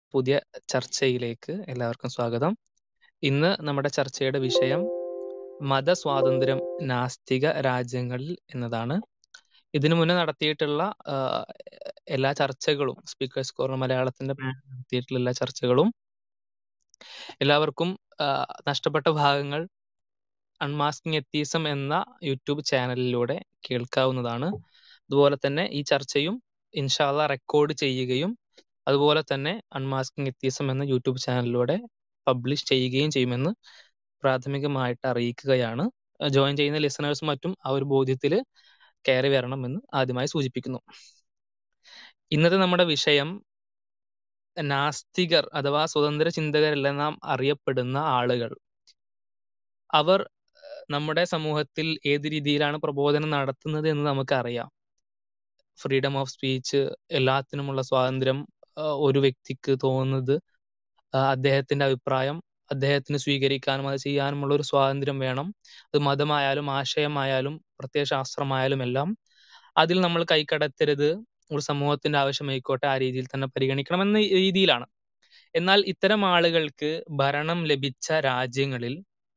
പുതിയ ചർച്ചയിലേക്ക് എല്ലാവർക്കും സ്വാഗതം. ഇന്ന് നമ്മുടെ ചർച്ചയുടെ വിഷയം മതസ്വാതന്ത്ര്യം നാസ്തിക രാജ്യങ്ങളിൽ എന്നതാണ്. ഇതിനു മുന്നേ നടത്തിയിട്ടുള്ള ആഹ് എല്ലാ ചർച്ചകളും സ്പീക്കേഴ്സ് കോർണർ മലയാളത്തിന്റെ നടത്തിയിട്ടുള്ള എല്ലാ ചർച്ചകളും എല്ലാവർക്കും ആഹ് നഷ്ടപ്പെട്ട ഭാഗങ്ങൾ അൺമാസ്കിംഗ് എത്തീസം എന്ന യൂട്യൂബ് ചാനലിലൂടെ കേൾക്കാവുന്നതാണ്. അതുപോലെ തന്നെ ഈ ചർച്ചയും ഇൻഷാ അള്ളാ റെക്കോർഡ് ചെയ്യുകയും അതുപോലെ തന്നെ അൺമാസ്കിംഗ് എത്തീസം എന്ന യൂട്യൂബ് ചാനലിലൂടെ പബ്ലിഷ് ചെയ്യുകയും ചെയ്യുമെന്ന് പ്രാഥമികമായിട്ട് അറിയിക്കുകയാണ്. ജോയിൻ ചെയ്യുന്ന ലിസണേഴ്സും മറ്റും ആ ഒരു ബോധ്യത്തിൽ കയറി വരണമെന്ന് ആദ്യമായി സൂചിപ്പിക്കുന്നു. ഇന്നത്തെ നമ്മുടെ വിഷയം നാസ്തികർ അഥവാ സ്വതന്ത്ര ചിന്തകരെല്ലാം നാം അറിയപ്പെടുന്ന ആളുകൾ. അവർ നമ്മുടെ സമൂഹത്തിൽ ഏത് രീതിയിലാണ് പ്രബോധനം നടത്തുന്നത് എന്ന് നമുക്കറിയാം. ഫ്രീഡം ഓഫ് സ്പീച്ച് എല്ലാത്തിനുമുള്ള സ്വാതന്ത്ര്യം ആഹ് ഒരു വ്യക്തിക്ക് തോന്നുന്നത് ആഹ് അദ്ദേഹത്തിന്റെ അഭിപ്രായം അദ്ദേഹത്തിന് സ്വീകരിക്കാനും അത് ചെയ്യാനുമുള്ള ഒരു സ്വാതന്ത്ര്യം വേണം. അത് മതമായാലും ആശയമായാലും പ്രത്യയശാസ്ത്രമായാലും എല്ലാം അതിൽ നമ്മൾ കൈകടത്തരുത്. ഒരു സമൂഹത്തിന്റെ ആവശ്യമായിക്കോട്ടെ ആ രീതിയിൽ തന്നെ പരിഗണിക്കണം എന്ന രീതിയിലാണ്. എന്നാൽ ഇത്തരം ആളുകൾക്ക് ഭരണം ലഭിച്ച രാജ്യങ്ങളിൽ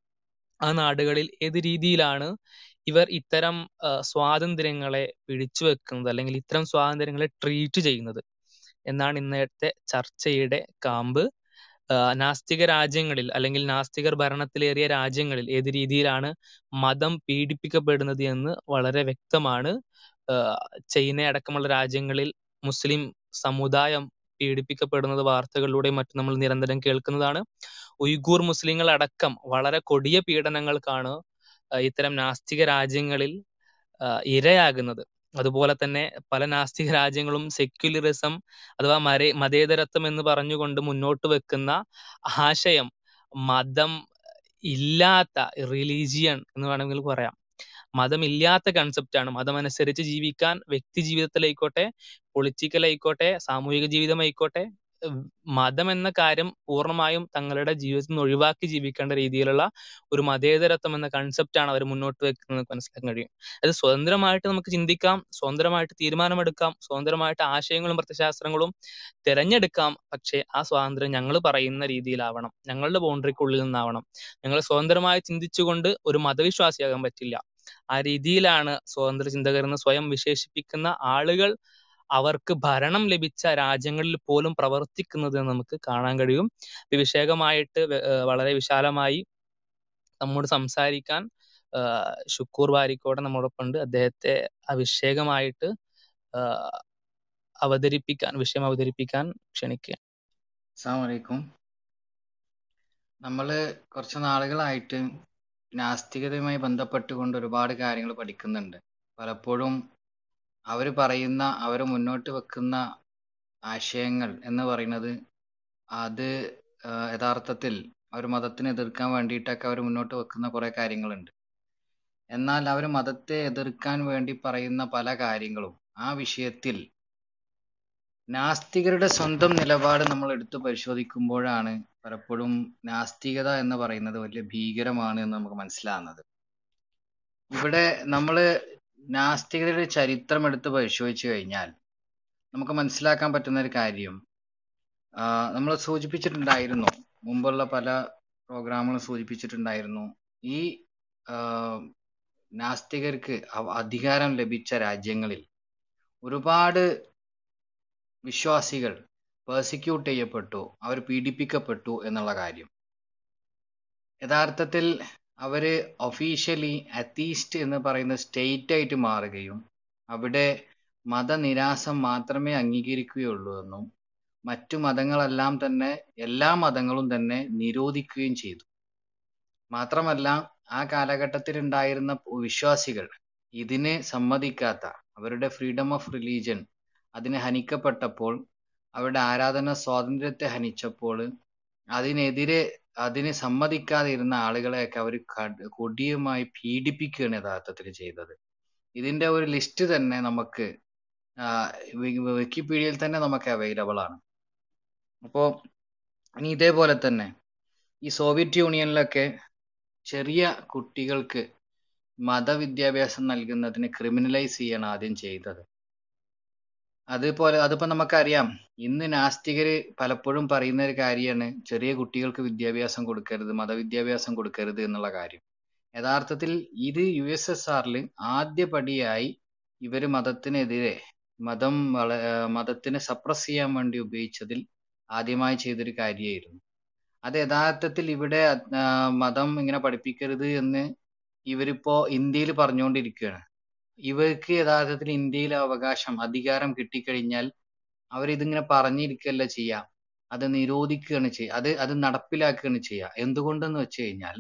ആ നാടുകളിൽ ഏത് രീതിയിലാണ് ഇവർ ഇത്തരം ആഹ് സ്വാതന്ത്ര്യങ്ങളെ പിടിച്ചു വെക്കുന്നത് അല്ലെങ്കിൽ ഇത്തരം സ്വാതന്ത്ര്യങ്ങളെ ട്രീറ്റ് ചെയ്യുന്നത് എന്നാണ് ഇന്നത്തെ ചർച്ചയുടെ കാമ്പ്. ആഹ് നാസ്തിക രാജ്യങ്ങളിൽ അല്ലെങ്കിൽ നാസ്തികർ ഭരണത്തിലേറിയ രാജ്യങ്ങളിൽ ഏത് രീതിയിലാണ് മതം പീഡിപ്പിക്കപ്പെടുന്നത് എന്ന് വളരെ വ്യക്തമാണ്. ആഹ് ചൈന അടക്കമുള്ള രാജ്യങ്ങളിൽ മുസ്ലിം സമുദായം പീഡിപ്പിക്കപ്പെടുന്നത് വാർത്തകളിലൂടെയും മറ്റും നമ്മൾ നിരന്തരം കേൾക്കുന്നതാണ്. ഉയ്ഗൂർ മുസ്ലിങ്ങൾ അടക്കം വളരെ കൊടിയ പീഡനങ്ങൾക്കാണ് ആഹ് ഇത്തരം നാസ്തിക രാജ്യങ്ങളിൽ ആഹ് ഇരയാകുന്നത്. അതുപോലെ തന്നെ പല നാസ്തിക രാജ്യങ്ങളും സെക്യുലറിസം അഥവാ മരേ മതേതരത്വം എന്ന് പറഞ്ഞുകൊണ്ട് മുന്നോട്ട് വെക്കുന്ന ആശയം മതം ഇല്ലാത്ത റിലീജിയൻ എന്ന് വേണമെങ്കിൽ പറയാം. മതമില്ലാത്ത കൺസെപ്റ്റ് ആണ്. മതമനുസരിച്ച് ജീവിക്കാൻ വ്യക്തി ജീവിതത്തിലായിക്കോട്ടെ പൊളിറ്റിക്കൽ ആയിക്കോട്ടെ സാമൂഹിക ജീവിതമായിക്കോട്ടെ മതം എന്ന കാര്യം പൂർണ്ണമായും തങ്ങളുടെ ജീവിതത്തിൽ നിന്ന് ഒഴിവാക്കി ജീവിക്കേണ്ട രീതിയിലുള്ള ഒരു മതേതരത്വം എന്ന കൺസെപ്റ്റ് ആണ് അവർ മുന്നോട്ട് വെക്കുന്നത് നമുക്ക് മനസ്സിലാക്കാൻ കഴിയും. അത് സ്വതന്ത്രമായിട്ട് നമുക്ക് ചിന്തിക്കാം, സ്വതന്ത്രമായിട്ട് തീരുമാനമെടുക്കാം, സ്വതന്ത്രമായിട്ട് ആശയങ്ങളും പ്രത്യയശാസ്ത്രങ്ങളും തിരഞ്ഞെടുക്കാം. പക്ഷേ ആ സ്വാതന്ത്ര്യം ഞങ്ങൾ പറയുന്ന രീതിയിലാവണം. ഞങ്ങളുടെ ബൗണ്ടറിക്കുള്ളിൽ നിന്നാവണം. ഞങ്ങൾ സ്വതന്ത്രമായി ചിന്തിച്ചുകൊണ്ട് ഒരു മതവിശ്വാസിയാകാൻ പറ്റില്ല. ആ രീതിയിലാണ് സ്വതന്ത്ര ചിന്തകർ എന്ന് സ്വയം വിശേഷിപ്പിക്കുന്ന ആളുകൾ അവർക്ക് ഭരണം ലഭിച്ച രാജ്യങ്ങളിൽ പോലും പ്രവർത്തിക്കുന്നത് എന്ന് നമുക്ക് കാണാൻ കഴിയും. ഈ വിഷയകമായിട്ട് ഏഹ് വളരെ വിശാലമായി നമ്മോട് സംസാരിക്കാൻ ആഹ് ഷുക്കൂർ ബാരിക്കോട് നമ്മോടൊപ്പം ഉണ്ട്. അദ്ദേഹത്തെ ആ വിഷയകമായിട്ട് ആഹ് അവതരിപ്പിക്കാൻ വിഷയം അവതരിപ്പിക്കാൻ ക്ഷണിക്കുകയാണ്. അസ്സലാമു അലൈക്കും നമ്മൾ കുറച്ച് നാളുകളായിട്ട് നാസ്തികതയുമായി ബന്ധപ്പെട്ടുകൊണ്ട് ഒരുപാട് കാര്യങ്ങൾ പഠിക്കുന്നുണ്ട് പലപ്പോഴും അവർ പറയുന്ന അവർ മുന്നോട്ട് വെക്കുന്ന ആശയങ്ങൾ എന്ന് പറയുന്നത് അത് ആഹ് യഥാർത്ഥത്തിൽ അവർ മതത്തിനെ എതിർക്കാൻ വേണ്ടിയിട്ടൊക്കെ അവർ മുന്നോട്ട് വെക്കുന്ന കുറേ കാര്യങ്ങളുണ്ട് എന്നാൽ അവർ മതത്തെ എതിർക്കാൻ വേണ്ടി പറയുന്ന പല കാര്യങ്ങളും ആ വിഷയത്തിൽ നാസ്തികരുടെ സ്വന്തം നിലപാട് നമ്മൾ എടുത്തു പരിശോധിക്കുമ്പോഴാണ് പലപ്പോഴും നാസ്തികത എന്ന് പറയുന്നത് വലിയ ഭീകരമാണ് എന്ന് നമുക്ക് മനസ്സിലാകുന്നത് ഇവിടെ നമ്മൾ നാസ്തികതയുടെ ചരിത്രം എടുത്ത് പരിശോധിച്ചു കഴിഞ്ഞാൽ നമുക്ക് മനസ്സിലാക്കാൻ പറ്റുന്ന ഒരു കാര്യം നമ്മൾ സൂചിപ്പിച്ചിട്ടുണ്ടായിരുന്നു മുമ്പുള്ള പല പ്രോഗ്രാമുകളും സൂചിപ്പിച്ചിട്ടുണ്ടായിരുന്നു ഈ ആഹ് നാസ്തികർക്ക് അവ- അധികാരം ലഭിച്ച രാജ്യങ്ങളിൽ ഒരുപാട് വിശ്വാസികൾ പേഴ്സിക്യൂട്ട് ചെയ്യപ്പെട്ടു അവർ പീഡിപ്പിക്കപ്പെട്ടു എന്നുള്ള കാര്യം യഥാർത്ഥത്തിൽ അവര് ഒഫീഷ്യലി അത്തീസ്റ്റ് എന്ന് പറയുന്ന സ്റ്റേറ്റ് ആയിട്ട് മാറുകയും അവിടെ മതനിരാസം മാത്രമേ അംഗീകരിക്കുകയുള്ളൂ എന്നും മറ്റു മതങ്ങളെല്ലാം തന്നെ എല്ലാ മതങ്ങളും തന്നെ നിരോധിക്കുകയും ചെയ്തു മാത്രമല്ല ആ കാലഘട്ടത്തിൽ ഉണ്ടായിരുന്ന വിശ്വാസികൾ ഇതിന് സമ്മതിക്കാത്ത അവരുടെ ഫ്രീഡം ഓഫ് റിലീജിയൻ അതിനെ ഹനിക്കപ്പെട്ടപ്പോൾ അവരുടെ ആരാധന സ്വാതന്ത്ര്യത്തെ ഹനിച്ചപ്പോൾ അതിനെതിരെ അതിന് സമ്മതിക്കാതെ ഇരുന്ന ആളുകളെയൊക്കെ അവർ കൊടിയമായി പീഡിപ്പിക്കുകയാണ് യഥാർത്ഥത്തിൽ ചെയ്തത് ഇതിന്റെ ഒരു ലിസ്റ്റ് തന്നെ നമുക്ക് ആഹ് വി- വിക്കിപീഡിയയിൽ തന്നെ നമുക്ക് അവൈലബിൾ ആണ് അപ്പോൾ ഇനി ഇതേപോലെ തന്നെ ഈ സോവിയറ്റ് യൂണിയനിലൊക്കെ ചെറിയ കുട്ടികൾക്ക് മതവിദ്യാഭ്യാസം നൽകുന്നതിന് ക്രിമിനലൈസ് ചെയ്യാണ് ആദ്യം ചെയ്തത് അതുപോലെ അതിപ്പോ നമുക്കറിയാം ഇന്ന് നാസ്തികര് പലപ്പോഴും പറയുന്ന ഒരു കാര്യമാണ് ചെറിയ കുട്ടികൾക്ക് വിദ്യാഭ്യാസം കൊടുക്കരുത് മതവിദ്യാഭ്യാസം കൊടുക്കരുത് എന്നുള്ള കാര്യം യഥാർത്ഥത്തിൽ ഇത് യു എസ് എസ് ആറിൽ ആദ്യപടിയായി ഇവര് മതത്തിനെതിരെ മതം വള ഏർ മതത്തിനെ സപ്രസ് ചെയ്യാൻ വേണ്ടി ഉപയോഗിച്ചതിൽ ആദ്യമായി ചെയ്തൊരു കാര്യമായിരുന്നു അത് യഥാർത്ഥത്തിൽ ഇവിടെ ആ, മതം ഇങ്ങനെ പഠിപ്പിക്കരുത് എന്ന് ഇവരിപ്പോ ഇന്ത്യയിൽ പറഞ്ഞുകൊണ്ടിരിക്കുകയാണ് ഇവർക്ക് യഥാർത്ഥത്തിൽ ഇന്ത്യയിൽ അവകാശം അധികാരം കിട്ടിക്കഴിഞ്ഞാൽ അവരിതിങ്ങനെ പറഞ്ഞിരിക്കല്ല ചെയ്യുക അത് നിരോധിക്കുകയാണ് ചെയ്യുക അത് അത് നടപ്പിലാക്കുകയാണ് ചെയ്യുക എന്തുകൊണ്ടെന്ന് വെച്ച് കഴിഞ്ഞാൽ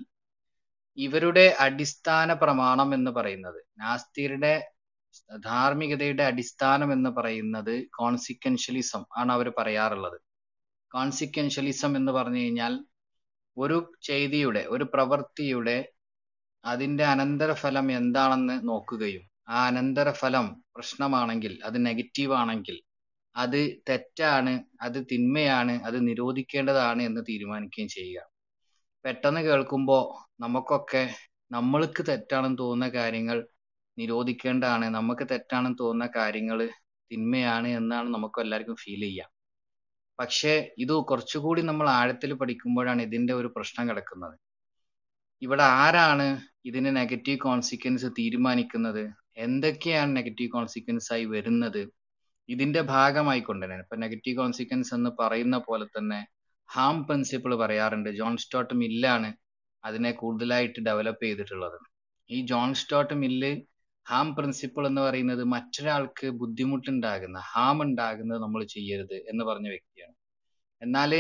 ഇവരുടെ അടിസ്ഥാന പ്രമാണം എന്ന് പറയുന്നത് നാസ്തികരുടെ ധാർമ്മികതയുടെ അടിസ്ഥാനം എന്ന് പറയുന്നത് കോൺസിക്വൻഷ്യലിസം ആണ് അവർ പറയാറുള്ളത് കോൺസിക്വൻഷ്യലിസം എന്ന് പറഞ്ഞു കഴിഞ്ഞാൽ ഒരു ചെയ്തിയുടെ ഒരു പ്രവൃത്തിയുടെ അതിന്റെ അനന്തരഫലം എന്താണെന്ന് നോക്കുകയും ആ അനന്തരഫലം പ്രശ്നമാണെങ്കിൽ അത് നെഗറ്റീവ് ആണെങ്കിൽ അത് തെറ്റാണ് അത് തിന്മയാണ് അത് നിരോധിക്കേണ്ടതാണ് എന്ന് തീരുമാനിക്കുകയും ചെയ്യുക പെട്ടെന്ന് കേൾക്കുമ്പോൾ നമുക്കൊക്കെ നമ്മൾക്ക് തെറ്റാണെന്ന് തോന്നുന്ന കാര്യങ്ങൾ നിരോധിക്കേണ്ടതാണ് നമുക്ക് തെറ്റാണെന്ന് തോന്നുന്ന കാര്യങ്ങൾ തിന്മയാണ് എന്നാണ് നമുക്ക് എല്ലാവർക്കും ഫീൽ ചെയ്യുക പക്ഷേ ഇത് കുറച്ചുകൂടി നമ്മൾ ആഴത്തിൽ പഠിക്കുമ്പോഴാണ് ഇതിന്റെ ഒരു പ്രശ്നം കിടക്കുന്നത് ഇവിടെ ആരാണ് ഇതിന് നെഗറ്റീവ് കോൺസിക്വൻസ് തീരുമാനിക്കുന്നത് എന്തൊക്കെയാണ് നെഗറ്റീവ് കോൺസിക്വൻസ് ആയി വരുന്നത് ഇതിന്റെ ഭാഗമായിക്കൊണ്ട് തന്നെ ഇപ്പൊ നെഗറ്റീവ് കോൺസിക്വൻസ് എന്ന് പറയുന്ന പോലെ തന്നെ ഹാം പ്രിൻസിപ്പിൾ പറയാറുണ്ട് ജോൺ സ്റ്റോട്ട് മില്ലാണ് അതിനെ കൂടുതലായിട്ട് ഡെവലപ്പ് ചെയ്തിട്ടുള്ളത് ഈ John Stuart Mill harm principle എന്ന് പറയുന്നത് മറ്റൊരാൾക്ക് ബുദ്ധിമുട്ടുണ്ടാകുന്ന ഹാം ഉണ്ടാകുന്നത് നമ്മൾ ചെയ്യരുത് എന്ന് പറഞ്ഞ വ്യക്തിയാണ് എന്നാല്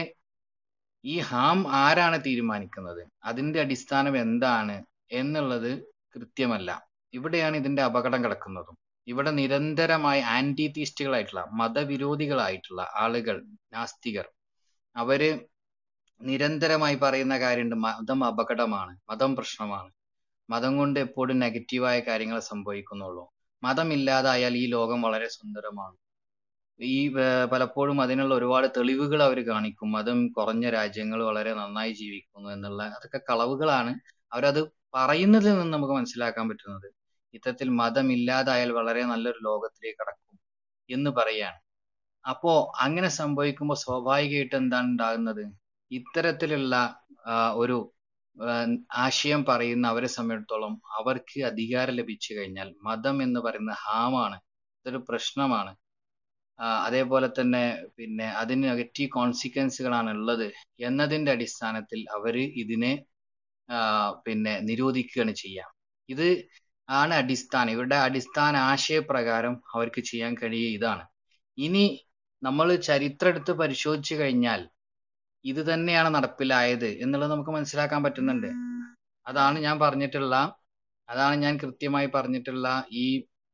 ഈ ഹാം ആരാണ് തീരുമാനിക്കുന്നത് അതിന്റെ അടിസ്ഥാനം എന്താണ് എന്നുള്ളത് കൃത്യമല്ല ഇവിടെയാണ് ഇതിന്റെ അപകടം കിടക്കുന്നതും ഇവിടെ നിരന്തരമായി ആന്റി തീസ്റ്റുകളായിട്ടുള്ള മതവിരോധികളായിട്ടുള്ള ആളുകൾ നാസ്തികർ അവര് നിരന്തരമായി പറയുന്ന കാര്യമുണ്ട് മതം അപകടമാണ് മതം പ്രശ്നമാണ് മതം കൊണ്ട് എപ്പോഴും നെഗറ്റീവായ കാര്യങ്ങൾ സംഭവിക്കുന്നുള്ളൂ മതം ഇല്ലാതായാൽ ഈ ലോകം വളരെ സുന്ദരമാണ് ഈ ഏർ പലപ്പോഴും അതിനുള്ള ഒരുപാട് തെളിവുകൾ അവർ കാണിക്കും മതം കുറഞ്ഞ രാജ്യങ്ങൾ വളരെ നന്നായി ജീവിക്കുന്നു എന്നുള്ള അതൊക്കെ കളവുകളാണ് അവരത് പറയുന്നതിൽ നിന്ന് നമുക്ക് മനസ്സിലാക്കാൻ പറ്റുന്നത് ഇത്തരത്തിൽ മതം ഇല്ലാതായാൽ വളരെ നല്ലൊരു ലോകത്തിലേക്ക് കടക്കും എന്ന് പറയാണ് അപ്പോ അങ്ങനെ സംഭവിക്കുമ്പോൾ സ്വാഭാവികമായിട്ട് എന്താണ് ഉണ്ടാകുന്നത് ഇത്തരത്തിലുള്ള ആ, ഒരു ആ, ആശയം പറയുന്ന അവരെ സംബന്ധിച്ചിടത്തോളം അവർക്ക് അധികാരം ലഭിച്ചു കഴിഞ്ഞാൽ മതം എന്ന് പറയുന്ന ഹാമാണ് ഇതൊരു പ്രശ്നമാണ് ആ, അതേപോലെ തന്നെ പിന്നെ അതിന് നെഗറ്റീവ് കോൺസിക്വൻസുകളാണ് ഉള്ളത് എന്നതിന്റെ അടിസ്ഥാനത്തിൽ അവര് ഇതിനെ ആ, പിന്നെ നിരോധിക്കുകയാണ് ചെയ്യുക ഇത് ആണ് അടിസ്ഥാനം ഇവരുടെ അടിസ്ഥാന ആശയപ്രകാരം അവർക്ക് ചെയ്യാൻ കഴിയുക ഇതാണ് ഇനി നമ്മൾ ചരിത്രം എടുത്ത് പരിശോധിച്ചു കഴിഞ്ഞാൽ ഇത് തന്നെയാണ് നടപ്പിലായത് എന്നുള്ളത് നമുക്ക് മനസ്സിലാക്കാൻ പറ്റുന്നുണ്ട് അതാണ് ഞാൻ പറഞ്ഞിട്ടുള്ള അതാണ് ഞാൻ കൃത്യമായി പറഞ്ഞിട്ടുള്ള ഈ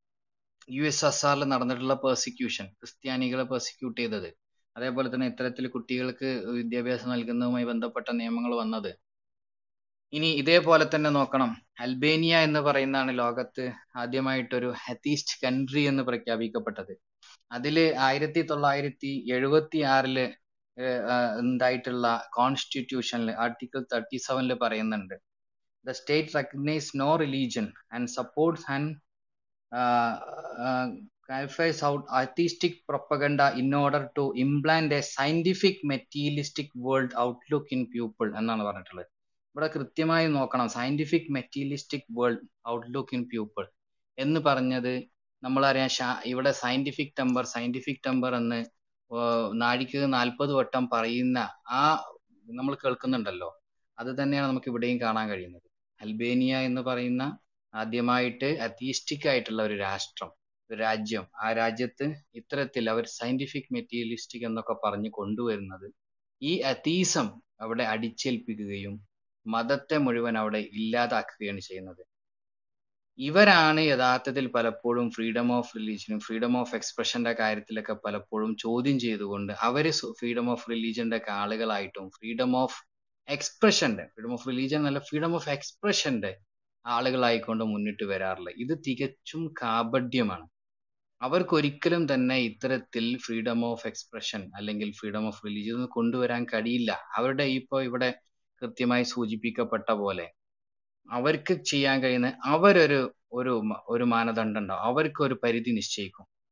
യു എസ് എസ് ആറിൽ നടന്നിട്ടുള്ള പെർസിക്യൂഷൻ ക്രിസ്ത്യാനികളെ പെർസിക്യൂട്ട് ചെയ്തത് അതേപോലെ തന്നെ ഇത്തരത്തിൽ കുട്ടികൾക്ക് വിദ്യാഭ്യാസം നൽകുന്നതുമായി ബന്ധപ്പെട്ട നിയമങ്ങൾ വന്നത് ഇനി ഇതേപോലെ തന്നെ നോക്കണം അൽബേനിയ എന്ന് പറയുന്നതാണ് ലോകത്ത് ആദ്യമായിട്ടൊരു ഹത്തീസ്റ്റ് കൺട്രി എന്ന് പ്രഖ്യാപിക്കപ്പെട്ടത് അതില് ആയിരത്തി തൊള്ളായിരത്തി എഴുപത്തി ആറില് ഉണ്ടായിട്ടുള്ള കോൺസ്റ്റിറ്റ്യൂഷനിൽ ആർട്ടിക്കിൾ തേർട്ടി സെവനിൽ പറയുന്നുണ്ട് the state recognise no religion and supports and clarifies out artistic propaganda in order to implant a scientific materialistic world outlook in people എന്നാണ് പറഞ്ഞിട്ടുള്ളത് ഇവിടെ കൃത്യമായി നോക്കണം scientific materialistic world outlook in people എന്ന് പറഞ്ഞത് നമ്മളറിയാം ഷാ ഇവിടെ സയന്റിഫിക് ടെമ്പർ സയന്റിഫിക് ടെമ്പർ എന്ന് നാഴിക്ക് നാൽപ്പത് വട്ടം പറയുന്ന ആ നമ്മൾ കേൾക്കുന്നുണ്ടല്ലോ അത് തന്നെയാണ് നമുക്ക് ഇവിടെയും കാണാൻ കഴിയുന്നത് അൽബേനിയ എന്ന് പറയുന്ന ആദ്യമായിട്ട് അത്തീസ്റ്റിക് ആയിട്ടുള്ള ഒരു രാഷ്ട്രം ഒരു രാജ്യം ആ രാജ്യത്ത് ഇത്തരത്തിൽ അവർ സയന്റിഫിക് മെറ്റീരിയലിസ്റ്റിക് എന്നൊക്കെ പറഞ്ഞ് കൊണ്ടുവരുന്നത് ഈ അത്തീസം അവിടെ അടിച്ചേൽപ്പിക്കുകയും മതത്തെ മുഴുവൻ അവിടെ ഇല്ലാതാക്കുകയാണ് ചെയ്യുന്നത് ഇവരാണ് യഥാർത്ഥത്തിൽ പലപ്പോഴും ഫ്രീഡം ഓഫ് റിലീജിയനും ഫ്രീഡം ഓഫ് എക്സ്പ്രഷന്റെ കാര്യത്തിലൊക്കെ പലപ്പോഴും ചോദ്യം ചെയ്തുകൊണ്ട് അവര് ഫ്രീഡം ഓഫ് റിലീജിയന്റെ ഒക്കെ ആളുകളായിട്ടും ഫ്രീഡം ഓഫ് എക്സ്പ്രഷന്റെ ഫ്രീഡം ഓഫ് റിലീജിയൻ അല്ല ഫ്രീഡം ഓഫ് എക്സ്പ്രഷന്റെ ആളുകളായിക്കൊണ്ട് മുന്നിട്ട് വരാറില്ല ഇത് തികച്ചും കാപഡ്യമാണ് അവർക്കൊരിക്കലും തന്നെ ഇത്തരത്തിൽ ഫ്രീഡം ഓഫ് എക്സ്പ്രഷൻ അല്ലെങ്കിൽ ഫ്രീഡം ഓഫ് റിലീജിയൻ കൊണ്ടുവരാൻ കഴിയില്ല അവരുടെ ഇപ്പോ ഇവിടെ കൃത്യമായി സൂചിപ്പിക്കപ്പെട്ട പോലെ അവർക്ക് ചെയ്യാൻ കഴിയുന്ന അവരൊരു ഒരു ഒരു മാനദണ്ഡം ഉണ്ടാവും അവർക്ക് ഒരു പരിധി നിശ്ചയിക്കും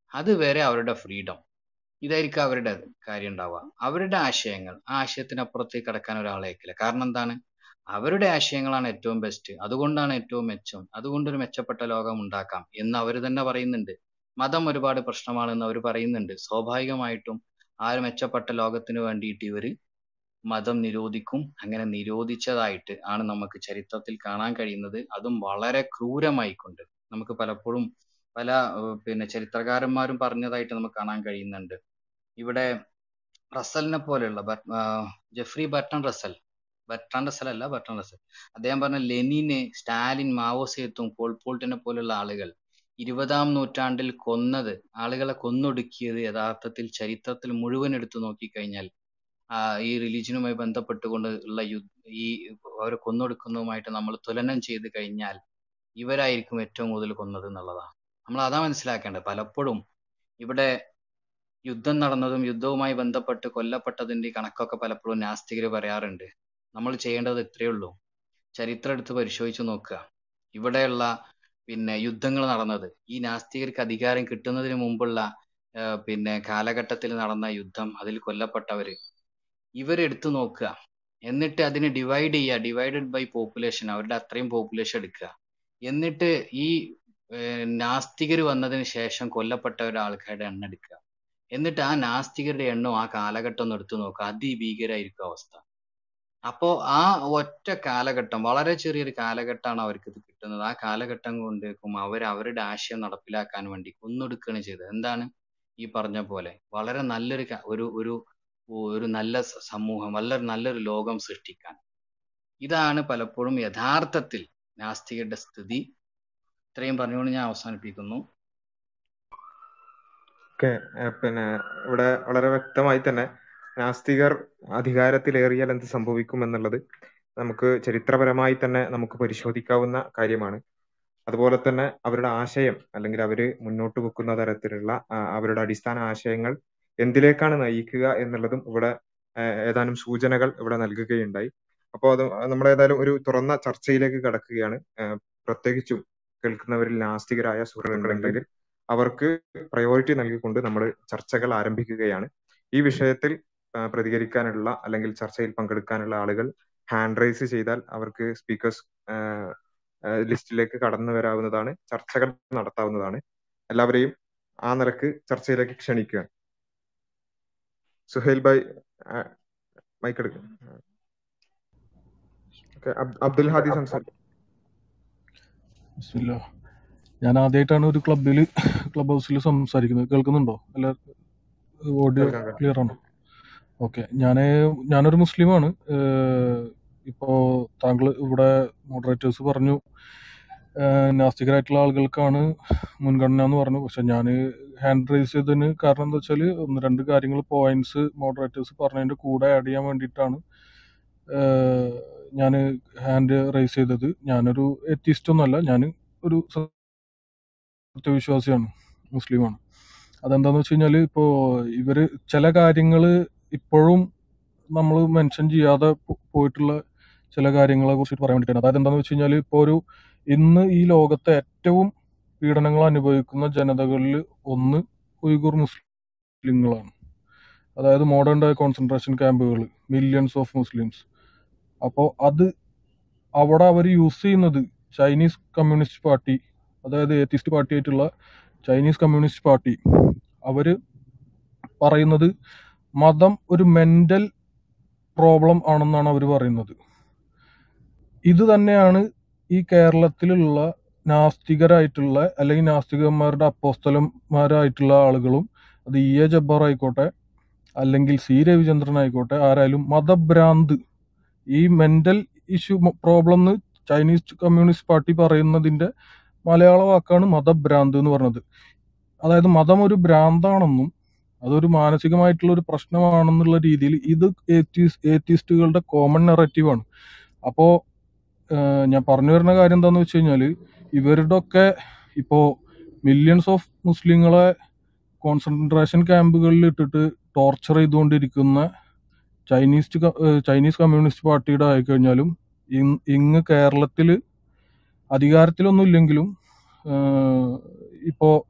അതുവരെ അവരുടെ ഫ്രീഡം ഇതായിരിക്കും അവരുടെ കാര്യം ഉണ്ടാവുക അവരുടെ ആശയങ്ങൾ ആ ആശയത്തിനപ്പുറത്തേക്ക് കടക്കാൻ ഒരാളെ അയക്കില്ല കാരണം എന്താണ് അവരുടെ ആശയങ്ങളാണ് ഏറ്റവും ബെസ്റ്റ് അതുകൊണ്ടാണ് ഏറ്റവും മെച്ചം അതുകൊണ്ടൊരു മെച്ചപ്പെട്ട ലോകം ഉണ്ടാക്കാം എന്ന് അവർ തന്നെ പറയുന്നുണ്ട് മതം ഒരുപാട് പ്രശ്നമാണെന്ന് അവർ പറയുന്നുണ്ട് സ്വാഭാവികമായിട്ടും ആ ഒരു മെച്ചപ്പെട്ട ലോകത്തിന് വേണ്ടിയിട്ട് ഇവര് മതം നിരോധിക്കും അങ്ങനെ നിരോധിച്ചതായിട്ട് ആണ് നമുക്ക് ചരിത്രത്തിൽ കാണാൻ കഴിയുന്നത് അതും വളരെ ക്രൂരമായിക്കൊണ്ട് നമുക്ക് പലപ്പോഴും പല ഏർ പിന്നെ ചരിത്രകാരന്മാരും പറഞ്ഞതായിട്ട് നമുക്ക് കാണാൻ കഴിയുന്നുണ്ട് ഇവിടെ റസലിനെ പോലെയുള്ള ബർ- ആ, Geoffrey Burton Russell Burton Russell അല്ല ബർട്ടൺ റസൽ അദ്ദേഹം പറഞ്ഞ ലെനിന് സ്റ്റാലിൻ മാവോ സേത്തും പോൾപോൾട്ടിനെ പോലുള്ള ആളുകൾ ഇരുപതാം നൂറ്റാണ്ടിൽ കൊന്നത് ആളുകളെ കൊന്നൊടുക്കിയത് യഥാർത്ഥത്തിൽ ചരിത്രത്തിൽ മുഴുവൻ എടുത്തു നോക്കിക്കഴിഞ്ഞാൽ ആ, ഈ റിലീജിയനുമായി ബന്ധപ്പെട്ടുകൊണ്ട് ഉള്ള യു ഈ അവരെ കൊന്നൊടുക്കുന്നതുമായിട്ട് നമ്മൾ തുലനം ചെയ്ത് കഴിഞ്ഞാൽ ഇവരായിരിക്കും ഏറ്റവും കൂടുതൽ കൊന്നത് എന്നുള്ളതാണ് നമ്മൾ അതാ മനസ്സിലാക്കേണ്ടത് പലപ്പോഴും ഇവിടെ യുദ്ധം നടന്നതും യുദ്ധവുമായി ബന്ധപ്പെട്ട് കൊല്ലപ്പെട്ടതിന്റെ കണക്കൊക്കെ പലപ്പോഴും നാസ്തികർ പറയാറുണ്ട് നമ്മൾ ചെയ്യേണ്ടത് ഇത്രയേ ഉള്ളൂ ചരിത്രം എടുത്ത് പരിശോധിച്ച് നോക്കുക ഇവിടെയുള്ള പിന്നെ യുദ്ധങ്ങൾ നടന്നത് ഈ നാസ്തികർക്ക് അധികാരം കിട്ടുന്നതിന് മുമ്പുള്ള ആ, പിന്നെ കാലഘട്ടത്തിൽ നടന്ന യുദ്ധം അതിൽ കൊല്ലപ്പെട്ടവര് ഇവരെടുത്തു നോക്കുക എന്നിട്ട് അതിനെ ഡിവൈഡ് ചെയ്യുക ഡിവൈഡഡ് ബൈ പോപ്പുലേഷൻ അവരുടെ അത്രയും പോപ്പുലേഷൻ എടുക്കുക എന്നിട്ട് ഈ നാസ്തികർ വന്നതിന് ശേഷം കൊല്ലപ്പെട്ട ആൾക്കാരുടെ എണ്ണം എടുക്കുക എന്നിട്ട് ആ നാസ്തികരുടെ എണ്ണം ആ കാലഘട്ടം ഒന്ന് എടുത്തു നോക്കുക അതിഭീകരായിരിക്കും അവസ്ഥ അപ്പോ ആ ഒറ്റ കാലഘട്ടം വളരെ ചെറിയൊരു കാലഘട്ടമാണ് അവർക്ക് ഇത് കിട്ടുന്നത് ആ കാലഘട്ടം കൊണ്ടേക്കും അവർ അവരുടെ ആശയം നടപ്പിലാക്കാൻ വേണ്ടി കൊന്നൊടുക്കുകയാണ് ചെയ്തത് എന്താണ് ഈ പറഞ്ഞ പോലെ വളരെ നല്ലൊരു ക- ഒരു ഒരു ഒരു നല്ല സ- സമൂഹം വളരെ നല്ലൊരു ലോകം സൃഷ്ടിക്കാൻ ഇതാണ് പലപ്പോഴും യഥാർത്ഥത്തിൽ നാസ്തികരുടെ സ്ഥിതി ഇത്രയും പറഞ്ഞുകൊണ്ട് ഞാൻ അവസാനിപ്പിക്കുന്നു ഓക്കെ പിന്നെ ഇവിടെ വളരെ വ്യക്തമായി തന്നെ നാസ്തികർ അധികാരത്തിലേറിയാൽ എന്ത് സംഭവിക്കും എന്നുള്ളത് നമുക്ക് ചരിത്രപരമായി തന്നെ നമുക്ക് പരിശോധിക്കാവുന്ന കാര്യമാണ് അതുപോലെ തന്നെ അവരുടെ ആശയം അല്ലെങ്കിൽ അവര് മുന്നോട്ട് വെക്കുന്ന തരത്തിലുള്ള ആ, അവരുടെ അടിസ്ഥാന ആശയങ്ങൾ എന്തിലേക്കാണ് നയിക്കുക എന്നുള്ളതും ഇവിടെ ആ, ഏതാനും സൂചനകൾ ഇവിടെ നൽകുകയുണ്ടായി അപ്പോൾ അത് നമ്മൾ ഏതായാലും ഒരു തുറന്ന ചർച്ചയിലേക്ക് കടക്കുകയാണ് ആ, പ്രത്യേകിച്ചും കേൾക്കുന്നവരിൽ നാസ്തികരായ സുഹൃത്തുക്കളുണ്ടെങ്കിൽ അവർക്ക് പ്രയോറിറ്റി നൽകിക്കൊണ്ട് നമ്മൾ ചർച്ചകൾ ആരംഭിക്കുകയാണ് ഈ വിഷയത്തിൽ ആ, പ്രതികരിക്കാനുള്ള അല്ലെങ്കിൽ ചർച്ചയിൽ പങ്കെടുക്കാനുള്ള ആളുകൾ ഹാൻഡ് റൈസ് ചെയ്താൽ അവർക്ക് സ്പീക്കേഴ്സ് ലിസ്റ്റിലേക്ക് കടന്നു വരാവുന്നതാണ് ചർച്ചകൾ നടത്താവുന്നതാണ് എല്ലാവരെയും ആ നിലക്ക് ചർച്ചയിലേക്ക് ക്ഷണിക്കുക സുഹൈൽ ഭായ് മൈക്ക് എടുക്കുക ഓക്കെ അബ്ദുൽ ഹാദി സംസാരിക്കും ബിസ്മില്ല ഞാൻ ആദ്യമായിട്ടാണ് ഒരു ക്ലബിൽ ക്ലബ് ഹൗസിൽ സംസാരിക്കുന്നത് കേൾക്കുന്നുണ്ടോ അല്ല ഓഡിയോ കേൾക്കാം കേൾക്കാം ക്ലിയർ ആണോ ഓക്കെ ഞാൻ ഞാനൊരു മുസ്ലിമാണ് ഏഹ് ഇപ്പോ താങ്കൾ ഇവിടെ മോഡറേറ്റേഴ്സ് പറഞ്ഞു ഏഹ് നാസ്തികരായിട്ടുള്ള ആളുകൾക്കാണ് മുൻഗണന എന്ന് പറഞ്ഞു പക്ഷെ ഞാൻ ഹാൻഡ് റൈസ് ചെയ്തതിന് കാരണം എന്താ വെച്ചാൽ ഒന്ന് രണ്ട് കാര്യങ്ങൾ പോയിന്റ്സ് മോഡറേറ്റേഴ്സ് പറഞ്ഞതിന്റെ കൂടെ ആഡ് ചെയ്യാൻ വേണ്ടിയിട്ടാണ് ഞാൻ ഹാൻഡ് റൈസ് ചെയ്തത് ഞാനൊരു എത്തിസ്റ്റ് ഒന്നല്ല ഞാൻ ഒരു സത്യവിശ്വാസിയാണ് മുസ്ലിമാണ് അതെന്താന്ന് വെച്ച് കഴിഞ്ഞാൽ ഇപ്പോൾ ഇവര് ചില കാര്യങ്ങൾ ഇപ്പോഴും നമ്മൾ മെൻഷൻ ചെയ്യാതെ പോ- പോയിട്ടുള്ള ചില കാര്യങ്ങളെ കുറിച്ച് പറയാൻ വേണ്ടിയിട്ടാണ് അതായത് എന്താണെന്ന് വെച്ച് കഴിഞ്ഞാൽ ഇപ്പോൾ ഒരു ഇന്ന് ഈ ലോകത്തെ ഏറ്റവും പീഡനങ്ങൾ അനുഭവിക്കുന്ന ജനതകളിൽ ഒന്ന് ഉയ്ഗുർ മുസ്ലിങ്ങളാണ് അതായത് മോഡേൺ ഡേ കോൺസെൻട്രേഷൻ ക്യാമ്പുകൾ മില്യൺസ് ഓഫ് മുസ്ലിംസ് അപ്പോൾ അത് അവിടെ അവർ യൂസ് ചെയ്യുന്നത് ചൈനീസ് കമ്മ്യൂണിസ്റ്റ് പാർട്ടി അതായത് ഏത്തിസ്റ്റ് പാർട്ടി ആയിട്ടുള്ള ചൈനീസ് കമ്മ്യൂണിസ്റ്റ് പാർട്ടി അവർ പറയുന്നത് മതം ഒരു മെന്റൽ പ്രോബ്ലം ആണെന്നാണ് അവർ പറയുന്നത് ഇത് തന്നെയാണ് ഈ കേരളത്തിലുള്ള നാസ്തികരായിട്ടുള്ള അല്ലെങ്കിൽ നാസ്തികന്മാരുടെ അപ്പോസ്തലന്മാരായിട്ടുള്ള ആളുകളും അത് ഇ എ ജബ്ബാർ ആയിക്കോട്ടെ അല്ലെങ്കിൽ സി രവിചന്ദ്രൻ ആയിക്കോട്ടെ ആരായാലും മതഭ്രാന്ത് ഈ മെന്റൽ ഇഷ്യൂ പ്രോബ്ലം എന്ന് ചൈനീസ് കമ്മ്യൂണിസ്റ്റ് പാർട്ടി പറയുന്നതിന്റെ മലയാള വാക്കാണ് മതഭ്രാന്ത് എന്ന് പറഞ്ഞത് അതായത് മതം ഒരു ഭ്രാന്താണെന്നും അതൊരു മാനസികമായിട്ടുള്ള ഒരു പ്രശ്നമാണെന്നുള്ള രീതിയിൽ ഇത് ഏത്തിസ്റ്റുകളുടെ കോമൺ നെറേറ്റീവാണ് അപ്പോൾ ഞാൻ പറഞ്ഞു വരുന്ന കാര്യം എന്താണെന്ന് വെച്ച് കഴിഞ്ഞാൽ ഇവരുടെ ഒക്കെ ഇപ്പോൾ മില്യൺസ് ഓഫ് മുസ്ലിങ്ങളെ കോൺസെൻട്രേഷൻ ക്യാമ്പുകളിൽ ഇട്ടിട്ട് ടോർച്ചർ ചെയ്തുകൊണ്ടിരിക്കുന്ന ചൈനീസ് ക- ഏഹ് ചൈനീസ് കമ്മ്യൂണിസ്റ്റ് പാർട്ടിയുടെ ആയിക്കഴിഞ്ഞാലും ഇങ് ഇങ്ങ് കേരളത്തിൽ അധികാരത്തിലൊന്നും ഇല്ലെങ്കിലും ഇപ്പോൾ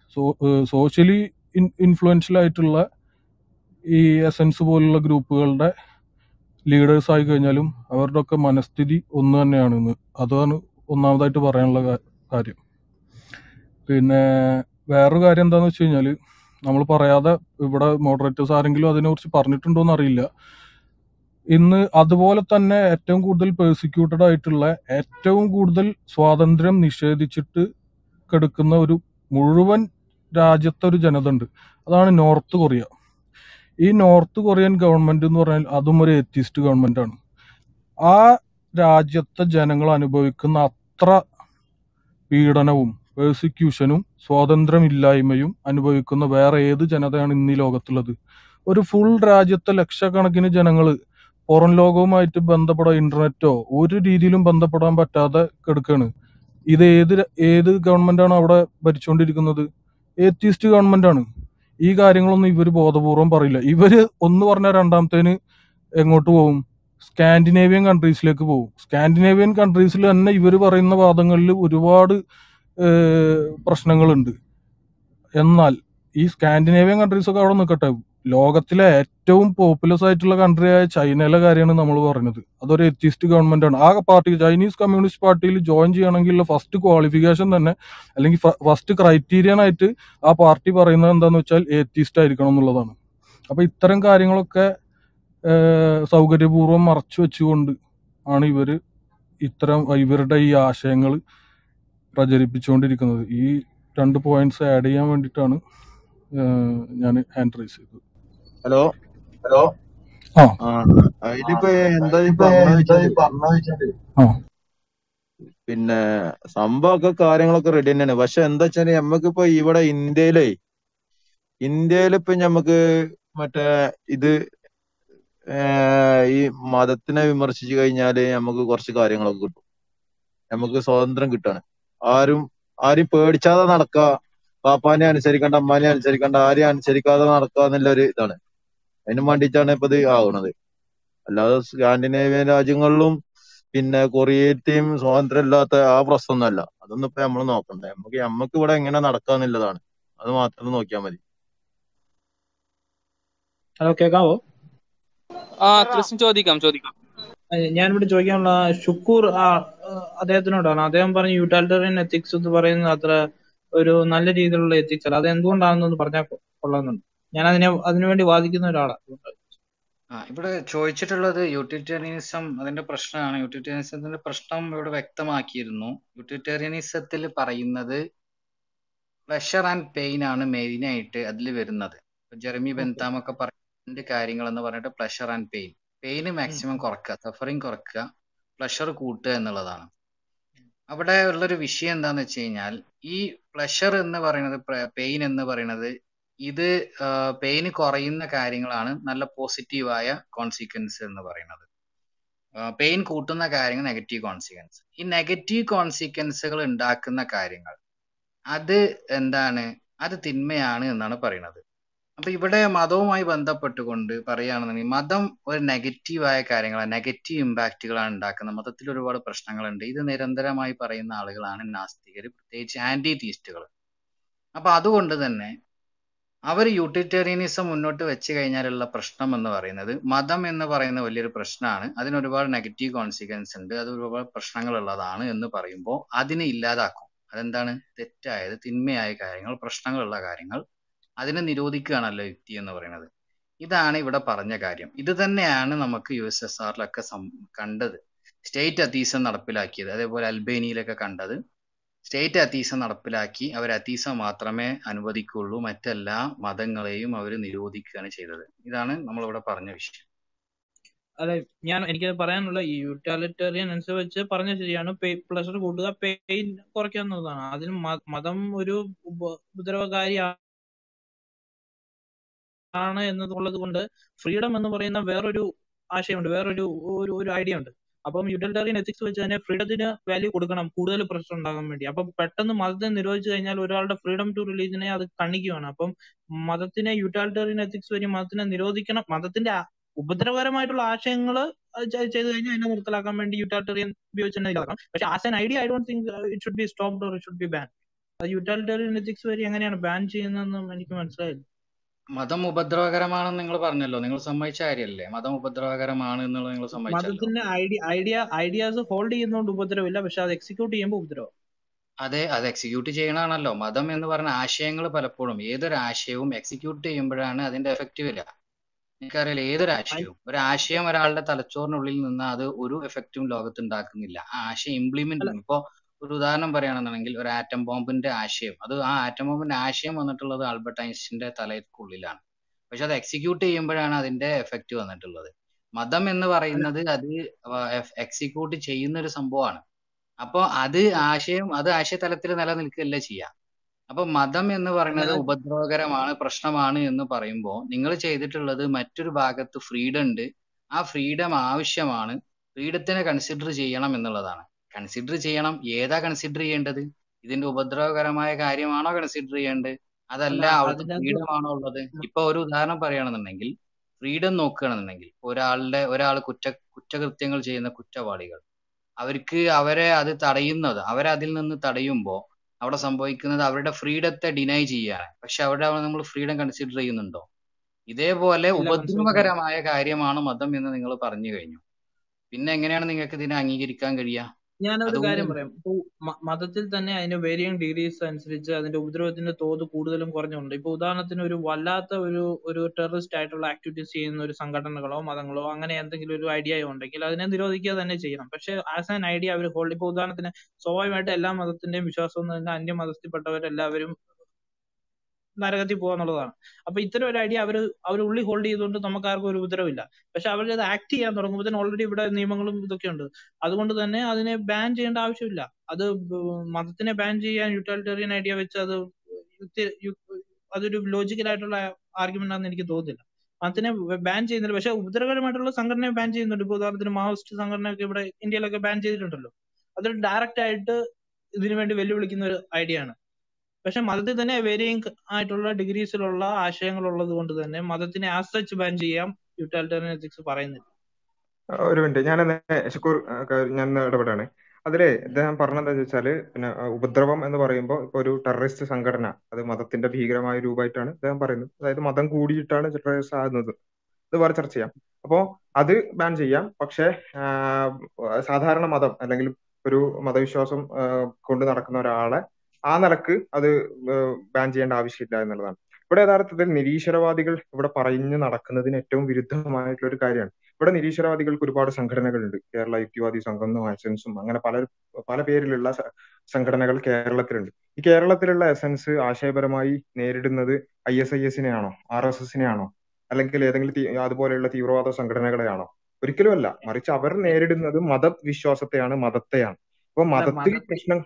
സോ സോഷ്യലി ഇൻഫ്ലുവൻഷ്യൽ ആയിട്ടുള്ള ഈ എസൻസ് പോലുള്ള ഗ്രൂപ്പുകളുടെ ലീഡേഴ്സ് ആയി കഴിഞ്ഞാലും അവരുടെ ഒക്കെ മനസ്ഥിതി ഒന്ന് തന്നെയാണെന്ന് അതാണ് ഒന്നാമതായിട്ട് പറയാനുള്ള കാ- കാര്യം പിന്നെ വേറൊരു കാര്യം എന്താണെന്ന് വെച്ച് കഴിഞ്ഞാൽ നമ്മൾ പറയാതെ ഇവിടെ മോഡറേറ്റേഴ്സ് ആരെങ്കിലും അതിനെക്കുറിച്ച് പറഞ്ഞിട്ടുണ്ടോ എന്ന് അറിയില്ല ഇന്ന് അതുപോലെ തന്നെ ഏറ്റവും കൂടുതൽ പേഴ്സിക്യൂട്ടഡ് ആയിട്ടുള്ള ഏറ്റവും കൂടുതൽ സ്വാതന്ത്ര്യം നിഷേധിച്ചിട്ട് കിടക്കുന്ന ഒരു മുഴുവൻ രാജ്യത്തെ ഒരു ജനത ഉണ്ട് അതാണ് നോർത്ത് കൊറിയ ഈ നോർത്ത് കൊറിയൻ ഗവൺമെന്റ് എന്ന് പറഞ്ഞാൽ അതും ഒരു എത്തിസ്റ്റ് ഗവൺമെന്റ് ആണ് ആ രാജ്യത്തെ ജനങ്ങൾ അനുഭവിക്കുന്ന അത്ര പീഡനവും പേഴ്സിക്യൂഷനും സ്വാതന്ത്ര്യമില്ലായ്മയും അനുഭവിക്കുന്ന വേറെ ഏത് ജനതയാണ് ഇന്ന് ഈ ലോകത്തുള്ളത് ഒരു ഫുൾ രാജ്യത്തെ ലക്ഷക്കണക്കിന് ജനങ്ങൾ പുറം ലോകവുമായിട്ട് ബന്ധപ്പെടാൻ ഇന്റർനെറ്റോ ഒരു രീതിയിലും ബന്ധപ്പെടാൻ പറ്റാതെ കിടക്കാണ് ഇത് ഏത് ര- ഏത് ഗവൺമെന്റാണ് അവിടെ ഭരിച്ചുകൊണ്ടിരിക്കുന്നത് ഏത്തിസ്റ്റ് ഗവൺമെന്റ് ആണ് ഈ കാര്യങ്ങളൊന്നും ഇവർ ബോധപൂർവം പറയില്ല ഇവര് ഒന്ന് പറഞ്ഞ രണ്ടാമത്തേന് എങ്ങോട്ട് പോകും സ്കാൻഡിനേവിയൻ കൺട്രീസിലേക്ക് പോകും സ്കാൻഡിനേവിയൻ കൺട്രീസിൽ തന്നെ ഇവർ പറയുന്ന വാദങ്ങളിൽ ഒരുപാട് ഏഹ്, പ്രശ്നങ്ങളുണ്ട് എന്നാൽ ഈ സ്കാൻഡിനേവിയൻ കൺട്രീസ് ഒക്കെ അവിടെ നിൽക്കട്ടെ ലോകത്തിലെ ഏറ്റവും പോപ്പുലസ് ആയിട്ടുള്ള കൺട്രി ആയ ചൈനയിലെ കാര്യമാണ് നമ്മൾ പറയുന്നത് അതൊരു എത്തിസ്റ്റ് ഗവൺമെന്റ് ആണ് ആ പാർട്ടി ചൈനീസ് കമ്മ്യൂണിസ്റ്റ് പാർട്ടിയിൽ ജോയിൻ ചെയ്യണമെങ്കിൽ ഫസ്റ്റ് ക്വാളിഫിക്കേഷൻ തന്നെ അല്ലെങ്കിൽ ഫസ്റ്റ് ക്രൈറ്റീരിയൻ ആയിട്ട് ആ പാർട്ടി പറയുന്നത് എന്താന്ന് വെച്ചാൽ ഏത്തിസ്റ്റ് ആയിരിക്കണം എന്നുള്ളതാണ് അപ്പൊ ഇത്തരം കാര്യങ്ങളൊക്കെ ഏഹ്, സൗകര്യപൂർവ്വം മറച്ചു വെച്ചുകൊണ്ട് ആണ് ഇവര് ഇത്തരം ഇവരുടെ ഈ ആശയങ്ങൾ പ്രചരിപ്പിച്ചുകൊണ്ടിരിക്കുന്നത് ഈ രണ്ട് പോയിന്റ്സ് ആഡ് ചെയ്യാൻ വേണ്ടിയിട്ടാണ് ഞാൻ ഹാൻഡ് റൈസ് ചെയ്തത് ഹലോ ഹലോ ആ ആ അതിലിപ്പോ എന്താ ഈ പറഞ്ഞ വെച്ചാല് ആ പിന്നെ സംഭവമൊക്കെ കാര്യങ്ങളൊക്കെ റെഡി തന്നെയാണ് പക്ഷെ എന്താ വെച്ചാല് നമ്മക്കിപ്പോ ഇവിടെ ഇന്ത്യയിലേ ഇന്ത്യയിൽ ഇപ്പൊ ഞമ്മക്ക് മറ്റേ ഇത് ഏർ ഈ മതത്തിനെ വിമർശിച്ചു കഴിഞ്ഞാല് നമുക്ക് കുറച്ച് കാര്യങ്ങളൊക്കെ കിട്ടും നമുക്ക് സ്വാതന്ത്ര്യം കിട്ടാണ് ആരും ആരും പേടിച്ചാതെ നടക്ക പാപ്പാനെ അനുസരിക്കണ്ട അമ്മാനെ അനുസരിക്കണ്ട ആരെയും അനുസരിക്കാതെ നടക്കുക എന്നുള്ള ഒരു ഇതാണ് അതിന് വേണ്ടിയിട്ടാണ് ഇപ്പൊ ഇത് ആവുന്നത് അല്ലാതെ സ്കാൻഡിനേവിയൻ രാജ്യങ്ങളിലും പിന്നെ കൊറിയത്തെയും സ്വാതന്ത്ര്യം ഇല്ലാത്ത ആ പ്രശ്നമൊന്നുമല്ല അതൊന്നും ഇപ്പൊ നമ്മൾ നോക്കണ്ടേ നമുക്ക് നമ്മക്ക് ഇവിടെ എങ്ങനെ നടക്കാന്നുള്ളതാണ് അത് മാത്രം നോക്കിയാൽ മതി ഹലോ കേൾക്കാവോ ആ ക്രിസ്ത്യൻ ചോദിക്കാം ചോദിക്കാം അഹ് ഞാനിവിടെ ചോദിക്കാനുള്ള ഷുക്കൂർ ആ, ആ, അദ്ദേഹത്തിനോടാണ് അദ്ദേഹം പറഞ്ഞ യൂട്ടാലിറ്ററിയൻ എത്തിക്സ് എന്ന് പറയുന്നത് അത്ര ഒരു നല്ല രീതിയിലുള്ള എത്തിക്സ് അല്ല അത് എന്തുകൊണ്ടാണെന്നൊന്ന് പറഞ്ഞാൽ കൊ- കൊള്ളാമെന്നുണ്ട് ഞാൻ അതിനെ അതിനുവേണ്ടി വാദിക്കുന്ന ഒരാളാണ് ആ ഇവിടെ ചോദിച്ചിട്ടുള്ളത് യൂട്ടിലിറ്റേറിയനിസം അതിന്റെ പ്രശ്നമാണ് യൂട്ടിലിറ്റേറിയനിസത്തിന്റെ പ്രശ്നം ഇവിടെ വ്യക്തമാക്കിയിരുന്നു യൂട്ടിലിറ്റേറിയനിസത്തിൽ പറയുന്നത് പ്ലഷർ ആൻഡ് പെയിൻ ആണ് മെയിൻ ആയിട്ട് അതിൽ വരുന്നത് ഇപ്പൊ ജെറമി ഓക്കെ ബെന്താം ഒക്കെ പറഞ്ഞ രണ്ട് കാര്യങ്ങൾ എന്ന് പറഞ്ഞിട്ട് പ്ലഷർ ആൻഡ് പെയിൻ പെയിന് മാക്സിമം കുറക്കുക സഫറിങ് കുറക്കുക പ്ലഷർ കൂട്ടുക എന്നുള്ളതാണ് അവിടെ ഉള്ളൊരു വിഷയം എന്താന്ന് വെച്ച് കഴിഞ്ഞാൽ ഈ പ്ലഷർ എന്ന് പറയുന്നത് പെയിൻ എന്ന് പറയുന്നത് ഇത് പെയിന് കുറയുന്ന കാര്യങ്ങളാണ് നല്ല പോസിറ്റീവായ കോൺസിക്വൻസ് എന്ന് പറയുന്നത് പെയിൻ കൂട്ടുന്ന കാര്യങ്ങൾ നെഗറ്റീവ് കോൺസിക്വൻസ് ഈ നെഗറ്റീവ് കോൺസിക്വൻസുകൾ ഉണ്ടാക്കുന്ന കാര്യങ്ങൾ അത് എന്താണ് അത് തിന്മയാണ് എന്നാണ് പറയുന്നത് അപ്പൊ ഇവിടെ മതവുമായി ബന്ധപ്പെട്ടുകൊണ്ട് പറയുകയാണെന്നുണ്ടെങ്കിൽ മതം ഒരു നെഗറ്റീവായ കാര്യങ്ങളാണ് നെഗറ്റീവ് ഇമ്പാക്റ്റുകളാണ് ഉണ്ടാക്കുന്നത് മതത്തിൽ ഒരുപാട് പ്രശ്നങ്ങളുണ്ട് ഇത് നിരന്തരമായി പറയുന്ന ആളുകളാണ് നാസ്തികർ പ്രത്യേകിച്ച് ആന്റി തീസ്റ്റുകൾ അപ്പൊ അതുകൊണ്ട് തന്നെ അവർ യൂട്ടിലിറ്റേറിയനിസം മുന്നോട്ട് വെച്ച് കഴിഞ്ഞാലുള്ള പ്രശ്നം എന്ന് പറയുന്നത് മതം എന്ന് പറയുന്ന വലിയൊരു പ്രശ്നമാണ് അതിന് ഒരുപാട് നെഗറ്റീവ് കോൺസിക്വൻസ് ഉണ്ട് അത് ഒരുപാട് പ്രശ്നങ്ങൾ ഉള്ളതാണ് എന്ന് പറയുമ്പോൾ അതിനെ ഇല്ലാതാക്കും അതെന്താണ് തെറ്റായത് തിന്മയായ കാര്യങ്ങൾ പ്രശ്നങ്ങളുള്ള കാര്യങ്ങൾ അതിനെ നിരോധിക്കുകയാണല്ലോ യുക്തി എന്ന് പറയുന്നത് ഇതാണ് ഇവിടെ പറഞ്ഞ കാര്യം ഇത് തന്നെയാണ് നമുക്ക് യു എസ് എസ് ആറിലൊക്കെ കണ്ടത് സ്റ്റേറ്റ് അത്തീസം നടപ്പിലാക്കിയത് അതേപോലെ അൽബേനിയയിലൊക്കെ കണ്ടത് സ്റ്റേറ്റ് അത്തീസം നടപ്പിലാക്കി അവർ അത്തീസം മാത്രമേ അനുവദിക്കുള്ളൂ മറ്റെല്ലാ മതങ്ങളെയും അവർ നിരോധിക്കുകയാണ് ചെയ്തത് ഇതാണ് നമ്മളിവിടെ പറഞ്ഞ വിഷയം അതെ ഞാൻ എനിക്ക് പറയാനുള്ള ഈ യൂട്ടാലിറ്റേറിയൻ അനുസരിച്ച് പറഞ്ഞ ശരിയാണ് പ്ലഷർ കൂട്ടുക പെയിൻ കുറയ്ക്കുക എന്നുള്ളതാണ് അതിന് മ- മതം ഒരു ഉപ- ഉപദ്രവകാരിയാണ് എന്നുള്ളത് കൊണ്ട് ഫ്രീഡം എന്ന് പറയുന്ന വേറൊരു ആശയമുണ്ട് വേറൊരു ഒരു ഒരു ഐഡിയ ഉണ്ട് അപ്പം യൂട്ടിലിറ്റേറിയൻ എത്തിക്സ് വെച്ച് തന്നെ ഫ്രീഡത്തിന് വാല്യൂ കൊടുക്കണം കൂടുതൽ പ്രശ്നം ഉണ്ടാകാൻ വേണ്ടി അപ്പം പെട്ടെന്ന് മതത്തെ നിരോധിച്ചു കഴിഞ്ഞാൽ ഒരാളുടെ ഫ്രീഡം ടു റിലീജിയനെ അത് കണ്ണിക്കുകയാണ് അപ്പം മതത്തിനെ യൂട്ടിലിറ്റേറിയൻ എത്തിക്സ് വഴി മതത്തിനെ നിരോധിക്കണം മതത്തിന്റെ ആ- ഉപദ്രവകരമായിട്ടുള്ള ആശയങ്ങൾ ചെയ്തു കഴിഞ്ഞാൽ അതിനെ നിർത്തലാക്കാൻ വേണ്ടി യൂട്ടിലിറ്റേറിയൻ ഉപയോഗിച്ച് തന്നെ ഇതാക്കാം പക്ഷെ as an idea I don't think it should be stopped or it should be ban utilitarian ethics വഴി എങ്ങനെയാണ് ബാൻ ചെയ്യുന്നതെന്നും എനിക്ക് മനസ്സിലായില്ല മതം ഉപദ്രവകരമാണെന്ന് നിങ്ങൾ പറഞ്ഞല്ലോ നിങ്ങൾ സമ്മതിച്ച കാര്യമല്ലേ മതം ഉപദ്രവകരമാണ് എന്നുള്ളത് നിങ്ങൾ സമ്മതിച്ചല്ലോ മതത്തിന്റെ ഐഡിയ ഐഡിയ ഐഡിയാസ് ഹോൾഡ് ചെയ്യുന്നതുകൊണ്ട് ഉപദ്രവമില്ല പക്ഷെ അത് എക്സിക്യൂട്ട് ചെയ്യുമ്പോൾ ഉപദ്രവം അതെ അത് എക്സിക്യൂട്ട് ചെയ്യണമാണല്ലോ മതം എന്ന് പറഞ്ഞ ആശയങ്ങൾ പലപ്പോഴും ഏതൊരു ആശയവും എക്സിക്യൂട്ട് ചെയ്യുമ്പോഴാണ് അതിന്റെ എഫക്റ്റ് വരിക എനിക്കറിയില്ല ഏതൊരു ആശയവും ഒരു ആശയം ഒരാളുടെ തലച്ചോറിനുള്ളിൽ നിന്ന് അത് ഒരു എഫക്റ്റും ലോകത്ത് ഉണ്ടാക്കുന്നില്ല ആ ആശയം ഇംപ്ലിമെന്റ് അല്ല ചെയ്യും ഇപ്പോ ഒരു ഉദാഹരണം പറയുകയാണെന്നുണ്ടെങ്കിൽ ഒരു ആറ്റം ബോംബിന്റെ ആശയം അത് ആ ആറ്റം ബോംബിന്റെ ആശയം വന്നിട്ടുള്ളത് ആൽബർട്ട് ഐൻസ്റ്റീന്റെ തലയ്ക്കുള്ളിലാണ് പക്ഷെ അത് എക്സിക്യൂട്ട് ചെയ്യുമ്പോഴാണ് അതിന്റെ എഫക്റ്റ് വന്നിട്ടുള്ളത് മതം എന്ന് അല്ല പറയുന്നത് അത് എക്സിക്യൂട്ട് ചെയ്യുന്ന ഒരു സംഭവമാണ് അപ്പൊ അത് ആശയം അത് ആശയതലത്തിൽ നിലനിൽക്കുകയല്ല ചെയ്യുക അപ്പൊ മതം എന്ന് പറയുന്നത് അല്ലാതെ ഉപദ്രവകരമാണ് പ്രശ്നമാണ് എന്ന് പറയുമ്പോൾ നിങ്ങൾ ചെയ്തിട്ടുള്ളത് മറ്റൊരു ഭാഗത്ത് ഫ്രീഡം ഉണ്ട് ആ ഫ്രീഡം ആവശ്യമാണ് ഫ്രീഡത്തിനെ കൺസിഡർ ചെയ്യണം എന്നുള്ളതാണ് കൺസിഡർ ചെയ്യണം ഏതാ കൺസിഡർ ചെയ്യേണ്ടത് ഇതിന്റെ ഉപദ്രവകരമായ കാര്യമാണോ കൺസിഡർ ചെയ്യേണ്ടത് അതല്ല അല്ല അവൾക്ക് അതിനകത്ത് ഫ്രീഡം ആണോ ഉള്ളത് ഇപ്പൊ ഒരു ഉദാഹരണം പറയുകയാണെന്നുണ്ടെങ്കിൽ ഫ്രീഡം നോക്കുകയാണെന്നുണ്ടെങ്കിൽ ഒരാളുടെ ഒരാൾ കുറ്റ കുറ്റകൃത്യങ്ങൾ ചെയ്യുന്ന കുറ്റവാളികൾ അവർക്ക് അവരെ അത് തടയുന്നത് അവരെ അതിൽ നിന്ന് തടയുമ്പോൾ അവിടെ സംഭവിക്കുന്നത് അവരുടെ ഫ്രീഡത്തെ ഡിനൈ ചെയ്യാണ് പക്ഷെ അവിടെ നമ്മൾ ഫ്രീഡം കൺസിഡർ ചെയ്യുന്നുണ്ടോ ഇതേപോലെ ഇല്ല മനസ്സിലാക്കുന്നില്ല ഉപദ്രവകരമായ കാര്യമാണ് മതം എന്ന് നിങ്ങൾ പറഞ്ഞു കഴിഞ്ഞു പിന്നെ എങ്ങനെയാണ് നിങ്ങൾക്ക് ഇതിനെ അംഗീകരിക്കാൻ കഴിയുക ഞാനൊരു അതുകൊണ്ട് കാര്യം പറയാം ഇപ്പൊ മ- മതത്തിൽ തന്നെ അതിന്റെ വേരിയങ് ഡിഗ്രീസ് അനുസരിച്ച് അതിന്റെ ഉപദ്രവത്തിന്റെ തോത് കൂടുതലും കുറഞ്ഞുണ്ട് ഇപ്പൊ ഉദാഹരണത്തിന് ഒരു വല്ലാത്ത ഒരു ഒരു ടെററിസ്റ്റ് ആയിട്ടുള്ള ആക്ടിവിറ്റീസ് ചെയ്യുന്ന ഒരു സംഘടനകളോ മതങ്ങളോ അങ്ങനെ എന്തെങ്കിലും ഒരു ഐഡിയ ഉണ്ടെങ്കിൽ അതിനെ നിരോധിക്കുക തന്നെ ചെയ്യണം പക്ഷെ ആസ് ആൻ ഐഡിയ അവർ ഹോൾഡ് ഇപ്പൊ ഉദാഹരണത്തിന് സ്വാഭാവികമായിട്ട് എല്ലാ മതത്തിന്റെയും വിശ്വാസം എന്ന് പറഞ്ഞാൽ അന്യ മതത്തിൽപ്പെട്ടവരെല്ലാവരും നരകത്തിൽ പോകാന്നുള്ളതാണ് അപ്പൊ ഇത്തരം ഒരു ഐഡിയ അവർ അവർ ഉള്ളി ഹോൾഡ് ചെയ്തുകൊണ്ട് നമുക്ക് ആർക്കും ഒരു ഉപദ്രവമില്ല പക്ഷെ അവർ അത് ആക്ട് ചെയ്യാൻ തുടങ്ങുമ്പോൾ ഓൾറെഡി ഇവിടെ നിയമങ്ങളും ഇതൊക്കെ ഉണ്ട് അതുകൊണ്ട് തന്നെ അതിനെ ബാൻ ചെയ്യേണ്ട ആവശ്യമില്ല അത് ബ- മതത്തിനെ ബാൻ ചെയ്യാൻ യൂട്ടാലിറ്റേറിയൻ ഐഡിയ വെച്ച് അത് യുക്തി- യു- അതൊരു ലോജിക്കൽ ആയിട്ടുള്ള ആർഗ്യുമെന്റ് ആണെന്ന് എനിക്ക് തോന്നുന്നില്ല മതത്തിനെ ബാൻ ചെയ്യുന്നില്ല പക്ഷെ ഉപദ്രവകരമായിട്ടുള്ള സംഘടനയെ ബാൻ ചെയ്യുന്നുണ്ട് ഇപ്പൊ ഉദാഹരണത്തിന് മാവോയിസ്റ്റ് സംഘടനയൊക്കെ ഇവിടെ ഇന്ത്യയിലൊക്കെ ബാൻ ചെയ്തിട്ടുണ്ടല്ലോ അതൊരു ഡയറക്റ്റ് ആയിട്ട് ഇതിനു വേണ്ടി വെല്ലുവിളിക്കുന്ന ഒരു ഐഡിയ ആണ് പക്ഷെ മതത്തിൽ തന്നെ വേരിയങ് ആയിട്ടുള്ള ഡിഗ്രീസിലുള്ള ആശയങ്ങൾ ഉള്ളത് കൊണ്ട് തന്നെ മതത്തിനെ ആസ് സച്ച് ബാൻ ചെയ്യാം യൂട്ടാലിറ്റേറിയൻ എത്തിക്സ് പറയുന്നില്ല ഒരു മിനിറ്റ് ഞാനെന്ന് ഷുക്കൂർ ആ, ക- ഞാൻ ഒന്ന് ഇടപെടാണ് അതില് ഇദ്ദേഹം പറഞ്ഞത് എന്താ വെച്ചാല് പിന്നെ ആ, ഉപദ്രവം എന്ന് പറയുമ്പോൾ ഇപ്പൊ ഒരു ടെററിസ്റ്റ് സംഘടന അത് മതത്തിന്റെ ഭീകരമായ രൂപമായിട്ടാണ് ഇദ്ദേഹം പറയുന്നത് അതായത് മതം കൂടിയിട്ടാണ് ടെററിസ്റ്റ് ആകുന്നത് ഇത് വേറെ ചർച്ച ചെയ്യാം അപ്പോ അത് ബാൻ ചെയ്യാം പക്ഷെ ആ, സാധാരണ മതം അല്ലെങ്കിൽ ഒരു മതവിശ്വാസം ആ, കൊണ്ട് നടക്കുന്ന ഒരാളെ ആ നിലക്ക് അത് ബാൻ ചെയ്യേണ്ട ആവശ്യമില്ല എന്നുള്ളതാണ് ഇവിടെ യഥാർത്ഥത്തിൽ നിരീശ്വരവാദികൾ ഇവിടെ പറഞ്ഞു നടക്കുന്നതിന് ഏറ്റവും വിരുദ്ധമായിട്ടുള്ള ഒരു കാര്യമാണ് ഇവിടെ നിരീശ്വരവാദികൾക്ക് ഒരുപാട് സംഘടനകളുണ്ട് കേരള യുക്തിവാദി സംഘം എസൻസും അങ്ങനെ പല പല പേരിലുള്ള സ- സംഘടനകൾ കേരളത്തിലുണ്ട് ഈ കേരളത്തിലുള്ള എസൻസ് ആശയപരമായി നേരിടുന്നത് ഐ എസ് ഐ എസിനെയാണോ ആർ എസ് എസിനെയാണോ അല്ലെങ്കിൽ ഏതെങ്കിലും തീ- അതുപോലെയുള്ള തീവ്രവാദ സംഘടനകളെയാണോ ഒരിക്കലുമല്ല മറിച്ച് അവർ നേരിടുന്നത് മതവിശ്വാസത്തെയാണ് മതത്തെയാണ് അപ്പൊ അല്ല മതത്തിൽ മതത്തിൽ പ്രശ്നം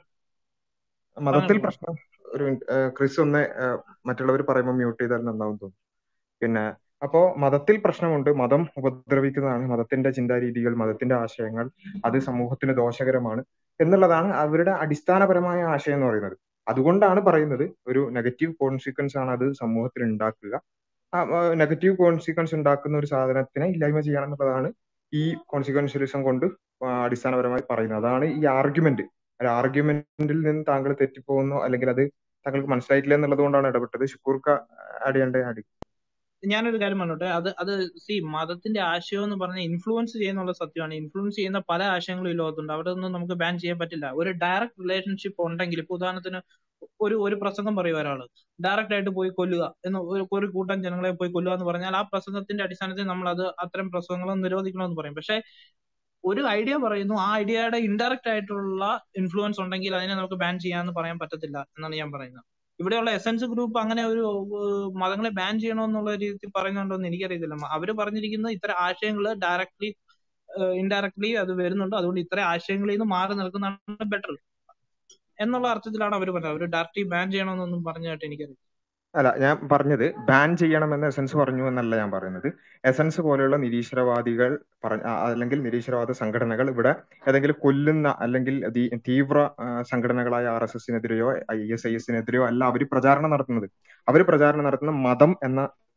മതത്തിൽ പറഞ്ഞോളൂ പ്രശ്നം ഒരു മിനിറ്റ് ഏഹ് ക്രിസ് ഒന്ന് മറ്റുള്ളവർ പറയുമ്പോൾ മ്യൂട്ട് ചെയ്താൽ നന്നാവും തോന്നുന്നു പിന്നെ അപ്പോ മതത്തിൽ പ്രശ്നമുണ്ട് മതം ഉപദ്രവിക്കുന്നതാണ് മതത്തിന്റെ ചിന്താരീതികൾ മതത്തിന്റെ ആശയങ്ങൾ അത് സമൂഹത്തിന് ദോഷകരമാണ് എന്നുള്ളതാണ് അവരുടെ അടിസ്ഥാനപരമായ ആശയം എന്ന് പറയുന്നത് അതുകൊണ്ടാണ് പറയുന്നത് ഒരു നെഗറ്റീവ് കോൺസിക്വൻസ് ആണ് അത് സമൂഹത്തിൽ ഉണ്ടാക്കുക ആ നെഗറ്റീവ് കോൺസിക്വൻസ് ഉണ്ടാക്കുന്ന ഒരു സാധനത്തിനെ ഇല്ലായ്മ ചെയ്യണം എന്നുള്ളതാണ് ഈ കോൺസിക്വൻഷ്യലിസം കൊണ്ട് ആ, അടിസ്ഥാനപരമായി പറയുന്നത് അതാണ് ഈ ആർഗ്യുമെന്റ് ഒരു ആർഗ്യുമെന്റിൽ നിന്ന് താങ്കൾ തെറ്റിപ്പോകുന്നു അല്ലെങ്കിൽ അത് താങ്കൾക്ക് മനസ്സിലായിട്ടില്ല എന്നുള്ളത് കൊണ്ടാണ് ഇടപെട്ടത് ഷുക്കൂർക്ക ആഡ് ചെയ്യേണ്ട ആഡ് ഞാനൊരു കാര്യം പറഞ്ഞോട്ടെ അത് അത് സി മതത്തിന്റെ ആശയം എന്ന് പറഞ്ഞാൽ ഇൻഫ്ലുവൻസ് ചെയ്യുന്നുള്ള സത്യമാണ് ഇൻഫ്ലുവൻസ് ചെയ്യുന്ന പല ആശയങ്ങളും ഈ ലോകത്തുണ്ട് അവിടെ ഒന്നും നമുക്ക് ബാൻ ചെയ്യാൻ പറ്റില്ല ഒരു ഡയറക്റ്റ് റിലേഷൻഷിപ്പ് ഉണ്ടെങ്കിൽ ഇപ്പൊ ഉദാഹരണത്തിന് ഒരു ഒരു പ്രസംഗം പറയും ഒരാള് ഡയറക്റ്റ് ആയിട്ട് പോയി കൊല്ലുക എന്ന് ഒരു ഒരു കൂട്ടം ജനങ്ങളെ പോയി കൊല്ലുക എന്ന് പറഞ്ഞാൽ ആ പ്രസംഗത്തിന്റെ അടിസ്ഥാനത്തിൽ നമ്മൾ അത് അത്തരം പ്രസംഗങ്ങൾ നിരോധിക്കണമെന്ന് പറയും പക്ഷെ ഒരു ഐഡിയ പറയുന്നു ആ ഐഡിയയുടെ ഇൻഡയറക്റ്റ് ആയിട്ടുള്ള ഇൻഫ്ലുവൻസ് ഉണ്ടെങ്കിൽ അതിനെ നമുക്ക് ബാൻ ചെയ്യാന്ന് പറയാൻ പറ്റത്തില്ല എന്നാണ് ഞാൻ പറയുന്നത് ഇവിടെയുള്ള എസൻസ് ഗ്രൂപ്പ് അങ്ങനെ ഒരു ഏഹ്, മതങ്ങളെ ബാൻ ചെയ്യണമെന്നുള്ള രീതിയിൽ പറയുന്നുണ്ടോ എന്ന് എനിക്കറിയത്തില്ല മ- അവര് പറഞ്ഞിരിക്കുന്നത് ഇത്തരം ആശയങ്ങൾ ഡയറക്ട്ലി ഇൻഡയറക്ട്ലി അത് വരുന്നുണ്ട് അതുകൊണ്ട് ഇത്തരം ആശയങ്ങളിൽ നിന്ന് മാറി നിൽക്കുന്നതാണ് ബെറ്റർ എന്നുള്ള അർത്ഥത്തിലാണ് അവർ പറഞ്ഞത് അവർ ഡയറക്ട്ലി ബാൻ ചെയ്യണമെന്നൊന്നും പറഞ്ഞായിട്ട് എനിക്കറിയാം അല്ല ഞാൻ പറഞ്ഞത് ബാൻ ചെയ്യണമെന്ന് എസൻസ് പറഞ്ഞു എന്നല്ല ഞാൻ പറയുന്നത് എസൻസ് പോലെയുള്ള നിരീശ്വരവാദികൾ പറഞ്ഞ ആ, അല്ലെങ്കിൽ നിരീശ്വരവാദ സംഘടനകൾ ഇവിടെ ഏതെങ്കിലും കൊല്ലുന്ന അല്ലെങ്കിൽ തീ- തീവ്ര ആ, സംഘടനകളായ ആർ എസ് എസിനെതിരെയോ ഐ എസ് ഐ എസിനെതിരെയോ അല്ല അവർ പ്രചാരണം നടത്തുന്നത് അവർ പ്രചാരണം നടത്തുന്ന മതം എന്ന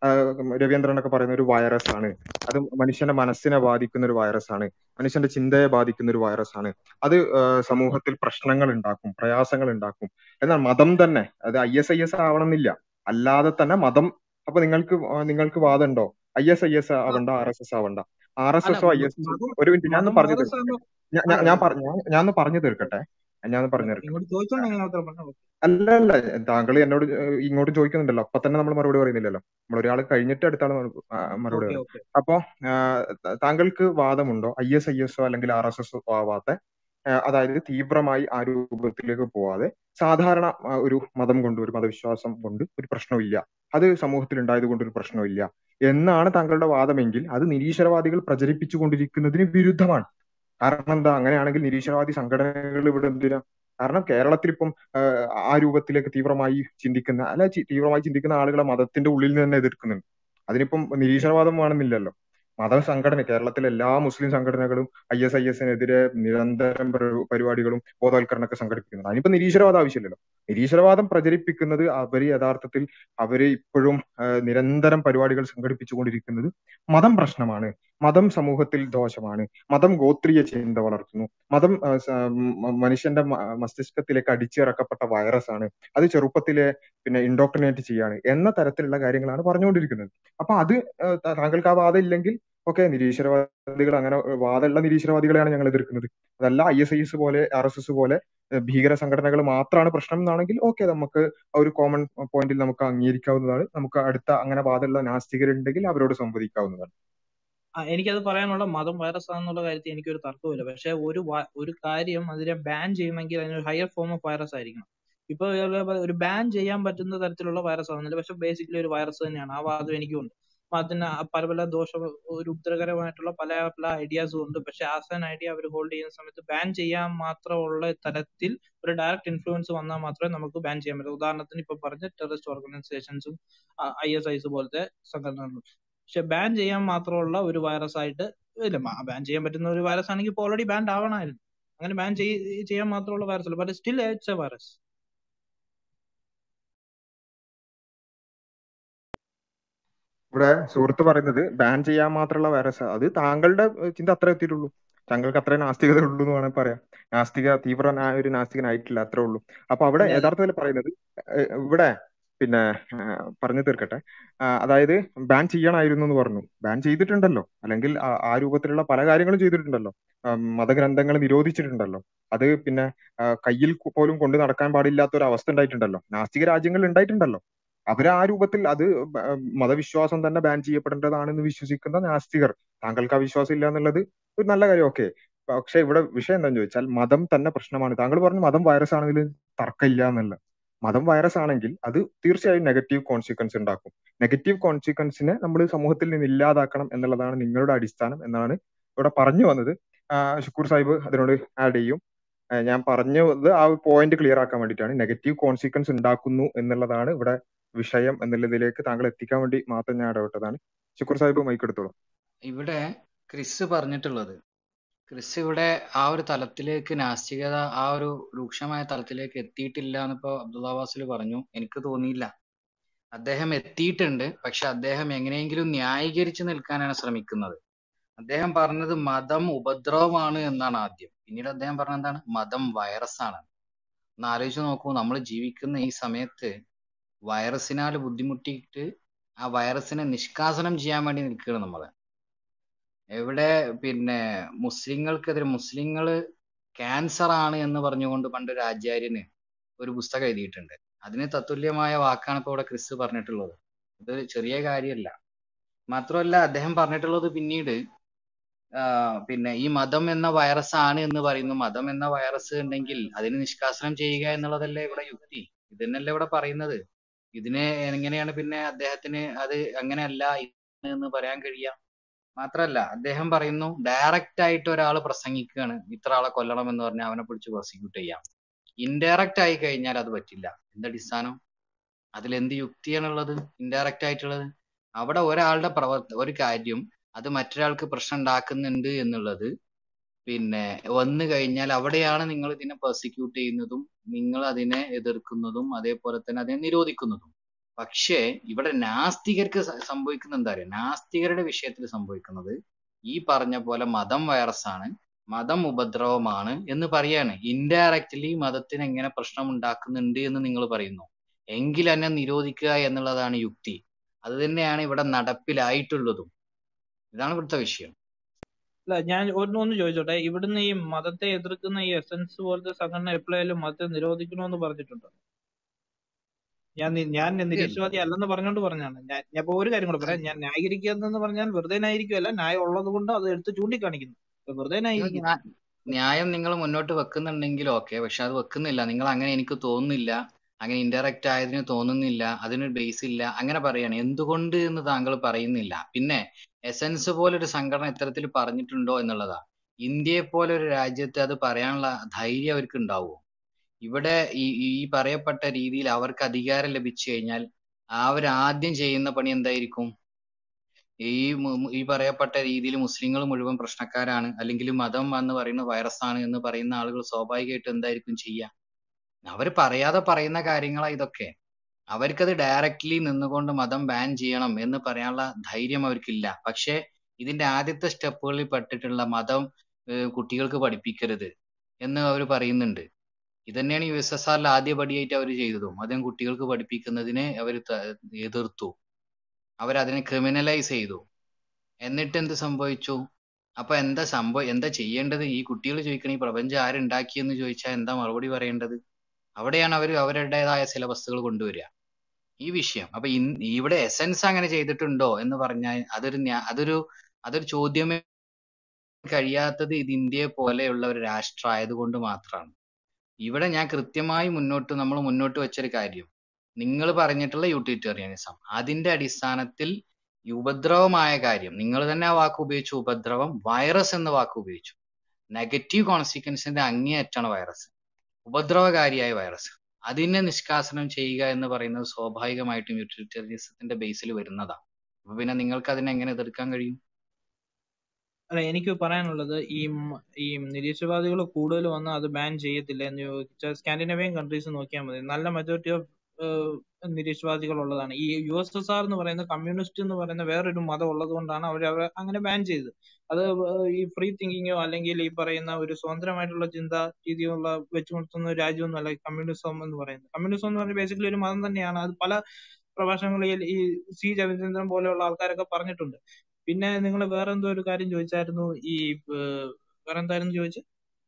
ആ, രവീന്ദ്രനൊക്കെ പറയുന്ന ഒരു വൈറസ് ആണ് അത് മനുഷ്യന്റെ മനസ്സിനെ ബാധിക്കുന്ന ഒരു വൈറസ് ആണ് മനുഷ്യന്റെ ചിന്തയെ ബാധിക്കുന്ന ഒരു വൈറസ് ആണ് അത് ആ, സമൂഹത്തിൽ പ്രശ്നങ്ങൾ ഉണ്ടാക്കും പ്രയാസങ്ങൾ ഉണ്ടാക്കും എന്നാൽ മതം തന്നെ അത് ഐ എസ് ഐ എസ് ആവണമെന്നില്ല അല്ലാതെ തന്നെ മതം അപ്പൊ നിങ്ങൾക്ക് ആ, നിങ്ങൾക്ക് വാദമുണ്ടോ ഐ എസ് ഐ എസ് ആവണ്ട ആർ എസ് എസ് ആവണ്ട ആർ എസ് അല്ല എസോ ഐ എസ് എസോ മതം ഒരു മിനിറ്റ് ഞാൻ ഒന്ന് മതം പറഞ്ഞു വൈറസ് തീർക്കട്ടെ ആകുമ്പോ ഞാൻ അല്ല ഞാൻ ഞാൻ പറ- ഞാൻ ഞാൻ ഒന്ന് പറഞ്ഞു തീർക്കട്ടെ ഞാൻ ഒന്ന് പറഞ്ഞു തീർക്കട്ടെ ഇങ്ങോട്ട് ചോദിച്ചോണ്ട് എങ്ങനെ ഉത്തരം പറഞ്ഞു അല്ല അല്ല താങ്കൾ എന്നോട് ഏഹ് ഇങ്ങോട്ട് ചോദിക്കുന്നുണ്ടല്ലോ അപ്പൊ തന്നെ നമ്മൾ മറുപടി പറയുന്നില്ലല്ലോ നമ്മൾ ഒരാൾ കഴിഞ്ഞിട്ട് അടുത്താണ് മറു- ആ, മറുപടി ഓക്കെ പറയുന്നത് ഓക്കെ അപ്പോ ആ, ത- താങ്കൾക്ക് വാദമുണ്ടോ ഐ എസ് ഐ എസോ അല്ലെങ്കിൽ ആർ എസ് എസോ ആവാത്ത ആ, അതായത് തീവ്രമായി ആ രൂപത്തിലേക്ക് പോവാതെ സാധാരണ ആ, ഒരു മതം കൊണ്ട് ഒരു മതവിശ്വാസം കൊണ്ട് ഒരു പ്രശ്നമില്ല അത് സമൂഹത്തിൽ ഉണ്ടായത് കൊണ്ട് ഒരു പ്രശ്നമില്ല എന്നാണ് താങ്കളുടെ വാദമെങ്കിൽ അത് നിരീശ്വരവാദികൾ പ്രചരിപ്പിച്ചു കൊണ്ടിരിക്കുന്നതിന് വിരുദ്ധമാണ് കാരണം എന്താ അങ്ങനെയാണെങ്കിൽ നിരീശ്വരവാദി സംഘടനകൾ ഇവിടെ എന്തിനാ കാരണം കേരളത്തിൽ ഇപ്പം ആഹ് ആ രൂപത്തിലേക്ക് തീവ്രമായി ചിന്തിക്കുന്ന അല്ല ചി- തീവ്രമായി ചിന്തിക്കുന്ന ആളുകളെ മതത്തിന്റെ ഉള്ളിൽ നിന്ന് തന്നെ എതിർക്കുന്നുണ്ട് അതിനിപ്പം നിരീശ്വരവാദം വേണമെന്നില്ലല്ലോ മത സംഘടന കേരളത്തിലെ എല്ലാ മുസ്ലിം സംഘടനകളും ഐ എസ് ഐ എസിനെതിരെ നിരന്തരം പരി- പരിപാടികളും ബോധവൽക്കരണമൊക്കെ സംഘടിപ്പിക്കുന്നുണ്ട് അതിനിപ്പോ നിരീശ്വരവാദം ആവശ്യമില്ലല്ലോ നിരീശ്വരവാദം പ്രചരിപ്പിക്കുന്നത് അവര് യഥാർത്ഥത്തിൽ അവര് ഇപ്പോഴും ആഹ് നിരന്തരം പരിപാടികൾ സംഘടിപ്പിച്ചുകൊണ്ടിരിക്കുന്നത് മതം പ്രശ്നമാണ് മതം സമൂഹത്തിൽ ദോഷമാണ് മതം ഗോത്രീയ ചിന്ത വളർത്തുന്നു മതം ആ, സ- മ- മനുഷ്യന്റെ മ- മസ്തിഷ്കത്തിലേക്ക് അടിച്ചിറക്കപ്പെട്ട വൈറസ് ആണ് അത് ചെറുപ്പത്തിലെ പിന്നെ ഇൻഡോക്ട്രിനേറ്റ് ചെയ്യാണ് എന്ന തരത്തിലുള്ള കാര്യങ്ങളാണ് പറഞ്ഞുകൊണ്ടിരിക്കുന്നത് അപ്പൊ അത് ആ, ത- താങ്കൾക്ക് ആ വാദം ഇല്ലെങ്കിൽ ഓക്കെ നിരീശ്വരവാദികൾ അങ്ങനെ വാദമുള്ള നിരീശ്വരവാദികളെയാണ് ഞങ്ങൾ എതിർക്കുന്നത് അതല്ല ഐ എസ് ഐ എസ് പോലെ ആർ എസ് എസ് പോലെ ഏ, ഭീകര സംഘടനകൾ മാത്രമാണ് പ്രശ്നം എന്നാണെങ്കിൽ ഓക്കെ നമുക്ക് ആ ഒരു കോമൺ പോയിന്റിൽ നമുക്ക് അംഗീകരിക്കാവുന്നതാണ് നമുക്ക് അടുത്ത അങ്ങനെ വാദമുള്ള നാസ്തികരുണ്ടെങ്കിൽ അവരോട് സംവദിക്കാവുന്നതാണ് ആ, എനിക്കത് പറയാനുള്ള മതം വൈറസ് ആണെന്നുള്ള കാര്യത്തിൽ എനിക്കൊരു തർക്കമില്ല പക്ഷെ ഒരു വ- ഒരു കാര്യം അതിനെ ബാൻ ചെയ്യണമെങ്കിൽ അതിനൊരു ഹയർ ഫോം ഓഫ് വൈറസ് ആയിരിക്കണം ഇപ്പൊ ഇതുപോലെ ഒരു ബാൻ ചെയ്യാൻ പറ്റുന്ന തരത്തിലുള്ള വൈറസ് ആവുന്നില്ല പക്ഷെ ബേസിക്കലി ഒരു വൈറസ് തന്നെയാണ് ആ വാദം എനിക്കുണ്ട് അപ്പൊ അതിന് ആ പല പല ദോഷ ഒരു ഉത്തരകരമായിട്ടുള്ള പല പല ഐഡിയാസും ഉണ്ട് പക്ഷെ ആസ് ആൻ ഐഡിയ അവർ ഹോൾഡ് ചെയ്യുന്ന സമയത്ത് ബാൻ ചെയ്യാൻ മാത്രമുള്ള തരത്തിൽ ഒരു ഡയറക്റ്റ് ഇൻഫ്ലുവൻസ് വന്നാൽ മാത്രമേ നമുക്ക് ബാൻ ചെയ്യാൻ പറ്റൂ ഉദാഹരണത്തിന് ഇപ്പൊ പറഞ്ഞ ടെററിസ്റ്റ് ഓർഗനൈസേഷൻസും ഐ എസ് ഐസ് പോലത്തെ സംഘടനകളും പക്ഷെ ബാൻ ചെയ്യാൻ മാത്രമുള്ള ഒരു വൈറസ് ആയിട്ട് ഇല്ല ബാൻ ചെയ്യാൻ പറ്റുന്ന ഒരു വൈറസ് ആണെങ്കിൽ ഇപ്പോൾ ഓൾറെഡി ബാൻഡ് ആവണമായിരുന്നു അങ്ങനെ ബാൻ ചെയ്യാൻ മാത്രമുള്ള വൈറസ് അല്ല but still it's a virus ഇവിടെ സുഹൃത്ത് പറയുന്നത് ബാൻ ചെയ്യാൻ മാത്രമുള്ള വൈറസ് അത് താങ്കളുടെ ഏഹ്, ചിന്ത അത്ര എത്തിയിട്ടുള്ളൂ താങ്കൾക്ക് അത്രേ നാസ്തികത ഉള്ളൂ എന്ന് വേണമെങ്കിൽ പറയാം നാസ്തിക തീവ്രനായ ഒരു നാസ്തികനായിട്ടില്ല അത്രേ ഉള്ളൂ അപ്പൊ അവിടെ അല്ല യഥാർത്ഥത്തിൽ പറയുന്നത് ഏഹ്, ഇവിടെ പിന്നെ ഏഹ്, പറഞ്ഞു തീർക്കട്ടെ ആ, അതായത് ബാൻ ചെയ്യണമായിരുന്നു എന്ന് പറഞ്ഞു ബാൻ ചെയ്തിട്ടുണ്ടല്ലോ അല്ലെങ്കിൽ ആ ആ രൂപത്തിലുള്ള പല കാര്യങ്ങളും ചെയ്തിട്ടുണ്ടല്ലോ ആ, മതഗ്രന്ഥങ്ങൾ നിരോധിച്ചിട്ടുണ്ടല്ലോ അത് പിന്നെ ആ, കയ്യിൽ കു- പോലും കൊണ്ട് നടക്കാൻ പാടില്ലാത്ത ഒരു അവസ്ഥ ഉണ്ടായിട്ടുണ്ടല്ലോ നാസ്തിക രാജ്യങ്ങളിൽ ഉണ്ടായിട്ടുണ്ടല്ലോ അവര് ആ രൂപത്തിൽ അത് ബ- മതവിശ്വാസം തന്നെ ബാൻ ചെയ്യപ്പെടേണ്ടതാണെന്ന് വിശ്വസിക്കുന്ന നാസ്തികർ താങ്കൾക്ക് ആ വിശ്വാസം ഇല്ല എന്നുള്ളത് ഒരു നല്ല കാര്യം ഓക്കെ പക്ഷെ ഇവിടെ വിഷയം എന്താണെന്ന് ചോദിച്ചാൽ മതം തന്നെ പ്രശ്നമാണ് താങ്കൾ പറഞ്ഞു മതം വൈറസ് ആണെങ്കിൽ തർക്കമില്ല എന്നുള്ള മതം വൈറസ് ആണെങ്കിൽ അത് തീർച്ചയായും നെഗറ്റീവ് കോൺസിക്വൻസ് ഉണ്ടാക്കും നെഗറ്റീവ് കോൺസിക്വൻസിനെ നമ്മൾ സമൂഹത്തിൽ നിന്ന് ഇല്ലാതാക്കണം എന്നുള്ളതാണ് നിങ്ങളുടെ അടിസ്ഥാനം എന്നാണ് ഇവിടെ പറഞ്ഞു വന്നത് ആ, ഷുക്കൂർ സാഹിബ് അതിനോട് ആഡ് ചെയ്യും ആ, ഞാൻ പറഞ്ഞത് ആ പോയിന്റ് ക്ലിയർ ആക്കാൻ വേണ്ടിയിട്ടാണ് നെഗറ്റീവ് കോൺസിക്വൻസ് ഉണ്ടാക്കുന്നു എന്നുള്ളതാണ് ഇവിടെ വിഷയം എന്നുള്ളതിലേക്ക് താങ്കൾ എത്തിക്കാൻ വേണ്ടി മാത്രം ഞാൻ ഇടപെട്ടതാണ് ഷുക്കൂർ സാഹിബ് മൈക്ക് എടുത്തോളൂ ഇവിടെ ക്രിസ് പറഞ്ഞിട്ടുള്ളത് ക്രിസ് ഇവിടെ ആ ഒരു തലത്തിലേക്ക് നാസ്തികത ആ ഒരു രൂക്ഷമായ തലത്തിലേക്ക് എത്തിയിട്ടില്ല എന്നിപ്പോ അബ്ദുള്ള വാസിൽ പറഞ്ഞു എനിക്ക് തോന്നിയില്ല അദ്ദേഹം എത്തിയിട്ടുണ്ട് പക്ഷെ അദ്ദേഹം എങ്ങനെയെങ്കിലും ന്യായീകരിച്ച് നിൽക്കാനാണ് ശ്രമിക്കുന്നത് അദ്ദേഹം പറഞ്ഞത് മതം ഉപദ്രവമാണ് എന്നാണ് ആദ്യം പിന്നീട് അദ്ദേഹം പറഞ്ഞത് എന്താണ് മതം വൈറസ് ആണ് ഒന്ന് ആലോചിച്ച് നോക്കൂ നമ്മൾ ജീവിക്കുന്ന ഈ സമയത്ത് വൈറസിനാൽ ബുദ്ധിമുട്ടിയിട്ട് ആ വൈറസിനെ നിഷ്കാസനം ചെയ്യാൻ വേണ്ടി നിൽക്കുകയാണ് നമ്മള് എവിടെ പിന്നെ മുസ്ലിങ്ങൾക്കെതിരെ മുസ്ലിങ്ങള് ക്യാൻസർ ആണ് എന്ന് പറഞ്ഞുകൊണ്ട് പണ്ടൊരു ആചാര്യന് ഒരു പുസ്തകം എഴുതിയിട്ടുണ്ട് അതിന് തത്തുല്യമായ വാക്കാണ് ഇപ്പൊ ഇവിടെ ക്രിസ് പറഞ്ഞിട്ടുള്ളത് ഇത് ചെറിയ കാര്യമല്ല മാത്രമല്ല അദ്ദേഹം പറഞ്ഞിട്ടുള്ളത് പിന്നീട് ആ, പിന്നെ ഈ മതം എന്ന വൈറസ് ആണ് എന്ന് പറയുന്നു മതം എന്ന വൈറസ് ഉണ്ടെങ്കിൽ അതിനെ നിഷ്കാസനം ചെയ്യുക എന്നുള്ളതല്ലേ ഇവിടെ യുക്തി ഇതന്നെയല്ലേ ഇവിടെ പറയുന്നത് ഇതിനെ എങ്ങനെയാണ് പിന്നെ അദ്ദേഹത്തിന് അത് അങ്ങനെയല്ല എന്ന് പറയാൻ കഴിയുക മാത്രല്ല അദ്ദേഹം പറയുന്നു ഡയറക്റ്റ് ആയിട്ട് ഒരാൾ പ്രസംഗിക്കുകയാണ് ഇത്ര ആളെ കൊല്ലണം എന്ന് പറഞ്ഞാൽ അവനെ പിടിച്ച് പ്രോസിക്യൂട്ട് ചെയ്യാം ഇൻഡയറക്റ്റ് ആയി കഴിഞ്ഞാൽ അത് പറ്റില്ല എന്തടിസ്ഥാനം അതിൽ എന്ത് യുക്തിയാണുള്ളത് ഇൻഡയറക്റ്റ് ആയിട്ടുള്ളത് അവിടെ ഒരാളുടെ പ്രവർത്ത ഒരു കാര്യം അത് മറ്റൊരാൾക്ക് പ്രശ്നം ഉണ്ടാക്കുന്നുണ്ട് എന്നുള്ളത് പിന്നെ വന്നു കഴിഞ്ഞാൽ അവിടെയാണ് നിങ്ങൾ ഇതിനെ പെർസിക്യൂട്ട് ചെയ്യുന്നതും നിങ്ങൾ അതിനെ എതിർക്കുന്നതും അതേപോലെ തന്നെ അതിനെ നിരോധിക്കുന്നതും പക്ഷേ ഇവിടെ നാസ്തികർക്ക് സ- സംഭവിക്കുന്ന എന്താ അറിയോ നാസ്തികരുടെ വിഷയത്തിൽ സംഭവിക്കുന്നത് ഈ പറഞ്ഞ പോലെ മതം വൈറസാണ് മതം ഉപദ്രവമാണ് എന്ന് പറയാണ് ഇൻഡയറക്റ്റ്ലി മതത്തിന് എങ്ങനെ പ്രശ്നം ഉണ്ടാക്കുന്നുണ്ട് എന്ന് നിങ്ങൾ പറയുന്നു എങ്കിൽ എന്നെ നിരോധിക്കുക എന്നുള്ളതാണ് യുക്തി അത് തന്നെയാണ് ഇവിടെ നടപ്പിലായിട്ടുള്ളതും ഇതാണ് ഇവിടുത്തെ വിഷയം അല്ല ഞാൻ ഒന്ന് ഒന്ന് ചോദിച്ചോട്ടെ ഇവിടുന്ന് ഈ മതത്തെ എതിർക്കുന്ന ഈ എസൻസ് പോലത്തെ സംഘടന എപ്പോഴായാലും മതത്തെ നിരോധിക്കണമെന്ന് പറഞ്ഞിട്ടുണ്ടോ ഞാൻ നി- ഞാൻ നിരീശ്വരവാദി അല്ലെന്ന് പറഞ്ഞുകൊണ്ട് പറഞ്ഞാണ് ഞാൻ ഞാൻ ഇപ്പൊ ഒരു കാര്യം കൂടെ പറയാം ഞാൻ ന്യായീകരിക്കുകയെന്ന് പറഞ്ഞാൽ വെറുതെ ന്യായീകരിക്കുകയല്ല ന്യായം ഉള്ളത് കൊണ്ട് അത് എടുത്ത് ചൂണ്ടിക്കാണിക്കുന്നു ഇപ്പൊ വെറുതെ നിങ്ങൾ ന്യായീകരിക്കുന്നു ന്യാ- ന്യായം നിങ്ങൾ മുന്നോട്ട് വെക്കുന്നുണ്ടെങ്കിൽ ഓക്കെ പക്ഷെ അത് വെക്കുന്നില്ല നിങ്ങൾ അങ്ങനെ എനിക്ക് തോന്നുന്നില്ല അങ്ങനെ ഇൻഡയറക്റ്റ് ആയതിന് തോന്നുന്നില്ല അതിനൊരു ബേസ് ഇല്ല അങ്ങനെ പറയാണ് എന്തുകൊണ്ട് എന്ന് താങ്കൾ പറയുന്നില്ല പിന്നെ എസൻസ് പോലൊരു സംഘടന ഇത്തരത്തിൽ പറഞ്ഞിട്ടുണ്ടോ എന്നുള്ളതാ ഇന്ത്യയെ പോലെ ഒരു രാജ്യത്ത് അത് പറയാനുള്ള ധൈര്യം അവർക്ക് ഉണ്ടാവുമോ ഇവിടെ ഈ ഈ പറയപ്പെട്ട രീതിയിൽ അവർക്ക് അധികാരം ലഭിച്ചു കഴിഞ്ഞാൽ അവർ ആദ്യം ചെയ്യുന്ന പണി എന്തായിരിക്കും ഈ മു- മു- ഈ പറയപ്പെട്ട രീതിയിൽ മുസ്ലിങ്ങൾ മുഴുവൻ പ്രശ്നക്കാരാണ് അല്ലെങ്കിൽ മതം എന്ന് പറയുന്ന വൈറസാണ് എന്ന് പറയുന്ന ആളുകൾ സ്വാഭാവികമായിട്ടും എന്തായിരിക്കും ചെയ്യുക അവർ പറയാതെ പറയുന്ന കാര്യങ്ങളാ ഇതൊക്കെ അവർക്കത് ഡയറക്റ്റ്ലി നിന്നുകൊണ്ട് മതം ബാൻ ചെയ്യണം എന്ന് പറയാനുള്ള ധൈര്യം അവർക്കില്ല പക്ഷെ ഇതിന്റെ ആദ്യത്തെ സ്റ്റെപ്പുകളിൽ പെട്ടിട്ടുള്ള മതം ഏഹ് കുട്ടികൾക്ക് പഠിപ്പിക്കരുത് എന്ന് അവർ പറയുന്നുണ്ട് ഇത് തന്നെയാണ് യു എസ് എസ് ആറിൽ ആദ്യ പടിയായിട്ട് അവർ ചെയ്തതും മതം കുട്ടികൾക്ക് പഠിപ്പിക്കുന്നതിനെ അവർ എതിർത്തു അവരതിനെ ക്രിമിനലൈസ് ചെയ്തു എന്നിട്ട് എന്ത് സംഭവിച്ചു അപ്പൊ എന്താ സംഭവം എന്താ ചെയ്യേണ്ടത് ഈ കുട്ടികൾ ചോദിക്കണ ഈ പ്രപഞ്ചം ആരുണ്ടാക്കിയെന്ന് ചോദിച്ചാൽ എന്താ മറുപടി പറയേണ്ടത് അവിടെയാണ് അവർ അവരുടേതായ സിലബസുകൾ കൊണ്ടുവരിക ഈ വിഷയം അപ്പൊ ഇൻ- ഇവിടെ എസൻസ് അങ്ങനെ ചെയ്തിട്ടുണ്ടോ എന്ന് പറഞ്ഞാൽ അതൊരു ന്യാ- അതൊരു അതൊരു ചോദ്യമേ കഴിയാത്തത് ഇത് ഇന്ത്യയെ പോലെയുള്ള ഒരു രാഷ്ട്രം ആയതുകൊണ്ട് മാത്രമാണ് ഇവിടെ ഞാൻ കൃത്യമായി മുന്നോട്ട് നമ്മൾ മുന്നോട്ട് വെച്ചൊരു കാര്യം നിങ്ങൾ പറഞ്ഞിട്ടുള്ള യൂട്ടിലിറ്റേറിയനിസം അതിന്റെ അടിസ്ഥാനത്തിൽ ഈ ഉപദ്രവമായ കാര്യം നിങ്ങൾ തന്നെ ആ വാക്ക് ഉപയോഗിച്ചു ഉപദ്രവം വൈറസ് എന്ന വാക്ക് ഉപയോഗിച്ചു നെഗറ്റീവ് കോൺസിക്വൻസിന്റെ അങ്ങേയറ്റാണ് വൈറസ് ഉപദ്രവകാരിയായ വൈറസ് അതിനെ നിഷ്കാസനം ചെയ്യുക എന്ന് പറയുന്നത് സ്വാഭാവികമായിട്ടും യൂട്ടിലിറ്റേറിയനിസത്തിന്റെ ബേസിൽ വരുന്നതാണ് അപ്പൊ പിന്നെ നിങ്ങൾക്ക് അതിനെ എങ്ങനെ എതിർക്കാൻ കഴിയും അല്ല എനിക്ക് പറയാനുള്ളത് ഈ മ- ഈ നിരീശ്വരവാദികൾ കൂടുതൽ വന്ന് അത് ബാൻ ചെയ്യത്തില്ല എന്ന് ചോദിച്ചാൽ സ്കാൻഡിനേവിയൻ കൺട്രീസ് നോക്കിയാൽ മതി നല്ല മെജോറിറ്റി ഓഫ് നിരീശ്വരവാദികൾ ഉള്ളതാണ് ഈ യു എസ് എസ് ആർ എന്ന് പറയുന്ന കമ്മ്യൂണിസ്റ്റ് എന്ന് പറയുന്ന വേറൊരു മതം ഉള്ളത് കൊണ്ടാണ് അവർ അവർ അങ്ങനെ ബാൻ ചെയ്തത് അത് ഏഹ് ഈ ഫ്രീ തിങ്കിങ്ങോ അല്ലെങ്കിൽ ഈ പറയുന്ന ഒരു സ്വതന്ത്രമായിട്ടുള്ള ചിന്താ രീതിയുള്ള വെച്ചു നിർത്തുന്ന ഒരു രാജ്യമൊന്നും അല്ല കമ്മ്യൂണിസം എന്ന് പറയുന്നത് കമ്മ്യൂണിസം എന്ന് പറയുന്നത് ബേസിക്കലി ഒരു മതം തന്നെയാണ് അത് പല പ്രഭാഷണങ്ങളിൽ ഈ സി രവിചന്ദ്രൻ പോലെയുള്ള ആൾക്കാരൊക്കെ പറഞ്ഞിട്ടുണ്ട് പിന്നെ നിങ്ങൾ വേറെ എന്തോ ഒരു കാര്യം ചോദിച്ചായിരുന്നു ഈ ഏഹ്, വേറെ എന്തായിരുന്നു ചോദിച്ചത്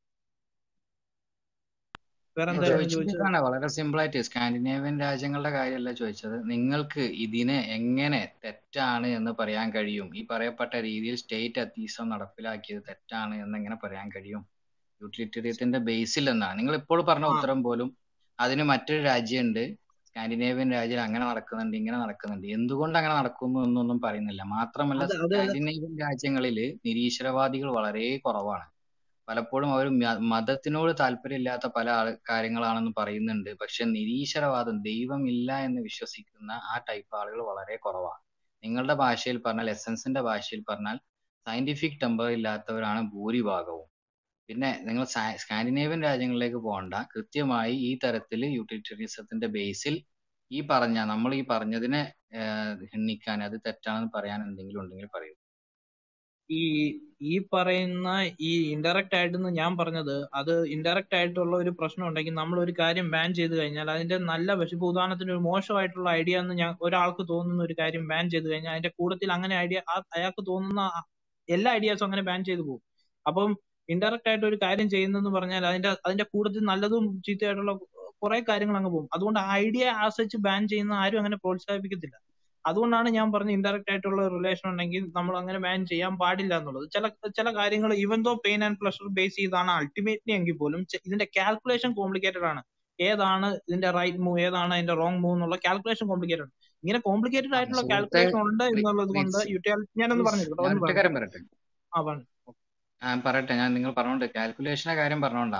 വേറെ ഞാൻ എന്തായിരുന്നു ചോദിച്ചത് ചോദിച്ചത് ഇതാണ് വളരെ സിമ്പിൾ ആയിട്ട് സ്കാൻഡിനേവിയൻ രാജ്യങ്ങളുടെ കാര്യമല്ല ചോദിച്ചത് നിങ്ങൾക്ക് ഇതിനെ എങ്ങനെ തെറ്റാണ് എന്ന് പറയാൻ കഴിയും ഈ പറയപ്പെട്ട രീതിയിൽ സ്റ്റേറ്റ് അത്തീസം നടപ്പിലാക്കിയത് തെറ്റാണ് എന്ന് എങ്ങനെ പറയാൻ കഴിയും യൂട്ടിലിറ്റേറിയത്തിന്റെ ബേസിൽ എന്നാണ് നിങ്ങൾ ഇപ്പോൾ പറഞ്ഞ ആ ഉത്തരം പോലും അതിന് മറ്റൊരു രാജ്യമുണ്ട് സ്കാൻഡിനേവിയൻ രാജ്യം അങ്ങനെ നടക്കുന്നുണ്ട് ഇങ്ങനെ നടക്കുന്നുണ്ട് എന്തുകൊണ്ട് അങ്ങനെ നടക്കുന്നു എന്നൊന്നും പറയുന്നില്ല മാത്രമല്ല അത് അത് സ്കാൻഡിനേവിയൻ രാജ്യങ്ങളിൽ നിരീശ്വരവാദികൾ വളരെ കുറവാണ് പലപ്പോഴും അവർ മതത്തിനോട് താല്പര്യമില്ലാത്ത പല ആള് കാര്യങ്ങളാണെന്ന് പറയുന്നുണ്ട് പക്ഷെ നിരീശ്വരവാദം ദൈവമില്ല എന്ന് വിശ്വസിക്കുന്ന ആ ടൈപ്പ് ആളുകൾ വളരെ കുറവാണ് നിങ്ങളുടെ ഭാഷയിൽ പറഞ്ഞാൽ എസൻസിന്റെ ഭാഷയിൽ പറഞ്ഞാൽ സയന്റിഫിക് ടെമ്പർ ഇല്ലാത്തവരാണ് ഭൂരിഭാഗവും പിന്നെ നിങ്ങൾ സാ- സ്കാൻഡിനേവിയൻ രാജ്യങ്ങളിലേക്ക് പോകണ്ട കൃത്യമായി ഈ തരത്തിൽ യൂട്ടിലിറ്റേറിയനിസത്തിന്റെ ബേസിൽ ഈ പറഞ്ഞ നമ്മൾ ഈ പറഞ്ഞതിനെ ഏഹ്, ഖണ്ഡിക്കാൻ അത് തെറ്റാണെന്ന് പറയാൻ എന്തെങ്കിലും ഉണ്ടെങ്കിൽ പറയൂ ഈ ഈ പറയുന്ന ഈ ഇൻഡയറക്റ്റ് ആയിട്ടെന്ന് ഞാൻ പറഞ്ഞത് അത് ഇൻഡയറക്റ്റ് ആയിട്ടുള്ള ഒരു പ്രശ്നം ഉണ്ടെങ്കിൽ നമ്മൾ ഒരു കാര്യം ബാൻ ചെയ്ത് കഴിഞ്ഞാൽ അതിന്റെ നല്ല വശം ഇപ്പൊ ഉദാഹരണത്തിന് ഒരു മോശമായിട്ടുള്ള ഐഡിയ എന്ന് ഞാൻ ഒരാൾക്ക് തോന്നുന്ന ഒരു കാര്യം ബാൻ ചെയ്ത് കഴിഞ്ഞാൽ അതിന്റെ കൂട്ടത്തിൽ അങ്ങനെ ഐഡിയ അയാൾക്ക് തോന്നുന്ന ആ- എല്ലാ ഐഡിയാസും അങ്ങനെ ബാൻ ചെയ്തു പോകും അപ്പം ഇൻഡയറക്റ്റ് ആയിട്ട് ഒരു കാര്യം ചെയ്യുന്നെന്ന് പറഞ്ഞാൽ അതിന്റെ അതിന്റെ കൂട്ടത്തിൽ നല്ലതും ചീത്തയായിട്ടുള്ള കുറെ കാര്യങ്ങൾ അങ്ങ് പോകും അതുകൊണ്ട് ആ ഐഡിയ ആശ്രയിച്ച് ബാൻ ചെയ്യുന്ന ആരും അങ്ങനെ പ്രോത്സാഹിപ്പിക്കത്തില്ല അതുകൊണ്ടാണ് ഞാൻ പറഞ്ഞ ഇൻഡയറക്റ്റ് ആയിട്ടുള്ള റിലേഷൻ ഉണ്ടെങ്കിൽ നമ്മൾ അങ്ങനെ ബാൻ ചെയ്യാൻ പാടില്ല എന്നുള്ളത് ചില ചില കാര്യങ്ങൾ even though pain and pleasure base ചെയ്താണ് അൾട്ടിമേറ്റ്ലി എങ്കിൽ പോലും ചെ- ഇതിന്റെ കാൽക്കുലേഷൻ കോംപ്ലിക്കേറ്റഡ് ആണ് ഏതാണ് ഇതിന്റെ റൈറ്റ് മൂവ് ഏതാണ് അതിന്റെ റോങ് മൂവ് എന്നുള്ള കാൽക്കുലേഷൻ കോംപ്ലിക്കേറ്റഡ് ആണ് ഇങ്ങനെ കോംപ്ലിക്കേറ്റഡ് ആ, ആയിട്ടുള്ള സുഹൃത്തെ കാൽക്കുലേഷൻ ഉണ്ട് പ്ലീ- എന്നുള്ളത് കൊണ്ട് പ്ലീസ് യൂട്ടിൽ ഞാനൊന്ന് പ്ലീസ് പറഞ്ഞിരിക്കട്ടെ ഞാൻ ഒന്ന് ഒറ്റ പറഞ്ഞു കാര്യം പറയട്ടെ ആ പറഞ്ഞു ആ പറയട്ടെ ഞാൻ നിങ്ങൾ പറഞ്ഞോണ്ട് കാൽക്കുലേഷന്റെ കാര്യം പറഞ്ഞോണ്ടാ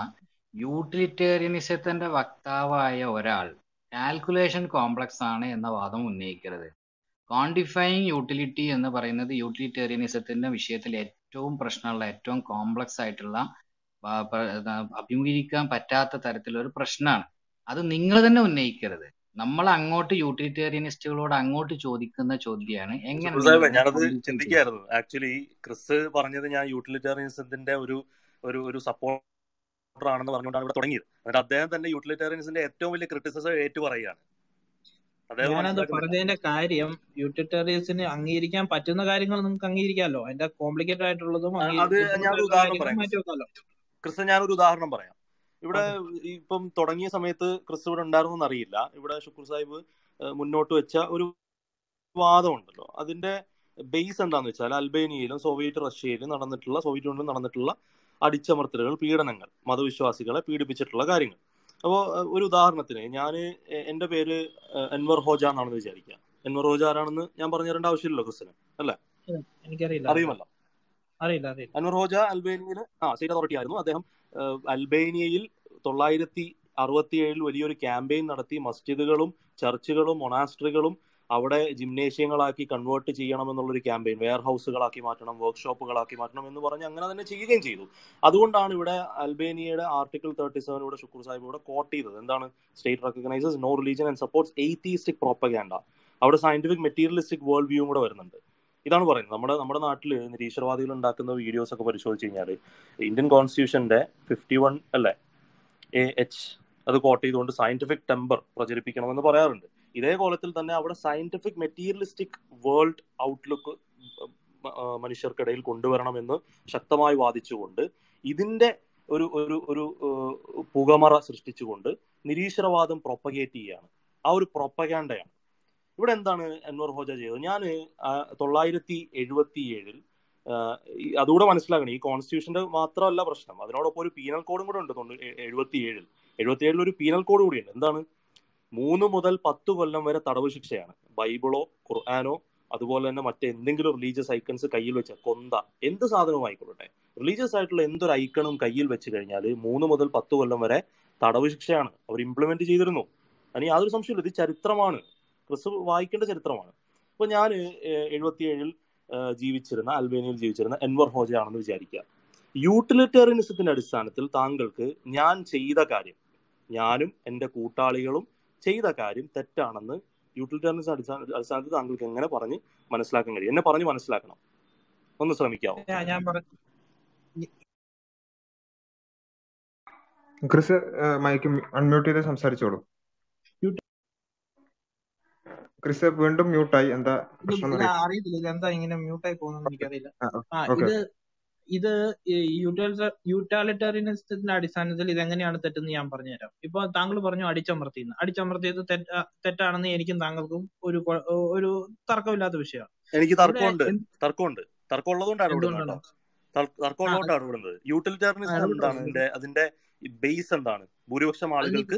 യൂട്ടിലിറ്റേറിയനിസത്തിന്റെ വക്താവായ ഒരാൾ കാൽക്കുലേഷൻ കോംപ്ലക്സ് ആണ് എന്ന വാദം ഉന്നയിക്കരുത് ക്വാണ്ടിഫൈങ് യൂട്ടിലിറ്റി എന്ന് പറയുന്നത് യൂട്ടിലിറ്റേറിയനിസത്തിന്റെ വിഷയത്തിൽ ഏറ്റവും പ്രശ്നമുള്ള ഏറ്റവും കോംപ്ലക്സ് ആയിട്ടുള്ള ആ, പ- ആ, അഭിമുഖീകരിക്കാൻ പറ്റാത്ത തരത്തിലുള്ള ഒരു പ്രശ്നമാണ് അത് നിങ്ങൾ തന്നെ ഉന്നയിക്കരുത് നമ്മൾ അങ്ങോട്ട് യൂട്ടിലിറ്റേറിയനിസ്റ്റുകളോട് അങ്ങോട്ട് ചോദിക്കുന്ന ചോദ്യമാണ് എങ്ങനെ ഷുക്കൂർ നിങ്ങൾ സാഹിബ് ഇതിനെ ഞാനത് കൗണ്ടർ ചെയ്യും ചിന്തിക്കുകയായിരുന്നു ആക്ച്വലി ക്രിസ് പറഞ്ഞത് ഞാൻ യൂട്ടിലിറ്റേറിയനിസത്തിന്റെ ഒരു ഒരു ഒരു സപ്പോർട്ടർ ആണെന്ന് പറഞ്ഞുകൊണ്ടാണ് ഇവിടെ തുടങ്ങിയത് എന്നിട്ട് അദ്ദേഹം തന്നെ യൂട്ടിലിറ്റേറിയനിസത്തിന്റെ ഏറ്റവും വലിയ ക്രിറ്റിസിസം ഏറ്റു പറയുകയാണ് അദ്ദേഹം ഞാനത് മനസ്സിലാക്കുന്നില്ല പറഞ്ഞതിന്റെ കാര്യം യൂട്ടിലിറ്റേറിയൻസിന് അംഗീകരിക്കാൻ പറ്റുന്ന കാര്യങ്ങൾ നിങ്ങൾക്ക് അംഗീകരിക്കാമല്ലോ അതിന്റെ കോംപ്ലിക്കേറ്റഡ് ആയിട്ടുള്ളതും ആ, അംഗീ- അത് ഞാനൊരു ബുദ്ധിമുട്ടായിട്ടുള്ള ഉദാഹരണം കാര്യങ്ങൾ പറയാം മാറ്റി ക്രിസ് വെക്കാമല്ലോ ക്രിസ് ഞാനൊരു ഉദാഹരണം പറയാം ഇവിടെ അതെ ഈ ഇപ്പം തുടങ്ങിയ സമയത്ത് ക്രിസ് ഇവിടെ ഉണ്ടായിരുന്നു എന്നറിയില്ല ഇവിടെ ഷുക്കൂർ സാഹിബ് ഏഹ്, മുന്നോട്ട് വെച്ച ഒരു വാദമുണ്ടല്ലോ അതിന്റെ ബേസ് എന്താന്ന് വെച്ചാൽ അൽബേനിയയിലും സോവിയറ്റ് റഷ്യയിലും നടന്നിട്ടുള്ള സോവിയറ്റ് യൂണിയനിലും നടന്നിട്ടുള്ള അടിച്ചമർത്തലുകൾ പീഡനങ്ങൾ മതവിശ്വാസികളെ പീഡിപ്പിച്ചിട്ടുള്ള കാര്യങ്ങൾ അപ്പോൾ ഒരു ഉദാഹരണത്തിന് ഞാൻ എൻ്റെ പേര് ഏഹ്, അൻവർ ഹോജ എന്നാണെന്ന് വിചാരിക്കുക അൻവർ ഹോജ ആരാണെന്ന് ഞാൻ പറഞ്ഞു തരേണ്ട ആവശ്യമില്ലല്ലോ ക്രിസ്റ്റിന് അല്ലേ ഉം, എനിക്കറിയില്ല അറിയില്ല അറിയുമല്ലോ അറിയില്ല അറിയില്ല അൻവർ ഹോജ അൽബേനിയയിൽ ആ സ്റ്റേറ്റ് അതോറിറ്റി ആയിരുന്നു അദ്ദേഹം ഏഹ്, അൽബേനിയയിൽ തൊള്ളായിരത്തി അറുപത്തിയേഴിൽ വലിയൊരു ക്യാമ്പയിൻ നടത്തി മസ്ജിദുകളും ചർച്ചുകളും മൊണാസ്ട്രികളും അവിടെ ജിംനേഷ്യങ്ങളാക്കി കൺവേർട്ട് ചെയ്യണം എന്നുള്ളൊരു ക്യാമ്പയിൻ വെയർ ഹൗസുകളാക്കി മാറ്റണം വർക്ക്ഷോപ്പുകളാക്കി മാറ്റണം എന്ന് പറഞ്ഞ് അങ്ങനെ തന്നെ ചെയ്യുകയും ചെയ്തു അതുകൊണ്ടാണ് ഇവിടെ അൽബേനിയയുടെ ആർട്ടിക്കിൾ തേർട്ടി സെവൻ ഇവിടെ ഷുക്കൂർ സാഹിബ് ഇവിടെ കോട്ട് ചെയ്തത് എന്താണ് state recognises no religion and supports atheistic propaganda അവിടെ സയന്റിഫിക് മെറ്റീരിയലിസ്റ്റിക് വേൾഡ് വ്യൂവും കൂടെ വരുന്നുണ്ട് ഇതാണ് പറയുന്നത് നമ്മുടെ നമ്മുടെ നാട്ടിൽ നിരീശ്വരവാദികൾ ഉണ്ടാക്കുന്ന വീഡിയോസ് ഒക്കെ പരിശോധിച്ച് കഴിഞ്ഞാൽ ഇന്ത്യൻ കോൺസ്റ്റിറ്റ്യൂഷന്റെ ഫിഫ്റ്റി വൺ അല്ലേ എ എച്ച് അത് കോട്ട് ചെയ്തുകൊണ്ട് സയന്റിഫിക് ടെമ്പർ പ്രചരിപ്പിക്കണമെന്ന് പറയാറുണ്ട് ഇതേ കോലത്തിൽ തന്നെ അവിടെ സയന്റിഫിക് മെറ്റീരിയലിസ്റ്റിക് വേൾഡ് ഔട്ട്ലുക്ക് മനുഷ്യർക്കിടയിൽ കൊണ്ടുവരണമെന്ന് ശക്തമായി വാദിച്ചുകൊണ്ട് ഇതിന്റെ ഒരു ഒരു ഒരു ഏഹ്, പുകമറ സൃഷ്ടിച്ചുകൊണ്ട് നിരീശ്വരവാദം പ്രൊപ്പഗേറ്റ് ചെയ്യുകയാണ് ആ ഒരു പ്രൊപ്പഗാൻഡയാണ് ഇവിടെ എന്താണ് അൻവർ ഹോജ ചെയ്തത് ഞാൻ തൊള്ളായിരത്തി എഴുപത്തി ഏഴിൽ അതുകൂടെ മനസ്സിലാക്കണം ഈ കോൺസ്റ്റിറ്റ്യൂഷന്റെ മാത്രമല്ല പ്രശ്നം അതിനോടൊപ്പം ഒരു പീനൽ കോഡും കൂടെ ഉണ്ട് എഴുപത്തി ഏഴിൽ എഴുപത്തി ഏഴിൽ ഒരു പീനൽ കോഡ് കൂടിയുണ്ട് എന്താണ് മൂന്ന് മുതൽ പത്ത് കൊല്ലം വരെ തടവ് ശിക്ഷയാണ് ബൈബിളോ ഖുർആാനോ അതുപോലെ തന്നെ മറ്റെന്തെങ്കിലും റിലീജിയസ് ഐക്കൺസ് കയ്യിൽ വെച്ച കൊന്ത എന്ത് സാധനവും ആയിക്കൊള്ളട്ടെ റിലീജിയസ് ആയിട്ടുള്ള എന്തൊരു ഐക്കണും കയ്യിൽ വെച്ച് കഴിഞ്ഞാൽ മൂന്ന് മുതൽ പത്ത് കൊല്ലം വരെ തടവ് ശിക്ഷയാണ് അവർ ഇംപ്ലിമെന്റ് ചെയ്തിരുന്നു അതിന് യാതൊരു സംശയമില്ല ഇത് ചരിത്രമാണ് ക്രിസ് വായിക്കേണ്ട ചരിത്രമാണ് അപ്പൊ ഞാൻ എഴുപത്തിയേഴിൽ ജീവിച്ചിരുന്ന അൽബേനിയയിൽ ജീവിച്ചിരുന്ന എൻവർ ഹോജയാണെന്ന് വിചാരിക്കുക യൂട്ടിലിറ്റേറിയനിസത്തിന്റെ അടിസ്ഥാനത്തിൽ താങ്കൾക്ക് ഞാൻ ചെയ്ത കാര്യം ഞാനും എൻ്റെ കൂട്ടാളികളും ചെയ്ത കാര്യം തെറ്റാണെന്ന് യൂട്ടിലിറ്റേറിയനിസം അടിസ്ഥാന അടിസ്ഥാനത്തിൽ താങ്കൾക്ക് എങ്ങനെ പറഞ്ഞ് മനസ്സിലാക്കാൻ കഴിയും എന്നെ പറഞ്ഞ് മനസ്സിലാക്കണം ഒന്ന് ശ്രമിക്കാവോ ഞാൻ- ഞാൻ പറ ക്രിസ് മൈക്ക് അൺമ്യൂട്ട് ചെയ്ത് സംസാരിച്ചോളൂ യൂട്ടി- ക്രിസ് വീണ്ടും മ്യൂട്ടായി എന്താ ഇത് പ്രശ്നം ഇത് അറിയാം അറിയത്തില്ല ഇത് എന്താ ഇങ്ങനെ മ്യൂട്ടായി പോകുന്നത് എനിക്കറിയില്ല ആ ഓക്കെ ഇത് ഇത് യൂട്ടാലിറ്റേറിയനിസത്തിന്റെ അടിസ്ഥാനത്തിൽ ഇത് എങ്ങനെയാണ് തെറ്റെന്ന് ഞാൻ പറഞ്ഞുതരാം ഇപ്പൊ താങ്കൾ പറഞ്ഞു അടിച്ചമർത്തിയെന്ന് അടിച്ചമർത്തിയത് തെറ്റ തെറ്റാണെന്ന് എനിക്കും താങ്കൾക്കും ഒരു കൊ- ഒരു തർക്കമില്ലാത്ത വിഷയമാണ് എനിക്ക് ഇവിടെ തർക്കമുണ്ട് എന്ത് തർക്കമുണ്ട് തർക്കമുള്ളതുകൊണ്ടാണ് ഇടപെടുന്നത് എന്തുകൊണ്ടാണ് കേട്ടോ തർ- ആ തർക്കമുള്ളതുകൊണ്ടാണ് ഇടപെടുന്നത് യൂട്ടിലിറ്റേറിയനിസം ഇടപെട്ടോ എന്താണ് അതിന്റെ അതിന്റെ ബേസ് എന്താണ് ഭൂരിപക്ഷം അതിന് ആളുകൾക്ക്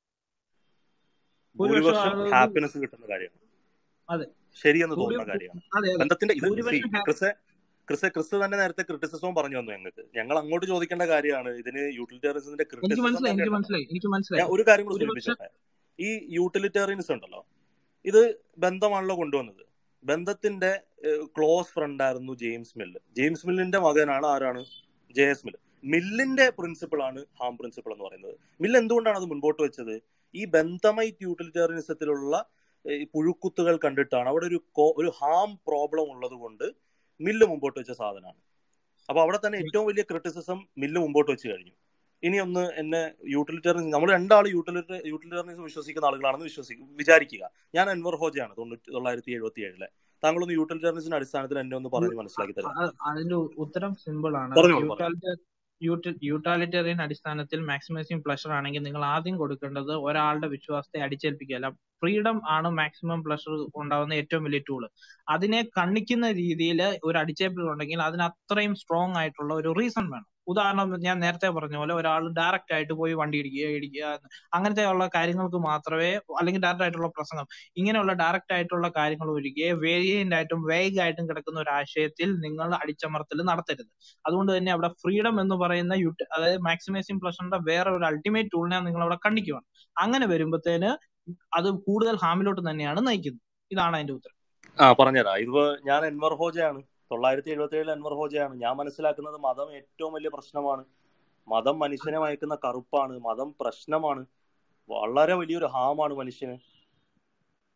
ഭൂരിപക്ഷം ഭൂരിപക്ഷം ആളുകൾക്ക് ഹാപ്പിനെസ് കിട്ടുന്ന കാര്യമാണ് അതെ ശരിയെന്ന് ഭൂരി തോന്നുന്ന കാര്യമാണ് അതെ അതെ ബന്ധത്തിന്റെ ഇത് സി ഭൂരിപക്ഷം ഹാ- ക്രിസ് ക്രിസ് ക്രിസ് തന്നെ നേരത്തെ ക്രിറ്റിസിസവും പറഞ്ഞു തന്നു ഞങ്ങൾക്ക് ഞങ്ങൾ അങ്ങോട്ട് ചോദിക്കേണ്ട കാര്യമാണ് ഇതിന് യൂട്ടിലിറ്റേറിയനിസത്തിന്റെ എനിക്ക് ക്രിറ്റിസിസം മനസ്സിലായി തന്നെ എനിക്ക് ഉണ്ടല്ലോ മനസ്സിലായി എനിക്ക് ഞാൻ മനസ്സിലായി ഒരു കാര്യം കൂടി ഭൂരിപക്ഷം സൂചിപ്പിച്ചോട്ടെ ഈ യൂട്ടിലിറ്റേറിയനിസം ഉണ്ടല്ലോ ഇത് ബന്ധമാണല്ലോ കൊണ്ടുവന്നത് ബന്ധത്തിന്റെ ക്ലോസ് ഫ്രണ്ട് ആയിരുന്നു ജെയിംസ് മില്ല് ജെയിംസ് മില്ലിന്റെ മകനാണ് ആരാണ് ജെ എസ് മില്ല് മില്ലിന്റെ പ്രിൻസിപ്പിൾ ആണ് ഹാം പ്രിൻസിപ്പിൾ എന്ന് പറയുന്നത് മില്ല് എന്തുകൊണ്ടാണ് അത് മുൻപോട്ട് വെച്ചത് ഈ ബന്ധമൈറ്റ് യൂട്ടിലിറ്റേറിയനിസത്തിലുള്ള ഈ പുഴുക്കുത്തുകൾ കണ്ടിട്ടാണ് അവിടെ ഒരു കോ- ഒരു ഹാം പ്രോബ്ലം ഉള്ളത് കൊണ്ട് മില്ല് മുമ്പോട്ട് വെച്ച സാധനമാണ് അപ്പൊ അവിടെ തന്നെ ഏറ്റവും വലിയ ക്രിറ്റിസിസം മില്ല് മുമ്പോട്ട് വെച്ച് കഴിഞ്ഞു ഇനി ഒന്ന് എന്നെ യൂട്ടിലിറ്റേറിയൻ നമ്മൾ രണ്ടാൾ യൂട്ടിലിറ്റേ യൂട്ടിലിറ്റേറിയനിസം വിശ്വസിക്കുന്ന ആളുകളാണെന്ന് വിശ്വസിക്കും വിചാരിക്കുക ഞാൻ അൻവർ ഹോജയാണ് തൊണ്ണൂറ്റി തൊള്ളായിരത്തി എഴുപത്തി ഏഴിലെ താങ്കളൊന്ന് യൂട്ടിലിറ്റേറിയനിസിന്റെ അടിസ്ഥാനത്തിൽ എന്നെ ഒന്ന് പറഞ്ഞ് മനസ്സിലാക്കി തരാം അ- അതിന്റെ ഉത്തരം സിമ്പിൾ ആണ് പറഞ്ഞോളൂ പറഞ്ഞു യൂട്ടാലിറ്റ യൂട്ടാലിറ്റേറിയൻ അടിസ്ഥാനത്തിൽ മാക്സിമൈസിങ് പ്ലഷർ ആണെങ്കിൽ നിങ്ങൾ ആദ്യം കൊടുക്കേണ്ടത് ഒരാളുടെ വിശ്വാസത്തെ അടിച്ചേൽപ്പിക്കുകയല്ല ഫ്രീഡം ആണ് മാക്സിമം പ്ലഷർ ഉണ്ടാവുന്ന ഏറ്റവും വലിയ ടൂള് അതിനെ കണ്ണിക്കുന്ന രീതിയിൽ ഒരു അടിച്ചേൽപ്പിൽ ഉണ്ടെങ്കിൽ അതിന് അത്രയും സ്ട്രോങ് ആയിട്ടുള്ള ഒരു റീസൺ വേണം ഉദാഹരണം ഞാൻ നേരത്തെ പറഞ്ഞ പോലെ ഒരാൾ ഡയറക്റ്റ് ആയിട്ട് പോയി വണ്ടി ഇടിക്കുക ഇടിക്കുക അങ്ങനത്തെ ഉള്ള കാര്യങ്ങൾക്ക് മാത്രമേ അല്ലെങ്കിൽ ഡയറക്റ്റ് ആയിട്ടുള്ള പ്രസംഗം ഇങ്ങനെയുള്ള ഡയറക്റ്റ് ആയിട്ടുള്ള കാര്യങ്ങൾ ഒഴികെ വേരിയന്റ് ആയിട്ടും വേഗ് ആയിട്ടും കിടക്കുന്ന ഒരു ആശയത്തിൽ നിങ്ങൾ അടിച്ചമർത്തൽ നടത്തരുത് അതുകൊണ്ട് തന്നെ അവിടെ ഫ്രീഡം എന്ന് പറയുന്ന യൂട്ട് അതായത് മാക്സിമൈസിങ് പ്ലഷറിന്റെ വേറെ ഒരു അൾട്ടിമേറ്റ് ടൂളിനെ നിങ്ങൾ അവിടെ കണ്ടിക്കുകയാണ് അങ്ങനെ വരുമ്പോഴത്തേന് അത് കൂടുതൽ ഹാമിലോട്ട് തന്നെയാണ് നയിക്കുന്നത് ഇതാണ് അതിന്റെ ഉത്തരം ആ പറഞ്ഞുതരാം ഇത് ഞാൻ എൻവർ ഹോജയാണ് തൊള്ളായിരത്തി എഴുപത്തി ഏഴിൽ എൻവർ ഹോജയാണ് ഞാൻ മനസ്സിലാക്കുന്നത് മതം ഏറ്റവും വലിയ പ്രശ്നമാണ് മതം മനുഷ്യനെ മയക്കുന്ന കറുപ്പാണ് മതം പ്രശ്നമാണ് വളരെ വലിയൊരു ഹാമാണ് മനുഷ്യന്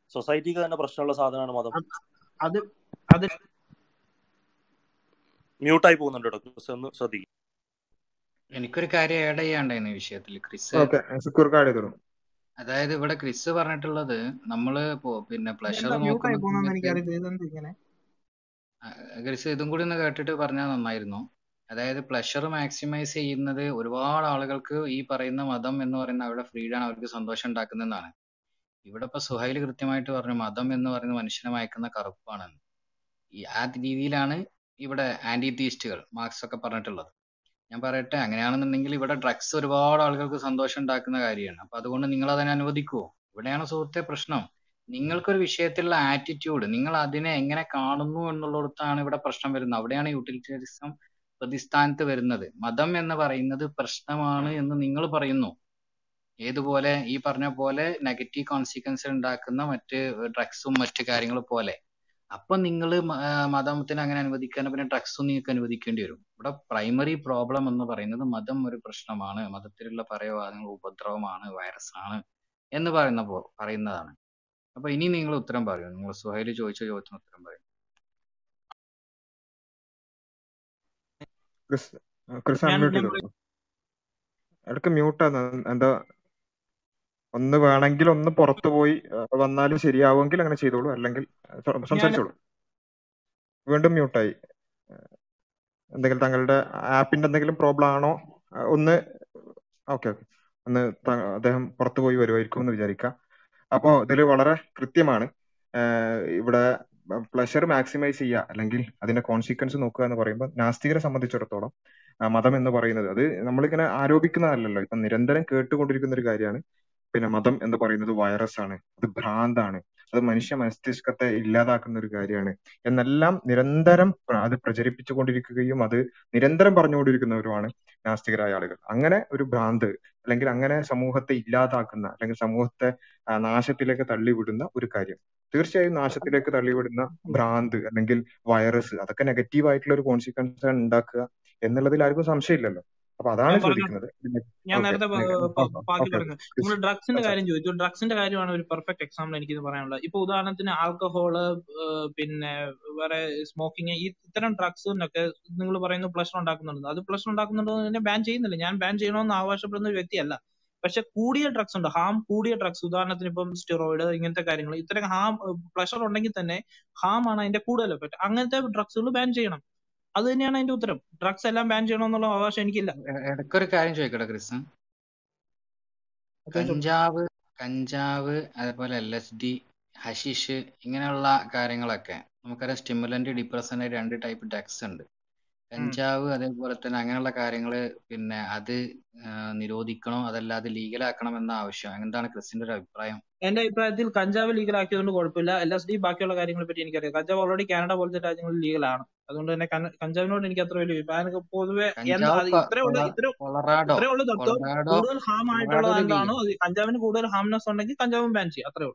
സൊസൈറ്റിക്ക് തന്നെ പ്രശ്നമുള്ള സാധനമാണ് മതം അത് അത് അത് മ്യൂട്ടായി പോകുന്നുണ്ട് കേട്ടോ ക്രിസ് ഒന്ന് ശ്രദ്ധിക്കും എനിക്കൊരു കാര്യം ആഡ് ചെയ്യാണ്ടായിരുന്നു ഈ വിഷയത്തിൽ ക്രിസ് ഓക്കെ സുക്കൂർ കാർഡ് ചെയ്തോളൂ അതായത് ഇവിടെ ക്രിസ് പറഞ്ഞിട്ടുള്ളത് നമ്മള് ഇപ്പോ പിന്നെ പ്ലഷർ എന്താ മ്യൂട്ട് ആയി നോക്കുന്ന പോകുന്നതെന്ന് സമയത്ത് എനിക്കറിയില്ല ഇതെന്ത് ഇങ്ങനെ ക്രിസ് ഇതും കൂടി ഒന്ന് കേട്ടിട്ട് പറഞ്ഞാൽ നന്നായിരുന്നു അതായത് പ്ലഷർ മാക്സിമൈസ് ചെയ്യുന്നത് ഒരുപാട് ആളുകൾക്ക് ഈ പറയുന്ന മതം എന്ന് പറയുന്ന അവരുടെ ഫ്രീഡം അവർക്ക് സന്തോഷം ഉണ്ടാക്കുന്നതാണ് ഇവിടെ ഇപ്പൊ സുഹൈൽ കൃത്യമായിട്ട് പറഞ്ഞു മതം എന്ന് പറയുന്നത് മനുഷ്യനെ മയക്കുന്ന കറുപ്പാണ് ഈ ആ രീതിയിലാണ് ഇവിടെ ആന്റി തീസ്റ്റുകൾ മാർക്സ് ഒക്കെ പറഞ്ഞിട്ടുള്ളത് ഞാൻ പറയട്ടെ അങ്ങനെയാണെന്നുണ്ടെങ്കിൽ ഇവിടെ ഡ്രഗ്സ് ഒരുപാട് ആളുകൾക്ക് സന്തോഷം ഉണ്ടാക്കുന്ന കാര്യമാണ് അപ്പൊ അതുകൊണ്ട് നിങ്ങൾ അതിനെ അനുവദിക്കുവോ ഇവിടെയാണ് സുഹൃത്തെ പ്രശ്നം നിങ്ങൾക്കൊരു വിഷയത്തിലുള്ള ആറ്റിറ്റ്യൂഡ് നിങ്ങൾ അതിനെ എങ്ങനെ കാണുന്നു എന്നുള്ളിടത്താണ് ഇവിടെ പ്രശ്നം വരുന്നത് അവിടെയാണ് യൂട്ടിലിറ്റേറിസം പ്രതിസ്ഥാനത്ത് വരുന്നത് മതം എന്ന് പറയുന്നത് പ്രശ്നമാണ് എന്ന് നിങ്ങൾ പറയുന്നു ഏതുപോലെ ഈ പറഞ്ഞ പോലെ നെഗറ്റീവ് കോൺസിക്വൻസ് ഉണ്ടാക്കുന്ന മറ്റ് ഡ്രഗ്സും മറ്റു കാര്യങ്ങളും പോലെ അപ്പൊ നിങ്ങൾ മതത്തിന് അങ്ങനെ അനുവദിക്കാൻ പിന്നെ ഡ്രഗ്സും നിങ്ങൾക്ക് അനുവദിക്കേണ്ടി വരും ഇവിടെ പ്രൈമറി പ്രോബ്ലം എന്ന് പറയുന്നത് മതം ഒരു പ്രശ്നമാണ് മതത്തിലുള്ള പരവാദങ്ങൾ ഉപദ്രവമാണ് വൈറസ് ആണ് എന്ന് പറയുന്ന പോ പറയുന്നതാണ് അപ്പൊ ഇനി നിങ്ങൾ ഉത്തരം പറയൂ നിങ്ങൾ സുഹൈല് ചോദിച്ച ചോദ്യത്തിന് ഉത്തരം പറയൂ ക്രിസ് ക്രിസ് ഞാൻ അൺമ്യൂട്ട് ഞാൻ ചെയ്തോളൂ ഇടയ്ക്ക് മ്യൂട്ടാണ് എന്താ ഒന്ന് വേണമെങ്കിൽ ഒന്ന് പുറത്തു പോയി അഹ് വന്നാലും ശരിയാവുമെങ്കിൽ അങ്ങനെ ചെയ്തോളൂ അല്ലെങ്കിൽ അഹ് സ- ഞാൻ സംസാരിച്ചോളൂ വീണ്ടും മ്യൂട്ടായി എന്തെങ്കിലും താങ്കളുടെ ആപ്പിന്റെ എന്തെങ്കിലും പ്രോബ്ലം ആണോ അഹ് ഒന്ന് ഓക്കെ ഓക്കെ ഒന്ന് ത- അദ്ദേഹം പുറത്തു പോയി വരുമായിരിക്കും എന്ന് വിചാരിക്കാം അപ്പോ ഇതിൽ വളരെ കൃത്യമാണ് ആഹ് ഇവിടെ പ്ലഷർ മാക്സിമൈസ് ചെയ്യുക അല്ലെങ്കിൽ അതിന്റെ കോൺസിക്വൻസ് നോക്കുക എന്ന് പറയുമ്പോൾ നാസ്തികരെ സംബന്ധിച്ചിടത്തോളം ആ മതം എന്ന് പറയുന്നത് അത് നമ്മളിങ്ങനെ ആരോപിക്കുന്നതല്ലല്ലോ ഇപ്പൊ നിരന്തരം കേട്ടുകൊണ്ടിരിക്കുന്ന ഒരു കാര്യമാണ് പിന്നെ മതം എന്ന് പറയുന്നത് വൈറസ് ആണ് അത് ഭ്രാന്താണ് അത് മനുഷ്യ മസ്തിഷ്കത്തെ ഇല്ലാതാക്കുന്ന ഒരു കാര്യമാണ് എന്നെല്ലാം നിരന്തരം പ്ര- അത് പ്രചരിപ്പിച്ചുകൊണ്ടിരിക്കുകയും അത് നിരന്തരം പറഞ്ഞുകൊണ്ടിരിക്കുന്നവരുമാണ് നാസ്തികരായ ആളുകൾ അങ്ങനെ ഒരു ഭ്രാന്ത് അല്ലെങ്കിൽ അങ്ങനെ സമൂഹത്തെ ഇല്ലാതാക്കുന്ന അല്ലെങ്കിൽ സമൂഹത്തെ ആ, നാശത്തിലേക്ക് തള്ളിവിടുന്ന ഒരു കാര്യം തീർച്ചയായും നാശത്തിലേക്ക് തള്ളിവിടുന്ന ഭ്രാന്ത് അല്ലെങ്കിൽ വൈറസ് അതൊക്കെ നെഗറ്റീവ് ആയിട്ടുള്ള ഒരു കോൺസിക്വൻസ് ആണ് ഉണ്ടാക്കുക എന്നുള്ളതിൽ ആർക്കും സംശയമില്ലല്ലോ അപ്പൊ അതാണ് ഞാൻ പറഞ്ഞു ചോദിക്കുന്നത് ഞാൻ ഓക്കെ നേരത്തെ പ- പ- ബാക്കി ഓക്കെ പറഞ്ഞു നിങ്ങൾ ഡ്രഗ്സിന്റെ സംസാരിച്ചു കാര്യം ചോദിച്ചു ഡ്രഗ്സിന്റെ കാര്യമാണ് ഒരു പെർഫെക്റ്റ് എക്സാമ്പിൾ എനിക്ക് ഇത് പറയാനുള്ളത് ഇപ്പൊ ഉദാഹരണത്തിന് ആൽക്കഹോള് പിന്നെ വേറെ സ്മോക്കിംഗ് ഈ ഇത്തരം ഡ്രഗ്സിനൊക്കെ നിങ്ങൾ പറയുന്നു പ്ലഷർ ഉണ്ടാക്കുന്നുണ്ട് അത് പ്ലഷർ ഉണ്ടാക്കുന്നുണ്ടോ എന്ന് തന്നെ ബാൻ ചെയ്യുന്നില്ല ഞാൻ ബാൻ ചെയ്യണമെന്ന് ആവശ്യപ്പെടുന്ന ഒരു വ്യക്തിയല്ല പക്ഷെ കൂടിയ ഡ്രഗ്സ് ഉണ്ട് ഹാം കൂടിയ ഡ്രഗ്സ് ഉദാഹരണത്തിന് ഇപ്പം സ്റ്റിറോയിഡ് ഇങ്ങനത്തെ കാര്യങ്ങൾ ഇത്തരം ഹാം പ്ലഷർ ഉണ്ടെങ്കിൽ തന്നെ ഹാം ആണ് അതിന്റെ കൂടുതൽ എഫക്ട് അങ്ങനത്തെ ഡ്രഗ്സുകൾ ബാൻ ചെയ്യണം അത് തന്നെയാണ് അതിന്റെ ഉത്തരം ഡ്രഗ്സ് എല്ലാം ബാൻ ചെയ്യണമെന്നുള്ള അവകാശം എനിക്കില്ല എ- ഇടയ്ക്കൊരു കാര്യം ചോദിക്കട്ടെ ക്രിസ് ചോദിച്ചോ കഞ്ചാവ് കഞ്ചാവ് അതേപോലെ എൽ എസ് ഡി ഹഷിഷ് ഇങ്ങനെയുള്ള കാര്യങ്ങളൊക്കെ നമുക്കറിയാം സ്റ്റിമുലന്റ് ഡിപ്രസന്റ് രണ്ട് ടൈപ്പ് ഡ്രഗ്സ് ഉണ്ട് ഉം. കഞ്ചാവ് അതേപോലെ തന്നെ അങ്ങനെയുള്ള കാര്യങ്ങള് പിന്നെ അത് ആ, നിരോധിക്കണോ അതല്ല അത് ലീഗലാക്കണം എന്ന ആവശ്യം എന്താണ് ക്രിസിന്റെ ഒരു അഭിപ്രായം എന്റെ അഭിപ്രായത്തിൽ കഞ്ചാവ് ലീഗൽ ആക്കിയതുകൊണ്ട് കുഴപ്പമില്ല എൽ എസ് ഡി ബാക്കിയുള്ള കാര്യങ്ങളെ പറ്റി എനിക്കറിയാം കഞ്ചാവ് ഓൾറെഡി കാനഡ പോലത്തെ രാജ്യങ്ങളിൽ ലീഗലാണ് അതുകൊണ്ട് തന്നെ കന- കഞ്ചാവിനോട് എനിക്ക് അത്ര വലിയ അഭിപ്രായം എനിക്ക് പൊതുവെ എന്ത് കഞ്ചാവ് അത് കൊ- ഇത്രേ ഉള്ളൂ കൊള- ഇത്ര കൊളറാഡോ ഇത്രേ ഉള്ളൂ തത്വം കൊളറാഡോ കൂടുതൽ ഹാം ആയിട്ടുള്ളത് കൊളറാഡോയില് എന്താണോ ലീഗൽ അത് കഞ്ചാവിന് കൂടുതൽ ഹാംനെസ് ഉണ്ടെങ്കിൽ കഞ്ചാവും ബാൻ ചെയ്യും അത്രേ ഉള്ളൂ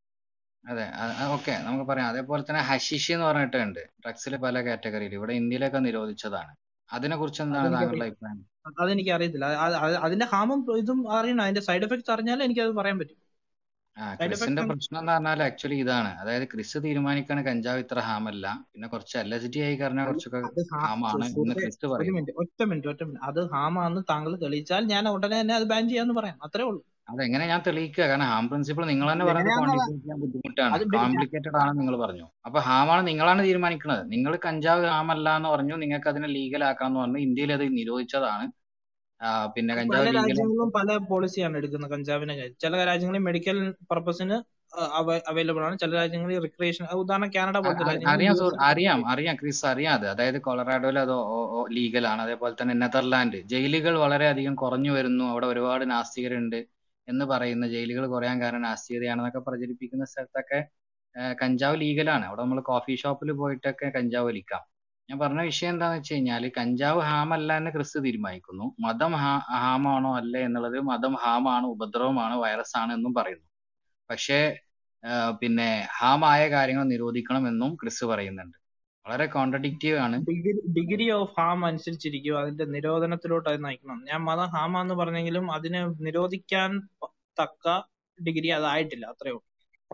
അതെ ഓക്കെ നമുക്ക് പറയാം അതേപോലെ തന്നെ ഹഷിഷ് എന്ന് പറഞ്ഞിട്ടുണ്ട് ഡ്രഗ്സിൽ പല കാറ്റഗറിയിൽ ഇവിടെ ഇന്ത്യയിലൊക്കെ നിരോധിച്ചതാണ് അതിനെ കുറിച്ച് എന്താണ് അതെനിക്ക് താങ്കളുടെ അഭിപ്രായം അതെനിക്ക് അറിയത്തില്ല അത് അത് അതിന്റെ ഹാമും ഇതും അറിയണം അതിന്റെ സൈഡ് എഫക്ട്സ് അറിഞ്ഞാലേ എനിക്ക് അത് പറയാൻ പറ്റും ആ സൈഡ് ക്രിസിന്റെ എഫക്ട്സ് പ്രശ്നം എന്ന് പറഞ്ഞാൽ ആക്ച്വലി ഇതാണ് അതായത് ക്രിസ് തീരുമാനിക്കാണ് കഞ്ചാവ് ഇത്ര ഹാമല്ല പിന്നെ കുറച്ച് എൽ എസ് ഡി ആയി കഴിഞ്ഞാൽ കുറച്ചൊക്കെ അത് ഹാ- ഹാമാണ് എന്ന് സുഹൃത്തെ ക്രിസ് ഒരു പറയുന്നു മിനിറ്റ് ഒറ്റ മിനിറ്റ് ഒറ്റ മിനിറ്റ് അത് ഹാമാന്ന് താങ്കൾ തെളിയിച്ചാൽ ഞാൻ ഉടനെ തന്നെ അത് ബാൻ ചെയ്യാന്ന് പറയാം അത്രേ ഉള്ളൂ അതെങ്ങനെ ഞാൻ തെളിയിക്കുക കാരണം ഹാം പ്രിൻസിപ്പിൾ നിങ്ങൾ തന്നെ പറയുന്നത് എങ്ങനെയാന്നുള്ള ക്വാണ്ടിഫൈ ചെയ്യാൻ ബുദ്ധിമുട്ടാണ് അത് ബി- ഞാൻ- കോംപ്ലിക്കേറ്റഡ് ആണെന്ന് നിങ്ങൾ പറഞ്ഞു അപ്പൊ ഹാമാണ് നിങ്ങളാണ് തീരുമാനിക്കുന്നത് നിങ്ങൾ കഞ്ചാവ് ഹാമല്ല എന്ന് പറഞ്ഞു നിങ്ങൾക്ക് അതിനെ ലീഗൽ ആക്കാന്ന് പറഞ്ഞു ഇന്ത്യയിൽ അത് നിരോധിച്ചതാണ് ആ, പിന്നെ അത് കഞ്ചാവ് പല ലീഗൽ രാജ്യങ്ങളിലും പല പോളിസിയാണ് എടുക്കുന്നത് കഞ്ചാവിനെ കാര്യം. ചില രാജ്യങ്ങളിൽ മെഡിക്കൽ പർപ്പസിന് അവൈലബിൾ ആണ് ചില രാജ്യങ്ങളിൽ റിക്രിയേഷൻ ഉദാഹരണം കാനഡ പോലത്തെ രാജ്യങ്ങളിൽ അറിയാം യു സുഹൃ- എസ് അറിയാം അറിയാം ക്രിസ് അറിയാം അത് അതായത് കൊളറാഡോയിൽ അത് ലീഗലാണ് അതേപോലെ തന്നെ നെതർലാൻഡ് ജയിലുകൾ വളരെയധികം കുറഞ്ഞു വരുന്നു അവിടെ ഒരുപാട് നാസ്തികരുണ്ട് എന്ന് പറയുന്ന ജയിലുകൾ കുറയാൻ കാരണം നാസ്തികതയാണെന്നൊക്കെ പ്രചരിപ്പിക്കുന്ന സ്ഥലത്തൊക്കെ ആ, കഞ്ചാവ് ലീഗലാണ് അവിടെ നമ്മൾ കോഫി ഷോപ്പിൽ പോയിട്ടൊക്കെ കഞ്ചാവ് വലിക്കാം ഞാൻ പറഞ്ഞ വിഷയം എന്താന്ന് വെച്ച് കഴിഞ്ഞാൽ കഞ്ചാവ് ഹാമല്ല എന്ന് ക്രിസ്തു തീരുമാനിക്കുന്നു മതം ഹാ ഹാമാണോ അല്ലേ എന്നുള്ളത് മതം ഹാമാണ് ഉപദ്രവമാണ് വൈറസ് ആണ് എന്നും പറയുന്നു പക്ഷേ ആ, പിന്നെ ഹാമായ കാര്യങ്ങൾ നിരോധിക്കണമെന്നും ക്രിസ് പറയുന്നുണ്ട് വളരെ കോൺട്രഡിക്റ്റീവ് ആണ് ഡിഗ്രി ഡിഗ്രി ഓഫ് ഹാം അനുസരിച്ചിരിക്കും അതിന്റെ നിരോധനത്തിലോട്ട് അത് നയിക്കണം ഞാൻ മതം ഹാമാന്ന് പറഞ്ഞെങ്കിലും അതിനെ നിരോധിക്കാൻ പ- തക്ക ഡിഗ്രി അതായിട്ടില്ല അത്രേ ഉള്ളൂ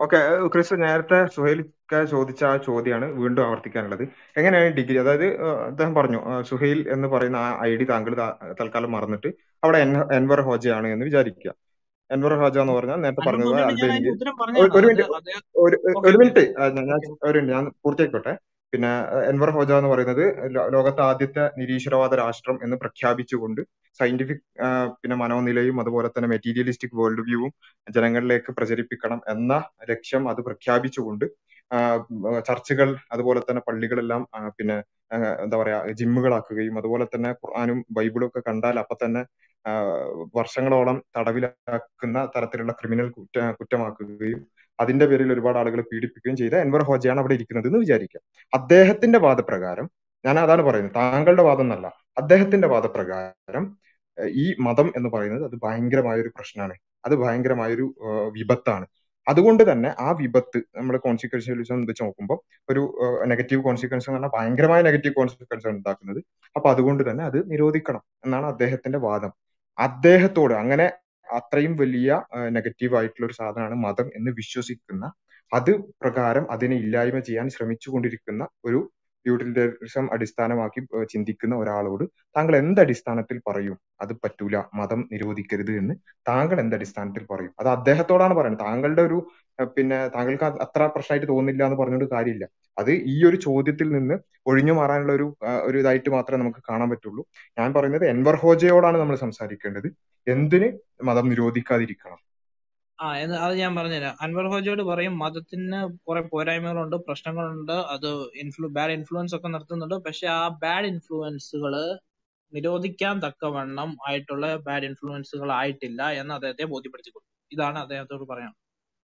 ഓക്കെ ക്രിസ് നേരത്തെ സുഹൈൽക്ക ചോദിച്ച ആ ചോദ്യമാണ് വീണ്ടും ആവർത്തിക്കാനുള്ളത് എങ്ങനെയാണ് ഡിഗ്രി അതായത് ഏഹ്, അദ്ദേഹം പറഞ്ഞു ഏഹ്, സുഹൈൽ എന്ന് പറയുന്ന ആ ഐ ഡി താങ്കൾ താ- തൽക്കാലം മറന്നിട്ട് അവിടെ എൻ- എൻവർ ഹോജയാണ് എന്ന് വിചാരിക്കുക എൻവർ ഹോജ എന്ന് പറഞ്ഞാൽ നേരത്തെ അൻവർ പറഞ്ഞത് ഹോജയോട് ഞാൻ അതിന്റെ അൽബേനിയയിൽ ഉത്തരം ഒരു പറഞ്ഞതാണ് ഒരു അത് മിനിറ്റ് അദ്ദേഹം ഒരു ഓക്കെ ഒരു ഓക്കെ മിനിറ്റ് ആ, ഞാൻ ഞാൻ ഓക്കെ ഒരു മിനിറ്റ് ഞാൻ പൂർത്തിയാക്കോട്ടെ പിന്നെ ഏഹ്, എൻവർ ഹോജ എന്ന് പറയുന്നത് ലോ- ലോകത്തെ ആദ്യത്തെ നിരീശ്വരവാദ രാഷ്ട്രം എന്ന് പ്രഖ്യാപിച്ചുകൊണ്ട് സയന്റിഫിക് പിന്നെ മനോനിലയും അതുപോലെ തന്നെ മെറ്റീരിയലിസ്റ്റിക് വേൾഡ് വ്യൂവും ജനങ്ങളിലേക്ക് പ്രചരിപ്പിക്കണം എന്ന ലക്ഷ്യം അത് പ്രഖ്യാപിച്ചുകൊണ്ട് ആ, ഉം, ചർച്ചുകൾ അതുപോലെ തന്നെ പള്ളികളെല്ലാം ആ, പിന്നെ ആ, എന്താ പറയാ ജിമ്മുകളാക്കുകയും അതുപോലെ തന്നെ ഖുർആാനും ബൈബിളും ഒക്കെ കണ്ടാൽ അപ്പൊ തന്നെ ആ, വർഷങ്ങളോളം തടവിലാക്കുന്ന തരത്തിലുള്ള ക്രിമിനൽ കുറ്റ കുറ്റമാക്കുകയും അതിന്റെ പേരിൽ ഒരുപാട് ആളുകൾ പീഡിപ്പിക്കുകയും ചെയ്ത എൻവർ ഹോജയാണ് അവിടെ ഇരിക്കുന്നത് എന്ന് വിചാരിക്കാം അദ്ദേഹത്തിന്റെ വാദപ്രകാരം ഞാൻ അതാണ് പറയുന്നത് താങ്കളുടെ വാദം എന്നല്ല അദ്ദേഹത്തിന്റെ വാദപ്രകാരം ഏഹ്, ഈ മതം എന്ന് പറയുന്നത് അത് ഭയങ്കരമായ ഒരു പ്രശ്നമാണ് അത് ഭയങ്കരമായൊരു ഏഹ്, വിപത്താണ് അതുകൊണ്ട് തന്നെ ആ വിപത്ത് നമ്മൾ കോൺസിക്വൻഷ്യലിസം വെച്ച് നോക്കുമ്പോൾ ഒരു നെഗറ്റീവ് കോൺസിക്വൻസ് എന്ന് പറഞ്ഞാൽ ഭയങ്കരമായ നെഗറ്റീവ് കോൺസിക്വൻസ് ആണ് ഉണ്ടാക്കുന്നത് അപ്പൊ അതുകൊണ്ട് തന്നെ അത് നിരോധിക്കണം എന്നാണ് അദ്ദേഹത്തിന്റെ വാദം അദ്ദേഹത്തോട് അങ്ങനെ അത്രയും വലിയ നെഗറ്റീവ് ആയിട്ടുള്ള ഒരു സാധനമാണ് മതം എന്ന് വിശ്വസിക്കുന്ന അത് പ്രകാരം അതിനെ ഇല്ലായ്മ ചെയ്യാൻ ശ്രമിച്ചുകൊണ്ടിരിക്കുന്ന ഒരു യൂട്ടിലിറ്ററിസം അടിസ്ഥാനമാക്കി ഏഹ് ചിന്തിക്കുന്ന ഒരാളോട് താങ്കൾ എന്ത് അടിസ്ഥാനത്തിൽ പറയും അത് പറ്റൂല മതം നിരോധിക്കരുത് എന്ന് താങ്കൾ എന്ത് അടിസ്ഥാനത്തിൽ പറയും അത് അദ്ദേഹത്തോടാണ് പറയുന്നത് താങ്കളുടെ ഒരു ഏഹ് പിന്നെ താങ്കൾക്ക് അത് അത്ര പ്രശ്നമായിട്ട് തോന്നുന്നില്ല എന്ന് പറഞ്ഞുകൊണ്ട് കാര്യമില്ല അത് ഈ ഒരു ചോദ്യത്തിൽ നിന്ന് ഒഴിഞ്ഞു മാറാനുള്ള ഒരു ആ, ഒരു ഇതായിട്ട് മാത്രമേ നമുക്ക് കാണാൻ പറ്റുള്ളൂ ഞാൻ പറയുന്നത് എൻവർ ഹോജയോടാണ് നമ്മൾ സംസാരിക്കേണ്ടത് എന്തിന് മതം നിരോധിക്കാതിരിക്കണം ആ എന്ന് അത് ഞാൻ പറഞ്ഞുതരാം അൻവർ ഹോജയോട് പറയും മതത്തിന് കുറെ പോരായ്മകളുണ്ട് പ്രശ്നങ്ങളുണ്ട് അത് ഇൻഫ്ലു ബാഡ് ഇൻഫ്ലുവൻസ് ഒക്കെ നടത്തുന്നുണ്ട് പക്ഷെ ആ ബാഡ് ഇൻഫ്ലുവൻസുകൾ നിരോധിക്കാൻ തക്കവണ്ണം ആയിട്ടുള്ള ബാഡ് ഇൻഫ്ലുവൻസുകൾ ആയിട്ടില്ല എന്ന് അദ്ദേഹത്തെ ബോധ്യപ്പെടുത്തി കൊടുക്കും ഇതാണ് അദ്ദേഹത്തോട് പറയാൻ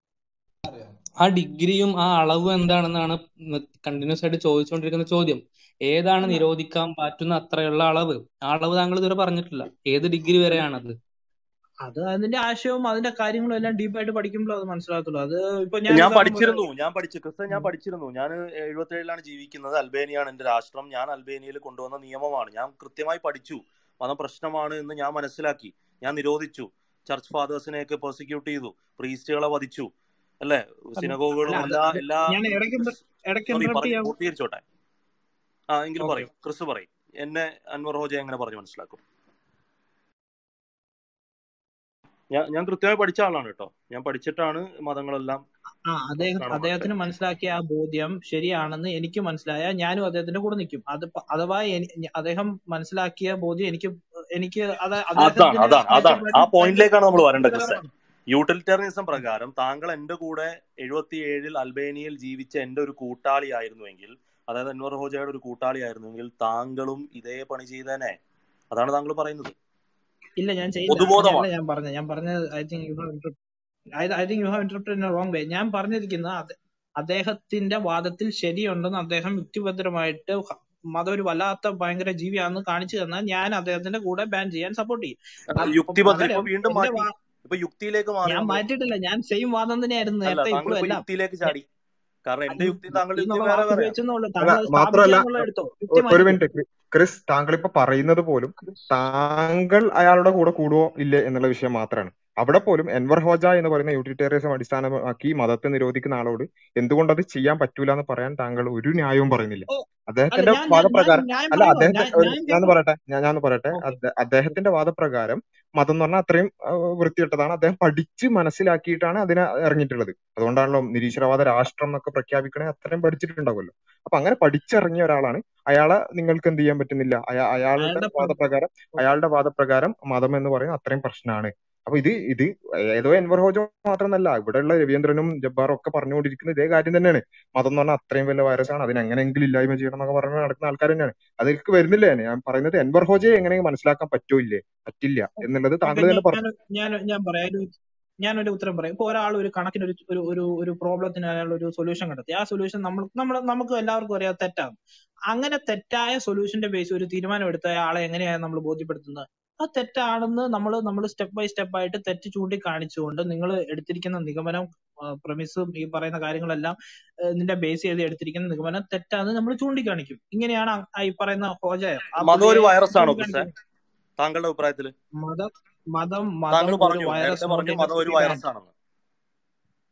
ആ ഡിഗ്രിയും ആ അളവും എന്താണെന്നാണ് കണ്ടിന്യൂസ് ആയിട്ട് ചോദിച്ചുകൊണ്ടിരിക്കുന്ന ചോദ്യം ഏതാണ് അല്ല നിരോധിക്കാൻ പറ്റുന്ന അത്രയുള്ള അളവ് ആ അളവ് താങ്കൾ ഇതുവരെ പറഞ്ഞിട്ടില്ല ഏത് ഡിഗ്രി വരെയാണത് അത് അതിന്റെ ആശയവും അതിന്റെ കാര്യങ്ങളും എല്ലാം ഡീപ്പായിട്ട് പഠിക്കുമ്പോൾ അത് മനസ്സിലാകത്തുള്ളൂ അത് ഇപ്പൊ ഞാൻ ഞാൻ ഉദാഹരണം പഠിച്ചിരുന്നു പറയാം ഞാൻ പഠിച്ചു ക്രിസ്ത്യൻ ഞാൻ ഉം. പഠിച്ചിരുന്നു ഞാൻ എഴുപത്തി ഏഴിലാണ് ജീവിക്കുന്നത് അൽബേനിയാണ് എന്റെ രാഷ്ട്രം ഞാൻ അൽബേനിയയിൽ കൊണ്ടുവന്ന നിയമമാണ് ഞാൻ കൃത്യമായി പഠിച്ചു മതം പ്രശ്നമാണ് എന്ന് ഞാൻ മനസ്സിലാക്കി ഞാൻ നിരോധിച്ചു ചർച്ച് ഫാദേഴ്സിനെയൊക്കെ പ്രോസിക്യൂട്ട് ചെയ്തു പ്രീസ്റ്റുകളെ വധിച്ചു അല്ലേ അല്ല സിനഗോഗുകളും അല്ല, അത് എല്ലാ അത് എല്ലാ ഞാൻ ഇടയ്ക്ക് ഇന്റർ- ഇടയ്ക്ക് സോറി ഇന്ററപ്റ്റ് പറഞ്ഞു ചെയ്യാം പൂർത്തീകരിച്ചോട്ടെ ആ എങ്കിൽ ഓക്കെ പറയും ക്രിസ് പറയും എന്നെ അൻവർ ഹോജ എങ്ങനെ പറഞ്ഞു മനസ്സിലാക്കും ഞാൻ ഞാൻ കൃത്യമായി പഠിച്ച ആളാണ് കേട്ടോ ഞാൻ പഠിച്ചിട്ടാണ് മതങ്ങളെല്ലാം ആ അദ്ദേഹം കാണാൻ അദ്ദേഹത്തിന് മനസ്സിലായത് മനസ്സിലാക്കിയ ആ ബോധ്യം ശരിയാണെന്ന് എനിക്ക് മനസ്സിലായ ഞാനും അദ്ദേഹത്തിന്റെ കൂടെ നിൽക്കും അത് പ- അഥവാ എനി- ഞ- അദ്ദേഹം മനസ്സിലാക്കിയ ബോധ്യം എനിക്ക് എനിക്ക് അത് അതാണ് അദ്ദേഹത്തിന് അതാണ് അതാണ് ആ ന്യായപരമായിട്ട് ഭയങ്കര പോയിന്റിലേക്കാണ് നമ്മൾ വരേണ്ടത് ക്രിസ്ത്യൻ തൃപ്തികരമാണ് യൂട്ടിലിറ്റേറിയനിസം പ്രകാരം താങ്കൾ എന്റെ കൂടെ എഴുപത്തിയേഴിൽ അൽബേനിയയിൽ ജീവിച്ച എന്റെ ഒരു കൂട്ടാളിയായിരുന്നുവെങ്കിൽ അതായത് അൻവർ ഹോജയുടെ ഒരു കൂട്ടാളിയായിരുന്നുവെങ്കിൽ താങ്കളും ഇതേ പണി ചെയ്തേനെ അതാണ് താങ്കൾ പറയുന്നത് ഇല്ല ഞാൻ ചെയ്യില്ല അങ്ങനെയല്ല പൊതുബോധമാണ് ഞാൻ പറഞ്ഞത് ഞാൻ പറഞ്ഞത് I think you have I think you have interpreted in wrong way ഞാൻ പറഞ്ഞിരിക്കുന്ന അത് അദ്ദേഹത്തിന്റെ വാദത്തിൽ ശരിയുണ്ടെന്ന് അദ്ദേഹം യുക്തിഭദ്രമായിട്ട് ഹ- മതം ഒരു വല്ലാത്ത ഭയങ്കര ജീവിയാണെന്ന് കാണിച്ചു തന്നാൽ ഞാൻ അദ്ദേഹത്തിന്റെ കൂടെ ബാൻ ചെയ്യാൻ സപ്പോർട്ട് ചെയ്യും അഹ് അത് യുക്തിബദ്ധ ഇപ്പൊ പകരം വീണ്ടും എന്റെ മാറ്റി വാ ഇപ്പൊ യുക്തിയിലേക്ക് മാറി ഞാൻ നമ്മൾ മാറ്റിയിട്ടില്ല ഞാൻ സെയിം വാദം തന്നെയായിരുന്നു അല്ല നേരത്തെ താങ്കൾ ഇപ്പോഴും ഇപ്പൊ എല്ലാം യുക്തിയിലേക്ക് ഞ- ചാടി കാരണം എന്റെ യു- യുക്തി താങ്കളുടെ യുക്തി യുക്തി എന്നുള്ള വേറെ വാക്ക് വേറെയാണ് ഉപയോഗിച്ചെന്നുള്ളൂ അല്ല താങ്കൾ അത് മാത്രമല്ല സ്ഥാപിക്കാന്നുള്ള എടുത്തോ യുക്തി ഒരു മാറ്റിക്കോ മിനിറ്റ് ക്രി- ക്രിസ് താങ്കൾ ഇപ്പൊ പറയുന്നത് പോലും താങ്കൾ അയാളുടെ കൂടെ കൂടുവോ ഇല്ലേ എന്നുള്ള വിഷയം മാത്രമാണ് അവിടെ പോലും എൻവർ ഹോജ എന്ന് പറയുന്ന യൂട്ടിലിറ്റേറിയസം അടിസ്ഥാനമാക്കി മതത്തെ നിരോധിക്കുന്ന ആളോട് എന്തുകൊണ്ട് അത് ചെയ്യാൻ പറ്റൂല എന്ന് പറയാൻ താങ്കൾ ഒരു ന്യായവും പറയുന്നില്ല ഓ അല്ല അദ്ദേഹത്തിന്റെ ഞാൻ ഞാൻ ഞാൻ വാദപ്രകാരം ന്യായം അല്ല പറയുമോ അദ്ദേഹത്തെ ഞാൻ ഒരു ന്യായം ഞാൻ കേൾക്കൂ പറയട്ടെ ഞാൻ ഞാൻ പറയട്ടെ ഓക്കെ അദ്ദേ- അദ്ദേഹത്തിന്റെ വാദപ്രകാരം മതം എന്ന് പറഞ്ഞാൽ അത്രയും ആ, വൃത്തികെട്ടതാണ് അദ്ദേഹം പഠിച്ച് മനസ്സിലാക്കിയിട്ടാണ് അതിനെ ഇറങ്ങിയിട്ടുള്ളത് അതുകൊണ്ടാണല്ലോ നിരീശ്വരവാദ രാഷ്ട്രം എന്നൊക്കെ പ്രഖ്യാപിക്കണേ അത്രയും പഠിച്ചിട്ടുണ്ടാവുമല്ലോ അപ്പൊ അങ്ങനെ പഠിച്ചിറങ്ങിയ ഒരാളാണ് അയാളെ നിങ്ങൾക്ക് എന്ത് ചെയ്യാൻ പറ്റുന്നില്ല അയാ- അയാളുടെ അയാളുടെ പഠി- വാദപ്രകാരം അയാളുടെ വാദപ്രകാരം മതം എന്ന് പറയുന്നത് അത്രയും പ്രശ്നമാണ് അപ്പൊ ഇത് ഇത് ഏതോ എൻവർ ഹോജോ മാത്രമല്ല ഇവിടെയുള്ള രവീന്ദ്രനും ജബ്ബാറും ഒക്കെ പറഞ്ഞുകൊണ്ടിരിക്കുന്ന ഇതേ കാര്യം തന്നെയാണ് മതം എന്ന് പറഞ്ഞാൽ അത്രയും വലിയ വൈറസാണ് അതിനെ എങ്ങനെയെങ്കിലും ഇല്ലായ്മ ചെയ്യണം എന്നൊക്കെ പറഞ്ഞ് നടക്കുന്ന ആൾക്കാർ തന്നെയാണ് അതിലേക്ക് വരുന്നില്ല ഞാൻ ഞാൻ പറയുന്നത് എൻവർ ഹോജയെ എങ്ങനെയെങ്കിലും മനസ്സിലാക്കാൻ പറ്റോ ഇല്ലേ പറ്റില്ല എന്നുള്ളത് താങ്കൾ ഓക്കെ തന്നെ ഞാൻ പറഞ്ഞു ഞാൻ ഞാൻ ഞാൻ പറയാം ഒരു ഞാനൊരു ഉത്തരം പറയാം ഇപ്പൊ ഒരാൾ ഒരു കണക്കിന് ഒരു ഒരു ഒരു ഒരു പ്രോബ്ലത്തിന് അയാൾ ഒരു സൊല്യൂഷൻ കണ്ടെത്തി ആ സൊല്യൂഷൻ നമ്മൾ നമ്മൾ നമുക്ക് എല്ലാവർക്കും അറിയാം തെറ്റാണ് അങ്ങനെ തെറ്റായ സൊല്യൂഷന്റെ ബേസ് ഒരു തീരുമാനം എടുത്ത ആളെ എങ്ങനെയാണ് നമ്മൾ ബോധ്യപ്പെടുത്തുന്നത് ആ തെറ്റാണെന്ന് നമ്മൾ നമ്മൾ സ്റ്റെപ്പ് ബൈ സ്റ്റെപ്പ് ആയിട്ട് തെറ്റ് ചൂണ്ടിക്കാണിച്ചുകൊണ്ട് നിങ്ങൾ എടുത്തിരിക്കുന്ന നിഗമനം പ്രമിസും ഈ പറയുന്ന കാര്യങ്ങളെല്ലാം ഏഹ് ഇതിന്റെ ബേസ് ചെയ്ത് എടുത്തിരിക്കുന്ന നിഗമനം തെറ്റാന്ന് നമ്മൾ ചൂണ്ടിക്കാണിക്കും ഇങ്ങനെയാണ് ആ- ആ ഈ പറയുന്ന ഹോജയ ആ മതം ഒരു പുള്ളിയെ വൈറസ് ആണോ ക്രിസ്ത്യൻ ചൂണ്ടിക്കാണിക്കുന്നത് താങ്കളുടെ അഭിപ്രായത്തിൽ മതം മതം താങ്കൾ മതം ഒരു പറഞ്ഞു നേരത്തെ വൈറസ് പറഞ്ഞു നോട്ട് മതം ഒരു ബാൻ വൈറസ് ആണെന്ന്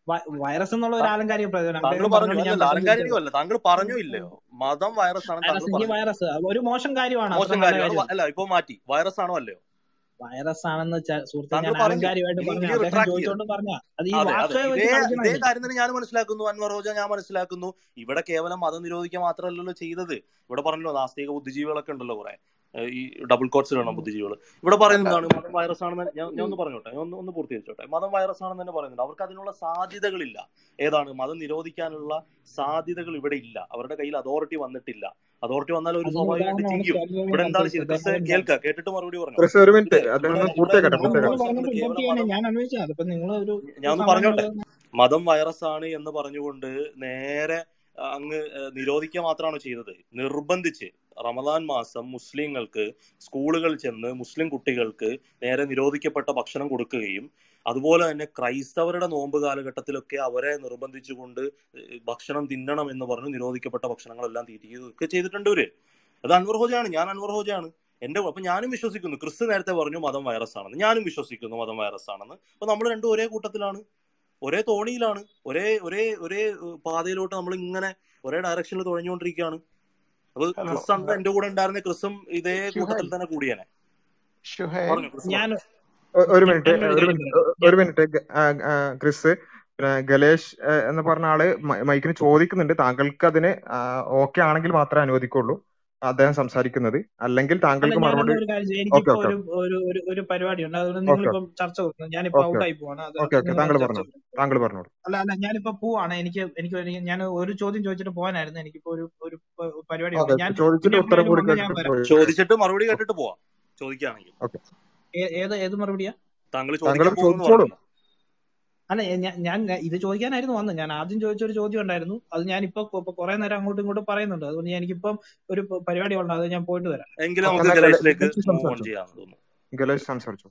വൈറസ് എന്നുള്ള ഒരു താ- ആലങ്കാരിക പ്രയോജനം താങ്കൾ അദ്ദേഹം പറഞ്ഞു പറഞ്ഞോണ്ട് ഞാൻ അല്ലല്ല പെട്ടെന്ന് ആലങ്കാരികം അല്ല താങ്കൾ പറഞ്ഞോ ഇല്ലയോ മതം വൈറസ് ആണ് വൈറസ് താങ്കൾ എങ്കിൽ പറഞ്ഞു വൈറസ് ഒരു മോശം കാര്യമാണ് അത്ര മോശം നല്ല കാര്യമാണ് കാര്യം വ- അല്ല ഇപ്പൊ മാറ്റി വൈറസ് ആണോ അല്ലയോ വൈറസ് ആണെന്ന് ച- സുഹൃത്തെ താങ്കൾ ഞാൻ പറഞ്ഞു ആലങ്കാരികമായിട്ട് ഇനി പറഞ്ഞു ഇനി അദ്ദേഹം റിട്രാക്ട് ചെയ്ത് ചോദിച്ചോണ്ട് പറഞ്ഞ അത് ഈ അതെ അതെ വാക്കുകൾ ഇതേ വെച്ച് ഇതേ കളിക്കണത് കാര്യം തന്നെ ഞാൻ മനസ്സിലാക്കുന്നു അൻവർ ഹോജ ഞാൻ മനസ്സിലാക്കുന്നു ഇവിടെ കേവലം മതം നിരോധിക്കുക മാത്രമല്ലല്ലോ ചെയ്തത് ഇവിടെ പറഞ്ഞല്ലോ നാസ്തിക ബുദ്ധിജീവികളൊക്കെ ഉണ്ടല്ലോ കുറെ ഏഹ് ഈ ഡബിൾ കോട്ട്സ് വേണം ബുദ്ധിജീവികൾ ഇവിടെ പറയുന്നതാണ് മതം വൈറസ് ആണെന്ന് ഞാൻ ഞാൻ ഒന്ന് പറഞ്ഞോട്ടെ ഞാൻ ഒന്ന് ഒന്ന് പൂർത്തീകരിച്ചോട്ടെ മതം വൈറസ് ആണെന്ന് തന്നെ പറയുന്നുണ്ട് അവർക്ക് അതിനുള്ള സാധ്യതകളില്ല ഏതാണ് മതം നിരോധിക്കാനുള്ള സാധ്യതകൾ ഇവിടെ ഇല്ല അവരുടെ കയ്യിൽ അതോറിറ്റി വന്നിട്ടില്ല അതോറിറ്റി വന്നാൽ ഒരു അതിന് സ്വാഭാവികമായിട്ട് ഉദാഹരണമാണ് ചെയ്യും സ്വാതന്ത്ര്യ ഇവിടെ എന്താണ് മത്സരിച്ചത് ചെയ്തത് ക്രിസ് അദ്ദേഹം കേൾക്ക കേട്ടിട്ട് മറുപടി പറഞ്ഞോ ക്രിസ് ഒരു മിനിറ്റ് ഇവിടെ അദ്ദേഹം ഇവിടെ ഒന്ന് ഇവിടെ പൂർത്തിയാക്കട്ടെ ഇവിടെ നിങ്ങൾ പൂർത്തിയാക്കട്ടെ പറഞ്ഞിട്ട് വൈറസ് ആണ് ഇന്റർപ്റ്റ് കേവലം ചെയ്യാൻ മതം ഞാൻ അന്വേഷിച്ചത് അതിപ്പോ നിങ്ങൾ ഒരു ഞാൻ ഒന്ന് സമയം പറഞ്ഞോട്ടെ കളയുന്ന മതം വൈറസ് ആണ് എന്ന് പറഞ്ഞുകൊണ്ട് നേരെ അഹ് അങ്ങ് ഏഹ് നിരോധിക്കുക മാത്രമാണോ ചെയ്തത് നിർബന്ധിച്ച് റമദാൻ മാസം മുസ്ലിങ്ങൾക്ക് സ്കൂളുകളിൽ ചെന്ന് മുസ്ലിം കുട്ടികൾക്ക് നേരെ നിരോധിക്കപ്പെട്ട ഭക്ഷണം കൊടുക്കുകയും അതുപോലെ തന്നെ ക്രൈസ്തവരുടെ നോമ്പ് കാലഘട്ടത്തിലൊക്കെ അവരെ നിർബന്ധിച്ചുകൊണ്ട് ഏഹ് ഭക്ഷണം തിന്നണം എന്ന് പറഞ്ഞ് നിരോധിക്കപ്പെട്ട ഭക്ഷണങ്ങളെല്ലാം തീറ്റിക്കുകയും ഒക്കെ ചെയ്തിട്ടുണ്ട് ഇവര് അത് അൻവർ ഹോജയാണ് ഞാൻ അൻവർ ഹോജയാണ് എന്റെ അപ്പൊ ഞാനും വിശ്വസിക്കുന്നു ക്രിസ്തു നേരത്തെ പറഞ്ഞു മതം വൈറസ് ആണെന്ന് ഞാനും വിശ്വസിക്കുന്നു മതം വൈറസ് ആണെന്ന് അപ്പൊ നമ്മൾ രണ്ടും ഒരേ കൂട്ടത്തിലാണ് ഒരേ തോണിയിലാണ് ഒരേ ഒരേ ഒരേ ഏഹ്, പാതയിലോട്ട് നമ്മൾ ഇങ്ങനെ ഒരേ ഡയറക്ഷനിൽ തുഴഞ്ഞുകൊണ്ടിരിക്കുകയാണ് അപ്പൊ ഹലോ ക്രിസ് അന്ന് എന്റെ കൂടെ ഉണ്ടായിരുന്ന ക്രിസും ഇതേ കൂട്ടത്തിൽ ഷുഹൈൽ തന്നെ കൂടിയേനെ ഷുഹൈൽ പറഞ്ഞു ക്രിസ് ഞാൻ പറഞ്ഞു ഒ- ഒരു മിനിറ്റ് ഞാനൊരു ഒരു കാര്യം മിനിറ്റ് പറയട്ടെ ഒരു മിനിറ്റ് ഗ- ആ, ആ, ക്രിസ് പിന്നെ ഗലേഷ് ആ, എന്ന് പറഞ്ഞ ആള് മ- മൈക്കിന് ചോദിക്കുന്നുണ്ട് താങ്കൾക്ക് അതിന് ഓക്കെ ആണെങ്കിൽ മാത്രമേ അനുവദിക്കുള്ളൂ അദ്ദേഹം സംസാരിക്കുന്നത് അല്ലെങ്കിൽ അല്ല താങ്കൾക്ക് ഞാനെന്താ മറുപടി ഒരു കാര്യം ചെയ്യാം ഓക്കെ എനിക്കിപ്പോ ഓക്കെ ഒരു ഒരു ഒരു ഒരു പരിപാടി ഉണ്ട് അതുകൊണ്ട് ഓക്കെ നിങ്ങളിപ്പം ചർച്ച വെക്കുന്നു ഞാനിപ്പോ ഓക്കെ ഔട്ടായി പോവാണ് അത് ഓക്കെ ഓക്കെ നിങ്ങൾ താങ്കൾ ചർച്ച പറഞ്ഞോളൂ വെക്കുന്നു താങ്കൾ പറഞ്ഞോളൂ അല്ല അല്ല ഞാനിപ്പോ പോവാണ് എനിക്ക് എനിക്ക് ഒരു ഞാൻ ഒരു ചോദ്യം ചോദിച്ചിട്ട് പോകാനായിരുന്നു എനിക്കിപ്പോ ഒരു ഒരു പ- പരിപാടി ഉണ്ട് ഓക്കെ ഞാൻ ചോദിച്ചിട്ട് പിന്നെ ഉത്തരം എപ്പോഴേലും കൂടി വന്ന് ഞാൻ കേട്ടിട്ട് വരാം പോയി ചോദിച്ചിട്ട് മറുപടി കേട്ടിട്ട് പോവാം ചോദിക്കുകയാണെങ്കിൽ ഓക്കെ ഏ- ഏത് ഏത് മറുപടിയാ താങ്കൾ താങ്കൾ ചോദിക്കാൻ പോകുന്നു ചോദിച്ചോളൂ പറഞ്ഞല്ലോ അല്ല ഏ, ഞാൻ ഞാൻ ഇത് ചോദിക്കാനായിരുന്നു വന്നത് ഞാൻ ആദ്യം ചോദിച്ച ഒരു ചോദ്യം ഉണ്ടായിരുന്നു അത് ഞാൻ ഇപ്പൊ കുറെ നേരം അങ്ങോട്ടും ഇങ്ങോട്ടും പറയുന്നുണ്ട് അതുകൊണ്ട് ഞാൻ എനിക്കിപ്പം ഒരു പ- പരിപാടി ഉണ്ട് അത് ഞാൻ പോയിട്ട് വരാം എങ്കിലും ഓക്കെ നമുക്ക് എന്നാ ഗലേ- ഗലേഷിലേക്ക് ഗലേഷ് മൂവ് ഓൺ സംസാരിച്ചോ ചെയ്യാമെന്ന് തോന്നുന്നു ഗലേഷ് സംസാരിച്ചോ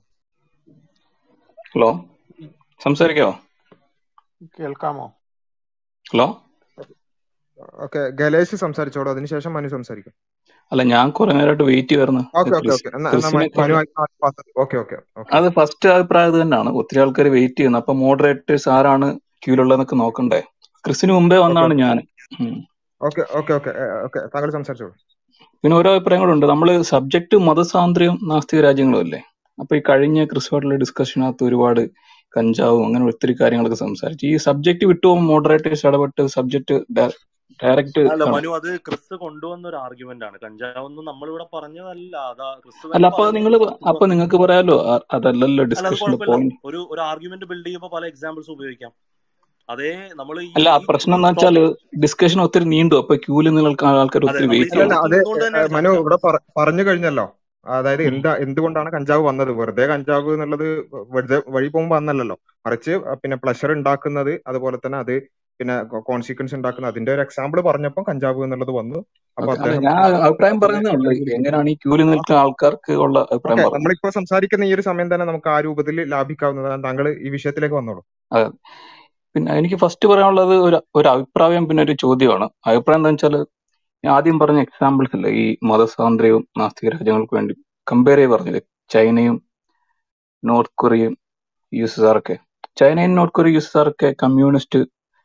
ഹലോ സംസാരിക്കാവോ കേൾക്കാമോ ഹലോ ഓക്കെ ഗലേഷ് സംസാരിച്ചോളൂ അതിനുശേഷം മനു സംസാരിക്കും അല്ല ഞാൻ കുറെ നേരമായിട്ട് വെയിറ്റ് ചെയ്യുന്നു ഓക്കെ ഓക്കെ ക്രിസ് ഓക്കെ എന്നാ എന്നാ ക്രിസിനെ മനു ഓക്കെ ഓക്കെ ഓക്കെ അത് ഫസ്റ്റ് അഭിപ്രായം ഇത് തന്നെയാണ് ഒത്തിരി ആൾക്കാർ വെയിറ്റ് ചെയ്യുന്നു അപ്പൊ മോഡറേറ്റേഴ്സ് ആരാണ് ക്യൂലുള്ളതെന്നൊക്കെ നോക്കണ്ടേ ക്രിസിന് മുമ്പേ ഓക്കെ വന്നാണ് ഞാൻ ഉം. ഓക്കെ ഓക്കെ ഓക്കെ ഓക്കെ താങ്കൾ സംസാരിച്ചോളൂ പിന്നെ ഓരോ അഭിപ്രായങ്ങളുണ്ട് നമ്മൾ സബ്ജക്ട് മതസ്വാതന്ത്ര്യം നാസ്തിക രാജ്യങ്ങളും അല്ലേ അപ്പൊ ഈ കഴിഞ്ഞ ക്രിസ്തുവായിട്ടുള്ള ഡിസ്കഷനകത്ത് ഒരുപാട് കഞ്ചാവും അങ്ങനെ ഒത്തിരി കാര്യങ്ങളൊക്കെ സംസാരിച്ചു ഈ സബ്ജക്ട് വിട്ടു മോഡറേറ്റേഴ്സ് ഇടപെട്ട് സബ്ജക്ട് ഡയറക്റ്റ് അല്ല ആണ് മനു അത് ക്രിസ് കൊണ്ടുവന്ന ഒരു ആർഗ്യുമെന്റ് ആണ് കഞ്ചാവൊന്നും നമ്മളിവിടെ പറഞ്ഞതല്ല അതാ ക്രിസ് അല്ല തന്നെ അപ്പൊ പറഞ്ഞു നിങ്ങൾ അപ്പൊ നിങ്ങൾക്ക് പറയാലോ അ- അതല്ലല്ലോ അല്ല അത് ഡിസ്കഷന്റെ കുഴപ്പമില്ല പോയിന്റ് ഒരു ഒരു ആർഗ്യുമെന്റ് ബിൽഡ് ചെയ്യുമ്പോൾ പല എക്സാമ്പിൾസ് ഉപയോഗിക്കാം അതേ നമ്മൾ ഈ അല്ല ഈ പ്രശ്നം ഈ എന്ന് വെച്ചാല് ടോപ്പിക് ഡിസ്കഷൻ ഒത്തിരി നീണ്ടു അപ്പൊ ക്യൂല് നിങ്ങൾക്ക് ആൾക്കാർ അതെ ഒത്തിരി നമ്മൾ ഈ വെയിറ്റ് അല്ലല്ല ചെയ്യുന്നു അത് സബ്ജക്ട് നിന്നുകൊണ്ട് ഏ, തന്നെയാണ് മനു ചർച്ച ഇവിടെ പറ- പറഞ്ഞു കഴിഞ്ഞല്ലോ അതായത് ഉം. എന്താ എന്തുകൊണ്ടാണ് കഞ്ചാവ് വന്നത് വെറുതെ കഞ്ചാവ് എന്നുള്ളത് വെറുതെ വഴി പോകുമ്പോ വന്നല്ലോ മറിച്ച് പിന്നെ പ്ലഷർ ഉണ്ടാക്കുന്നത് അതുപോലെ തന്നെ അത് പിന്നെ കോൺസിക്വൻസ് ഉണ്ടാക്കുന്നത് അതിന്റെ ഒരു എക്സാമ്പിൾ പറഞ്ഞപ്പോൾ കഞ്ചാവ് എന്നുള്ളത് വന്നു അപ്പൊ ഓക്കെ അല്ല അദ്ദേഹം ഞാൻ ആ, അഭിപ്രായം അതിനെ പറയുന്നേ ഉള്ളൂ ന്യായീകരിച്ചു എങ്ങനെയാണ് ഈ ക്യൂല് നിൽക്കുന്ന ആൾക്കാർക്ക് ഉള്ള അഭിപ്രായം ഓക്കെ പറഞ്ഞു നമ്മളിപ്പോ സംസാരിക്കുന്ന ഈ ഒരു സമയം തന്നെ നമുക്ക് ആ രൂപത്തിൽ ലാഭിക്കാവുന്നതാണ് താങ്കൾ ഈ വിഷയത്തിലേക്ക് വന്നോളൂ അതെ പിന്നെ എനിക്ക് ഫസ്റ്റ് പറയാനുള്ളത് ഒരു ഒരു അഭിപ്രായം പിന്നെ ഒരു ചോദ്യമാണ് അഭിപ്രായം എന്താ വെച്ചാൽ ഞാൻ ആദ്യം പറഞ്ഞ എക്സാമ്പിൾസ് ഇല്ലേ ഈ മതസ്വാതന്ത്ര്യവും നാസ്തിക രാജ്യങ്ങൾക്ക് വേണ്ടി കമ്പയർ ചെയ്ത് പറഞ്ഞില്ലേ ചൈനയും നോർത്ത് കൊറിയയും യു എസ് എസ് ആർ ഒക്കെ ചൈനയും North Korea U S S R ഒക്കെ കമ്മ്യൂണിസ്റ്റ്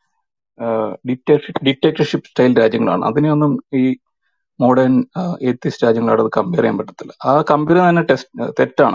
ഡിക്റ്റേറ്റർഷിപ്പ് സ്റ്റൈൽ രാജ്യങ്ങളാണ് അതിനെയൊന്നും ഈ മോഡേൺ ഏത്യസ്റ്റ് രാജ്യങ്ങളോട് കമ്പയർ ചെയ്യാൻ പറ്റത്തില്ല ആ കമ്പയർ തന്നെ ടെസ്റ്റ് തെറ്റാണ്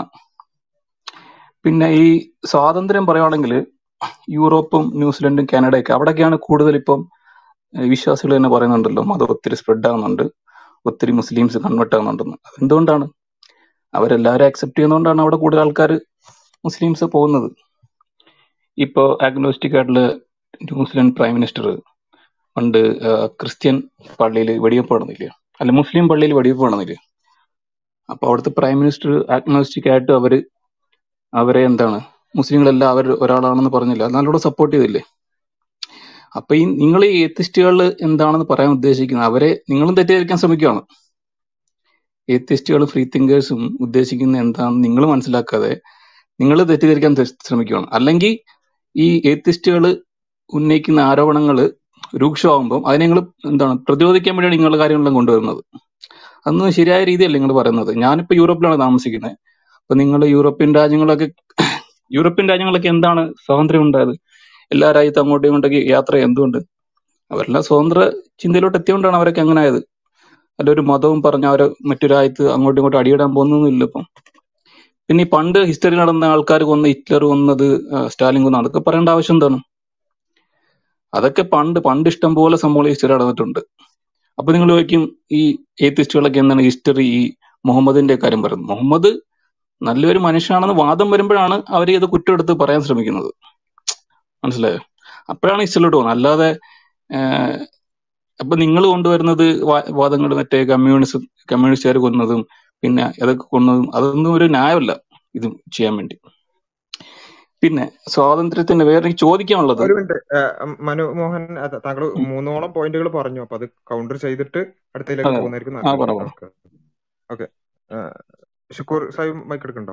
പിന്നെ ഈ സ്വാതന്ത്ര്യം പറയുവാണെങ്കിൽ യൂറോപ്പും ന്യൂസിലൻഡും കാനഡയൊക്കെ അവിടെയൊക്കെയാണ് കൂടുതൽ ഇപ്പം ഏഹ് വിശ്വാസികൾ തന്നെ പറയുന്നുണ്ടല്ലോ മതം ഒത്തിരി സ്പ്രെഡ് ആകുന്നുണ്ട് ഒത്തിരി മുസ്ലിംസ് കൺവേർട്ട് ആകുന്നുണ്ടെന്ന് അതെന്തുകൊണ്ടാണ് അവരെല്ലാവരും അക്സെപ്റ്റ് ചെയ്യുന്നതുകൊണ്ടാണ് അവിടെ കൂടുതൽ ആൾക്കാർ മുസ്ലിംസ് പോകുന്നത് ഇപ്പോ അഗ്നോസ്റ്റിക് ആയിട്ടുള്ള ന്യൂസിലൻഡ് പ്രൈം മിനിസ്റ്റർ പണ്ട് ആഹ് ക്രിസ്ത്യൻ പള്ളിയിൽ വെടിവെപ്പ് നടന്നില്ലേ അല്ല മുസ്ലിം പള്ളിയിൽ വെടിവെപ്പ് നടന്നില്ലേ അപ്പൊ അവിടുത്തെ പ്രൈം മിനിസ്റ്റർ അഗ്നോസ്റ്റിക് ആയിട്ട് അവര് അവരെ എന്താണ് മുസ്ലിങ്ങളെല്ലാം അവർ ഒരാളാണെന്ന് പറഞ്ഞില്ല നല്ലോണം സപ്പോർട്ട് ചെയ്തില്ലേ അപ്പൊ ഈ നിങ്ങൾ ഈ ഏത്തിസ്റ്റുകൾ എന്താണെന്ന് പറയാൻ ഉദ്ദേശിക്കുന്നത് അവരെ നിങ്ങളും തെറ്റിദ്ധരിക്കാൻ ശ്രമിക്കുകയാണ് ഏത്തിസ്റ്റുകൾ ഫ്രീ തിങ്കേഴ്സും ഉദ്ദേശിക്കുന്ന എന്താണെന്ന് നിങ്ങൾ മനസ്സിലാക്കാതെ നിങ്ങൾ തെറ്റിദ്ധരിക്കാൻ തെ- ശ്രമിക്കുകയാണ് അല്ലെങ്കിൽ ഈ ഏത്തിസ്റ്റുകൾ ഉന്നയിക്കുന്ന ആരോപണങ്ങൾ രൂക്ഷമാകുമ്പോൾ അതിനെ നിങ്ങൾ എന്താണ് പ്രതിരോധിക്കാൻ വേണ്ടിയാണ് നിങ്ങളുടെ കാര്യങ്ങളെല്ലാം കൊണ്ടുവരുന്നത് അതൊന്നും ശരിയായ രീതിയല്ല നിങ്ങൾ പറയുന്നത് ഞാനിപ്പോ യൂറോപ്പിലാണ് താമസിക്കുന്നത് അപ്പൊ നിങ്ങൾ യൂറോപ്യൻ രാജ്യങ്ങളൊക്കെ യൂറോപ്യൻ രാജ്യങ്ങളൊക്കെ എന്താണ് സ്വാതന്ത്ര്യം ഉണ്ടായത് എല്ലാ രാജ്യത്തും അങ്ങോട്ടും ഇങ്ങോട്ടേക്ക് യാത്ര ചെയ്യുക എന്തുകൊണ്ട് അവരെല്ലാം സ്വതന്ത്ര ചിന്തയിലോട്ട് എത്തിയോണ്ടാണ് അവരൊക്കെ അങ്ങനെ ആയത് അല്ല ഒരു മതവും പറഞ്ഞ അവരെ മറ്റു രാജ്യത്ത് അങ്ങോട്ടും ഇങ്ങോട്ടും അടിയിടാൻ പോകുന്നൊന്നുമില്ല ഇപ്പം പിന്നെ ഈ പണ്ട് ഹിസ്റ്ററി നടന്ന ആൾക്കാർ കൊന്ന ഹിറ്റ്ലർ കൊന്നത് ആ, സ്റ്റാലിൻ കൊന്ന അതൊക്കെ പറയേണ്ട ആവശ്യം എന്താണ് അതൊക്കെ പണ്ട് പണ്ട് ഇഷ്ടം പോലെ സംഭവങ്ങൾ ഹിസ്റ്ററി നടന്നിട്ടുണ്ട് അപ്പൊ നിങ്ങൾ ചോദിക്കും ഈ ഏത്തിസ്റ്റുകളൊക്കെ എന്താണ് ഹിസ്റ്ററി ഈ മുഹമ്മദിന്റെ കാര്യം പറയുന്നത് മുഹമ്മദ് നല്ലൊരു മനുഷ്യനാണെന്ന് വാദം വരുമ്പോഴാണ് അവർ ഇത് കുറ്റമെടുത്ത് പറയാൻ ശ്രമിക്കുന്നത് മനസ്സിലായോ അപ്പോഴാണ് ഹിസ്റ്ററിലോട്ട് പോകുന്നത് അല്ലാതെ ആഹ്, അപ്പൊ നിങ്ങൾ കൊണ്ടുവരുന്നത് വാദങ്ങൾ മറ്റേ കമ്മ്യൂണിസ്റ്റ് കമ്മ്യൂണിസ്റ്റുകാർ കൊന്നതും പിന്നെ അതൊക്കെ കൊന്നതും അതൊന്നും ഒരു ന്യായമല്ല ഇത് ചെയ്യാൻ വേണ്ടി പിന്നെ സ്വാതന്ത്ര്യത്തിന്റെ വേറെ എനിക്ക് ചോദിക്കാനുള്ളത് ഒരു മിനിറ്റ് മനു മോഹൻ അത് താങ്കൾ മൂന്നോളം പോയിന്റുകൾ പറഞ്ഞു അപ്പൊ അത് കൗണ്ടർ ചെയ്തിട്ട് അടുത്തതിലേക്ക് അതെ പോകുന്നതായിരിക്കും ആ പറ നല്ലത് പറ okay okay Shukoor sahib mike എടുക്കണ്ടോ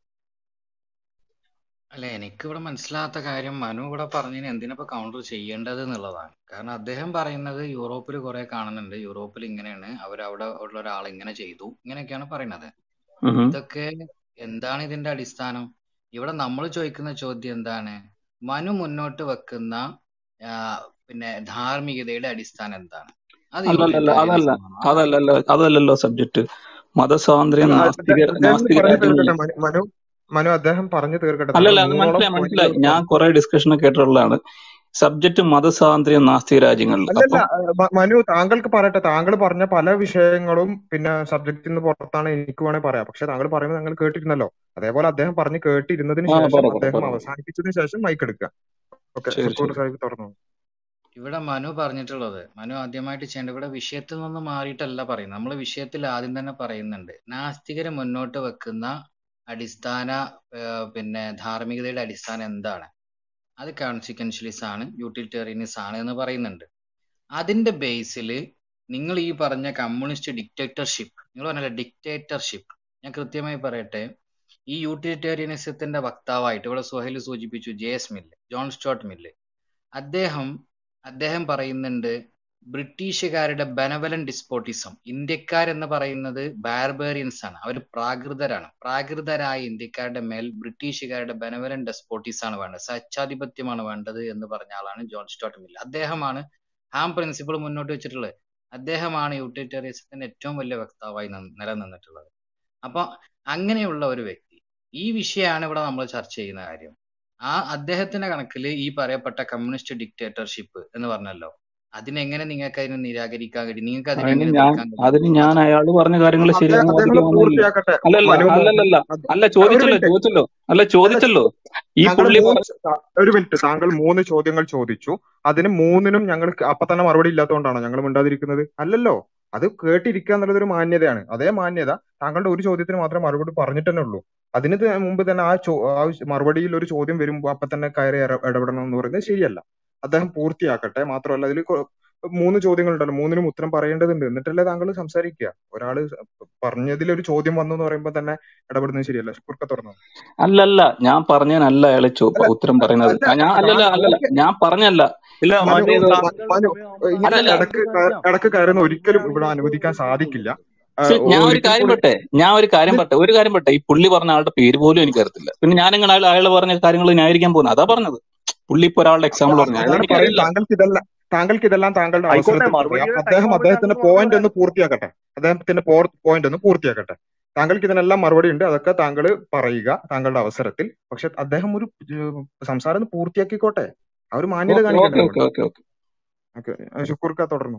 അല്ല എനിക്കിവിടെ മനസ്സിലാകാത്ത കാര്യം മനു ഇവിടെ പറഞ്ഞതിന് എന്തിനപ്പോ കൗണ്ടർ ചെയ്യേണ്ടത് എന്നുള്ളതാണ് കാരണം അദ്ദേഹം പറയുന്നത് യൂറോപ്പിൽ കുറെ കാണുന്നുണ്ട് യൂറോപ്പിൽ ഇങ്ങനെയാണ് അവർ അവിടെ ഉള്ള ഒരാൾ ഇങ്ങനെ ചെയ്തു ഇങ്ങനെയൊക്കെയാണ് പറയുന്നത് ഉം. ഇതൊക്കെ എന്താണ് ഇതിന്റെ അടിസ്ഥാനം ഇവിടെ നമ്മൾ ചോദിക്കുന്ന ചോദ്യം എന്താണ് മനു മുന്നോട്ട് വെക്കുന്ന ആ, പിന്നെ ധാർമ്മികതയുടെ അടിസ്ഥാനം എന്താണ് അത് അല്ലല്ലല്ല അതല്ല യൂട്ടിലിറ്റേറിയനിസം ആണോ അതല്ലല്ലോ അതല്ലല്ലോ സബ്ജക്ട് മതസ്വാതന്ത്ര്യം അല്ല നാസ്തിക അദ്ദേഹം അദ്ദേഹം നാസ്തിക പറഞ്ഞു രാജ്യങ്ങളിൽ തീർക്കട്ടെ മനു മനു മനു അദ്ദേഹം പറഞ്ഞു തീർക്കട്ടെ താങ്കൾ അല്ലല്ല അത് മൂന്നോളം മനസ്സിലായി മനസ്സിലായി പോയിന്റുകൾ ഞാൻ കുറെ ഡിസ്കഷൻ കേട്ടിട്ടുള്ളതാണ് സബ്ജക്ട് മതസ്വാതന്ത്ര്യം നാസ്തിക രാജ്യങ്ങളിൽ അല്ലല്ല അപ്പം ഏഹ് മ- മനു താങ്കൾക്ക് പറയട്ടെ താങ്കൾ പറഞ്ഞ പല വിഷയങ്ങളും പിന്നെ സബ്ജക്റ്റിൽ നിന്ന് പുറത്താണ് എനിക്ക് വേണേൽ പറയാം പക്ഷെ താങ്കൾ പറയുന്നത് ഞങ്ങൾ കേട്ടിരുന്നല്ലോ അതേപോലെ അദ്ദേഹം പറഞ്ഞ് കേട്ടിരുന്നതിന് ആ ശേഷം പറ പറ അദ്ദേഹം പറ പറ. അവസാനിപ്പിച്ചതിന് ശേഷം മൈക്ക് എടുക്കുക ഓക്കെ ശരി ഷുക്കൂർ ശരി സാഹിബ് തുറന്നു ഇവിടെ മനു പറഞ്ഞിട്ടുള്ളത് മനു ആദ്യമായിട്ട് ചെയ്യേണ്ട ഇവിടെ വിഷയത്തിൽ നിന്ന് മാറിയിട്ടല്ല പറയുന്നത് നമ്മൾ വിഷയത്തിൽ ആദ്യം തന്നെ പറയുന്നുണ്ട് നാസ്തികര് മുന്നോട്ട് വെക്കുന്ന അടിസ്ഥാന ഏർ പിന്നെ ധാർമ്മികതയുടെ അടിസ്ഥാനം എന്താണ് അത് കോൺസിക്വൻഷ്യലിസം ആണ് യൂട്ടിലിറ്റേറിയനിസം ആണ് എന്ന് പറയുന്നുണ്ട് അതിന്റെ ബേസിൽ നിങ്ങൾ ഈ പറഞ്ഞ കമ്മ്യൂണിസ്റ്റ് ഡിക്റ്റേറ്റർഷിപ്പ് നിങ്ങൾ പറഞ്ഞല്ലോ ഡിക്റ്റേറ്റർഷിപ്പ് ഞാൻ കൃത്യമായി പറയട്ടെ ഈ യൂട്ടിലിറ്റേറിയനിസത്തിന്റെ വക്താവായിട്ട് ഇവിടെ സുഹൈൽ സൂചിപ്പിച്ചു J S Mill John Stuart Mill അദ്ദേഹം അദ്ദേഹം പറയുന്നുണ്ട് ബ്രിട്ടീഷുകാരുടെ ബെനവലൻ ഡിസ്പോട്ടിസം ഇന്ത്യക്കാരെന്ന് പറയുന്നത് ബാർബേറിയൻസ് ആണ് അവർ പ്രാകൃതരാണ് പ്രാകൃതരായ ഇന്ത്യക്കാരുടെ മേൽ ബ്രിട്ടീഷുകാരുടെ ബെനവലൻ ഡെസ്പോട്ടിസ് ആണ് വേണ്ടത് സ്വച്ഛാധിപത്യമാണ് വേണ്ടത് എന്ന് പറഞ്ഞ ആളാണ് ജോൺ സ്റ്റോട്ട് മിൽ അദ്ദേഹമാണ് ഹാം പ്രിൻസിപ്പിൾ മുന്നോട്ട് വെച്ചിട്ടുള്ളത് അദ്ദേഹമാണ് യൂട്ടിലിറ്റേറിയനിസത്തിന്റെ ഏറ്റവും വലിയ വക്താവായി നിന്ന് നിലനിന്നിട്ടുള്ളത് അപ്പൊ അങ്ങനെയുള്ള ഒരു വ്യക്തി ഈ വിഷയമാണ് ഇവിടെ നമ്മൾ ചർച്ച ചെയ്യുന്ന കാര്യം ആ അദ്ദേഹത്തിന്റെ കണക്കിൽ ഈ പറയപ്പെട്ട കമ്മ്യൂണിസ്റ്റ് ഡിക്റ്റേറ്റർഷിപ്പ് എന്ന് പറഞ്ഞല്ലോ അതിനെങ്ങനെ നിങ്ങൾക്ക് അതിനെ നിരാകരിക്കാൻ കഴിയും നിങ്ങൾക്ക് അതിനെ അതിന് എങ്ങനെ ഞാൻ എതിർക്കാൻ കഴിയും അതിന് ഞാൻ അത് അയാൾ പറഞ്ഞ കാര്യങ്ങൾ അദ്ദേഹം ശരിയാണെന്ന് അദ്ദേഹം വാദിക്കാൻ വന്നതല്ലോ പൂർത്തിയാക്കട്ടെ അല്ലല്ല മനു മോഹൻ അല്ലല്ലല്ല അത് അല്ല ഒരു ചോദിച്ചല്ലോ മിനിറ്റ് ചോദിച്ചല്ലോ അല്ല അല്ല ചോദിച്ചല്ലോ ഈ താങ്കൾ പുള്ളി മൂന്ന് പറ ച- ത- ഒരു മിനിറ്റ് താങ്കൾ മൂന്ന് ചോദ്യങ്ങൾ ചോദിച്ചു അതിന് മൂന്നിനും ഞങ്ങൾ അപ്പൊ തന്നെ മറുപടി ഇല്ലാത്തതുകൊണ്ടാണോ ഞങ്ങൾ മിണ്ടാതിരിക്കുന്നത് അല്ലല്ലോ അത് കേട്ടിരിക്കുക എന്നുള്ളത് ഒരു മാന്യതയാണ് അതേ മാന്യത താങ്കളുടെ ഒരു ചോദ്യത്തിന് മാത്രമേ മറുപടി പറഞ്ഞിട്ട് തന്നെ ഉള്ളൂ അതിന് ത- മുമ്പ് തന്നെ ആ ചോ ആ മറുപടിയിൽ ഒരു ചോദ്യം വരുമ്പോൾ അപ്പൊ തന്നെ കയറി ഇട- ഇടപെടണം എന്ന് പറയുന്നത് ശരിയല്ല അദ്ദേഹം പൂർത്തിയാക്കട്ടെ മാത്രമല്ല അതിൽ മൂന്ന് ചോദ്യങ്ങളുണ്ടല്ലോ മൂന്നിനും ഉത്തരം പറയേണ്ടതുണ്ട് എന്നിട്ടല്ലേ താങ്കൾ സംസാരിക്കുക ഒരാള് പറഞ്ഞതിൽ ഒരു ചോദ്യം വന്നു എന്ന് പറയുമ്പോൾ തന്നെ ഇടപെടുന്നത് ശരിയല്ല കുറുക്ക തുറന്നു അല്ലല്ല ഞാൻ പറഞ്ഞതിനല്ല അയാളെ ചോ അല്ല ഉത്തരം പറയുന്നത് അല്ല ആ, ഞാൻ അല്ലല്ല താ- അല്ലല്ല താങ്കൾക്ക് ഞാൻ പറഞ്ഞല്ല ഇല്ല മനു മനു മറ്റേത് മ- താങ്കളുടെ മനു സമയമാകുമ്പോൾ ഇങ്ങനെ താങ്കൾ അല്ലല്ല ഇടക്ക് ക- സംസാരിക്കാം ഇടക്ക് കയറുന്ന ഒരിക്കലും താങ്കൾ ഇവിടെ ഒരു അനുവദിക്കാൻ ചോദ്യം സാധിക്കില്ല ചോദിച്ചു ആ, ശരി, ഞാൻ ഒരു ഒരിക്കൽ കാര്യം കൂടി പറ്റേ ഞാൻ ഒരു കാര്യം ഇത് പറ്റേ ഒരു കാര്യം പറ്റേ ഈ പുള്ളി പറഞ്ഞ ആളുടെ പേര് പോലും എനിക്ക് അറിയത്തില്ല പിന്നെ ഞാൻ എങ്ങനെ അയാൾ അയാൾ പറഞ്ഞ കാര്യങ്ങൾ ന്യായീകരിക്കാൻ പോകുന്നത് അതാ പറഞ്ഞത് പുള്ളി ഇപ്പൊ ഒരാളുടെ അപ്പൊ എക്സാമ്പിൾ അ- പറഞ്ഞു അയാൾ അതാണ് എനിക്ക് പറയുന്നത് അറിയില്ല താങ്കൾക്ക് ഇതെല്ലാം താങ്കൾക്ക് ഇതെല്ലാം താങ്കളുടെ ആയിക്കോട്ടെ അവസരത്തിൽ പറയാം മറുപടിയുടെ അദ്ദേഹം ടൈം ആവുമ്പോഴേ അദ്ദേഹത്തിന്റെ താങ്കൾ പോയിന്റ് ഒന്ന് പറഞ്ഞുതരാം പൂർത്തിയാക്കട്ടെ അദ്ദേഹത്തിന്റെ പോയിന്റ് ഒന്ന് പൂർത്തിയാക്കട്ടെ താങ്കൾക്ക് ഇതിനെല്ലാം മറുപടി ഉണ്ട് അതൊക്കെ താങ്കൾ പറയുക താങ്കളുടെ അവസരത്തിൽ പക്ഷെ അദ്ദേഹം ഒരു ഏഹ്, സംസാരം ഒന്ന് പൂർത്തിയാക്കിക്കോട്ടെ ആ ഒരു മാന്യത ഓക്കെ കാണിക്കണ്ടേ ഓക്കെ നമ്മൾ ഓക്കെ ഓക്കെ ഓക്കെ ഓക്കെ ശുക്കൂർക്ക തുടർന്നു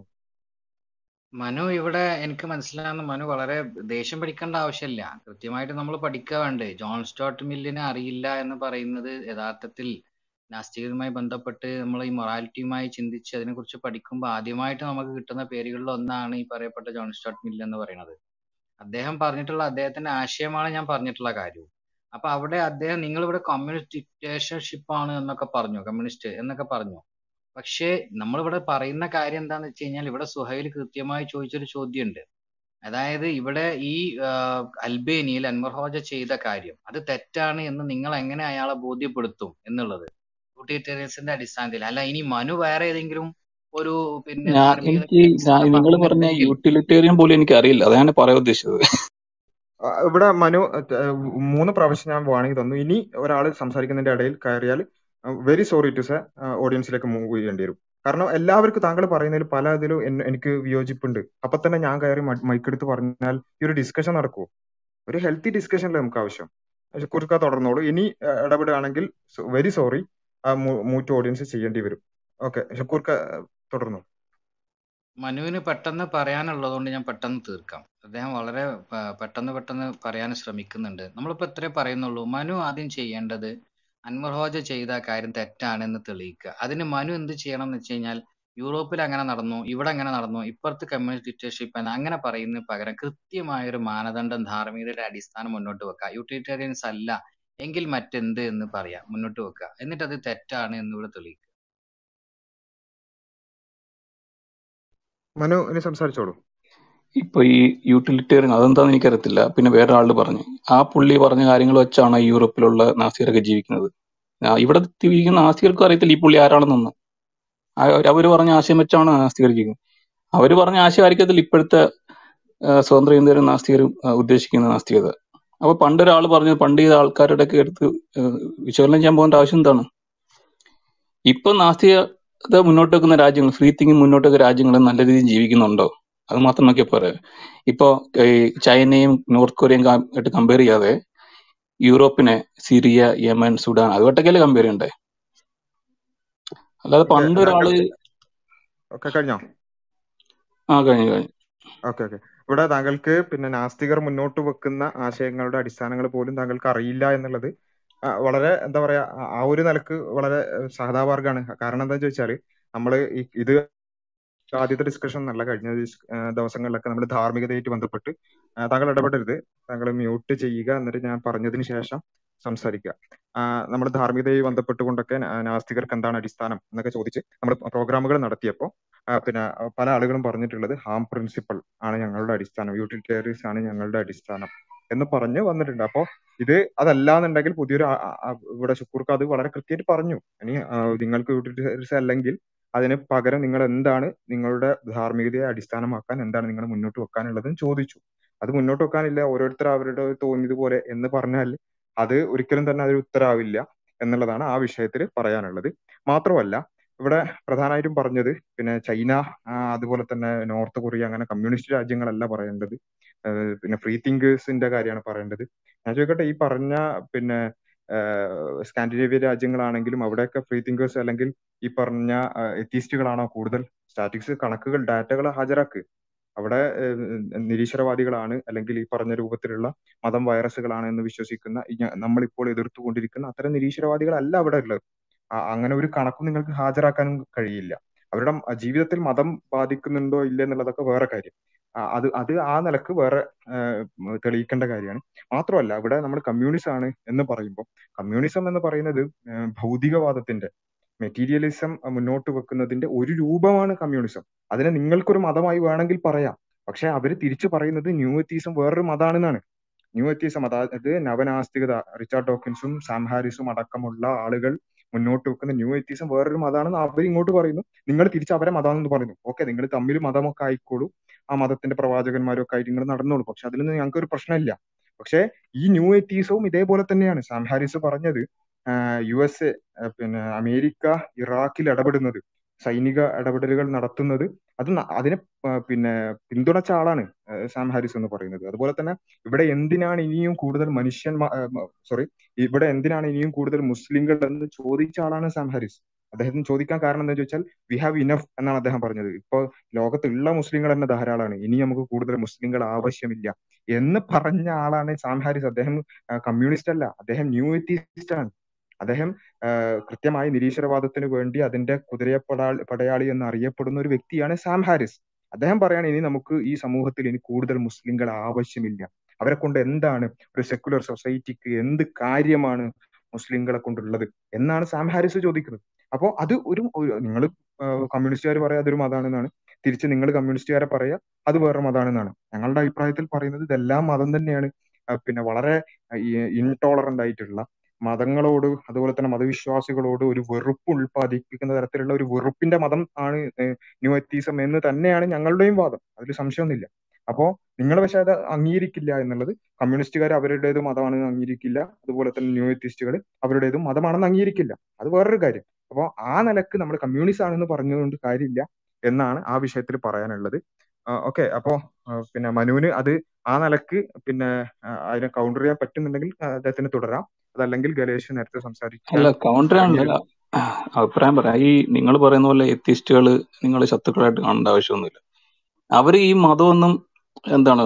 മനു ഇവിടെ എനിക്ക് മനസ്സിലാകുന്ന മനു വളരെ ദേഷ്യം പിടിക്കേണ്ട ആവശ്യമില്ല കൃത്യമായിട്ട് നമ്മൾ പഠിക്കുക വേണ്ടേ ജോൺ സ്റ്റോട്ട് മില്ലിനെ അറിയില്ല എന്ന് പറയുന്നത് യഥാർത്ഥത്തിൽ നാസ്തികതയുമായി ബന്ധപ്പെട്ട് നമ്മൾ ഈ മൊറാലിറ്റിയുമായി ചിന്തിച്ച് അതിനെക്കുറിച്ച് പഠിക്കുമ്പോൾ ആദ്യമായിട്ട് നമുക്ക് കിട്ടുന്ന പേരുകളിൽ ഒന്നാണ് ഈ പറയപ്പെട്ട ജോൺ സ്റ്റോട്ട് മില്ല് എന്ന് പറയുന്നത് അദ്ദേഹം പറഞ്ഞിട്ടുള്ള അദ്ദേഹത്തിന്റെ ആശയമാണ് ഞാൻ പറഞ്ഞിട്ടുള്ള കാര്യം അപ്പൊ അവിടെ അദ്ദേഹം നിങ്ങൾ ഇവിടെ കമ്മ്യൂണിസ്റ്റ് ഡിക്റ്റേറ്റർഷിപ്പ് ആണ് എന്നൊക്കെ പറഞ്ഞു കമ്മ്യൂണിസ്റ്റ് എന്നൊക്കെ പറഞ്ഞു പക്ഷേ നമ്മളിവിടെ പറയുന്ന കാര്യം എന്താന്ന് വെച്ച് കഴിഞ്ഞാൽ ഇവിടെ സുഹൈൽ കൃത്യമായി ചോദിച്ചൊരു ചോദ്യമുണ്ട് അതായത് ഇവിടെ ഈ ആഹ്, അൽബേനിയയിൽ അൻവർ ഹോജ ചെയ്ത കാര്യം അത് തെറ്റാണ് എന്ന് നിങ്ങൾ എങ്ങനെ അയാളെ ബോധ്യപ്പെടുത്തും എന്നുള്ളത് യൂട്ടിലിറ്റേറിയൻസിന്റെ അടിസ്ഥാനത്തിൽ അല്ല ഇനി മനു വേറെ ഏതെങ്കിലും ഒരു പിന്നെ ഞാൻ ധാർമ്മികതയുടെ എനിക്ക് ഞാൻ അടിസ്ഥാനം നിങ്ങൾ പറഞ്ഞ പറയുന്നുണ്ടെങ്കിൽ യൂട്ടിലിറ്റേറിയൻ പോലും എനിക്ക് അറിയില്ല അതാണ് പറയാൻ ഉദ്ദേശിച്ചത് ആ, ഇവിടെ മനു ഏഹ്, മൂന്ന് പ്രാവശ്യം ഞാൻ വാണിംഗ് തന്നു ഇനി ഒരാൾ സംസാരിക്കുന്നതിന്റെ ഇടയിൽ കയറിയാൽ വെരി സോറി ടു സെ ഓഡിയൻസിലേക്ക് മൂവ് ചെയ്യേണ്ടി വരും കാരണം എല്ലാവർക്കും താങ്കൾ പറയുന്നതിൽ പല ഇതിലും എൻ- എനിക്ക് വിയോജിപ്പുണ്ട് അപ്പൊ തന്നെ ഞാൻ കയറി മൈക്ക് എടുത്ത് പറഞ്ഞാൽ ഈ ഒരു ഡിസ്കഷൻ നടക്കുമോ ഒരു ഹെൽത്തി ഡിസ്കഷനല്ലേ നമുക്ക് ആവശ്യം കുറുക്ക തുടർന്നോളൂ ഇനി ഏഹ്, ഇടപെടുകയാണെങ്കിൽ വെരി സോറി മൂറ്റ് ഓഡിയൻസ് ചെയ്യേണ്ടി വരും ഓക്കെ ഷക്കൂർക്ക തുടർന്നു മനുവിന് പെട്ടെന്ന് പറയാനുള്ളതുകൊണ്ട് ഞാൻ പെട്ടെന്ന് തീർക്കാം അദ്ദേഹം വളരെ പ- പെട്ടെന്ന് പെട്ടെന്ന് പറയാൻ ശ്രമിക്കുന്നുണ്ട് നമ്മളിപ്പോ ഇത്രേ പറയുന്നുള്ളൂ മനു ആദ്യം ചെയ്യേണ്ടത് അൻവർ ഹോജ ചെയ്ത ആ കാര്യം തെറ്റാണെന്ന് തെളിയിക്കുക അതിന് മനു എന്ത് ചെയ്യണം എന്ന് വെച്ച് കഴിഞ്ഞാൽ യൂറോപ്പിൽ അങ്ങനെ നടന്നു ഇവിടെ അങ്ങനെ നടന്നു ഇപ്പുറത്ത് കമ്മ്യൂണിസ്റ്റ് ഡിക്റ്റേഷൻഷിപ്പ് എന്ന് അങ്ങനെ പറയുന്നതിന് പകരം കൃത്യമായ ഒരു മാനദണ്ഡം ധാർമ്മികതയുടെ അടിസ്ഥാനം മുന്നോട്ട് വെക്കുക യൂട്ടിലിറ്റേറിയൻസ് അല്ല എങ്കിൽ മറ്റെന്ത് എന്ന് പറയാം മുന്നോട്ട് വെക്കുക എന്നിട്ട് അത് തെറ്റാണ് എന്ന് ഇവിടെ തെളിയിക്കുക മനു ഇനി സംസാരിച്ചോളൂ ഇപ്പൊ ഈ യൂട്ടിലിറ്റേറിയൻ അതെന്താന്ന് എനിക്കറിയത്തില്ല പിന്നെ വേറെ ആള് പറഞ്ഞു ആ പുള്ളി പറഞ്ഞ കാര്യങ്ങൾ വെച്ചാണ് ഈ യൂറോപ്പിലുള്ള നാസികരൊക്കെ ജീവിക്കുന്നത് ആ, ഇവിടെ ജീവിക്കുന്ന നാസികർക്കും അറിയത്തില്ല ഈ പുള്ളി ആരാണെന്നൊന്നും ആ- അവര് പറഞ്ഞ ആശയം വെച്ചാണ് നാസ്തികർ ജീവിക്കുന്നത് അവര് പറഞ്ഞ ആശയം ആയിരിക്കത്തില്ല ഇപ്പോഴത്തെ ആ, സ്വതന്ത്ര ഇന്ത്യയിലും നാസ്തികരും ആ, ഉദ്ദേശിക്കുന്ന നാസ്തികത അപ്പൊ പണ്ടൊരാൾ പറഞ്ഞു പണ്ട് ചെയ്ത ആൾക്കാരുടെ ഒക്കെ എടുത്ത് ആ, വിശകലനം ചെയ്യാൻ പോകേണ്ട ആവശ്യം എന്താണ് ഇപ്പൊ നാസ്തികത മുന്നോട്ട് വെക്കുന്ന രാജ്യങ്ങൾ ഫ്രീ തിങ്കിങ് മുന്നോട്ട് വെക്കുന്ന രാജ്യങ്ങൾ നല്ല രീതിയിൽ ജീവിക്കുന്നുണ്ടോ അത് മാത്രം നോക്കിയാൽ പോരെ ഇപ്പോ ഈ ചൈനയും നോർത്ത് കൊറിയയും കാ- ആയിട്ട് കമ്പയർ ചെയ്യാതെ യൂറോപ്പിനെ സിറിയ യമൻ സുഡാൻ അതുമായിട്ടൊക്കെയല്ലേ കമ്പയർ ചെയ്യണ്ടേ അല്ലാതെ ഓക്കെ പണ്ട് ഒരാള് ഓക്കെ കഴിഞ്ഞോ ആ കഴിഞ്ഞു കഴിഞ്ഞു ഓക്കെ ഓക്കെ ഇവിടെ താങ്കൾക്ക് പിന്നെ നാസ്തികർ മുന്നോട്ട് വെക്കുന്ന ആശയങ്ങളുടെ അടിസ്ഥാനങ്ങൾ പോലും താങ്കൾക്ക് അറിയില്ല എന്നുള്ളത് ആ, വളരെ എന്താ പറയാ ആ ആ ഒരു നിലക്ക് വളരെ ഏഹ്, സഹതാപാർഹമാണ് കാരണം എന്താ ചോദിച്ചാല് നമ്മള് ഈ- ഇത് ആദ്യത്തെ ഡിസ്കഷൻ നല്ല കഴിഞ്ഞ ദിസ്- ആ, ദിവസങ്ങളിലൊക്കെ നമ്മൾ ധാർമ്മികതയായിട്ട് ബന്ധപ്പെട്ട് ആ, താങ്കൾ ഇടപെടരുത് താങ്കൾ മ്യൂട്ട് ചെയ്യുക എന്നിട്ട് ഞാൻ പറഞ്ഞതിന് ശേഷം സംസാരിക്കുക നമ്മൾ ധാർമ്മികതയുമായി ബന്ധപ്പെട്ടുകൊണ്ടൊക്കെ നാ- നാസ്തികർക്ക് എന്താണ് അടിസ്ഥാനം എന്നൊക്കെ ചോദിച്ച് നമ്മൾ പ്രോഗ്രാമുകൾ നടത്തിയപ്പോൾ പിന്നെ പല ആളുകളും പറഞ്ഞിട്ടുള്ളത് ഹാം പ്രിൻസിപ്പൾ ആണ് ഞങ്ങളുടെ അടിസ്ഥാനം യൂട്ടിലിറ്റേറിയൻസ് ആണ് ഞങ്ങളുടെ അടിസ്ഥാനം എന്ന് പറഞ്ഞ് വന്നിട്ടുണ്ട് അപ്പോ ഇത് അതല്ല എന്നുണ്ടെങ്കിൽ പുതിയൊരു ആ- ആ- ആ ഇവിടെ ശുക്കൂർക്ക് അത് വളരെ കൃത്യമായിട്ട് പറഞ്ഞു ഇനി ആ, നിങ്ങൾക്ക് യൂട്ടിലിറ്റേറിയൻസ് അല്ലെങ്കിൽ അതിന് പകരം നിങ്ങൾ എന്താണ് നിങ്ങളുടെ ധാർമ്മികതയെ അടിസ്ഥാനമാക്കാൻ എന്താണ് നിങ്ങൾ മുന്നോട്ട് വെക്കാനുള്ളതെന്ന് ചോദിച്ചു അത് മുന്നോട്ട് വെക്കാനില്ല ഓരോരുത്തർ അവരുടെ തോന്നിയതുപോലെ എന്ന് പറഞ്ഞാൽ അത് ഒരിക്കലും തന്നെ അതൊരു ഉത്തരാവില്ല എന്നുള്ളതാണ് ആ വിഷയത്തിൽ പറയാനുള്ളത് മാത്രമല്ല ഇവിടെ പ്രധാനമായിട്ടും പറഞ്ഞത് പിന്നെ ചൈന ആ, അതുപോലെ തന്നെ നോർത്ത് കൊറിയ അങ്ങനെ കമ്മ്യൂണിസ്റ്റ് രാജ്യങ്ങളല്ല പറയേണ്ടത് ഏഹ് പിന്നെ ഫ്രീ തിങ്കേഴ്സിന്റെ കാര്യമാണ് പറയേണ്ടത് ഞാൻ ചോദിക്കട്ടെ ഈ പറഞ്ഞ പിന്നെ സ്കാൻഡിനേവിയ രാജ്യങ്ങളാണെങ്കിലും അവിടെയൊക്കെ ഫ്രീ തിങ്കേഴ്സ് അല്ലെങ്കിൽ ഈ പറഞ്ഞ എത്തീസ്റ്റുകളാണോ കൂടുതൽ സ്റ്റാറ്റിക്സ് കണക്കുകൾ ഡാറ്റകൾ ഹാജരാക്ക് അവിടെ ഏഹ്, നിരീശ്വരവാദികളാണ് അല്ലെങ്കിൽ ഈ പറഞ്ഞ രൂപത്തിലുള്ള മതം വൈറസുകളാണ് എന്ന് വിശ്വസിക്കുന്ന ഈ ഞ- നമ്മളിപ്പോൾ എതിർത്തുകൊണ്ടിരിക്കുന്ന അത്തരം നിരീശ്വരവാദികളല്ല അവിടെ ഉള്ളത് ആ- അങ്ങനെ ഒരു കണക്കും നിങ്ങൾക്ക് ഹാജരാക്കാനും കഴിയില്ല അവരുടെ മ- ജീവിതത്തിൽ മതം ബാധിക്കുന്നുണ്ടോ ഇല്ല എന്നുള്ളതൊക്കെ വേറെ കാര്യം ആ, അത് അത് ആ നിലക്ക് വേറെ ഏഹ്, ഉം, തെളിയിക്കേണ്ട കാര്യമാണ് മാത്രമല്ല ഇവിടെ നമ്മൾ കമ്മ്യൂണിസം ആണ് എന്ന് പറയുമ്പോൾ കമ്മ്യൂണിസം എന്ന് പറയുന്നത് ഏഹ്, ഭൗതികവാദത്തിന്റെ മെറ്റീരിയലിസം മുന്നോട്ട് വെക്കുന്നതിന്റെ ഒരു രൂപമാണ് കമ്മ്യൂണിസം അതിനെ നിങ്ങൾക്കൊരു മതമായി വേണമെങ്കിൽ പറയാം പക്ഷെ അവര് തിരിച്ചു പറയുന്നത് ന്യൂ എത്തീസം വേറൊരു മതാണെന്നാണ് ന്യൂ എത്തീസം അതായത് നവനാസ്തികത റിച്ചാർഡ് ഡോക്കിൻസും സാം ഹാരിസും അടക്കമുള്ള ആളുകൾ മുന്നോട്ട് വെക്കുന്ന ന്യൂ എത്തീസം വേറൊരു മതമാണെന്ന് അവർ ഇങ്ങോട്ട് പറയുന്നു നിങ്ങൾ തിരിച്ച് അവരെ മതമാണെന്ന് പറയുന്നു ഓക്കെ നിങ്ങൾ തമ്മിൽ മതമൊക്കെ ആയിക്കോളൂ ആ മതത്തിന്റെ പ്രവാചകന്മാരും ഒക്കെ ആയിട്ട് നിങ്ങൾ നടന്നോളൂ പക്ഷെ അതിലൊന്നും ഞങ്ങൾക്ക് ഒരു പ്രശ്നമില്ല പക്ഷെ ഈ ന്യൂ എത്തീസവും ഇതേപോലെ തന്നെയാണ് സാം ഹാരിസ് പറഞ്ഞത് യു എസ് എ പിന്നെ അമേരിക്ക ഇറാഖിൽ ഇടപെടുന്നത് സൈനിക ഇടപെടലുകൾ നടത്തുന്നത് അത് ന- അതിനെ ആ, പിന്നെ പിന്തുണച്ച ആളാണ് ആ, സാം ഹാരിസ് എന്ന് പറയുന്നത് അതുപോലെ തന്നെ ഇവിടെ എന്തിനാണ് ഇനിയും കൂടുതൽ മനുഷ്യൻ സോറി ഇവിടെ എന്തിനാണ് ഇനിയും കൂടുതൽ മുസ്ലിങ്ങൾ എന്ന് ചോദിച്ച ആളാണ് സാം ഹാരിസ് അദ്ദേഹത്തിന് ചോദിക്കാൻ കാരണം എന്താ ചോദിച്ചാൽ വി ഹാവ് ഇനഫ് എന്നാണ് അദ്ദേഹം പറഞ്ഞത് ഇപ്പൊ ലോകത്തുള്ള മുസ്ലിങ്ങൾ തന്നെ ധാരാളമാണ് ഇനി നമുക്ക് കൂടുതൽ മുസ്ലിങ്ങൾ ആവശ്യമില്ല എന്ന് പറഞ്ഞ ആളാണ് സാം ഹാരിസ് അദ്ദേഹം കമ്മ്യൂണിസ്റ്റ് അല്ല അദ്ദേഹം ന്യൂ എത്തീസ്റ്റ് ആണ് അദ്ദേഹം ആ, കൃത്യമായി നിരീശ്വരവാദത്തിന് വേണ്ടി അതിന്റെ കുതിരയപ്പടാ പടയാളി എന്ന് അറിയപ്പെടുന്ന ഒരു വ്യക്തിയാണ് സാം ഹാരിസ് അദ്ദേഹം പറയാണ് ഇനി നമുക്ക് ഈ സമൂഹത്തിൽ ഇനി കൂടുതൽ മുസ്ലിങ്ങൾ ആവശ്യമില്ല അവരെ കൊണ്ട് എന്താണ് ഒരു സെക്കുലർ സൊസൈറ്റിക്ക് എന്ത് കാര്യമാണ് മുസ്ലിങ്ങളെ കൊണ്ടുള്ളത് എന്നാണ് സാം ഹാരിസ് ചോദിക്കുന്നത് അപ്പോൾ അത് ഒരു നിങ്ങൾ കമ്മ്യൂണിസ്റ്റുകാർ പറയാ അതൊരു മതമാണെന്നാണ് തിരിച്ച് നിങ്ങൾ കമ്മ്യൂണിസ്റ്റുകാരെ പറയാ അത് വേറെ മതമാണെന്നാണ് ഞങ്ങളുടെ അഭിപ്രായത്തിൽ പറയുന്നത് ഇതെല്ലാം മതം തന്നെയാണ് ആ, പിന്നെ വളരെ ഇൻടോളറന്റ് ആയിട്ടുള്ള മതങ്ങളോട് അതുപോലെ തന്നെ മതവിശ്വാസികളോട് ഒരു വെറുപ്പ് ഉൽപ്പാദിപ്പിക്കുന്ന തരത്തിലുള്ള ഒരു വെറുപ്പിന്റെ മതം ആണ് ന്യൂ എത്തീസം എന്ന് തന്നെയാണ് ഞങ്ങളുടെയും വാദം അതിൽ സംശയമൊന്നുമില്ല അപ്പോ നിങ്ങൾ പക്ഷെ അത് അംഗീകരിക്കില്ല എന്നുള്ളത് കമ്മ്യൂണിസ്റ്റുകാർ അവരുടേത് മതമാണെന്ന് അംഗീകരിക്കില്ല അതുപോലെ തന്നെ ന്യൂ എത്തിസ്റ്റുകൾ അവരുടേതും മതമാണെന്ന് അംഗീകരിക്കില്ല അത് വേറൊരു കാര്യം അപ്പോൾ ആ നിലക്ക് നമ്മൾ കമ്മ്യൂണിസ്റ്റ് ആണെന്ന് പറഞ്ഞുകൊണ്ട് കാര്യമില്ല എന്നാണ് ആ വിഷയത്തിൽ പറയാനുള്ളത് ഓക്കെ അപ്പോ ആ, പിന്നെ മനുവിന് അത് ആ നിലക്ക് പിന്നെ ആ, അതിനെ കൗണ്ടർ ചെയ്യാൻ പറ്റുന്നുണ്ടെങ്കിൽ ആ, അദ്ദേഹത്തിന് തുടരാം അതല്ലെങ്കിൽ ഗലേഷ് നേരത്തെ സംസാരിക്കാൻ അല്ല കൗണ്ടർ തുടങ്ങിയ ആണല്ല അഭിപ്രായം പറയാം ഈ നിങ്ങൾ പറയുന്ന പോലെ എത്തിസ്റ്റുകൾ നിങ്ങൾ ശത്രുക്കളായിട്ട് കാണേണ്ട ആവശ്യമൊന്നുമില്ല അവര് ഈ മതമൊന്നും എന്താണ്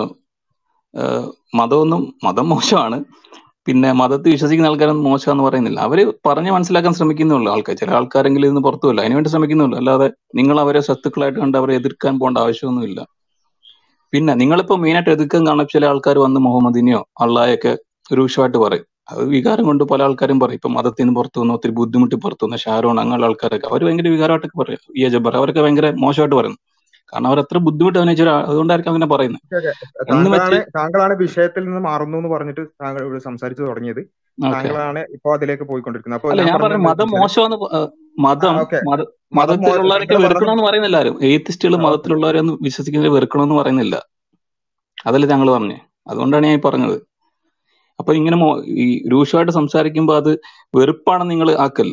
ഏഹ് മതമൊന്നും മതം മോശമാണ് പിന്നെ മതത്തിൽ വിശ്വസിക്കുന്ന ആൾക്കാരൊന്നും മോശമാണെന്ന് പറയുന്നില്ല അവര് പറഞ്ഞ് മനസ്സിലാക്കാൻ ശ്രമിക്കുന്നുള്ളൂ ആൾക്കാർ ചില ആൾക്കാരെങ്കിലും ഇന്ന് പുറത്തു വല്ല അതിനുവേണ്ടി ശ്രമിക്കുന്നുള്ളൂ അല്ലാതെ നിങ്ങൾ അവരെ ശത്രുക്കളായിട്ട് കണ്ട് അവരെ എതിർക്കാൻ പോകേണ്ട ആവശ്യമൊന്നുമില്ല പിന്നെ നിങ്ങളിപ്പോ മെയിനായിട്ട് എതിർക്കാൻ കാണുന്ന ചില ആൾക്കാർ വന്ന് മുഹമ്മദിനെയോ അള്ളാഹയൊക്കെ രൂക്ഷമായിട്ട് പറയും അത് വികാരം കൊണ്ട് പല ആൾക്കാരും പറയും ഇപ്പൊ മതത്തിൽ നിന്ന് പുറത്തു വന്ന ഒത്തിരി ബുദ്ധിമുട്ടി പുറത്തു വന്ന ഷാരോൺ അങ്ങനെയുള്ള ആൾക്കാരൊക്കെ അവർ ഭയങ്കര വികാരമായിട്ടൊക്കെ പറയും ഈ ജബ്ബർ അവരൊക്കെ ഭയങ്കര മോശമായിട്ട് പറയുന്നു കാരണം അവർ അത്ര ബുദ്ധിമുട്ട് അഭിനയിച്ച അതുകൊണ്ടായിരിക്കും അങ്ങനെ പറയുന്നത് ഓക്കെ, എന്ന് വെച്ച് താങ്കളാണ് താങ്കളാണ് വിഷയത്തിൽ നിന്ന് മാറുന്നു എന്ന് പറഞ്ഞിട്ട് താങ്കൾ ഇവിടെ സംസാരിച്ചു തുടങ്ങിയത് ഓക്കെ താങ്കളാണ് ഇപ്പൊ അതിലേക്ക് പോയിക്കൊണ്ടിരിക്കുന്നത് അപ്പൊ അല്ല ഞാൻ ഞാൻ പറഞ്ഞത് പറഞ്ഞ എന്താ മതം വെച്ചാൽ മോശമെന്ന് പ- ഏഹ് മതം ഓക്കെ മത മതം മോ മതത്തിലുള്ളവരൊക്കെ താങ്കൾ പറഞ്ഞത് വെറുക്കണമെന്ന് പറയുന്നില്ല ആരും എയ്ത്തിസ്റ്റുകൾ ഓക്കെ മതത്തിലുള്ളവരെ ഒന്നും വിശ്വസിക്കുന്നവരെ വെറുക്കണമെന്ന് പറയുന്നില്ല അതല്ലേ താങ്കൾ പറഞ്ഞേ അതുകൊണ്ടാണ് ഞാൻ ഈ പറഞ്ഞത് അപ്പൊ ഇങ്ങനെ മോ- ഈ രൂക്ഷമായിട്ട് സംസാരിക്കുമ്പോൾ അത് വെറുപ്പാണെന്ന് നിങ്ങൾ ആക്കല്ലേ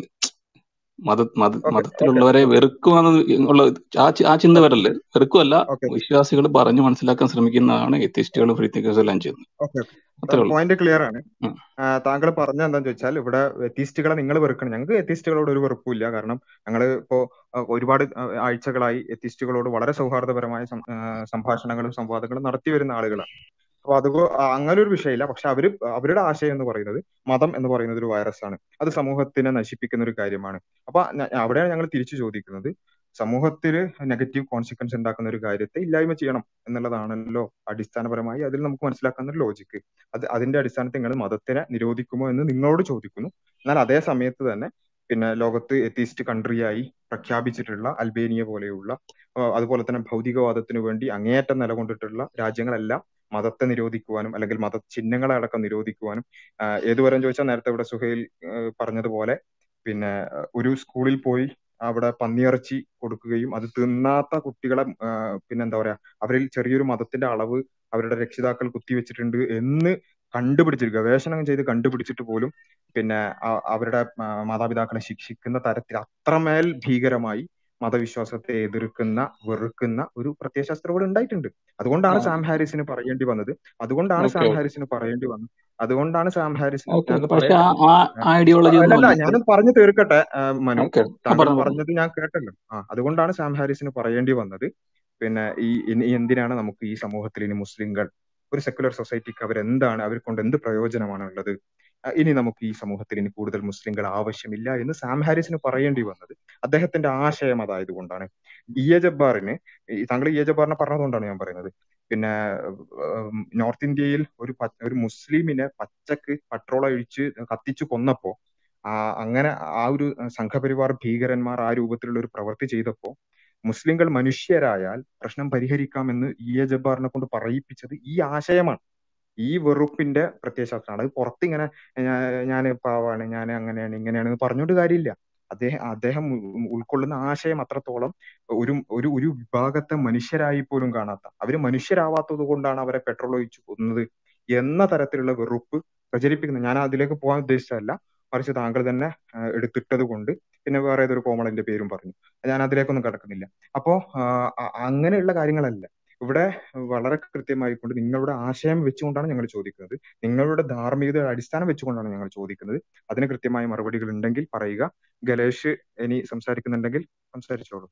മത മത ഓക്കെ ഓക്കെ മതത്തിലുള്ളവരെ ഓക്കെ വെറുക്കുമെന്ന് ഉള്ള ആ ചി- ആ ചിന്ത വരല്ലേ വെറുക്കുമല്ല ഓക്കെ വിശ്വാസികൾ പറഞ്ഞു മനസ്സിലാക്കാൻ ശ്രമിക്കുന്നതാണ് എത്തിസ്റ്റുകളും ഫ്രീ തിങ്കേഴ്സും എല്ലാം ചെയ്യുന്നത് ഓക്കെ അത്രേ ഉള്ളൂ പോയിന്റ് ക്ലിയർ ആണ് ഉം. ആ, താങ്കൾ പറഞ്ഞ എന്താന്ന് ചോദിച്ചാൽ ഇവിടെ എത്തിസ്റ്റുകളെ നിങ്ങൾ വെറുക്കണം ഞങ്ങൾക്ക് എത്തിസ്റ്റുകളോട് ഒരു വെറുപ്പില്ല കാരണം ഞങ്ങൾ ഇപ്പോ ആ, ഒരുപാട് ആ, ആഴ്ചകളായി എത്തിസ്റ്റുകളോട് വളരെ സൗഹാർദ്ദപരമായ സം- ആ, സംഭാഷണങ്ങളും സംവാദങ്ങളും നടത്തി വരുന്ന ആളുകളാണ് അപ്പൊ അത് അങ്ങനെ ഒരു വിഷയമില്ല പക്ഷെ അവര് അവരുടെ ആശയം എന്ന് പറയുന്നത് മതം എന്ന് പറയുന്നത് ഒരു വൈറസ് ആണ് അത് സമൂഹത്തിനെ നശിപ്പിക്കുന്ന ഒരു കാര്യമാണ് അപ്പൊ ന- അവിടെയാണ് ഞങ്ങൾ തിരിച്ചു ചോദിക്കുന്നത് സമൂഹത്തിൽ നെഗറ്റീവ് കോൺസിക്വൻസ് ഉണ്ടാക്കുന്ന ഒരു കാര്യത്തെ ഇല്ലായ്മ ചെയ്യണം എന്നുള്ളതാണല്ലോ അടിസ്ഥാനപരമായി അതിൽ നമുക്ക് മനസ്സിലാക്കുന്ന ഒരു ലോജിക്ക് അത് അതിന്റെ അടിസ്ഥാനത്തിൽ നിങ്ങൾ മതത്തിനെ നിരോധിക്കുമോ എന്ന് നിങ്ങളോട് ചോദിക്കുന്നു എന്നാൽ അതേ സമയത്ത് തന്നെ പിന്നെ ലോകത്ത് എത്തിസ്റ്റ് കൺട്രിയായി പ്രഖ്യാപിച്ചിട്ടുള്ള അൽബേനിയ പോലെയുള്ള ആ, അതുപോലെ തന്നെ ഭൗതികവാദത്തിന് വേണ്ടി അങ്ങേയറ്റം നിലകൊണ്ടിട്ടുള്ള രാജ്യങ്ങളെല്ലാം മതത്തെ നിരോധിക്കുവാനും അല്ലെങ്കിൽ മത ചിഹ്നങ്ങളെ അടക്കം നിരോധിക്കുവാനും ആ, ഏതുവരെ ചോദിച്ചാൽ നേരത്തെ ഇവിടെ സുഹൈൽ ആ, പറഞ്ഞതുപോലെ പിന്നെ ആ, ഒരു സ്കൂളിൽ പോയി അവിടെ പന്നിയിറച്ചി കൊടുക്കുകയും അത് തിന്നാത്ത കുട്ടികളെ ആ, പിന്നെന്താ പറയാ അവരിൽ ചെറിയൊരു മതത്തിന്റെ അളവ് അവരുടെ രക്ഷിതാക്കൾ കുത്തിവെച്ചിട്ടുണ്ട് എന്ന് കണ്ടുപിടിച്ചിട്ട് ഗവേഷണം ചെയ്ത് കണ്ടുപിടിച്ചിട്ട് പോലും പിന്നെ അ- അവരുടെ ആ, മാതാപിതാക്കളെ ശിക്ഷിക്കുന്ന തരത്തിൽ അത്രമേൽ ഭീകരമായി മതവിശ്വാസത്തെ എതിർക്കുന്ന വെറുക്കുന്ന ഒരു പ്രത്യയശാസ്ത്രം ഇവിടെ ഉണ്ടായിട്ടുണ്ട് അതുകൊണ്ടാണ് സാം ഹാരിസിന് പറയേണ്ടി വന്നത് അതുകൊണ്ടാണ് ഓക്കെ സാം ഓക്കെ ഹാരിസിന് പറയേണ്ടി വന്നത് അതുകൊണ്ടാണ് സാം ഹാരിസിന് ഓക്കെ ഞാൻ ഓക്കെ പക്ഷെ പറയട്ടെ ആ ആ ഐഡിയോളജി ഒന്നും അല്ലല്ല അല്ല ഞാനും പറഞ്ഞു തീർക്കട്ടെ ആ, മനു ഓക്കെ ആ താങ്കൾ പറഞ്ഞു പറഞ്ഞു പറഞ്ഞത് ഞാൻ കേട്ടല്ലോ ആ അതുകൊണ്ടാണ് സാം ഹാരിസിന് പറയേണ്ടി വന്നത് പിന്നെ ഈ ഇനി എന്തിനാണ് നമുക്ക് ഈ സമൂഹത്തിൽ ഇനി മുസ്ലിങ്ങൾ ഒരു സെക്കുലർ സൊസൈറ്റിക്ക് അവരെന്താണ് അവർ കൊണ്ട് എന്ത് പ്രയോജനമാണ് ഉള്ളത് ആ, ഇനി നമുക്ക് ഈ സമൂഹത്തിൽ ഇനി കൂടുതൽ മുസ്ലിങ്ങൾ ആവശ്യമില്ല എന്ന് സാം ഹാരിസിന് പറയേണ്ടി വന്നത് അദ്ദേഹത്തിന്റെ ആശയം അതായതുകൊണ്ടാണ് ഇ എ ജബ്ബാറിന് ഈ താങ്കൾ ഇ എ ജബ്ബാറിനെ പറഞ്ഞതുകൊണ്ടാണ് ഞാൻ പറയുന്നത് പിന്നെ ഉം, നോർത്ത് ഇന്ത്യയിൽ ഒരു പ- ഒരു മുസ്ലിമിനെ പച്ചക്ക് പട്രോൾ ഒഴിച്ച് കത്തിച്ചു കൊന്നപ്പോ ആ അങ്ങനെ ആ ഒരു സംഘപരിവാർ ഭീകരന്മാർ ആ രൂപത്തിലുള്ള ഒരു പ്രവൃത്തി ചെയ്തപ്പോ മുസ്ലിങ്ങൾ മനുഷ്യരായാൽ പ്രശ്നം പരിഹരിക്കാമെന്ന് ഇ എ ജബ്ബാറിനെ കൊണ്ട് പറയിപ്പിച്ചത് ഈ ആശയമാണ് ഈ വെറുപ്പിന്റെ പ്രത്യയശാസ്ത്രമാണ് അത് പുറത്തിങ്ങനെ ഞാൻ പാവാണ് ഞാൻ അങ്ങനെയാണ് ഇങ്ങനെയാണ് എന്ന് പറഞ്ഞുകൊണ്ട് കാര്യമില്ല അദ്ദേഹം അദ്ദേഹം ഉ- ഉൾക്കൊള്ളുന്ന ആശയം അത്രത്തോളം ഒരു ഒരു ഒരു വിഭാഗത്തെ മനുഷ്യരായി പോലും കാണാത്ത അവര് മനുഷ്യരാവാത്തത് കൊണ്ടാണ് അവരെ പെട്രോൾ ഒഴിച്ചു കൊന്നത് എന്ന തരത്തിലുള്ള വെറുപ്പ് പ്രചരിപ്പിക്കുന്നത് ഞാൻ അതിലേക്ക് പോകാൻ ഉദ്ദേശിച്ചതല്ല മറിച്ച് താങ്കൾ തന്നെ ആ, എടുത്തിട്ടത് കൊണ്ട് പിന്നെ വേറെ ഏതൊരു കോമളന്റെ പേരും പറഞ്ഞു ഞാൻ അതിലേക്കൊന്നും കടക്കുന്നില്ല അപ്പോ ആ, അ- അങ്ങനെയുള്ള കാര്യങ്ങളല്ല ഇവിടെ വളരെ കൃത്യമായിക്കൊണ്ട് നിങ്ങളുടെ ആശയം വെച്ചുകൊണ്ടാണ് ഞങ്ങൾ ചോദിക്കുന്നത് നിങ്ങളുടെ ധാർമ്മികതയുടെ അടിസ്ഥാനം വെച്ചുകൊണ്ടാണ് ഞങ്ങൾ ചോദിക്കുന്നത് അതിന് കൃത്യമായ മറുപടികൾ ഉണ്ടെങ്കിൽ പറയുക ഗലേഷ് ഇനി സംസാരിക്കുന്നുണ്ടെങ്കിൽ സംസാരിച്ചോളൂ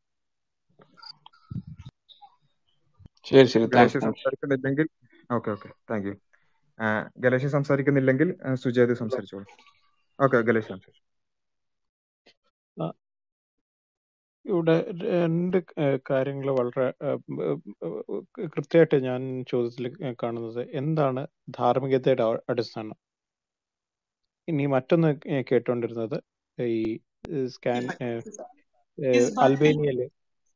ശരി ശരി താങ്ക്സ് ഗലേഷ് താങ്ക്സ് സംസാരിക്കുന്നില്ലെങ്കിൽ okay okay thank you Galesh സംസാരിക്കുന്നില്ലെങ്കിൽ ആ, സുജേത് സംസാരിച്ചോളൂ ഓക്കെ ഗലേഷ് സംസാരിച്ചു ആ, ഇവിടെ രണ്ട് കാര്യങ്ങൾ വളരെ കൃത്യമായിട്ട് ഞാൻ ചോദ്യത്തിൽ കാണുന്നത് എന്താണ് ധാർമ്മികതയുടെ അ- അടിസ്ഥാനം ഇനി മറ്റൊന്ന് കേ- കേട്ടുകൊണ്ടിരുന്നത് ഈ സ്കാൻ അൽബേനിയയിലെ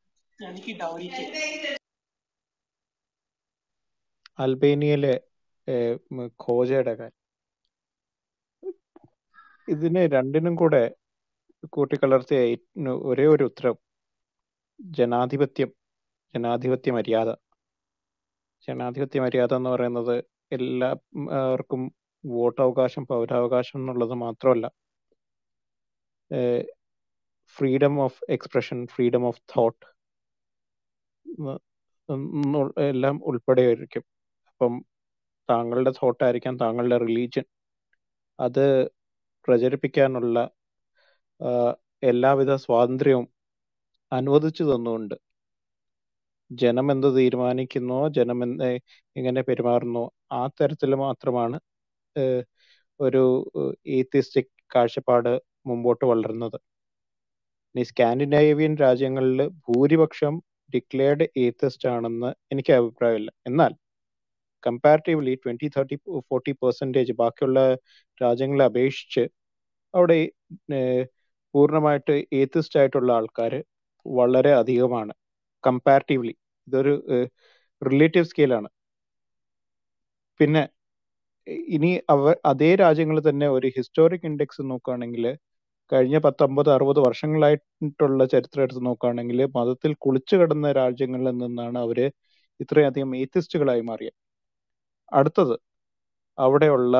അൽബേനിയയിലെ ഏഹ്, ഉം, ഖോജയുടെ കാര്യം ഇതിനെ രണ്ടിനും കൂടെ കൂട്ടിക്കലർത്തിയ ഏറ്റ- ഒരേ ഒരു ഉത്തരം ജനാധിപത്യം ജനാധിപത്യ മര്യാദ ജനാധിപത്യ മര്യാദ എന്ന് പറയുന്നത് എല്ലാവർക്കും വോട്ടവകാശം പൗരാവകാശം എന്നുള്ളത് മാത്രമല്ല freedom of expression freedom of thought എല്ലാം ഉൾപ്പെടെയായിരിക്കും അപ്പം താങ്കളുടെ തോട്ടായിരിക്കാം താങ്കളുടെ റിലീജിയൻ അത് പ്രചരിപ്പിക്കാനുള്ള ആ, എല്ലാവിധ സ്വാതന്ത്ര്യവും അനുവദിച്ചു തന്നുകൊണ്ട് ജനം എന്ത് തീരുമാനിക്കുന്നോ ജനം എന്ത് എങ്ങനെ പെരുമാറുന്നോ ആ തരത്തിൽ മാത്രമാണ് ഏഹ്, ഒരു ഈത്തിസ്റ്റിക് കാഴ്ചപ്പാട് മുമ്പോട്ട് വളരുന്നത് ഇനി സ്കാൻഡിനേവിയൻ രാജ്യങ്ങളിൽ ഭൂരിപക്ഷം ഡിക്ലെയർഡ് ഏത്തിസ്റ്റ് ആണെന്ന് എനിക്ക് അഭിപ്രായമില്ല എന്നാൽ comparatively twenty thirty forty percentage ബാക്കിയുള്ള രാജ്യങ്ങളെ അപേക്ഷിച്ച് അവിടെ ഏഹ്, പൂർണ്ണമായിട്ട് ഏത്തിസ്റ്റ് ആയിട്ടുള്ള ആൾക്കാർ വളരെ അധികമാണ് കമ്പാരിറ്റീവ്ലി ഇതൊരു റിലേറ്റീവ് സ്കെയിലാണ് പിന്നെ ഇനി അവ അതേ രാജ്യങ്ങൾ തന്നെ ഒരു ഹിസ്റ്റോറിക് ഇൻഡെക്സ് നോക്കുകയാണെങ്കിൽ കഴിഞ്ഞ പത്തൊമ്പത് അറുപത് വർഷങ്ങളായിട്ടുള്ള ചരിത്രം എടുത്ത് നോക്കുകയാണെങ്കിൽ മതത്തിൽ കുളിച്ചു കിടന്ന രാജ്യങ്ങളിൽ നിന്നാണ് അവര് ഇത്രയധികം ഏത്തിസ്റ്റുകളായി മാറിയത് അടുത്തത് അവിടെയുള്ള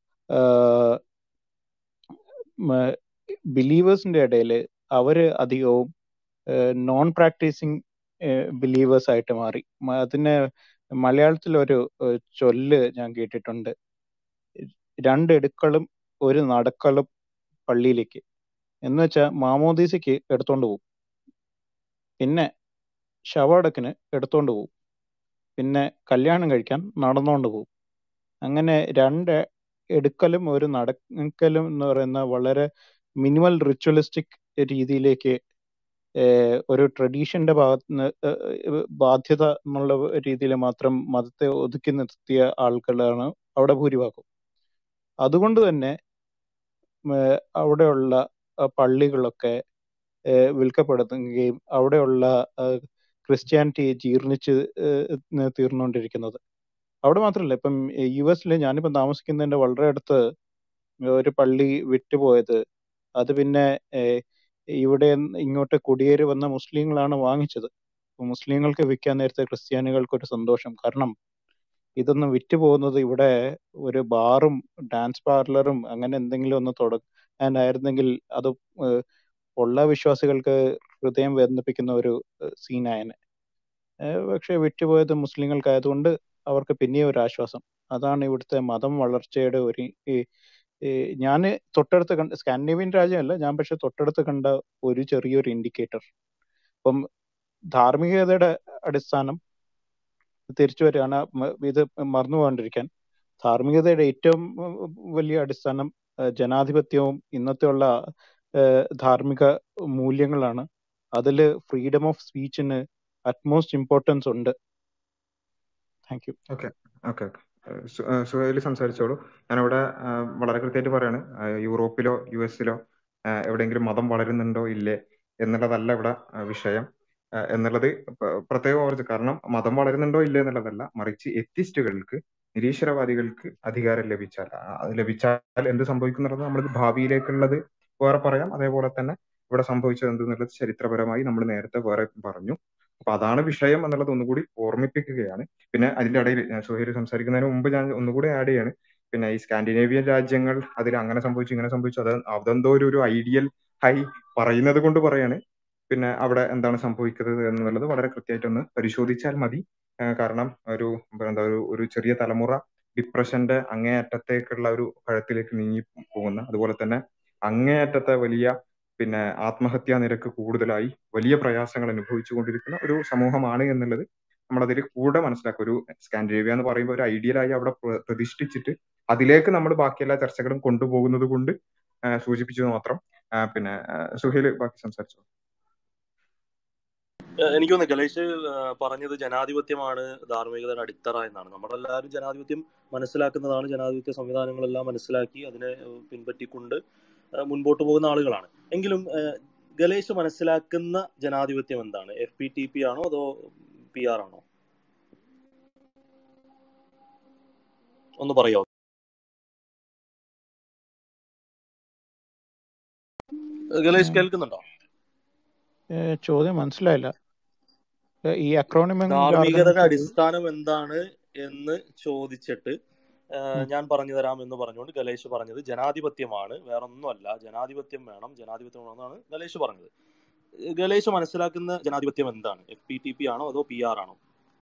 ബിലീവേഴ്സിന്റെ ഇടയിൽ അവര് അധികവും നോൺ പ്രാക്ടീസിങ് ബിലീവേഴ്സ് ആയിട്ട് മാറി മ- അതിന് മലയാളത്തിൽ ഒരു ഏഹ്, ചൊല്ല് ഞാൻ കേട്ടിട്ടുണ്ട് രണ്ട് എടുക്കളും ഒരു നടക്കലും പള്ളിയിലേക്ക് എന്ന് വെച്ചാൽ മാമോദീസയ്ക്ക് എടുത്തോണ്ട് പോകും പിന്നെ ശവടക്കിന് എടുത്തോണ്ട് പോകും പിന്നെ കല്യാണം കഴിക്കാൻ നടന്നുകൊണ്ട് പോകും അങ്ങനെ രണ്ട് എടുക്കലും ഒരു നടക്കലും എന്ന് പറയുന്ന വളരെ മിനിമൽ റിച്വലിസ്റ്റിക് രീതിയിലേക്ക് ഏഹ്, ഒരു ട്രഡീഷന്റെ ഭാഗത്ത് ബാധ്യത എന്നുള്ള രീതിയിൽ മാത്രം മതത്തെ ഒതുക്കി നിർത്തിയ ആളുകളാണ് അവിടെ ഭൂരിഭാഗം അതുകൊണ്ട് തന്നെ ഏഹ്, അവിടെയുള്ള അഹ് പള്ളികളൊക്കെ ഏഹ്, വിൽക്കപ്പെടുകയും അവിടെയുള്ള ഏഹ്, ക്രിസ്ത്യാനിറ്റി ജീർണിച്ച് ഏഹ്, തീർന്നുകൊണ്ടിരിക്കുന്നത് അവിടെ മാത്രമല്ല ഇപ്പം യു എസിൽ ഞാനിപ്പം താമസിക്കുന്നതിന്റെ വളരെ അടുത്ത് ഒരു പള്ളി വിറ്റുപോയത് അത് പിന്നെ ഏഹ്, ഇവിടെ ന്ന് ഇങ്ങോട്ട് കുടിയേറി വന്ന മുസ്ലിങ്ങളാണ് വാങ്ങിച്ചത് അപ്പൊ മുസ്ലിങ്ങൾക്ക് വിൽക്കാൻ നേരത്തെ ക്രിസ്ത്യാനികൾക്ക് ഒരു സന്തോഷം കാരണം ഇതൊന്നും വിറ്റ് പോകുന്നത് ഇവിടെ ഒരു ബാറും ഡാൻസ് പാർലറും അങ്ങനെ എന്തെങ്കിലും ഒന്ന് തുടങ്ങാനായിരുന്നെങ്കിൽ അത് ഏഹ്, ഉള്ള വിശ്വാസികൾക്ക് ഹൃദയം വേദനിപ്പിക്കുന്ന ഒരു സീനായനെ പക്ഷെ വിറ്റുപോയത് മുസ്ലിങ്ങൾക്കായതുകൊണ്ട് അവർക്ക് പിന്നെയും ഒരു ആശ്വാസം അതാണ് ഇവിടുത്തെ മതം വളർച്ചയുടെ ഒരു ഞാൻ തൊട്ടടുത്ത് കണ്ട സ്കാൻഡിനേവിയൻ രാജ്യമല്ല ഞാൻ പക്ഷെ തൊട്ടടുത്ത് കണ്ട ഒരു ചെറിയൊരു ഇൻഡിക്കേറ്റർ അപ്പം ധാർമ്മികതയുടെ അടിസ്ഥാനം തിരിച്ചു വരികയാണ് മ- ഇത് മറന്നു പോകാണ്ടിരിക്കാൻ ധാർമ്മികതയുടെ ഏറ്റവും ഉം, വലിയ അടിസ്ഥാനം ഏഹ്, ജനാധിപത്യവും ഇന്നത്തെയുള്ള ഏഹ്, ധാർമ്മിക മൂല്യങ്ങളാണ് അതിൽ ഫ്രീഡം ഓഫ് സ്പീച്ചിന് അറ്റ്മോസ്റ്റ് ഇമ്പോർട്ടൻസ് ഉണ്ട് thank you okay okay okay Suhail സംസാരിച്ചോളൂ ഞാനിവിടെ ആ, വളരെ കൃത്യമായിട്ട് പറയാണ് ആ, യൂറോപ്പിലോ യു എസിലോ ആ, എവിടെയെങ്കിലും മതം വളരുന്നുണ്ടോ ഇല്ലേ എന്നുള്ളതല്ല ഇവിടെ ആ, വിഷയം ആ, എന്നുള്ളത് പ- പ്രത്യേകം ഓർത്ത് കാരണം മതം വളരുന്നുണ്ടോ ഇല്ലേ എന്നുള്ളതല്ല മറിച്ച് എത്തിസ്റ്റുകൾക്ക് നിരീശ്വരവാദികൾക്ക് അധികാരം ലഭിച്ചാൽ ആ, അത് ലഭിച്ചാൽ എന്ത് സംഭവിക്കും എന്നുള്ളത് നമ്മൾ ഭാവിയിലേക്കുള്ളത് വേറെ പറയാം അതേപോലെ തന്നെ ഇവിടെ സംഭവിച്ചത് എന്തെന്നുള്ളത് ചരിത്രപരമായി നമ്മൾ നേരത്തെ വേറെ പറഞ്ഞു അപ്പൊ അതാണ് വിഷയം എന്നുള്ളത് ഒന്നുകൂടി ഓർമ്മിപ്പിക്കുകയാണ് പിന്നെ അതിന്റെ ഇടയിൽ ഞാൻ സുഹൈൽ സംസാരിക്കുന്നതിന് മുമ്പ് ഞാൻ ഒന്നുകൂടി ആഡ് ചെയ്യാണ് പിന്നെ ഈ സ്കാൻഡിനേവിയൻ രാജ്യങ്ങൾ അതിൽ അങ്ങനെ സംഭവിച്ചു ഇങ്ങനെ സംഭവിച്ചു അത് അതെന്തോ ഒരു ഒരു ഐഡിയൽ ഹൈ പറയുന്നത് കൊണ്ട് പറയാണ് പിന്നെ അവിടെ എന്താണ് സംഭവിക്കുന്നത് എന്നുള്ളത് വളരെ കൃത്യമായിട്ടൊന്ന് പരിശോധിച്ചാൽ മതി ആ, കാരണം ഒരു എന്താ ഒരു ഒരു ചെറിയ തലമുറ ഡിപ്രഷന്റെ അങ്ങേയറ്റത്തേക്കുള്ള ഒരു കഴുത്തിലേക്ക് നീങ്ങി പോകുന്ന അതുപോലെ തന്നെ അങ്ങേയറ്റത്തെ വലിയ പിന്നെ ആത്മഹത്യാ നിരക്ക് കൂടുതലായി വലിയ പ്രയാസങ്ങൾ അനുഭവിച്ചു കൊണ്ടിരിക്കുന്ന ഒരു സമൂഹമാണ് എന്നുള്ളത് നമ്മളതിൽ കൂടെ മനസ്സിലാക്കുക ഒരു സ്കാൻഡിനേവിയ എന്ന് പറയുമ്പോൾ ഒരു ഐഡിയലായി അവിടെ പ്ര- പ്രതിഷ്ഠിച്ചിട്ട് അതിലേക്ക് നമ്മൾ ബാക്കി എല്ലാ ചർച്ചകളും കൊണ്ടുപോകുന്നത് കൊണ്ട് ആ, സൂചിപ്പിച്ചത് മാത്രം ആ, പിന്നെ ആ, സുഹേൽ ബാക്കി സംസാരിച്ചു ഏഹ് എനിക്ക് തോന്നുന്നു ഗണേഷ് ഏഹ് പറഞ്ഞത് ജനാധിപത്യമാണ് ധാർമ്മികതയുടെ അടിത്തറ എന്നാണ് നമ്മളെല്ലാവരും ജനാധിപത്യം മനസ്സിലാക്കുന്നതാണ് ജനാധിപത്യ സംവിധാനങ്ങളെല്ലാം മനസ്സിലാക്കി അതിനെ ഏഹ് പിൻപറ്റിക്കൊണ്ട് ഏഹ് മുൻപോട്ട് പോകുന്ന ആളുകളാണ് എങ്കിലും ഏഹ് ഗണേഷ് മനസ്സിലാക്കുന്ന ജനാധിപത്യം എന്താണ് എഫ് പി ടി പി ആണോ അതോ പി ആർ ആണോ ഒന്ന് പറയോ ഗണേഷ് കേൾക്കുന്നുണ്ടോ ചോദ്യം മനസ്സിലായില്ല ഏഹ് ഈ അക്രോണിമം ധാർമ്മികതയുടെ ജാർഗൻസ് അടിസ്ഥാനം എന്താണ് എന്ന് ചോദിച്ചിട്ട് ആ, ഉം. ഞാൻ പറഞ്ഞു തരാം എന്ന് പറഞ്ഞുകൊണ്ട് ഗലേഷ് പറഞ്ഞത് ജനാധിപത്യമാണ് വേറൊന്നുമല്ല ജനാധിപത്യം വേണം ജനാധിപത്യം വേണമെന്നാണ് ഗലേഷ് പറഞ്ഞത് ഗലേഷ് മനസ്സിലാക്കുന്ന ജനാധിപത്യം എന്താണ് എഫ് പി ടി പി ആണോ അതോ പി ആർ ആണോ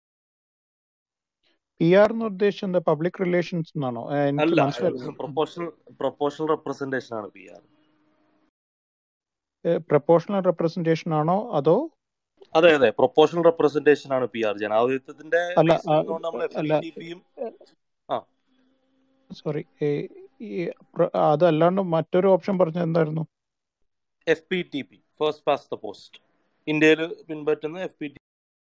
പി ആർ എന്ന് ഉദ്ദേശിച്ചത് എന്താ പബ്ലിക് റിലേഷൻസ് എന്നാണോ ഏഹ് എനിക്ക് അല്ല മനസ്സിലായില്ല പ്രൊപ്പോഷണൽ പ്രൊപ്പോഷണൽ റെപ്രസെന്റേഷൻ ആണ് പി ആർ പ്രപ്പോർഷണൽ റെപ്രസെന്റേഷൻ ആണോ അതോ അതെ അതെ പ്രൊപ്പോഷണൽ റെപ്രസെന്റേഷൻ ആണ് പി ആർ ജനാധിപത്യത്തിന്റെ അല്ല ബേസിൽ നിന്നുകൊണ്ട് നമ്മൾ എഫ് പി അല്ല ടി പിയും ആ സോറി ഈ പ്ര- അതല്ലാണ്ട് മറ്റൊരു ഓപ്ഷൻ പറഞ്ഞത് എന്തായിരുന്നു F P T P first past the post ഇന്ത്യയിൽ പിൻപറ്റുന്ന എഫ് പി ടി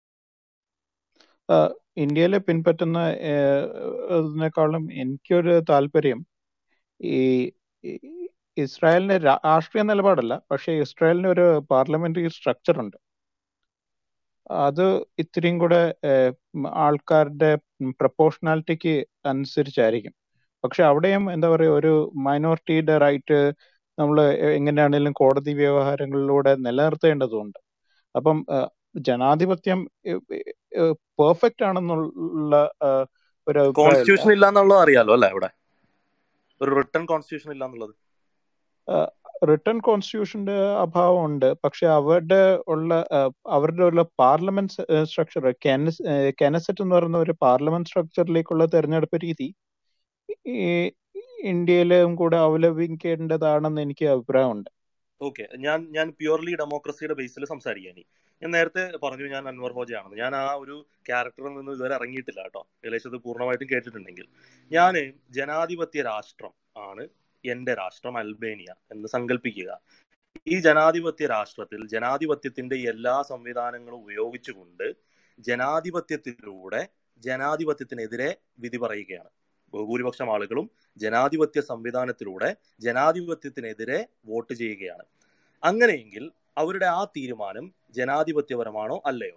ഇന്ത്യയിൽ പിൻപറ്റുന്ന ഏഹ്, അതിനേക്കാളും എനിക്കൊരു താല്പര്യം ഈ ഈ ഇസ്രായേലിന് രാ- രാഷ്ട്രീയ നിലപാടല്ല പക്ഷേ ഇസ്രായേലിന് ഒരു പാർലമെന്ററി സ്ട്രക്ചർ ഉണ്ട് അത് ഇത്തിരിയും കൂടെ ഏഹ്, ഉം, ആൾക്കാരുടെ പ്രപ്പോർഷണാലിറ്റിക്ക് അനുസരിച്ചായിരിക്കും പക്ഷെ അവിടെയും എന്താ പറയുക ഒരു മൈനോറിറ്റിയുടെ റൈറ്റ് നമ്മൾ എങ്ങനെയാണെങ്കിലും കോടതി വ്യവഹാരങ്ങളിലൂടെ നിലനിർത്തേണ്ടതുണ്ട് അപ്പം ഏഹ്, ജനാധിപത്യം പെർഫെക്റ്റ് ആണെന്നുള്ള ഏഹ്, ഒരു അഭിപ്രായമല്ല കോൺസ്റ്റിറ്റ്യൂഷൻ ഇല്ല എന്നുള്ളത് അറിയാലോ അല്ലെ ഇവിടെ ഒരു റിട്ടേൺ കോൺസ്റ്റിറ്റ്യൂഷൻ ഇല്ല എന്നുള്ളത് റിട്ടേൺ കോൺസ്റ്റിറ്റ്യൂഷന്റെ അഭാവം ഉണ്ട് പക്ഷെ അവരുടെ ഉള്ള ഏഹ്, അവരുടെ ഉള്ള പാർലമെന്റ് സ്ട്രക്ചർ കെനസെറ്റ് എന്ന് പറയുന്ന ഒരു പാർലമെന്റ് സ്ട്രക്ചറിലേക്കുള്ള തെരഞ്ഞെടുപ്പ് രീതി ഈ ഇന്ത്യയിലും കൂടെ അവലംബിക്കേണ്ടതാണെന്ന് എനിക്ക് അഭിപ്രായമുണ്ട് ഓക്കെ ഞാൻ ഞാൻ പ്യുവർലി ഡെമോക്രസിയുടെ ബേസിൽ സംസാരിക്കാൻ ഞാൻ നേരത്തെ പറഞ്ഞു ഞാൻ അൻവർ ഹോജയാണെന്ന് ഞാൻ ആ ഒരു ക്യാരക്ടറിൽ നിന്ന് ഇതുവരെ ഇറങ്ങിയിട്ടില്ല കേട്ടോ ഏകദേശം ഇത് പൂർണ്ണമായിട്ടും കേട്ടിട്ടുണ്ടെങ്കിൽ ഞാൻ ജനാധിപത്യ രാഷ്ട്രം ആണ് എന്റെ രാഷ്ട്രം അൽബേനിയ എന്ന് സങ്കല്പിക്കുക ഈ ജനാധിപത്യ രാഷ്ട്രത്തിൽ ജനാധിപത്യത്തിന്റെ എല്ലാ സംവിധാനങ്ങളും ഉപയോഗിച്ചുകൊണ്ട് ജനാധിപത്യത്തിലൂടെ ജനാധിപത്യത്തിനെതിരെ വിധി പറയുകയാണ് ബഹുഭൂരിപക്ഷം ആളുകളും ജനാധിപത്യ സംവിധാനത്തിലൂടെ ജനാധിപത്യത്തിനെതിരെ വോട്ട് ചെയ്യുകയാണ് അങ്ങനെയെങ്കിൽ അവരുടെ ആ തീരുമാനം ജനാധിപത്യപരമാണോ അല്ലയോ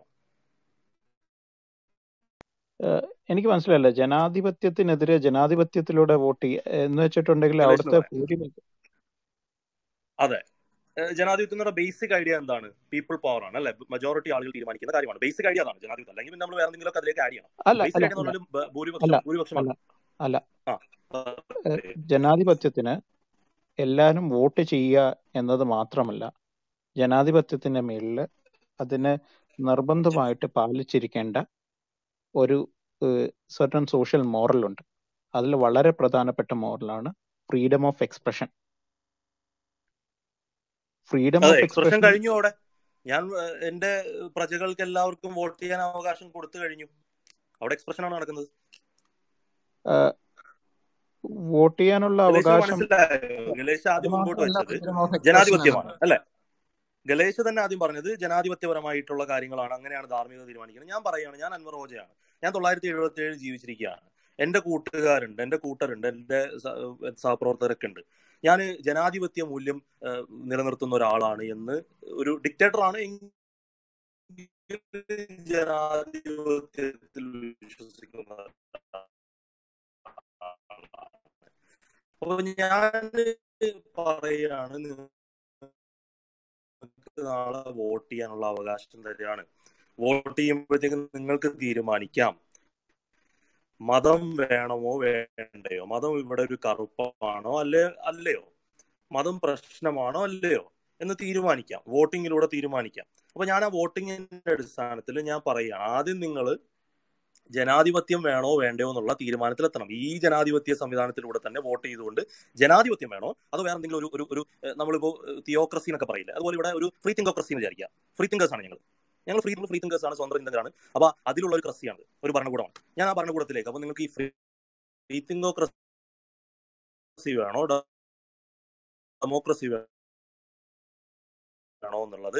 ഏഹ്, എനിക്ക് മനസ്സിലായില്ല ജനാധിപത്യത്തിനെതിരെ ജനാധിപത്യത്തിലൂടെ വോട്ട് ചെയ്യുക എന്ന് വെച്ചിട്ടുണ്ടെങ്കിൽ ഗണേഷിന് അവിടുത്തെ പറയാം ഭൂരിപക്ഷം അതെ ഏഹ് ജനാധിപത്യം എന്ന് ബേസിക് ഐഡിയ എന്താണ് പീപ്പിൾ പവർ ആണ് അല്ലെ മജോറിറ്റി ആളുകൾ തീരുമാനിക്കുന്ന കാര്യമാണ് ബേസിക് ഐഡിയ അതാണ് ജനാധിപത്യം അല്ലെങ്കിൽ പിന്നെ നമ്മൾ വേറെ എന്തെങ്കിലും ഒക്കെ അതിലേക്ക് ആഡ് ചെയ്യണം അല്ല ബേസിക് അല്ല ഐഡിയ എന്ന് അല്ല പറഞ്ഞാലും ബ- ഭൂരിപക്ഷം അല്ല ഭൂരിപക്ഷം അല്ല അല്ല ആ ഏഹ്, ജനാധിപത്യത്തിന് എല്ലാവരും വോട്ട് ചെയ്യുക എന്നത് മാത്രമല്ല ജനാധിപത്യത്തിന്റെ മേളിൽ അതിന് നിർബന്ധമായിട്ട് പാലിച്ചിരിക്കേണ്ട ഒരു സർട്ടൺ സോഷ്യൽ മോറൽ ഉണ്ട് അതിൽ വളരെ പ്രധാനപ്പെട്ട മോറലാണ് ഫ്രീഡം ഓഫ് എക്സ്പ്രഷൻ ഫ്രീഡം അതെ ഓഫ് എക്സ്പ്രഷൻ എക്സ്പ്രഷൻ കഴിഞ്ഞു അവിടെ ഞാൻ ഏഹ്, എന്റെ പ്രജകൾക്ക് എല്ലാവർക്കും വോട്ട് ചെയ്യാൻ അവകാശം കൊടുത്തു കഴിഞ്ഞു അവിടെ എക്സ്പ്രഷൻ ആണ് നടക്കുന്നത് വോട്ട് ചെയ്യാനുള്ള ഗലേഷ് അവകാശം മനസ്സിലായോ ഗലേഷ് അത് ആദ്യം മുമ്പോട്ട് മാത്രമല്ല വെച്ചത് ഫ്രീഡം ഓഫ് എക്സ്പ്രഷൻ ജനാധിപത്യമാണ് എന്നുള്ളത് അല്ലെ ഗലേഷ് തന്നെ ആദ്യം പറഞ്ഞത് ജനാധിപത്യപരമായിട്ടുള്ള കാര്യങ്ങളാണ് അങ്ങനെയാണ് ധാർമ്മികത തീരുമാനിക്കുന്നത് ഞാൻ പറയുകയാണ് ഞാൻ അൻവർ ഹോജയാണ് ഞാൻ തൊള്ളായിരത്തി എഴുപത്തി ഏഴ് ജീവിച്ചിരിക്കുകയാണ് എന്റെ കൂട്ടുകാരുണ്ട് എന്റെ കൂട്ടരുണ്ട് എന്റെ സ- സഹപ്രവർത്തകരൊക്കെ ഉണ്ട് ഞാൻ ജനാധിപത്യ മൂല്യം ഏഹ്, നിലനിർത്തുന്ന ഒരാളാണ് എന്ന് ഒരു ഡിക്റ്റേറ്ററാണ് എങ്കിൽ ജനാധിപത്യത്തിൽ വിശ്വസിക്കുന്ന ആളാണ്. അപ്പൊ ഞാൻ പറയാണ് നിങ്ങൾക്ക് നാളെ വോട്ട് ചെയ്യാനുള്ള അവകാശം തരികയാണ് വോട്ട് ചെയ്യുമ്പോഴത്തേക്കും നിങ്ങൾക്ക് തീരുമാനിക്കാം മതം വേണമോ വേണ്ടയോ മതം ഇവിടെ ഒരു കറുപ്പാണോ അല്ലേ അല്ലയോ മതം പ്രശ്നമാണോ അല്ലയോ എന്ന് തീരുമാനിക്കാം വോട്ടിങ്ങിലൂടെ തീരുമാനിക്കാം അപ്പൊ ഞാൻ ആ വോട്ടിങ്ങിന്റെ അടിസ്ഥാനത്തിൽ ഞാൻ പറയുകയാണ് ആദ്യം നിങ്ങൾ ജനാധിപത്യം വേണോ വേണ്ടയോ എന്നുള്ള തീരുമാനത്തിലെത്തണം ഈ ജനാധിപത്യ സംവിധാനത്തിലൂടെ തന്നെ വോട്ട് ചെയ്തുകൊണ്ട് ജനാധിപത്യം വേണോ അതോ വേറെ എന്തെങ്കിലും ഒരു ഒരു ഒരു ഏഹ്, നമ്മളിപ്പോ തിയോക്രസി എന്നൊക്കെ പറയില്ല അതുപോലെ ഇവിടെ ഒരു ഫ്രീ തിങ്കോക്രസി എന്ന് വിചാരിക്കുക ഫ്രീ തിങ്കേഴ്സ് ആണ് ഞങ്ങൾ ഞങ്ങൾ ഫ്രീ ഫ്രീ തിങ്കേഴ്സ് ആണ് സ്വതന്ത്ര ചിന്തകരാണ് അപ്പൊ അതിലുള്ള ഒരു ക്രസിയാണ് ഒരു ഭരണകൂടമാണ് ഞാൻ ആ ഭരണകൂടത്തിലേക്ക് അപ്പൊ നിങ്ങൾക്ക് ഈ ഫ്രീ തിങ്കോക്രസി വേണോ ഡെമോക്രസി വേണോ എന്നുള്ളത്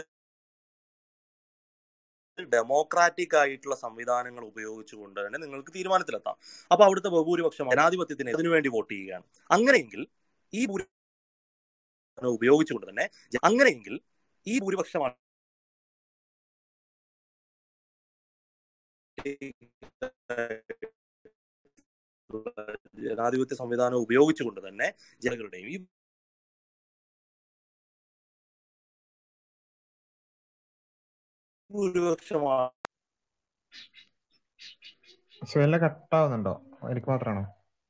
ഡെമോക്രാറ്റിക് ആയിട്ടുള്ള സംവിധാനങ്ങൾ ഉപയോഗിച്ചുകൊണ്ട് തന്നെ നിങ്ങൾക്ക് തീരുമാനത്തിലെത്താം അപ്പൊ അവിടുത്തെ ബഹുഭൂരിപക്ഷം ജനാധിപത്യത്തിന് അതിനു വേണ്ടി വോട്ട് ചെയ്യുകയാണ് അങ്ങനെയെങ്കിൽ ഈ ഭൂരിപക്ഷം ഉപയോഗിച്ചുകൊണ്ട് തന്നെ ജ- അങ്ങനെയെങ്കിൽ ഈ ഭൂരിപക്ഷമാണ് ജനാധിപത്യ സംവിധാനം ഉപയോഗിച്ചുകൊണ്ട് തന്നെ ജനങ്ങളുടെയും ഈ ഭൂരിപക്ഷമാണ് സുഹേലിനെ കട്ടാവുന്നുണ്ടോ എനിക്ക് മാത്രമാണോ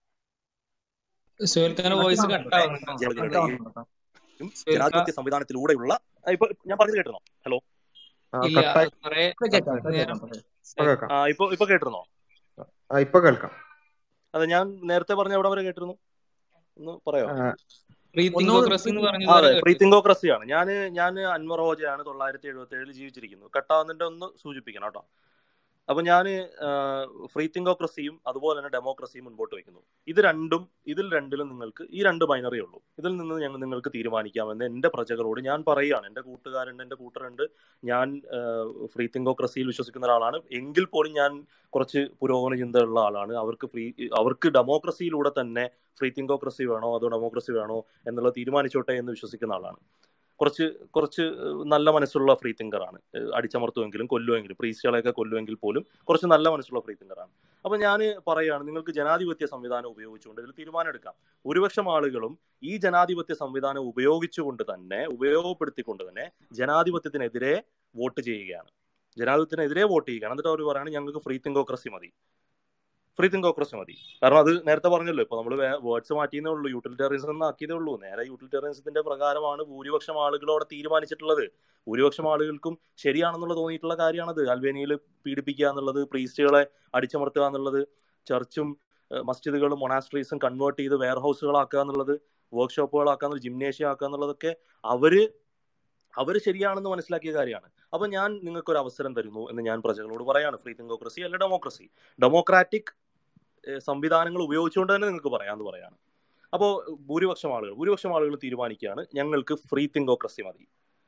സുഹേൽഖാന്റെ വോയിസ് കട്ടാവുന്നുണ്ടോ ജനാധിപത്യങ്ങളുടെ കട്ടാവുന്നുണ്ടോ ഏതും സുഹേൽഖ ജനാധിപത്യ സംവിധാനത്തിലൂടെയുള്ള ആ, ഇപ്പൊ ഞാൻ പറഞ്ഞത് കേട്ടിരുന്നോ ഹലോ ആ ഇല്ല കട്ടായി കുറെ ഇപ്പൊ കേൾക്കാം ഇപ്പൊ നേരം കേൾക്കാം ഇപ്പൊ കേൾക്കാം ആ ഇപ്പൊ ഇപ്പൊ കേട്ടിരുന്നോ ആ ഇപ്പൊ കേൾക്കാം അതെ ഞാൻ നേരത്തെ പറഞ്ഞ എവിടെ വരെ കേട്ടിരുന്നു ഒന്ന് പറയാമോ ആ, ഫ്രീ ഒന്നുകൂടി തിങ്കോക്രസി എന്ന് റിപ്പീറ്റ് പറഞ്ഞത് അതെ വരെ ഫ്രീ കേട്ടു തിങ്കോക്രസിയാണ് ഞാൻ ഞാൻ അൻവർ ഹോജയാണ് തൊള്ളായിരത്തി എഴുപത്തി ഏഴിൽ ജീവിച്ചിരിക്കുന്നു കട്ടാവുന്നതിന്റെ ഒന്ന് സൂചിപ്പിക്കണം കേട്ടോ അപ്പൊ ഞാൻ ഫ്രീ തിങ്കോക്രസിയും അതുപോലെ തന്നെ ഡെമോക്രസിയും മുൻപോട്ട് വയ്ക്കുന്നു ഇത് രണ്ടും ഇതിൽ രണ്ടിലും നിങ്ങൾക്ക് ഈ രണ്ട് ബൈനറി ഉള്ളൂ ഇതിൽ നിന്ന് ഞങ്ങൾ നിങ്ങൾക്ക് തീരുമാനിക്കാമെന്ന് എൻ്റെ പ്രജകളോട് ഞാൻ പറയുകയാണ് എൻ്റെ കൂട്ടുകാരുണ്ട് എൻ്റെ കൂട്ടരുണ്ട് ഞാൻ ഫ്രീ തിങ്കോക്രസിയിൽ വിശ്വസിക്കുന്ന ഒരാളാണ് എങ്കിൽ പോലും ഞാൻ കുറച്ച് പുരോഗമന ചിന്തയുള്ള ആളാണ് അവർക്ക് ഫ്രീ അവർക്ക് ഡെമോക്രസിയിലൂടെ തന്നെ ഫ്രീ തിങ്കോക്രസി വേണോ അതോ ഡെമോക്രസി വേണോ എന്നുള്ളത് തീരുമാനിച്ചോട്ടെ എന്ന് വിശ്വസിക്കുന്ന ആളാണ് കുറച്ച് കുറച്ച് ഏഹ്, നല്ല മനസ്സുള്ള ഫ്രീ തിങ്കറാണ് ഏഹ്, അടിച്ചമർത്തുമെങ്കിലും കൊല്ലുമെങ്കിലും പ്രീസ്റ്റുകളെയൊക്കെ കൊല്ലുമെങ്കിൽ പോലും കുറച്ച് നല്ല മനസ്സുള്ള ഫ്രീ തിങ്കറാണ് അപ്പൊ ഞാൻ പറയുകയാണ് നിങ്ങൾക്ക് ജനാധിപത്യ സംവിധാനം ഉപയോഗിച്ചുകൊണ്ട് ഇതിൽ തീരുമാനം എടുക്കാം ഭൂരിപക്ഷം ആളുകളും ഈ ജനാധിപത്യ സംവിധാനം ഉപയോഗിച്ചുകൊണ്ട് തന്നെ ഉപയോഗപ്പെടുത്തിക്കൊണ്ട് തന്നെ ജനാധിപത്യത്തിനെതിരെ വോട്ട് ചെയ്യുകയാണ് ജനാധിപത്യത്തിനെതിരെ വോട്ട് ചെയ്യുകയാണ് എന്നിട്ട് അവർ പറയുകയാണ് ഞങ്ങൾക്ക് ഫ്രീ തിങ്കോക്രസി മതി ഫ്രീ തിങ്കോക്രസി മതി കാരണം അത് നേരത്തെ പറഞ്ഞല്ലോ ഇപ്പൊ നമ്മൾ വേർഡ്സ് മാറ്റിയതേ ഉള്ളൂ യൂട്ടിലിറ്റേറിയൻസ് എന്ന് ആക്കിയതേ ഉള്ളൂ നേരെ യൂട്ടിലിറ്റേറിയൻസത്തിന്റെ പ്രകാരമാണ് ഭൂരിപക്ഷം ആളുകൾ അവിടെ തീരുമാനിച്ചിട്ടുള്ളത് ഭൂരിപക്ഷം ആളുകൾക്കും ശരിയാണെന്നുള്ള തോന്നിയിട്ടുള്ള കാര്യമാണത് അൽബേനിയയിൽ പീഡിപ്പിക്കുക എന്നുള്ളത് പ്രീസ്റ്റുകളെ അടിച്ചമർത്തുക എന്നുള്ളത് ചർച്ചും ഏഹ്, മസ്ജിദുകളും മൊണാസ്ട്രീസും കൺവേർട്ട് ചെയ്ത് വെയർ ഹൗസുകളാക്കുക എന്നുള്ളത് വർക്ക്ഷോപ്പുകളാക്കുക എന്നുള്ളത് ജിംനേഷ്യം ആക്കുക എന്നുള്ളതൊക്കെ അവര് അവര് ശരിയാണെന്ന് മനസ്സിലാക്കിയ കാര്യമാണ് അപ്പൊ ഞാൻ നിങ്ങൾക്ക് ഒരു അവസരം തരുന്നു എന്ന് ഞാൻ പ്രജകളോട് പറയാണ് ഫ്രീ തിങ്കോക്രസി അല്ല ഡെമോക്രസി ഡെമോക്രാറ്റിക് ഏഹ് സംവിധാനങ്ങൾ ഉപയോഗിച്ചുകൊണ്ട് തന്നെ നിങ്ങൾക്ക് പറയാമെന്ന് പറയാണ് അപ്പോൾ ഭൂരിപക്ഷം ആളുകൾ ഭൂരിപക്ഷം ആളുകൾ തീരുമാനിക്കുകയാണ് ഞങ്ങൾക്ക് ഫ്രീ തിങ്കോക്രസി മതി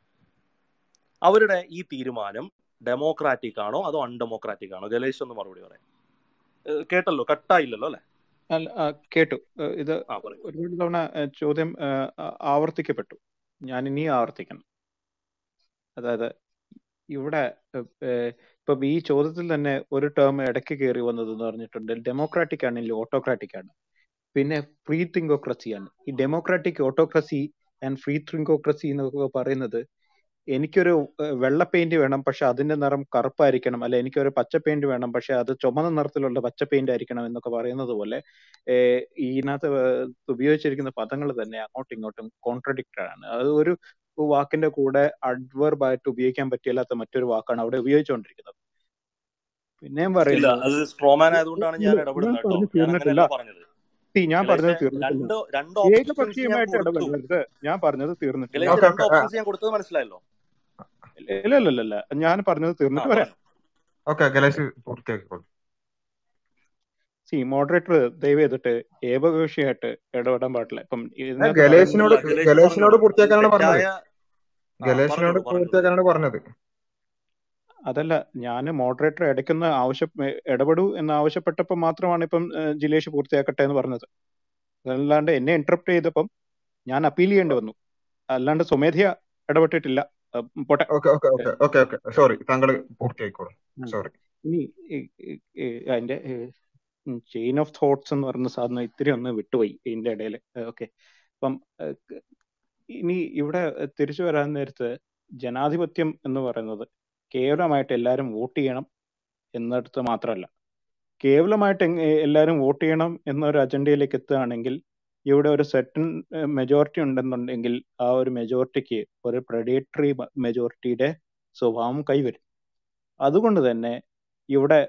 അവരുടെ ഈ തീരുമാനം ഡെമോക്രാറ്റിക് ആണോ അതോ അൺഡെമോക്രാറ്റിക് ആണോ ഗലേഷ് ഒന്ന് മറുപടി പറയാം ഏഹ് കേട്ടല്ലോ കട്ടായില്ലല്ലോ അല്ലെ അല്ല ആ, കേട്ടു ഏഹ് ഇത് ആ പറയൂ ഒരുപാട് തവണ ഏഹ് ചോദ്യം ഏഹ് ആ- ആവർത്തിക്കപ്പെട്ടു ഞാൻ ഇനി ആവർത്തിക്കണം അതായത് ഇവിടെ ഏഹ് ഏഹ് ഇപ്പം ഈ ചോദ്യത്തിൽ തന്നെ ഒരു ടേം ഇടയ്ക്ക് കയറി വന്നത് എന്ന് പറഞ്ഞിട്ടുണ്ട് ഡെമോക്രാറ്റിക് ആണെങ്കിൽ ഓട്ടോക്രാറ്റിക് ആണ് പിന്നെ ഫ്രീ തിങ്കോക്രസി ആണ് ഈ democratic autocracy and free thinkocracy എന്നൊക്കെ പറയുന്നത് എനിക്കൊരു ഏഹ് വെള്ള പെയിന്റ് വേണം പക്ഷെ അതിന്റെ നിറം കറുപ്പായിരിക്കണം അല്ലെ എനിക്കൊരു പച്ച പെയിന്റ് വേണം പക്ഷെ അത് ചുമന്ന നിറത്തിലുള്ള പച്ച പെയിന്റ് ആയിരിക്കണം എന്നൊക്കെ പറയുന്നത് പോലെ ഏഹ് ഇതിനകത്ത് ഏഹ് ഉപയോഗിച്ചിരിക്കുന്ന പദങ്ങൾ തന്നെ അങ്ങോട്ടും ഇങ്ങോട്ടും കോൺട്രഡിക്റ്റഡ് ആണ് അത് ഒരു വാക്കിന്റെ കൂടെ adverb ആയിട്ട് ഉപയോഗിക്കാൻ പറ്റില്ലാത്ത മറ്റൊരു വാക്കാണ് അവിടെ ഉപയോഗിച്ചുകൊണ്ടിരിക്കുന്നത് പിന്നെയും ഇല്ല പറയുന്നു അത് സ്ട്രോമാൻ ഇത് ആയതുകൊണ്ടാണ് ഞാൻ ഞാൻ ഇടപെടുന്നത് കേട്ടോ പറഞ്ഞു ഞാൻ തീർന്നിട്ടില്ല അങ്ങനെയല്ല പറഞ്ഞത് See, ഞാൻ പറഞ്ഞത് ഗലേഷെ തീർന്നിട്ടില്ല രണ്ട് രണ്ട് ഓപ്ഷൻസ് ഞാൻ ഏകപക്ഷീയമായിട്ട് കൊടുത്തു ഇടപെടരുത് ഞാൻ പറഞ്ഞത് തീർന്നിട്ടില്ല ഗലേഷ് ഓക്കെ രണ്ട് ഓക്കെ ഓപ്ഷൻസ് ഞാൻ കൊടുത്തത് മനസ്സിലായല്ലോ ഇല്ല ഇല്ല ഇല്ല ഇല്ല ഞാൻ പറഞ്ഞത് ആ തീർന്നിട്ട് വരാം പറഞ്ഞു ഓക്കെ ഗലേഷ് പൂർത്തിയാക്കിക്കോളൂ സി മോഡറേറ്റർ ദയവ് ചെയ്തിട്ട് ഏകപക്ഷീയമായിട്ട് ഇടപെടാൻ പാടില്ല ഇപ്പം ആ, ഇതിനകത്ത് ഗലേഷിനോട് പറയുന്നത് ഇല്ല ഗലേഷ് ഗലേഷിനോട് പറഞ്ഞോളൂ അത് പൂർത്തിയാക്കാനാണ് പറഞ്ഞത് തെറ്റായ ആ ഗലേഷിനോട് പറഞ്ഞോളൂ പറഞ്ഞോളൂ പൂർത്തിയാക്കാനാണ് പറഞ്ഞത് അതല്ല ഞാൻ മോഡറേറ്റർ ഇടയ്ക്കൊന്ന് ആവശ്യ ഇടപെടൂ എന്ന് ആവശ്യപ്പെട്ടപ്പോൾ മാത്രമാണ് ഇപ്പം ഏഹ്, ജിലേഷ് പൂർത്തിയാക്കട്ടെ എന്ന് പറഞ്ഞത് അതല്ലാണ്ട് എന്നെ ഇന്ററപ്റ്റ് ചെയ്തപ്പം ഞാൻ അപ്പീൽ ചെയ്യേണ്ടി വന്നു അല്ലാണ്ട് സ്വമേധയ ഇടപെട്ടിട്ടില്ല അഹ് പോട്ടെ okay okay okay okay okay sorry താങ്കൾ പൂർത്തിയാക്കിക്കോളൂ ഉം. സോറി ഇനി ഈ- ഈ- ഈ അതിന്റെ ചെയിൻ ഓഫ് തോട്ട്സ് എന്ന് പറയുന്ന സാധനം ഇത്തിരി ഒന്ന് വിട്ടുപോയി ഇതിന്റെ ഇടയിൽ ഓക്കെ അപ്പം ഏഹ്, ക- ഇനി ഇവിടെ തിരിച്ചു വരാൻ നേരത്ത് ജനാധിപത്യം എന്ന് പറയുന്നത് കേവലമായിട്ട് എല്ലാവരും വോട്ട് ചെയ്യണം എന്നിടത്ത് മാത്രമല്ല കേവലമായിട്ട് എങ് എല്ലാവരും വോട്ട് ചെയ്യണം എന്നൊരു അജണ്ടയിലേക്ക് എത്തുകയാണെങ്കിൽ ഇവിടെ ഒരു സെറ്റൻ മെജോറിറ്റി ഉണ്ടെന്നുണ്ടെങ്കിൽ ആ ഒരു മെജോറിറ്റിക്ക് ഒരു പ്രഡേറ്ററി മെജോറിറ്റിയുടെ സ്വഭാവം കൈവരും അതുകൊണ്ട് തന്നെ ഇവിടെ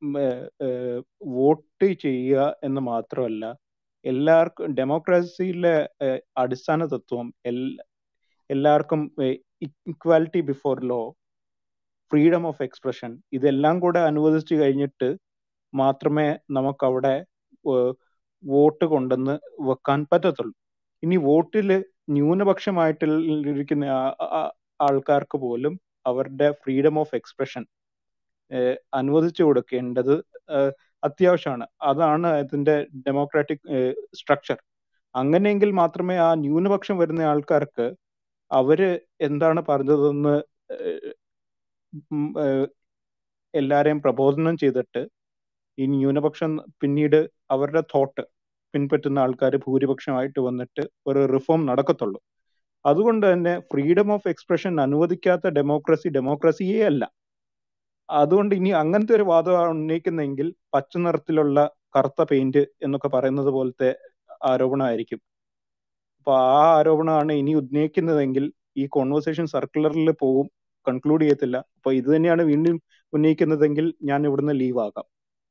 വോട്ട് ചെയ്യുക എന്ന് മാത്രമല്ല എല്ലാവർക്കും ഡെമോക്രസിയിലെ ഏഹ്, അടിസ്ഥാന തത്വം എൽ- എല്ലാവർക്കും equality before law freedom of expression ഇതെല്ലാം കൂടെ അനുവദിച്ചു കഴിഞ്ഞിട്ട് മാത്രമേ നമുക്കവിടെ ഏഹ്, വോട്ട് കൊണ്ടുവന്ന് വെക്കാൻ പറ്റത്തുള്ളൂ ഇനി വോട്ടിൽ ന്യൂനപക്ഷമായിട്ടിരിക്കുന്ന ആ- ആ- ആൾക്കാർക്ക് പോലും അവരുടെ ഫ്രീഡം ഓഫ് എക്സ്പ്രഷൻ അനുവദിച്ചു കൊടുക്കേണ്ടത് ഏഹ്, അത്യാവശ്യമാണ് അതാണ് ഇതിന്റെ ഡെമോക്രാറ്റിക് സ്ട്രക്ചർ അങ്ങനെയെങ്കിൽ മാത്രമേ ആ ന്യൂനപക്ഷം വരുന്ന ആൾക്കാർക്ക് അവര് എന്താണ് പറഞ്ഞതെന്ന് ഏഹ്, ഉം, ഏഹ്, എല്ലാരെയും പ്രബോധനം ചെയ്തിട്ട് ഈ ന്യൂനപക്ഷം പിന്നീട് അവരുടെ തോട്ട് പിൻപറ്റുന്ന ആൾക്കാർ ഭൂരിപക്ഷമായിട്ട് വന്നിട്ട് ഒരു റിഫോം നടക്കത്തുള്ളൂ അതുകൊണ്ട് തന്നെ ഫ്രീഡം ഓഫ് എക്സ്പ്രഷൻ അനുവദിക്കാത്ത ഡെമോക്രസി ഡെമോക്രസിയേ അല്ല അതുകൊണ്ട് ഇനി അങ്ങനത്തെ ഒരു വാദമാണ് ഉന്നയിക്കുന്നതെങ്കിൽ പച്ച നിറത്തിലുള്ള കറുത്ത പെയിന്റ് എന്നൊക്കെ പറയുന്നത് പോലത്തെ ആരോപണമായിരിക്കും അപ്പൊ ആ ആരോപണമാണ് ഇനി ഉന്നയിക്കുന്നതെങ്കിൽ ഈ കോൺവെർസേഷൻ സർക്കുലറിൽ പോവും കൺക്ലൂഡ് ചെയ്യത്തില്ല അപ്പൊ ഇത് തന്നെയാണ് വീണ്ടും ഉന്നയിക്കുന്നതെങ്കിൽ ഞാൻ ഇവിടുന്ന് ലീവ് ആകാം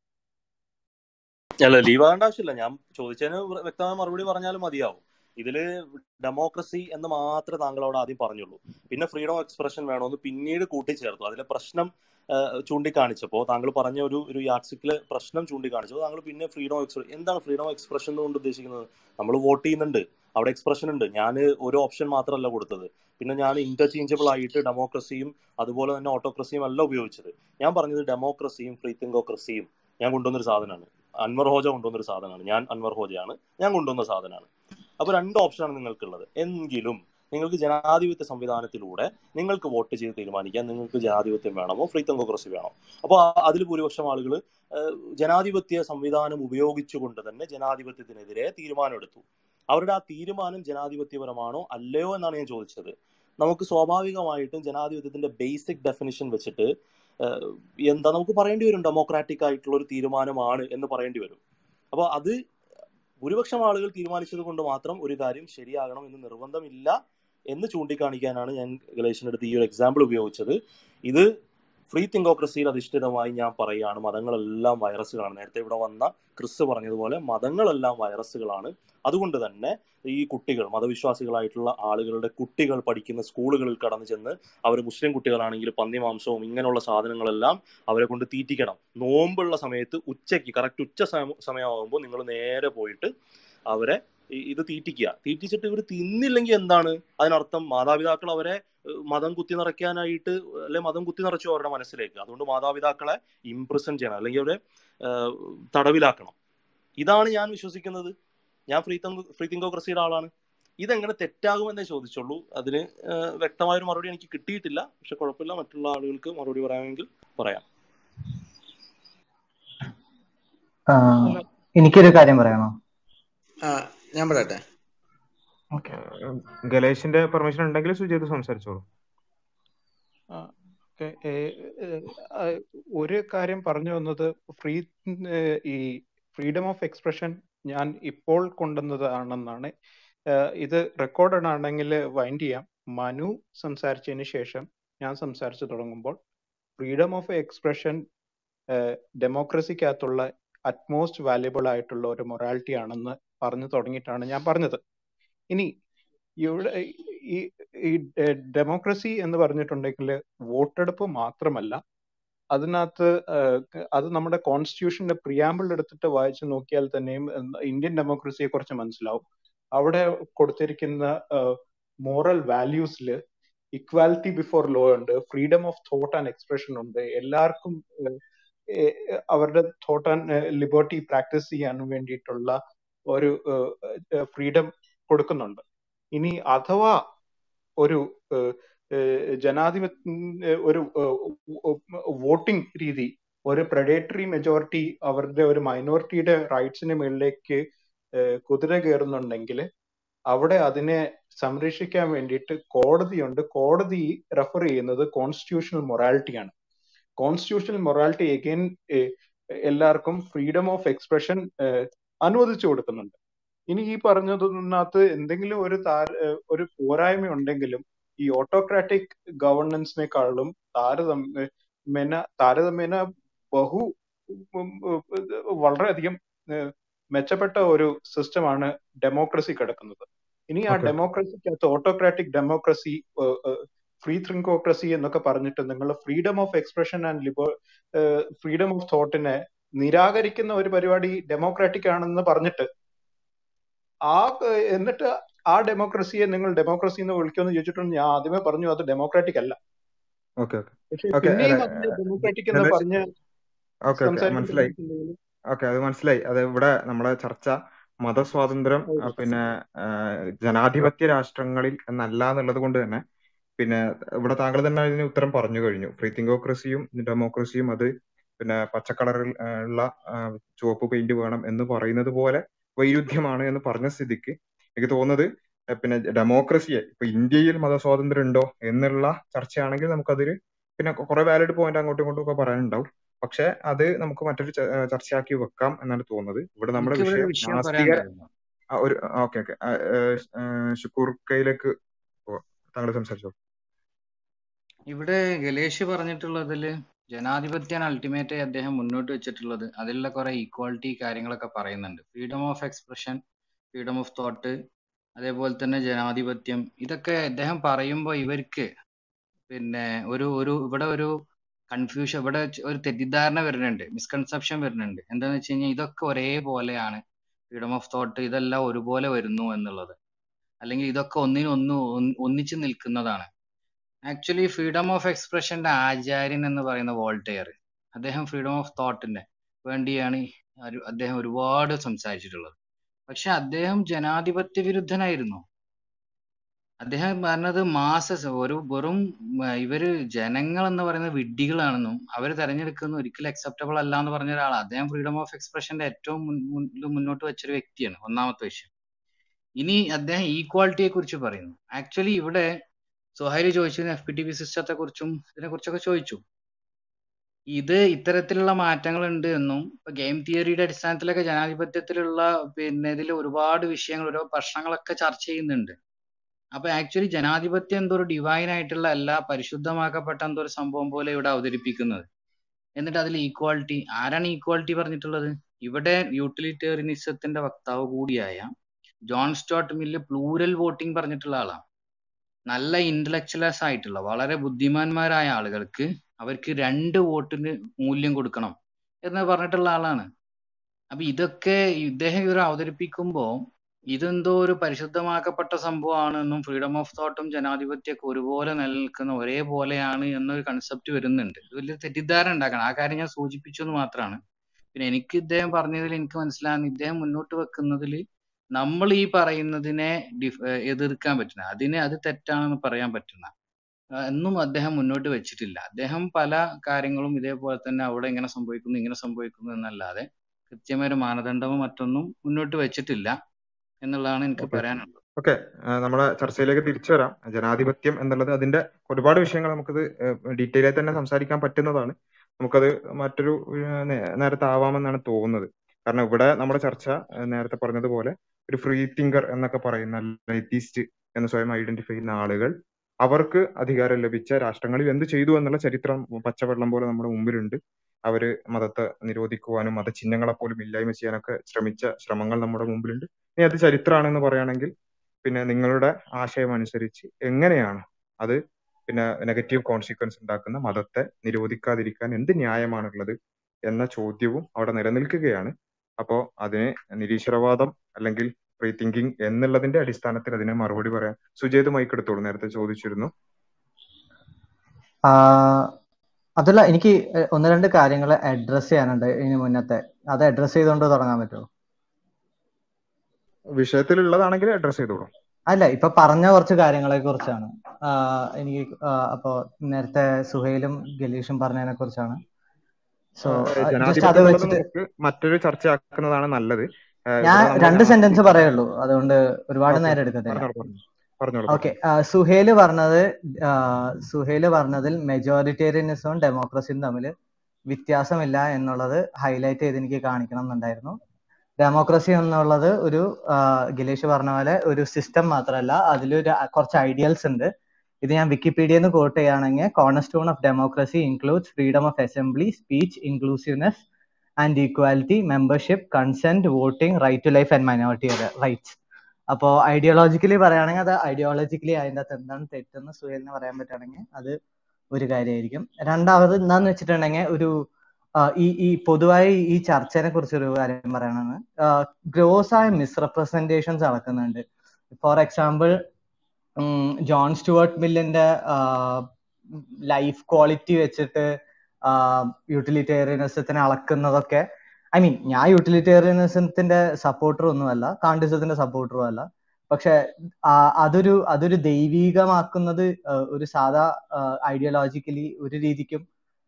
അല്ല ലീവ് ആകേണ്ട ആവശ്യമില്ല ഞാൻ ചോദിച്ചതിന് വ്യക്തമായ മറുപടി പറഞ്ഞാലും മതിയാവും ഇതില് ഡെമോക്രസി എന്ന് മാത്രമേ താങ്കളോട് ആദ്യം പറഞ്ഞുള്ളൂ പിന്നെ ഫ്രീഡം ഓഫ് എക്സ്പ്രഷൻ വേണമെന്ന് പിന്നീട് കൂട്ടിച്ചേർത്തു അതിലെ പ്രശ്നം ചൂണ്ടിക്കാണിച്ചപ്പോൾ താങ്കൾ പറഞ്ഞ ഒരു ഒരു യാക്സിക്കിലെ പ്രശ്നം ചൂണ്ടിക്കാണിച്ചപ്പോൾ താങ്കൾ പിന്നെ ഫ്രീഡം ഓഫ് എക്സ്പ്രഷൻ എന്താണ് ഫ്രീഡം ഓഫ് എക്സ്പ്രഷൻ കൊണ്ട് ഉദ്ദേശിക്കുന്നത് നമ്മൾ വോട്ട് ചെയ്യുന്നുണ്ട് അവിടെ എക്സ്പ്രഷൻ ഉണ്ട് ഞാൻ ഒരു ഓപ്ഷൻ മാത്രമല്ല കൊടുത്തത് പിന്നെ ഞാൻ ഇന്റർചേഞ്ചബിൾ ആയിട്ട് ഡെമോക്രസിയും അതുപോലെ തന്നെ ഓട്ടോക്രസിയും അല്ല ഉപയോഗിച്ചത് ഞാൻ പറഞ്ഞത് ഡെമോക്രസിയും ഫ്രീ തിങ്കോക്രസിയും ഞാൻ കൊണ്ടുവന്നൊരു സാധനമാണ് അൻവർ ഹോജ കൊണ്ടുവന്നൊരു സാധനമാണ് ഞാൻ അൻവർ ഹോജയാണ് ഞാൻ കൊണ്ടുവന്ന സാധനമാണ് അപ്പോൾ രണ്ട് ഓപ്ഷനാണ് നിങ്ങൾക്കുള്ളത് എങ്കിലും നിങ്ങൾക്ക് ജനാധിപത്യ സംവിധാനത്തിലൂടെ നിങ്ങൾക്ക് വോട്ട് ചെയ്ത് തീരുമാനിക്കാൻ നിങ്ങൾക്ക് ജനാധിപത്യം വേണമോ ഫ്രീ തെങ്കോക്രസി വേണോ അപ്പോൾ അതിൽ ഭൂരിപക്ഷം ആളുകൾ ജനാധിപത്യ സംവിധാനം ഉപയോഗിച്ചുകൊണ്ട് തന്നെ ജനാധിപത്യത്തിനെതിരെ തീരുമാനമെടുത്തു അവരുടെ ആ തീരുമാനം ജനാധിപത്യപരമാണോ അല്ലയോ എന്നാണ് ഞാൻ ചോദിച്ചത് നമുക്ക് സ്വാഭാവികമായിട്ടും ജനാധിപത്യത്തിന്റെ ബേസിക് ഡെഫിനിഷൻ വെച്ചിട്ട് എന്താ നമുക്ക് പറയേണ്ടി വരും ഡെമോക്രാറ്റിക് ആയിട്ടുള്ള ഒരു തീരുമാനമാണ് എന്ന് പറയേണ്ടി വരും അപ്പോൾ അത് ഭൂരിപക്ഷം ആളുകൾ തീരുമാനിച്ചത് കൊണ്ട് മാത്രം ഒരു കാര്യം ശരിയാകണം എന്ന് നിർബന്ധമില്ല എന്ന് ചൂണ്ടിക്കാണിക്കാനാണ് ഞാൻ ഗലേഷിൻ്റെ അടുത്ത് ഈ ഒരു എക്സാമ്പിൾ ഉപയോഗിച്ചത് ഇത് ഫ്രീ തിങ്കോക്രസിയിൽ അധിഷ്ഠിതമായി ഞാൻ പറയുകയാണ് മതങ്ങളെല്ലാം വൈറസുകളാണ് നേരത്തെ ഇവിടെ വന്ന ക്രിസ് പറഞ്ഞതുപോലെ മതങ്ങളെല്ലാം വൈറസുകളാണ് അതുകൊണ്ട് തന്നെ ഈ കുട്ടികൾ മതവിശ്വാസികളായിട്ടുള്ള ആളുകളുടെ കുട്ടികൾ പഠിക്കുന്ന സ്കൂളുകളിൽ കടന്നു ചെന്ന് അവർ മുസ്ലിം കുട്ടികളാണെങ്കിൽ പന്നിമാംസവും ഇങ്ങനെയുള്ള സാധനങ്ങളെല്ലാം അവരെ കൊണ്ട് തീറ്റിക്കണം നോമ്പുള്ള സമയത്ത് ഉച്ചയ്ക്ക് കറക്റ്റ് ഉച്ച സമയമാകുമ്പോൾ നിങ്ങൾ നേരെ പോയിട്ട് അവരെ ഇത് തീറ്റിക്കുക തീറ്റിച്ചിട്ട് ഇവർ തിന്നില്ലെങ്കിൽ എന്താണ് അതിനർത്ഥം മാതാപിതാക്കൾ അവരെ മതം കുത്തി നിറയ്ക്കാനായിട്ട് അല്ലെ മതം കുത്തി നിറച്ചു അവരുടെ മനസ്സിലേക്ക് അതുകൊണ്ട് മാതാപിതാക്കളെ ഇംപ്രസൻ ചെയ്യണം അല്ലെങ്കിൽ അവരെ തടവിലാക്കണം ഇതാണ് ഞാൻ വിശ്വസിക്കുന്നത് ഞാൻ ഫ്രീ തങ്കോ ഫ്രീ തിങ്കോക്രസിയുടെ ആളാണ് ഇതെങ്ങനെ തെറ്റാകുമെന്നേ ചോദിച്ചുള്ളൂ അതിന് വ്യക്തമായൊരു മറുപടി എനിക്ക് കിട്ടിയിട്ടില്ല പക്ഷെ കുഴപ്പമില്ല മറ്റുള്ള ആളുകൾക്ക് മറുപടി പറയാമെങ്കിൽ പറയാം എനിക്കൊരു കാര്യം പറയണോ ഞാൻ പറയട്ടെ ഗലേഷിന്റെ പെർമിഷൻ ഉണ്ടെങ്കിൽ സുജീത് സംസാരിച്ചോളൂ ഒരു കാര്യം പറഞ്ഞു വന്നത് ഫ്രീ ഈ ഫ്രീഡം ഓഫ് എക്സ്പ്രഷൻ ഞാൻ ഇപ്പോൾ കൊണ്ടുവന്നതാണെന്നാണ് ഇത് റെക്കോർഡഡ് ആണെങ്കിൽ വൈൻഡ് ചെയ്യാം മനു സംസാരിച്ചതിന് ശേഷം ഞാൻ സംസാരിച്ചു തുടങ്ങുമ്പോൾ ഫ്രീഡം ഓഫ് എക്സ്പ്രഷൻ ഡെമോക്രസിക്കകത്തുള്ള അറ്റ്മോസ്റ്റ് വാല്യബിൾ ആയിട്ടുള്ള ഒരു മൊറാലിറ്റി ആണെന്ന് പറഞ്ഞു തുടങ്ങിയിട്ടാണ് ഞാൻ പറഞ്ഞത് ഇനി ഇവിടെ ഈ ഈ ഡെമോക്രസി എന്ന് പറഞ്ഞിട്ടുണ്ടെങ്കിൽ വോട്ടെടുപ്പ് മാത്രമല്ല അതിനകത്ത് അത് നമ്മുടെ കോൺസ്റ്റിറ്റ്യൂഷന്റെ പ്രിയാമ്പിൾ എടുത്തിട്ട് വായിച്ചു നോക്കിയാൽ തന്നെയും ഇന്ത്യൻ ഡെമോക്രസിയെ കുറിച്ച് മനസ്സിലാവും അവിടെ കൊടുത്തിരിക്കുന്ന മോറൽ വാല്യൂസിൽ ഇക്വാലിറ്റി ബിഫോർ ലോ ഉണ്ട് freedom of thought and expression ഉണ്ട് എല്ലാവർക്കും അവരുടെ തോട്ട് ആൻഡ് ലിബർട്ടി പ്രാക്ടീസ് ചെയ്യാൻ വേണ്ടിയിട്ടുള്ള ഒരു ഫ്രീഡം കൊടുക്കുന്നുണ്ട് ഇനി അഥവാ ഒരു ജനാധിപത്യ ഒരു വോട്ടിംഗ് രീതി ഒരു പ്രഡേറ്ററി മെജോറിറ്റി അവരുടെ ഒരു മൈനോറിറ്റിയുടെ റൈറ്റ്സിന് മുകളിലേക്ക് കുതിര കയറുന്നുണ്ടെങ്കിൽ അവിടെ അതിനെ സംരക്ഷിക്കാൻ വേണ്ടിയിട്ട് കോടതിയുണ്ട് കോടതി റെഫർ ചെയ്യുന്നത് കോൺസ്റ്റിറ്റ്യൂഷണൽ മൊറാലിറ്റിയാണ് കോൺസ്റ്റിറ്റ്യൂഷണൽ മൊറാലിറ്റി എഗെയിൻ എല്ലാവർക്കും ഫ്രീഡം ഓഫ് എക്സ്പ്രഷൻ അനുവദിച്ചു കൊടുക്കുന്നുണ്ട് ഇനി ഈ പറഞ്ഞതിനകത്ത് എന്തെങ്കിലും ഒരു താര ഒരു പോരായ്മ ഉണ്ടെങ്കിലും ഈ ഓട്ടോക്രാറ്റിക് ഗവർണൻസിനെക്കാളും താരതമ്യേന താരതമ്യേന ബഹു വളരെയധികം മെച്ചപ്പെട്ട ഒരു സിസ്റ്റമാണ് ഡെമോക്രസി കിടക്കുന്നത് ഇനി ആ ഡെമോക്രസിക്കകത്ത് ഓട്ടോക്രാറ്റിക് ഡെമോക്രസി ഫ്രീ തിങ്കോക്രസി എന്നൊക്കെ പറഞ്ഞിട്ട് നിങ്ങൾ ഫ്രീഡം ഓഫ് എക്സ്പ്രഷൻ ആൻഡ് ലിബർ ഫ്രീഡം ഓഫ് തോട്ടിനെ നിരാകരിക്കുന്ന ഒരു പരിപാടി ഡെമോക്രാറ്റിക് ആണെന്ന് പറഞ്ഞിട്ട് ആ എന്നിട്ട് ആ ഡെമോക്രസിയെ നിങ്ങൾ ഡെമോക്രസി എന്ന് വിളിക്കുമെന്ന് ചോദിച്ചിട്ടുണ്ട് ഞാൻ ആദ്യമേ പറഞ്ഞു അത് ഡെമോക്രാറ്റിക് അല്ല പിന്നെയും അതിനെ ഡെമോക്രാറ്റിക് എന്ന് പറഞ്ഞ് മനസ്സിലായി ഓക്കെ അത് മനസ്സിലായി അത് ഇവിടെ നമ്മളെ ചർച്ച മതസ്വാതന്ത്ര്യം പിന്നെ ജനാധിപത്യ രാഷ്ട്രങ്ങളിൽ എന്നല്ല എന്നുള്ളത് കൊണ്ട് തന്നെ പിന്നെ ഇവിടെ താങ്കൾ തന്നെ അതിന് ഉത്തരം പറഞ്ഞു കഴിഞ്ഞു ഫ്രീ തിങ്കോക്രസിയും ഡെമോക്രസിയും അത് പിന്നെ പച്ചക്കളറിൽ ഉള്ള ചുവപ്പ് പെയിന്റ് വേണം എന്ന് പറയുന്നത് പോലെ വൈരുദ്ധ്യമാണ് എന്ന് പറഞ്ഞ സ്ഥിതിക്ക് എനിക്ക് തോന്നുന്നത് പിന്നെ ഡെമോക്രസിയെ ഇപ്പൊ ഇന്ത്യയിൽ മതസ്വാതന്ത്ര്യം ഉണ്ടോ എന്നുള്ള ചർച്ചയാണെങ്കിൽ നമുക്കതിൽ പിന്നെ കുറെ വാലിഡ് പോയിന്റ് അങ്ങോട്ടും ഇങ്ങോട്ടും ഒക്കെ പറയാനുണ്ടാവും പക്ഷെ അത് നമുക്ക് മറ്റൊരു ച- ഏഹ് ചർച്ചയാക്കി വെക്കാം എന്നാണ് തോന്നുന്നത് ഇവിടെ നമ്മുടെ എനിക്ക് ഇവിടെ ഒരു വിഷയം വിഷയം നാസ്തിക പറയാനുണ്ടായിരുന്നു ആ, ഒരു ഓക്കെ ഓക്കെ ഷുക്കൂർക്കയിലേക്ക് പോവാം താങ്കൾ സംസാരിച്ചോ ഇവിടെ ഗലേഷ് പറഞ്ഞിട്ടുള്ളതില് ജനാധിപത്യാണ് അൾട്ടിമേറ്റ് ആയി അദ്ദേഹം മുന്നോട്ട് വെച്ചിട്ടുള്ളത് അതിലുള്ള കുറെ ഈക്വാലിറ്റി കാര്യങ്ങളൊക്കെ പറയുന്നുണ്ട് freedom of expression freedom of thought അതേപോലെ തന്നെ ജനാധിപത്യം ഇതൊക്കെ അദ്ദേഹം പറയുമ്പോൾ ഇവർക്ക് പിന്നെ ഒരു ഒരു ഇവിടെ ഒരു കൺഫ്യൂഷൻ ഇവിടെ ച- ഒരു തെറ്റിദ്ധാരണ വരുന്നുണ്ട് മിസ്കൺസെപ്ഷൻ വരുന്നുണ്ട് എന്താന്ന് വെച്ച് കഴിഞ്ഞാൽ ഇതൊക്കെ ഒരേപോലെയാണ് ഫ്രീഡം ഓഫ് തോട്ട് ഇതെല്ലാം ഒരുപോലെ വരുന്നു എന്നുള്ളത് അല്ലെങ്കിൽ ഇതൊക്കെ ഒന്നിനൊന്ന് ഒന്ന് ഒന്നിച്ച് നിൽക്കുന്നതാണ് ആക്ച്വലി ഫ്രീഡം ഓഫ് എക്സ്പ്രഷന്റെ ആചാര്യൻ എന്ന് പറയുന്ന വോൾട്ടെയർ അദ്ദേഹം ഫ്രീഡം ഓഫ് തോട്ടിന്റെ വേണ്ടിയാണ് ഒരു- അദ്ദേഹം ഒരുപാട് സംസാരിച്ചിട്ടുള്ളത് പക്ഷെ അദ്ദേഹം ജനാധിപത്യ വിരുദ്ധനായിരുന്നു അദ്ദേഹം പറഞ്ഞത് മാസസ് ഒരു വെറും ഉം, ഇവര് ജനങ്ങൾ എന്ന് പറയുന്നത് വിഡ്ഢികളാണെന്നും അവർ തെരഞ്ഞെടുക്കുന്ന ഒരിക്കലും അക്സെപ്റ്റബിൾ അല്ല എന്ന് പറഞ്ഞ ഒരാളാണ് അദ്ദേഹം ഫ്രീഡം ഓഫ് എക്സ്പ്രഷന്റെ ഏറ്റവും മുൻ- മുൻ- മുന്നോട്ട് വെച്ചൊരു വ്യക്തിയാണ് ഒന്നാമത്തെ വിഷയം ഇനി അദ്ദേഹം ഈക്വാലിറ്റിയെ കുറിച്ച് പറയുന്നു ആക്ച്വലി ഇവിടെ സുഹൈല് ചോദിച്ചത് എഫ് പി ടി പി സിസ്റ്റത്തെ കുറിച്ചും ഇതിനെ കുറിച്ചൊക്കെ ചോദിച്ചു ഇത് ഇത്തരത്തിലുള്ള മാറ്റങ്ങൾ ഉണ്ട് എന്നും ഇപ്പൊ ഗെയിം തിയറിയുടെ അടിസ്ഥാനത്തിലൊക്കെ ജനാധിപത്യത്തിലുള്ള പിന്നെ ഇതിൽ ഒരുപാട് വിഷയങ്ങൾ ഓരോ പ്രശ്നങ്ങളൊക്കെ ചർച്ച ചെയ്യുന്നുണ്ട് അപ്പൊ ആക്ച്വലി ജനാധിപത്യം എന്തോ ഒരു ഡിവൈൻ ആയിട്ടുള്ള അല്ല പരിശുദ്ധമാക്കപ്പെട്ട എന്തോ ഒരു സംഭവം പോലെ ഇവിടെ അവതരിപ്പിക്കുന്നത് എന്നിട്ട് അതിൽ ഈക്വാലിറ്റി ആരാണ് ഈക്വാലിറ്റി പറഞ്ഞിട്ടുള്ളത് ഇവിടെ യൂട്ടിലിറ്റേറിയനിസത്തിന്റെ വക്താവ് കൂടിയായ John Stuart Mill plural voting പറഞ്ഞിട്ടുള്ള ആളാണ് നല്ല ഇന്റലക്ച്വലസ് ആയിട്ടുള്ള വളരെ ബുദ്ധിമാന്മാരായ ആളുകൾക്ക് അവർക്ക് രണ്ട് വോട്ടിന് മൂല്യം കൊടുക്കണം എന്ന് പറഞ്ഞിട്ടുള്ള ആളാണ് അപ്പൊ ഇതൊക്കെ ഇദ്ദേഹം ഇവർ അവതരിപ്പിക്കുമ്പോ ഇതെന്തോ ഒരു പരിശുദ്ധമാക്കപ്പെട്ട സംഭവമാണെന്നും ഫ്രീഡം ഓഫ് തോട്ടും ജനാധിപത്യമൊക്കെ ഒരുപോലെ നിലനിൽക്കുന്ന ഒരേപോലെയാണ് എന്നൊരു കൺസെപ്റ്റ് വരുന്നുണ്ട് ഇത് വലിയ തെറ്റിദ്ധാരണ ഉണ്ടാക്കണം ആ കാര്യം ഞാൻ സൂചിപ്പിച്ചു എന്ന് മാത്രമാണ് പിന്നെ എനിക്ക് ഇദ്ദേഹം പറഞ്ഞതിൽ എനിക്ക് മനസ്സിലാകുന്ന ഇദ്ദേഹം മുന്നോട്ട് വെക്കുന്നതിൽ നമ്മൾ ഈ പറയുന്നതിനെ ഡിഫ് ഏഹ് എതിർക്കാൻ പറ്റുന്ന അതിനെ അത് തെറ്റാണെന്ന് പറയാൻ പറ്റുന്ന ആഹ് എന്നും അദ്ദേഹം മുന്നോട്ട് വെച്ചിട്ടില്ല അദ്ദേഹം പല കാര്യങ്ങളും ഇതേപോലെ തന്നെ അവിടെ ഇങ്ങനെ സംഭവിക്കുന്നു ഇങ്ങനെ സംഭവിക്കുന്നു എന്നല്ലാതെ കൃത്യമായ ഒരു മാനദണ്ഡമോ മറ്റൊന്നും മുന്നോട്ട് വെച്ചിട്ടില്ല എന്നുള്ളതാണ് എനിക്ക് ഓക്കെ പറയാനുള്ളത് ഓക്കെ നമ്മളെ ചർച്ചയിലേക്ക് തിരിച്ചു വരാം ജനാധിപത്യം എന്നുള്ളത് അതിന്റെ ഒരുപാട് വിഷയങ്ങൾ നമുക്കിത് ഡീറ്റെയിൽ ആയി തന്നെ സംസാരിക്കാൻ പറ്റുന്നതാണ് നമുക്കത് മറ്റൊരു ഏഹ്, നേ- നേരത്തെ ആവാമെന്നാണ് തോന്നുന്നത് കാരണം ഇവിടെ നമ്മുടെ ചർച്ച ഏഹ്, നേരത്തെ പറഞ്ഞതുപോലെ ഒരു ഫ്രീ തിങ്കർ എന്നൊക്കെ പറയുന്ന ലൈറ്റിസ്റ്റ് എന്ന് സ്വയം ഐഡന്റിഫൈ ചെയ്യുന്ന ആളുകൾ അവർക്ക് അധികാരം ലഭിച്ച രാഷ്ട്രങ്ങളിൽ എന്ത് ചെയ്തു എന്നുള്ള ചരിത്രം പച്ചവെള്ളം പോലെ നമ്മുടെ മുമ്പിലുണ്ട് അവര് മതത്തെ നിരോധിക്കുവാനും മതചിഹ്നങ്ങളെ പോലും ഇല്ലായ്മ ചെയ്യാനൊക്കെ ശ്രമിച്ച ശ്രമങ്ങൾ നമ്മുടെ മുമ്പിലുണ്ട് ഇനി അത് ചരിത്രമാണെന്ന് പറയുകയാണെങ്കിൽ പിന്നെ നിങ്ങളുടെ ആശയം അനുസരിച്ച് എങ്ങനെയാണ് അത് പിന്നെ നെഗറ്റീവ് കോൺസിക്വൻസ് ഉണ്ടാക്കുന്ന മതത്തെ നിരോധിക്കാതിരിക്കാൻ എന്ത് ന്യായമാണുള്ളത് എന്ന ചോദ്യവും അവിടെ നിലനിൽക്കുകയാണ് അപ്പോ അതിന് നിരീശ്വരവാദം അല്ലെങ്കിൽ ഫ്രീ തിങ്കിങ് എന്നുള്ളതിന്റെ അടിസ്ഥാനത്തിൽ അതിനെ മറുപടി പറയാൻ സുജേത് മൈക്ക് എടുത്തോളൂ നേരത്തെ ചോദിച്ചിരുന്നു ആ, അതല്ല എനിക്ക് എ- ഒന്ന് രണ്ട് കാര്യങ്ങൾ അഡ്രസ് ചെയ്യാനുണ്ട് ഇതിന് മുന്നത്തെ അത് അഡ്രസ് ചെയ്തുകൊണ്ട് തുടങ്ങാൻ പറ്റുമോ വിഷയത്തിലുള്ളതാണെങ്കിൽ അഡ്രസ് ചെയ്തോളൂ അല്ല ഇപ്പൊ പറഞ്ഞ കുറച്ച് കാര്യങ്ങളെ കുറിച്ചാണ് ആ, എനിക്ക് ആ, അപ്പോ നേരത്തെ സുഹൈലും ഗലീഷും പറഞ്ഞതിനെ കുറിച്ചാണ് സോ ഏഹ് ജസ്റ്റ് ജനാധിപത്യം അത് എന്നുള്ളത് വെച്ചിട്ട് നമുക്ക് മറ്റൊരു ചർച്ചയാക്കുന്നതാണ് നല്ലത് ഏഹ് ഞാൻ ഇവിടെ നമ്മൾ രണ്ട് നാസ്തി സെന്റൻസ് പറയുള്ളൂ അതുകൊണ്ട് ഒരുപാട് ഓക്കെ നേരം എടുക്കത്തില്ല പറഞ്ഞോളൂ പറഞ്ഞു പറഞ്ഞോളൂ ഓക്കെ പറഞ്ഞോളൂ സുഹേല് പറഞ്ഞത് ആ, സുഹേല് പറഞ്ഞതിൽ മെജോറിറ്റേറിയനിസവും ഡെമോക്രസിയും തമ്മിൽ വ്യത്യാസമില്ല എന്നുള്ളത് ഹൈലൈറ്റ് ചെയ്ത് എനിക്ക് കാണിക്കണം എന്നുണ്ടായിരുന്നു ഡെമോക്രസി എന്നുള്ളത് ഒരു ആ, ഗിലേഷ് പറഞ്ഞ പോലെ ഒരു സിസ്റ്റം മാത്രമല്ല അതിലൊരു അ- കുറച്ച് ഐഡിയൽസ് ഉണ്ട് ഇത് ഞാൻ വിക്കിപീഡിയയിൽ നിന്ന് കോട്ട് ചെയ്യുകയാണെങ്കിൽ corner stone of democracy includes freedom of assembly speech inclusiveness and equality membership consent voting right to life and minority rights അപ്പോൾ ഐഡിയോളജിക്കലി പറയുകയാണെങ്കിൽ അത് ഐഡിയോളജിക്കലി അതിൻ്റെ അകത്ത് എന്താണ് തെറ്റെന്ന് സുഹേലിന് പറയാൻ പറ്റുകയാണെങ്കിൽ അത് ഒരു കാര്യമായിരിക്കും രണ്ടാമത് എന്താന്ന് വെച്ചിട്ടുണ്ടെങ്കിൽ ഒരു ആ, ഈ ഈ പൊതുവായി ഈ ചർച്ചയെ കുറിച്ച് ഒരു കാര്യം പറയണമെന്ന് ഗ്രോസ് ആയ മിസ്റെപ്രസെന്റേഷൻസ് നടക്കുന്നുണ്ട് ഫോർ എക്സാമ്പിൾ ജോൺ സ്റ്റുവർട്ട് മില്ലിന്റെ ലൈഫ് ക്വാളിറ്റി വെച്ചിട്ട് യൂട്ടിലിറ്റേറിയനിസത്തിനെ അളക്കുന്നതൊക്കെ ഐ മീൻ ഞാൻ യൂട്ടിലിറ്റേറിയനിസത്തിന്റെ സപ്പോർട്ടർ ഒന്നുമല്ല കാണ്ടിസത്തിന്റെ സപ്പോർട്ടറും അല്ല പക്ഷെ ആ, അതൊരു അതൊരു ദൈവീകമാക്കുന്നത് ആ, ഒരു സാധാ ഐഡിയോളജിക്കലി ഒരു രീതിക്കും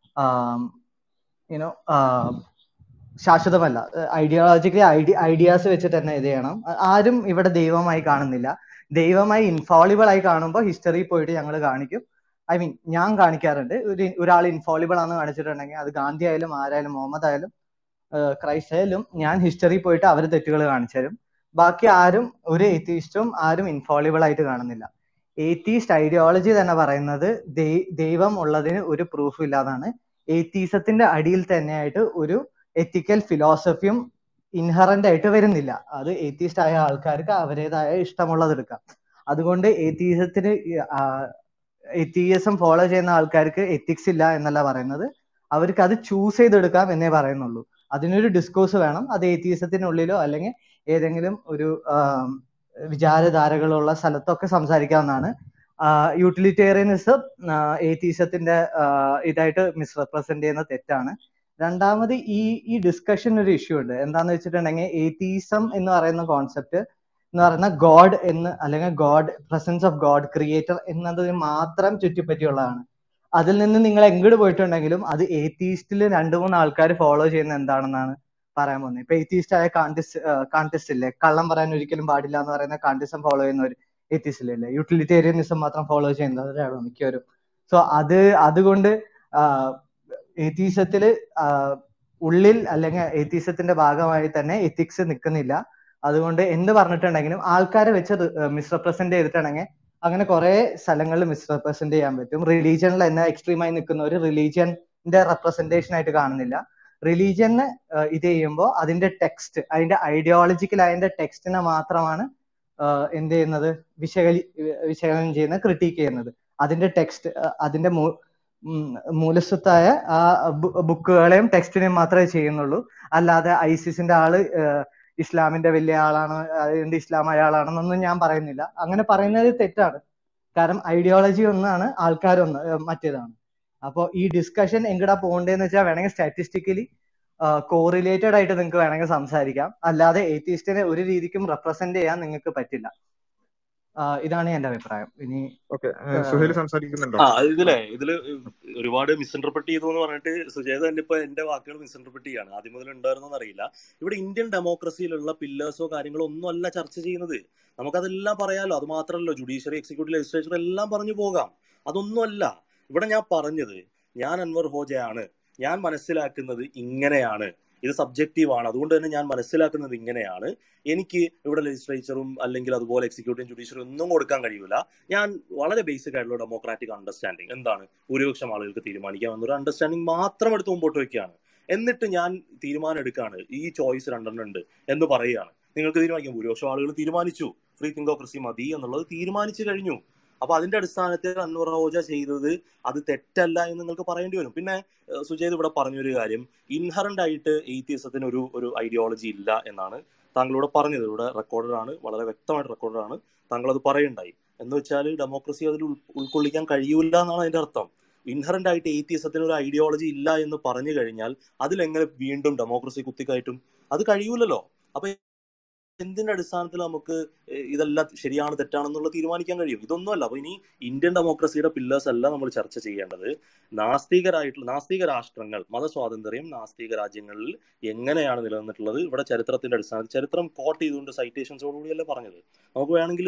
യുനോ ശാശ്വതമല്ല ഐഡിയോളജിക്കലി ഐഡി ഐഡിയാസ് വെച്ചിട്ട് തന്നെ ഇത് ചെയ്യണം ആ- ആരും ഇവിടെ ദൈവമായി കാണുന്നില്ല ദൈവമായി ഇൻഫോളിബിൾ ആയി കാണുമ്പോൾ ഹിസ്റ്ററി പോയിട്ട് ഞങ്ങൾ കാണിക്കും ഐ മീൻ ഞാൻ കാണിക്കാറുണ്ട് ഒരു ഒരാൾ ഇൻഫോളിബിൾ ആണെന്ന് കാണിച്ചിട്ടുണ്ടെങ്കിൽ അത് ഗാന്ധി ആയാലും ആരായാലും മുഹമ്മദ് ആയാലും ഏഹ് ക്രൈസ്റ്റ് ആയാലും ഞാൻ ഹിസ്റ്ററി പോയിട്ട് അവർ തെറ്റുകൾ കാണിച്ചു തരും ബാക്കി ആരും ഒരു എത്തിയിസ്റ്റും ആരും ഇൻഫോളിബിൾ ആയിട്ട് കാണുന്നില്ല ഏത്തീസ്റ്റ് ഐഡിയോളജി തന്നെ പറയുന്നത് ദൈ- ദൈവം ഉള്ളതിന് ഒരു പ്രൂഫ് ഇല്ലാതാണ് ഏത്തീസത്തിന്റെ അടിയിൽ തന്നെയായിട്ട് ഒരു എത്തിക്കൽ ഫിലോസഫിയും ഇൻഹറന്റ് ആയിട്ട് വരുന്നില്ല അത് ഏത്തീസ്റ്റ് ആയ ആൾക്കാർക്ക് അവരുടേതായ ഇഷ്ടമുള്ളത് എടുക്കാം അതുകൊണ്ട് ഏത്തീസത്തിന് എത്തിയസം ഫോളോ ചെയ്യുന്ന ആൾക്കാർക്ക് എത്തിക്സ് ഇല്ല എന്നല്ല പറയുന്നത് അവർക്ക് അത് ചൂസ് ചെയ്തെടുക്കാം എന്നേ പറയുന്നുള്ളൂ അതിനൊരു ഡിസ്കോഴ്സ് വേണം അത് ഏത്തീസത്തിനുള്ളിലോ അല്ലെങ്കിൽ ഏതെങ്കിലും ഒരു ആം, വിചാരധാരകളുള്ള സ്ഥലത്തൊക്കെ സംസാരിക്കാവുന്നതാണ് യൂട്ടിലിറ്റേറിയനിസം ഏത്തീസത്തിന്റെ ഇതായിട്ട് മിസ്റെപ്രസെന്റ് ചെയ്യുന്ന തെറ്റാണ് രണ്ടാമത് ഈ ഈ ഡിസ്കഷൻ ഒരു ഇഷ്യൂ ഉണ്ട് എന്താന്ന് വെച്ചിട്ടുണ്ടെങ്കിൽ ഏത്തീസം എന്ന് പറയുന്ന കോൺസെപ്റ്റ് എന്ന് പറയുന്ന ഗോഡ് എന്ന് അല്ലെങ്കിൽ God presence of God creator എന്നതിന് മാത്രം ചുറ്റിപ്പറ്റിയുള്ളതാണ് അതിൽ നിന്ന് നിങ്ങൾ എങ്ങോട്ട് പോയിട്ടുണ്ടെങ്കിലും അത് ഏത്തീസ്റ്റിൽ രണ്ടു മൂന്ന് ആൾക്കാർ ഫോളോ ചെയ്യുന്ന എന്താണെന്നാണ് പറയാൻ പോകുന്നത് ഇപ്പൊ ഏത്തീസ്റ്റ് ആയ കാണ്ടിസ് കാണ്ടിസ്റ്റ് ഇല്ലേ കള്ളം പറയാൻ ഒരിക്കലും പാടില്ല എന്ന് പറയുന്ന കാണ്ടിസം ഫോളോ ചെയ്യുന്ന ഒരു ഏത്തീസ്റ്റ് ഇല്ലേ യൂട്ടിലിറ്റേറിയനിസം മാത്രം ഫോളോ ചെയ്യുന്നവരാണ് മിക്കവരും സോ അത് അതുകൊണ്ട് ഏത്തീസത്തില് ഉള്ളിൽ അല്ലെങ്കിൽ ഏത്തീസത്തിന്റെ ഭാഗമായി തന്നെ എത്തിക്സ് നിൽക്കുന്നില്ല അതുകൊണ്ട് എന്ത് പറഞ്ഞിട്ടുണ്ടെങ്കിലും ആൾക്കാരെ വെച്ച് മിസ്റെപ്രസെന്റ് ചെയ്തിട്ടുണ്ടെങ്കിൽ അങ്ങനെ കുറെ സ്ഥലങ്ങളിൽ മിസ്റെപ്രസെന്റ് ചെയ്യാൻ പറ്റും റിലീജിയനിൽ തന്നെ എക്സ്ട്രീമായി നിൽക്കുന്ന ഒരു റിലീജിയന്റെ റെപ്രസെന്റേഷൻ ആയിട്ട് കാണുന്നില്ല റിലീജിയന് ഇത് ചെയ്യുമ്പോൾ അതിന്റെ ടെക്സ്റ്റ് അതിന്റെ ഐഡിയോളജിക്കൽ അതിന്റെ ടെക്സ്റ്റിനെ മാത്രമാണ് ആഹ് എന്ത് ചെയ്യുന്നത് വിശകലി വിശകലനം ചെയ്യുന്നത് ക്രിട്ടിക്ക് ചെയ്യുന്നത് അതിന്റെ ടെക്സ്റ്റ് അതിന്റെ മൂ- ഉം മൂലസ്വത്തായ ആ ബുക്കുകളെയും ടെക്സ്റ്റിനെയും മാത്രമേ ചെയ്യുന്നുള്ളൂ അല്ലാതെ ഐസിസിന്റെ ആള് ആഹ് ഇസ്ലാമിന്റെ വലിയ ആളാണ് അതുകൊണ്ട് ഇസ്ലാം അയാളാണെന്നൊന്നും ഞാൻ പറയുന്നില്ല അങ്ങനെ പറയുന്നത് തെറ്റാണ് കാരണം ഐഡിയോളജി ഒന്നാണ് ആൾക്കാർ ഒന്ന് ഏഹ് മറ്റേതാണ് അപ്പോൾ ഈ ഡിസ്കഷൻ എങ്ങടാ പോകേണ്ടതെന്ന് വെച്ചാൽ വേണമെങ്കിൽ സ്റ്റാറ്റിസ്റ്റിക്കലി കോറിലേറ്റഡ് ആയിട്ട് നിങ്ങൾക്ക് വേണമെങ്കിൽ സംസാരിക്കാം അല്ലാതെ ഏത്തീസ്റ്റിനെ ഒരു രീതിക്കും റെപ്രസെന്റ് ചെയ്യാൻ നിങ്ങൾക്ക് പറ്റില്ല ആഹ് ഇതാണ് എന്റെ അഭിപ്രായം ഇനി ഓക്കെ സുഹേൽ സംസാരിക്കുന്നുണ്ടോ ആ ഇതിലെ ഇതില് ഒരുപാട് മിസ്ഇന്റർപ്രറ്റ് ചെയ്തു എന്ന് പറഞ്ഞിട്ട് സുജേത തന്നെ ഇപ്പൊ എന്റെ വാക്കുകൾ മിസ്ഇന്റർപ്രറ്റ് ചെയ്യാണ് ആദ്യം മുതൽ ഉണ്ടായിരുന്നോന്ന് അറിയില്ല ഇവിടെ ഇന്ത്യൻ ഡെമോക്രസിയിലുള്ള പില്ലേഴ്സോ കാര്യങ്ങളോ ഒന്നും അല്ല ചർച്ച ചെയ്യുന്നത് നമുക്കതെല്ലാം പറയാലോ അത് മാത്രമല്ലോ ജുഡീഷ്യറി എക്സിക്യൂട്ടീവ് ലെജിസ്ലേച്ചർ എല്ലാം പറഞ്ഞു പോകാം അതൊന്നും അല്ല ഇവിടെ ഞാൻ പറഞ്ഞത് ഞാൻ അൻവർ ഹോജയാണ് ഞാൻ മനസ്സിലാക്കുന്നത് ഇങ്ങനെയാണ് ഇത് സബ്ജക്റ്റീവ് ആണ് അതുകൊണ്ട് തന്നെ ഞാൻ മനസ്സിലാക്കുന്നത് ഇങ്ങനെയാണ് എനിക്ക് ഇവിടെ ലെജിസ്ലേച്ചറും അല്ലെങ്കിൽ അതുപോലെ എക്സിക്യൂട്ടീവ് ജുഡീഷ്യറി ഒന്നും കൊടുക്കാൻ കഴിയൂല ഞാൻ വളരെ ബേസിക് ആയിട്ടുള്ള ഡെമോക്രാറ്റിക് അണ്ടർസ്റ്റാൻഡിങ് എന്താണ് ഭൂരിപക്ഷം ആളുകൾക്ക് തീരുമാനിക്കാം എന്നൊരു അണ്ടർസ്റ്റാൻഡിങ് മാത്രം എടുത്ത് മുമ്പോട്ട് വെക്കുകയാണ് എന്നിട്ട് ഞാൻ തീരുമാനം എടുക്കുകയാണ് ഈ ചോയ്സ് രണ്ടെണ്ണം ഉണ്ട് എന്ന് പറയുകയാണ് നിങ്ങൾക്ക് തീരുമാനിക്കാം ഭൂരിപക്ഷം ആളുകൾ തീരുമാനിച്ചു ഫ്രീ തിങ്കോക്രസി മതി എന്നുള്ളത് തീരുമാനിച്ചു കഴിഞ്ഞു അപ്പൊ അതിന്റെ അടിസ്ഥാനത്തിൽ അൻവർ റോജ ചെയ്തത് അത് തെറ്റല്ല എന്ന് നിങ്ങൾക്ക് പറയേണ്ടി വരും പിന്നെ ഏഹ് സുജേത് ഇവിടെ പറഞ്ഞൊരു കാര്യം ഇൻഹറന്റ് ആയിട്ട് എയ്ത്തിയസത്തിന് ഒരു ഒരു ഐഡിയോളജി ഇല്ല എന്നാണ് താങ്കളോട് പറഞ്ഞത് ഇവിടെ റെക്കോർഡഡ് ആണ് വളരെ വ്യക്തമായിട്ട് റെക്കോർഡഡ് ആണ് താങ്കൾ അത് പറയുണ്ടായി എന്ന് വെച്ചാൽ ഡെമോക്രസി അതിൽ ഉൾ- ഉൾക്കൊള്ളിക്കാൻ കഴിയൂല എന്നാണ് അതിന്റെ അർത്ഥം ഇൻഹറന്റ് ആയിട്ട് എയ്ത്തിയസത്തിന് ഒരു ഐഡിയോളജി ഇല്ല എന്ന് പറഞ്ഞു കഴിഞ്ഞാൽ അതിലെങ്ങനെ വീണ്ടും ഡെമോക്രസി കുത്തിക്കയറ്റും അത് കഴിയൂലല്ലോ അപ്പൊ എന്തിന്റെ അടിസ്ഥാനത്തിൽ നമുക്ക് ഏഹ് ഇതെല്ലാം ശരിയാണ് തെറ്റാണെന്നുള്ള തീരുമാനിക്കാൻ കഴിയും ഇതൊന്നുമല്ല അപ്പൊ ഇനി ഇന്ത്യൻ ഡെമോക്രസിയുടെ പില്ലേഴ്സ് അല്ല നമ്മൾ ചർച്ച ചെയ്യേണ്ടത് നാസ്തികരായിട്ടുള്ള നാസ്തിക രാഷ്ട്രങ്ങൾ മതസ്വാതന്ത്ര്യം നാസ്തിക രാജ്യങ്ങളിൽ എങ്ങനെയാണ് നിലനിന്നിട്ടുള്ളത് ഇവിടെ ചരിത്രത്തിന്റെ അടിസ്ഥാനത്തിൽ ചരിത്രം കോട്ട് ചെയ്തുകൊണ്ട് സൈറ്റേഷൻസോടുകൂടിയല്ലേ പറഞ്ഞത് നമുക്ക് വേണമെങ്കിൽ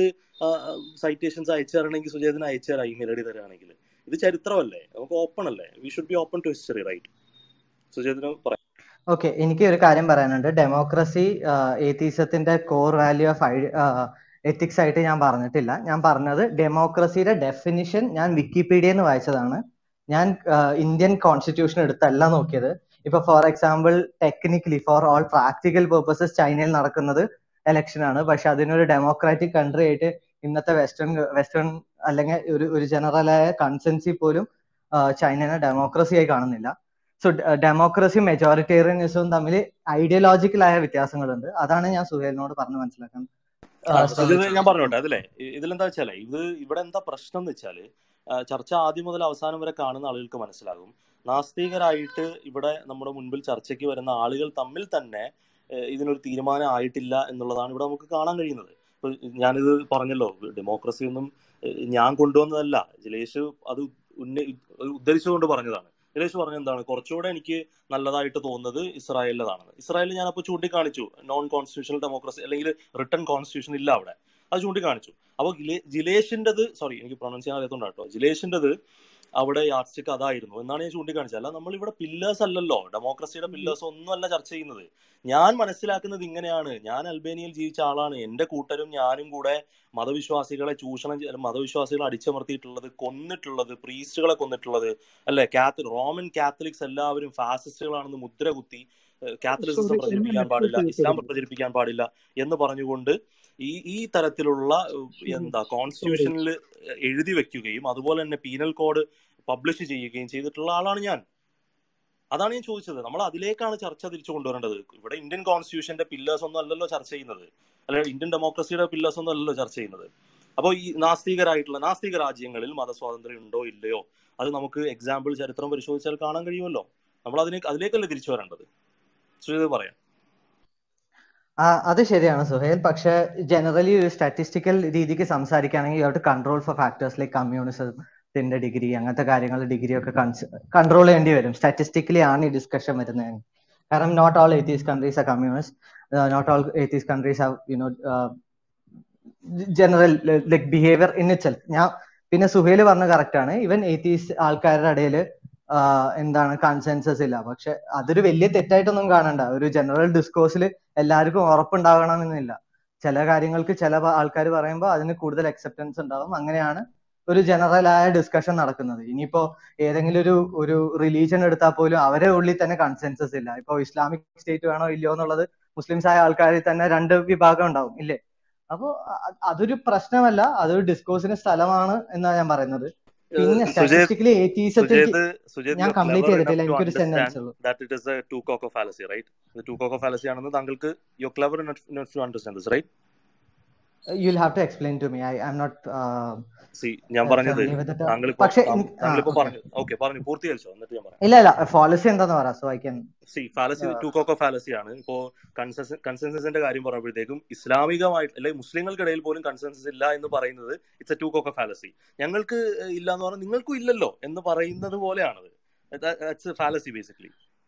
സൈറ്റേഷൻസ് അയച്ചു തരണമെങ്കിൽ സുജേതിന് അയച്ചു തരാം ഇമെയിൽ ഐ ഡി തരാണെങ്കിൽ ഇത് ചരിത്രമല്ലേ നമുക്ക് ഓപ്പൺ അല്ലേ we should be open to history right സുജേതിന് പറയാം ഓക്കെ എനിക്ക് ഒരു കാര്യം പറയാനുണ്ട് ഡെമോക്രസി ഏത്തീസത്തിന്റെ കോർ വാല്യൂ ഓഫ് എത്തിക്സ് ആയിട്ട് ഞാൻ പറഞ്ഞിട്ടില്ല ഞാൻ പറഞ്ഞത് ഡെമോക്രസിയുടെ ഡെഫിനിഷൻ ഞാൻ വിക്കിപീഡിയയിൽ നിന്ന് വായിച്ചതാണ് ഞാൻ ഇന്ത്യൻ കോൺസ്റ്റിറ്റ്യൂഷൻ എടുത്തല്ല നോക്കിയത് ഇപ്പൊ for example technically for all practical purposes ചൈനയിൽ നടക്കുന്നത് എലക്ഷൻ ആണ് പക്ഷെ അതിനൊരു ഡെമോക്രാറ്റിക് കൺട്രി ആയിട്ട് ഇന്നത്തെ വെസ്റ്റേൺ വെസ്റ്റേൺ അല്ലെങ്കിൽ ഒരു ഒരു ജനറലായ കൺസെൻസി പോലും ചൈനനെ ഡെമോക്രസി ആയി കാണുന്നില്ല സോ ഡെമോക്രസിയും മെജോറിറ്റേറിയനിസവും തമ്മിൽ ഐഡിയോളജിക്കലായ വ്യത്യാസങ്ങളുണ്ട് അതാണ് ഞാൻ സുഹേലിനോട് പറഞ്ഞു മനസ്സിലാക്കാൻ ആ, സുജിത് ഞാൻ പറഞ്ഞോട്ടെ അതിലെ ഇ- ഇതിലെന്താ വെച്ചാലേ ഇത് ഇവിടെ എന്താ പ്രശ്നം എന്ന് വെച്ചാല് ആ, ചർച്ച ആദ്യം മുതൽ അവസാനം വരെ കാണുന്ന ആളുകൾക്ക് മനസ്സിലാകും നാസ്തികരായിട്ട് ഇവിടെ നമ്മുടെ മുൻപിൽ ചർച്ചയ്ക്ക് വരുന്ന ആളുകൾ തമ്മിൽ തന്നെ ഏഹ്, ഇതിനൊരു തീരുമാനം ആയിട്ടില്ല എന്നുള്ളതാണ് ഇവിടെ നമുക്ക് കാണാൻ കഴിയുന്നത് ഇപ്പൊ ഞാനിത് പറഞ്ഞല്ലോ ഡെമോക്രസി ഒന്നും ഏഹ്, ഞാൻ കൊണ്ടുവന്നതല്ല ജിലേഷ് അത് ഉന്ന ഉദ്ധരിച്ചുകൊണ്ട് പറഞ്ഞതാണ് ജിലേഷ് പറഞ്ഞ എന്താണ് കുറച്ചുകൂടെ എനിക്ക് നല്ലതായിട്ട് തോന്നുന്നത് ഇസ്രായേലിൻ്റെതാണെന്ന് ഇസ്രായേലിൽ ഞാൻ അപ്പോൾ ചൂണ്ടിക്കാണിച്ചു നോൺ കോൺസ്റ്റിറ്റ്യൂഷണൽ ഡെമോക്രസി അല്ലെങ്കിൽ റിട്ടേൺ കോൺസ്റ്റിറ്റ്യൂഷൻ ഇല്ല അവിടെ അത് ചൂണ്ടിക്കാണിച്ചു അപ്പോൾ ജിലേഷിൻ്റെത് സോറി എനിക്ക് പ്രൊണൗൺസ് ചെയ്യാൻ അറിയാത്തതുകൊണ്ട് കേട്ടോ ജിലേഷിൻ്റെത് അവിടെ യാർഡ്സ്റ്റിക്ക് അതായിരുന്നു എന്നാണ് ഞാൻ ചൂണ്ടിക്കാണിച്ചത് അല്ല നമ്മളിവിടെ പില്ലേഴ്സ് അല്ലല്ലോ ഡെമോക്രസിയുടെ പില്ലേഴ്സ് ഒന്നുമല്ല ചർച്ച ചെയ്യുന്നത് ഞാൻ മനസ്സിലാക്കുന്നത് ഇങ്ങനെയാണ് ഞാൻ അൽബേനിയയിൽ ജീവിച്ച ആളാണ് എൻ്റെ കൂട്ടരും ഞാനും കൂടെ മതവിശ്വാസികളെ ചൂഷണം ചെയ്യ- മതവിശ്വാസികളെ അടിച്ചമർത്തിയിട്ടുള്ളത് കൊന്നിട്ടുള്ളത് പ്രീസ്റ്റുകളെ കൊന്നിട്ടുള്ളത് അല്ലെ കാത്തലിക് റോമൻ കാത്തലിക്സ് എല്ലാവരും ഫാസിസ്റ്റുകളാണെന്ന് മുദ്ര കുത്തി കാത്തലിസം സോറി എന്നെ പ്രചരിപ്പിക്കാൻ പാടില്ല നെറ്റ്വർക്ക് ഇസ്ലാം ചെയ്തു പ്രചരിപ്പിക്കാൻ പാടില്ല എന്ന് പറഞ്ഞുകൊണ്ട് ഈ ഈ തരത്തിലുള്ള ഏഹ്, എന്താ കോൺസ്റ്റിറ്റ്യൂഷനിൽ എഴുതി വെക്കുകയും അതുപോലെ തന്നെ പീനൽ കോഡ് പബ്ലിഷ് ചെയ്യുകയും ചെയ്തിട്ടുള്ള ആളാണ് ഞാൻ അതാണ് ഞാൻ ചോദിച്ചത് നമ്മൾ അതിലേക്കാണ് ചർച്ച തിരിച്ചു കൊണ്ടുവരേണ്ടത് ഇവിടെ ഇന്ത്യൻ കോൺസ്റ്റിറ്റ്യൂഷന്റെ പില്ലേഴ്സ് ഒന്നും അല്ലല്ലോ ചർച്ച ചെയ്യുന്നത് അല്ലെങ്കിൽ ഇന്ത്യൻ ഡെമോക്രസിയുടെ പില്ലേഴ്സ് ഒന്നും അല്ലല്ലോ ചർച്ച ചെയ്യുന്നത് അപ്പോൾ ഈ നാസ്തികരായിട്ടുള്ള നാസ്തിക രാജ്യങ്ങളിൽ മതസ്വാതന്ത്ര്യം ഉണ്ടോ ഇല്ലയോ അത് നമുക്ക് എക്സാമ്പിൾ ചരിത്രം പരിശോധിച്ചാൽ കാണാൻ കഴിയുമല്ലോ നമ്മൾ അതിനെ അതിലേക്കല്ലേ തിരിച്ചു വരേണ്ടത് സുജിത് പറയാം ആ, അത് ശരിയാണ് സുഹേൽ പക്ഷെ ജനറലി ഒരു സ്റ്റാറ്റിസ്റ്റിക്കൽ രീതിക്ക് സംസാരിക്കുകയാണെങ്കിൽ you have to control for factors like കമ്മ്യൂണിസത്തിന്റെ ഡിഗ്രി അങ്ങനത്തെ കാര്യങ്ങളുടെ ഡിഗ്രി ഒക്കെ കൺട്രോൾ ചെയ്യേണ്ടി വരും സ്റ്റാറ്റിസ്റ്റിക്കലി ആണ് ഈ ഡിസ്കഷൻ വരുന്നത് കാരണം not all atheist countries are communist not all atheist countries have you know general like behaviour in itself ഞാൻ പിന്നെ സുഹേൽ പറഞ്ഞ കറക്റ്റ് ആണ് ഈവൻ എയ്റ്റീസ് ആൾക്കാരുടെ ഇടയിൽ എന്താണ് കൺസെൻസസ് ഇല്ല പക്ഷെ അതൊരു വലിയ തെറ്റായിട്ടൊന്നും കാണണ്ട ഒരു ജനറൽ ഡിസ്കോഴ്സിൽ എല്ലാവർക്കും ഉറപ്പുണ്ടാകണമെന്നില്ല ചില കാര്യങ്ങൾക്ക് ചില ആൾക്കാർ പറയുമ്പോൾ അതിന് കൂടുതൽ അക്സെപ്റ്റൻസ് ഉണ്ടാവും അങ്ങനെയാണ് ഒരു ജനറൽ ആയ ഡിസ്കഷൻ നടക്കുന്നത് ഇനിയിപ്പോ ഏതെങ്കിലും ഒരു ഒരു റിലീജിയൻ എടുത്താൽ പോലും അവരെ ഉള്ളിൽ തന്നെ കൺസെൻസസ് ഇല്ല ഇപ്പൊ ഇസ്ലാമിക് സ്റ്റേറ്റ് വേണോ ഇല്ലയോ എന്നുള്ളത് മുസ്ലിംസ് ആയ ആൾക്കാരിൽ തന്നെ രണ്ട് വിഭാഗം ഉണ്ടാവും ഇല്ലേ അപ്പോ അ- അതൊരു പ്രശ്നമല്ല അതൊരു ഡിസ്കോഴ്സിന് സ്ഥലമാണ് എന്നാണ് ഞാൻ പറയുന്നത് പിന്നെ സുജേത് സ്റ്റാറ്റിസ്റ്റിക്കലി എയ്റ്റീസത്തിൽ സുജേത് സുജേത് ഞാൻ യു കംപ്ലീറ്റ് ക്ലെവർ ചെയ്തിട്ടില്ല ഇനഫ് ടു എനിക്കൊരു സെന്റൻസ് അണ്ടർസ്റ്റാൻഡ് ഉള്ളൂ that it is a tu quoque fallacy right ഇത് ടു കോക്കോ ഫാലസി ആണെന്ന് താങ്കൾക്ക് you clever enough to understand this right you'll have to explain to me I I'm not see ഞാൻ പറഞ്ഞത് family വിത്ത് താങ്കളിപ്പോ പക്ഷെ താങ്കൾ- എനിക്ക് ആ താങ്കളിപ്പോ ഓക്കെ പറഞ്ഞു ഓക്കെ പറഞ്ഞു പൂർത്തീകരിച്ചോ എന്നിട്ട് ഞാൻ പറയാം ഇല്ല ഇല്ല പോളിസി എന്താന്ന് പറ so I can see fallacy tu quoque fallacy ആണ് ഇപ്പോ കൺസെൻസസിന്റെ കാര്യം പറയുമ്പോഴത്തേക്കും ഇസ്ലാമികമായിട്ട് അല്ലെങ്കിൽ മുസ്ലിങ്ങൾക്കിടയിൽ പോലും കൺസെൻസസ് ഇല്ല എന്ന് പറയുന്നത് it's a tu quoque fallacy ഞങ്ങൾക്ക് ഇല്ല എന്ന് പറഞ്ഞാൽ നിങ്ങൾക്കും ഇല്ലല്ലോ എന്ന് പറയുന്നത് പോലെയാണത് ഫാലസി ബേസിക്കലി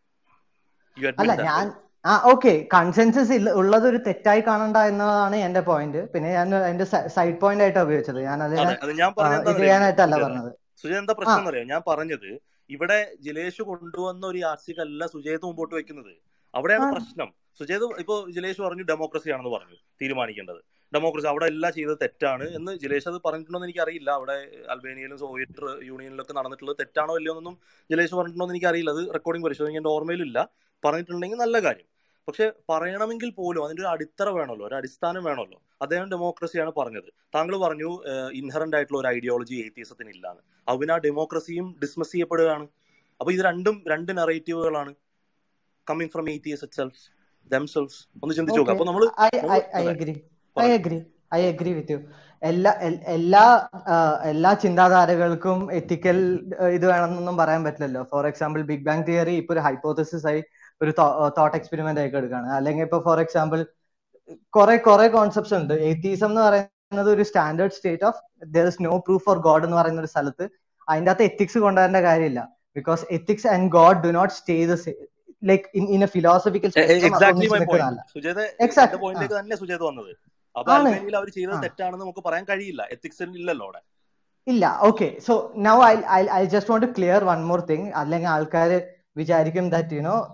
യു അല്ല അഡ്മിറ്റ് ഞാൻ ദാറ്റ് ആ ഓക്കെ കൺസെൻസസ് ഉള്ളത് ഒരു തെറ്റായി കാണണ്ട എന്നതാണ് എന്റെ പോയിന്റ് പിന്നെ ഞാൻ അതിന്റെ സൈഡ് പോയിന്റ് ആയിട്ടാണ് ഉപയോഗിച്ചത് ഞാൻ അതിനെ അതെ അത് ഞാൻ ആ, പറഞ്ഞത് എന്താ ഇത് അറിയോ ചെയ്യാനായിട്ടല്ല സുജേത പറഞ്ഞത് സുജേത് എന്താ ആ പ്രശ്നം എന്നറിയോ ഞാൻ പറഞ്ഞത് ഇവിടെ ജിലേഷ് കൊണ്ടുവന്ന ഒരു യാസികല്ല സുജേത് മുമ്പോട്ട് വെക്കുന്നത് അവിടെയാണ് ആ പ്രശ്നം സുജേത് ഇപ്പോ ജിലേഷ് പറഞ്ഞു ഡെമോക്രസി ആണെന്ന് പറഞ്ഞു തീരുമാനിക്കേണ്ടത് ഡെമോക്രസി അവിടെ എല്ലാം ചെയ്തത് തെറ്റാണ് എന്ന് ജിലേഷ് അത് പറഞ്ഞിട്ടുണ്ടോ എന്ന് എനിക്കറിയില്ല അവിടെ അൽബേനിയയിലും സോവിയറ്റ് യൂണിയനിലൊക്കെ നടന്നിട്ടുള്ളത് തെറ്റാണോ ഇല്ലയോ എന്നൊന്നും ജിലേഷ് പറഞ്ഞിട്ടുണ്ടോ എന്ന് എനിക്കറിയില്ല അത് റെക്കോർഡിംഗ് പരിശോധിക്കാൻ എൻ്റെ ഓർമ്മയിലില്ല പറഞ്ഞിട്ടുണ്ടെങ്കിൽ നല്ല കാര്യം പക്ഷെ പറയണമെങ്കിൽ പോലും അതിന്റെ ഒരു അടിത്തറ വേണമല്ലോ ഒരു അടിസ്ഥാനം വേണമല്ലോ അദ്ദേഹം ഡെമോക്രസിയാണ് പറഞ്ഞത് താങ്കൾ പറഞ്ഞു ഇൻഹറന്റ് ആയിട്ടുള്ള ഒരു ഐഡിയോളജി ഏത്യസത്തിന് ഇല്ലാന്ന് അപ്പൊ പിന്നെ ആ ഡെമോക്രസിയും ഡിസ്മസ് ചെയ്യപ്പെടുകയാണ് അപ്പൊ ഇത് രണ്ടും രണ്ട് നെറേറ്റീവുകളാണ് coming from atheists itself themselves ഒന്ന് ചിന്തിച്ചു നോക്കുക ഓക്കെ അപ്പൊ നമ്മള് ഐ നമ്മള് ഐ ഐ അതെ അഗ്രി ഐ പറഞ്ഞു agree I agree with you എല്ലാ എൽ- എല്ലാ ആ, എല്ലാ ചിന്താധാരകൾക്കും എത്തിക്കൽ ഇത് വേണമെന്നൊന്നും പറയാൻ പറ്റില്ലല്ലോ for example big bang theory ഇപ്പൊ ഒരു ഹൈപ്പോത്തസിസ് ആയി ഒരു തോട്ട് എക്സ്പെരിമെന്റ് ആയി എടുക്കുകയാണ് അല്ലെങ്കിൽ ഇപ്പൊ ഫോർ എക്സാമ്പിൾ കുറെ കുറെ കോൺസെപ്റ്റ്സ് ഉണ്ട് എത്തീസം എന്ന് പറയുന്നത് ഒരു standard state of there is no proof for God എന്ന് പറയുന്ന ഒരു സ്ഥലത്ത് അതിന്റെ അകത്ത് എത്തിക്സ് കൊണ്ടുവരേണ്ട കാര്യമില്ല because ethics and God do not stay the like in in a philosophical spectrum exactly ഒന്നിച്ച് മൈ പോയിന്റ് നിൽക്കുന്നതല്ല സുജേത് എന്റെ എക്സാക്ട് ആ പോയിന്റിലേക്ക് തന്നെ സുജേത് വന്നത് അപ്പൊ ആണ് അൽബേനിയയിൽ അവർ ചെയ്തത് ആ തെറ്റാണെന്ന് നമുക്ക് പറയാൻ കഴിയില്ല എത്തിക്സ് ഇല്ലല്ലോ അവിടെ ഇല്ല okay so now I I I just want to clear one more thing അല്ലെങ്കിൽ ആൾക്കാർ വിചാരിക്കും that you know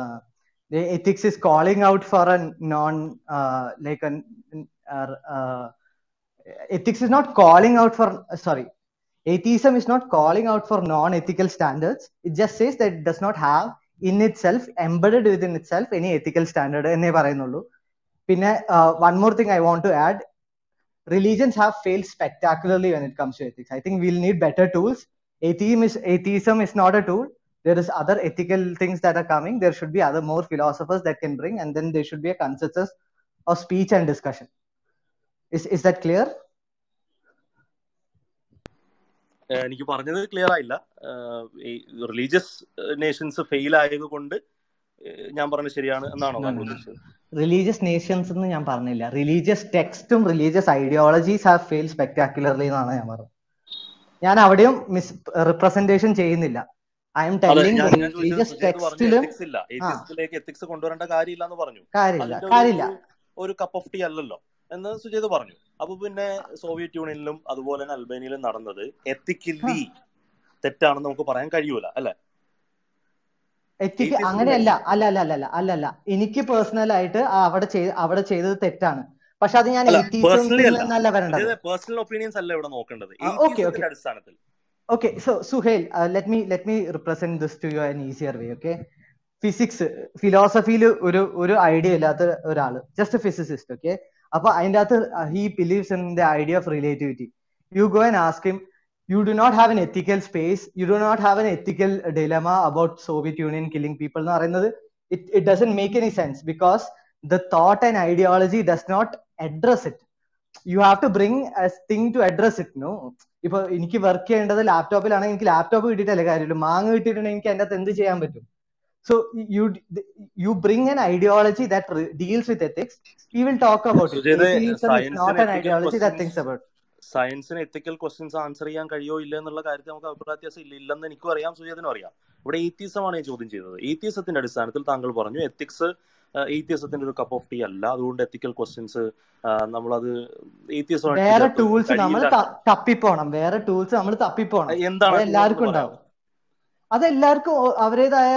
ethics is calling out for a non uh, like an uh, uh, ethics is not calling out for sorry atheism is not calling out for non-ethical standards it just says that it does not have in itself embedded within itself any ethical standard എന്നേ പറയുന്നുള്ളൂ പിന്നെ one more thing i want to add religions have failed spectacularly when it comes to ethics i think we'll need better tools atheism is atheism is not a tool there is other ethical things that are coming there should be other more philosophers that can bring and then there should be a consensus of speech and discussion is is that clear ഏഹ് എനിക്ക് പറഞ്ഞത് clear ആയില്ല ഏഹ് ഈ religious Nations fail ആയതുകൊണ്ട് ഏഹ് ഞാൻ പറഞ്ഞത് ശരിയാണ് എന്നാണോ no താങ്കൾ no no ഉദ്ദേശിച്ചത് religious nations എന്ന് ഞാൻ പറഞ്ഞില്ല religious textum religious ideologies have failed spectacularly എന്നാണ് ഞാൻ പറഞ്ഞത് ഞാൻ അവിടെയും മിസ് റിപ്രസെന്റേഷൻ ചെയ്യുന്നില്ല ഐ എം അതെ ടെല്ലിംഗ് ഞാൻ ഞാൻ ചോദിച്ചത് റിലീജിയസ് സുജേത് പറഞ്ഞു ടെക്സ്റ്റിലും എത്തിക്സ് ഇല്ല ആ ഏത്യസത്തിലേക്ക് എത്തിക്സ് കൊണ്ടുവരേണ്ട കാര്യമില്ല എന്ന് പറഞ്ഞു കാര്യമില്ല അതിന്റെ ഒരു കാര്യമില്ല ഒരു ഒരു കപ്പ് ഓഫ് ടീ അല്ലല്ലോ എന്ന് സുജേത് പറഞ്ഞു അപ്പൊ പിന്നെ സോവിയറ്റ് യൂണിയനിലും അതുപോലെ തന്നെ അൽബേനിയയിലും നടന്നത് ആ എത്തിക്കലി തെറ്റാണെന്ന് നമുക്ക് പറയാൻ കഴിയൂല അല്ലെ എത്തിക്ക് എയ്റ്റീസത്തിന്റെ അങ്ങനെയല്ല അല്ല അല്ല അല്ല അല്ല അല്ല അല്ല എനിക്ക് പേഴ്സണൽ ആയിട്ട് ആ അവിടെ ചെയ്ത് അവിടെ ചെയ്തത് തെറ്റാണ് പക്ഷെ അത് ഞാൻ അല്ല എയ്റ്റീസിൽ പേഴ്സണലി അല്ല നിന്നല്ല വരേണ്ടത് പേഴ്സണൽ ഒപ്പീനിയൻസ് അല്ല ഇവിടെ നോക്കേണ്ടത് ഓക്കെ ഓക്കെ എയ്റ്റീസത്തിന്റെ അടിസ്ഥാനത്തിൽ Okay, so Suhail, uh, let me let me represent this to you in easier way. Okay, physics ഫിലോസഫിയിൽ ഒരു ഒരു ഐഡിയ ഇല്ലാത്ത ഒരാള് ജസ്റ്റ് ഫിസിസിസ്റ്റ് ഓക്കെ അപ്പൊ അതിന്റെ അകത്ത് he believes in the idea of relativity you go and ask him you do not have an ethical space you do not have an ethical dilemma about Soviet Union killing people എന്ന് പറയുന്നത് it it doesn't make any sense because the thought and ideology does not address it you have to bring thing to address it no ഇപ്പൊ എനിക്ക് work ചെയ്യേണ്ടത് ലാപ്ടോപ്പിലാണെങ്കിൽ എനിക്ക് laptop കിട്ടിയിട്ടല്ലേ കാര്യമുള്ളൂ മാങ്ങ കിട്ടിയിട്ടുണ്ടെങ്കിൽ എനിക്ക് അതിന്റെ അകത്ത് എന്ത് ചെയ്യാൻ പറ്റും so you you bring an ideology that deals with ethics we will talk about it Sujeth atheism is not സയൻസിന് an ethical ideology that questions things about സയൻസിന് എത്തിക്കൽ ക്വസ്റ്റ്യൻസ് ആൻസർ ചെയ്യാൻ കഴിയോ ഇല്ല എന്നുള്ള കാര്യത്തിൽ നമുക്ക് അഭിപ്രായ വ്യത്യാസം ഇല്ല ഇല്ലെന്ന് എനിക്കും അറിയാം സുജയതിനും അറിയാം ഇവിടെ ഏത്തീസമാണ് ഞാൻ ചോദ്യം ചെയ്തത് ഏത്തീസത്തിന്റെ അടിസ്ഥാനത്തിൽ താങ്കൾ പറഞ്ഞു എത്തിക്സ് ഏത്തീസത്തിന്റെ ഒരു കപ്പ് ഓഫ് ടീ അല്ല അതുകൊണ്ട് എത്തിക്കൽ ക്വസ്റ്റ്യൻസ് നമ്മളത് ഏത്തീസമായിട്ട് വേറെ ചേർത്ത് ടൂൾസ് നമ്മൾ കഴിയില്ല തപ്പിപ്പോണം വേറെ ടൂൾസ് നമ്മൾ തപ്പിപ്പോണം എന്താണ് അത് ആ ടൂൾ എല്ലാവർക്കും എന്ന് പറയാമോ ഉണ്ടാവും അത് എല്ലാവർക്കും ഓ- അവരുടേതായ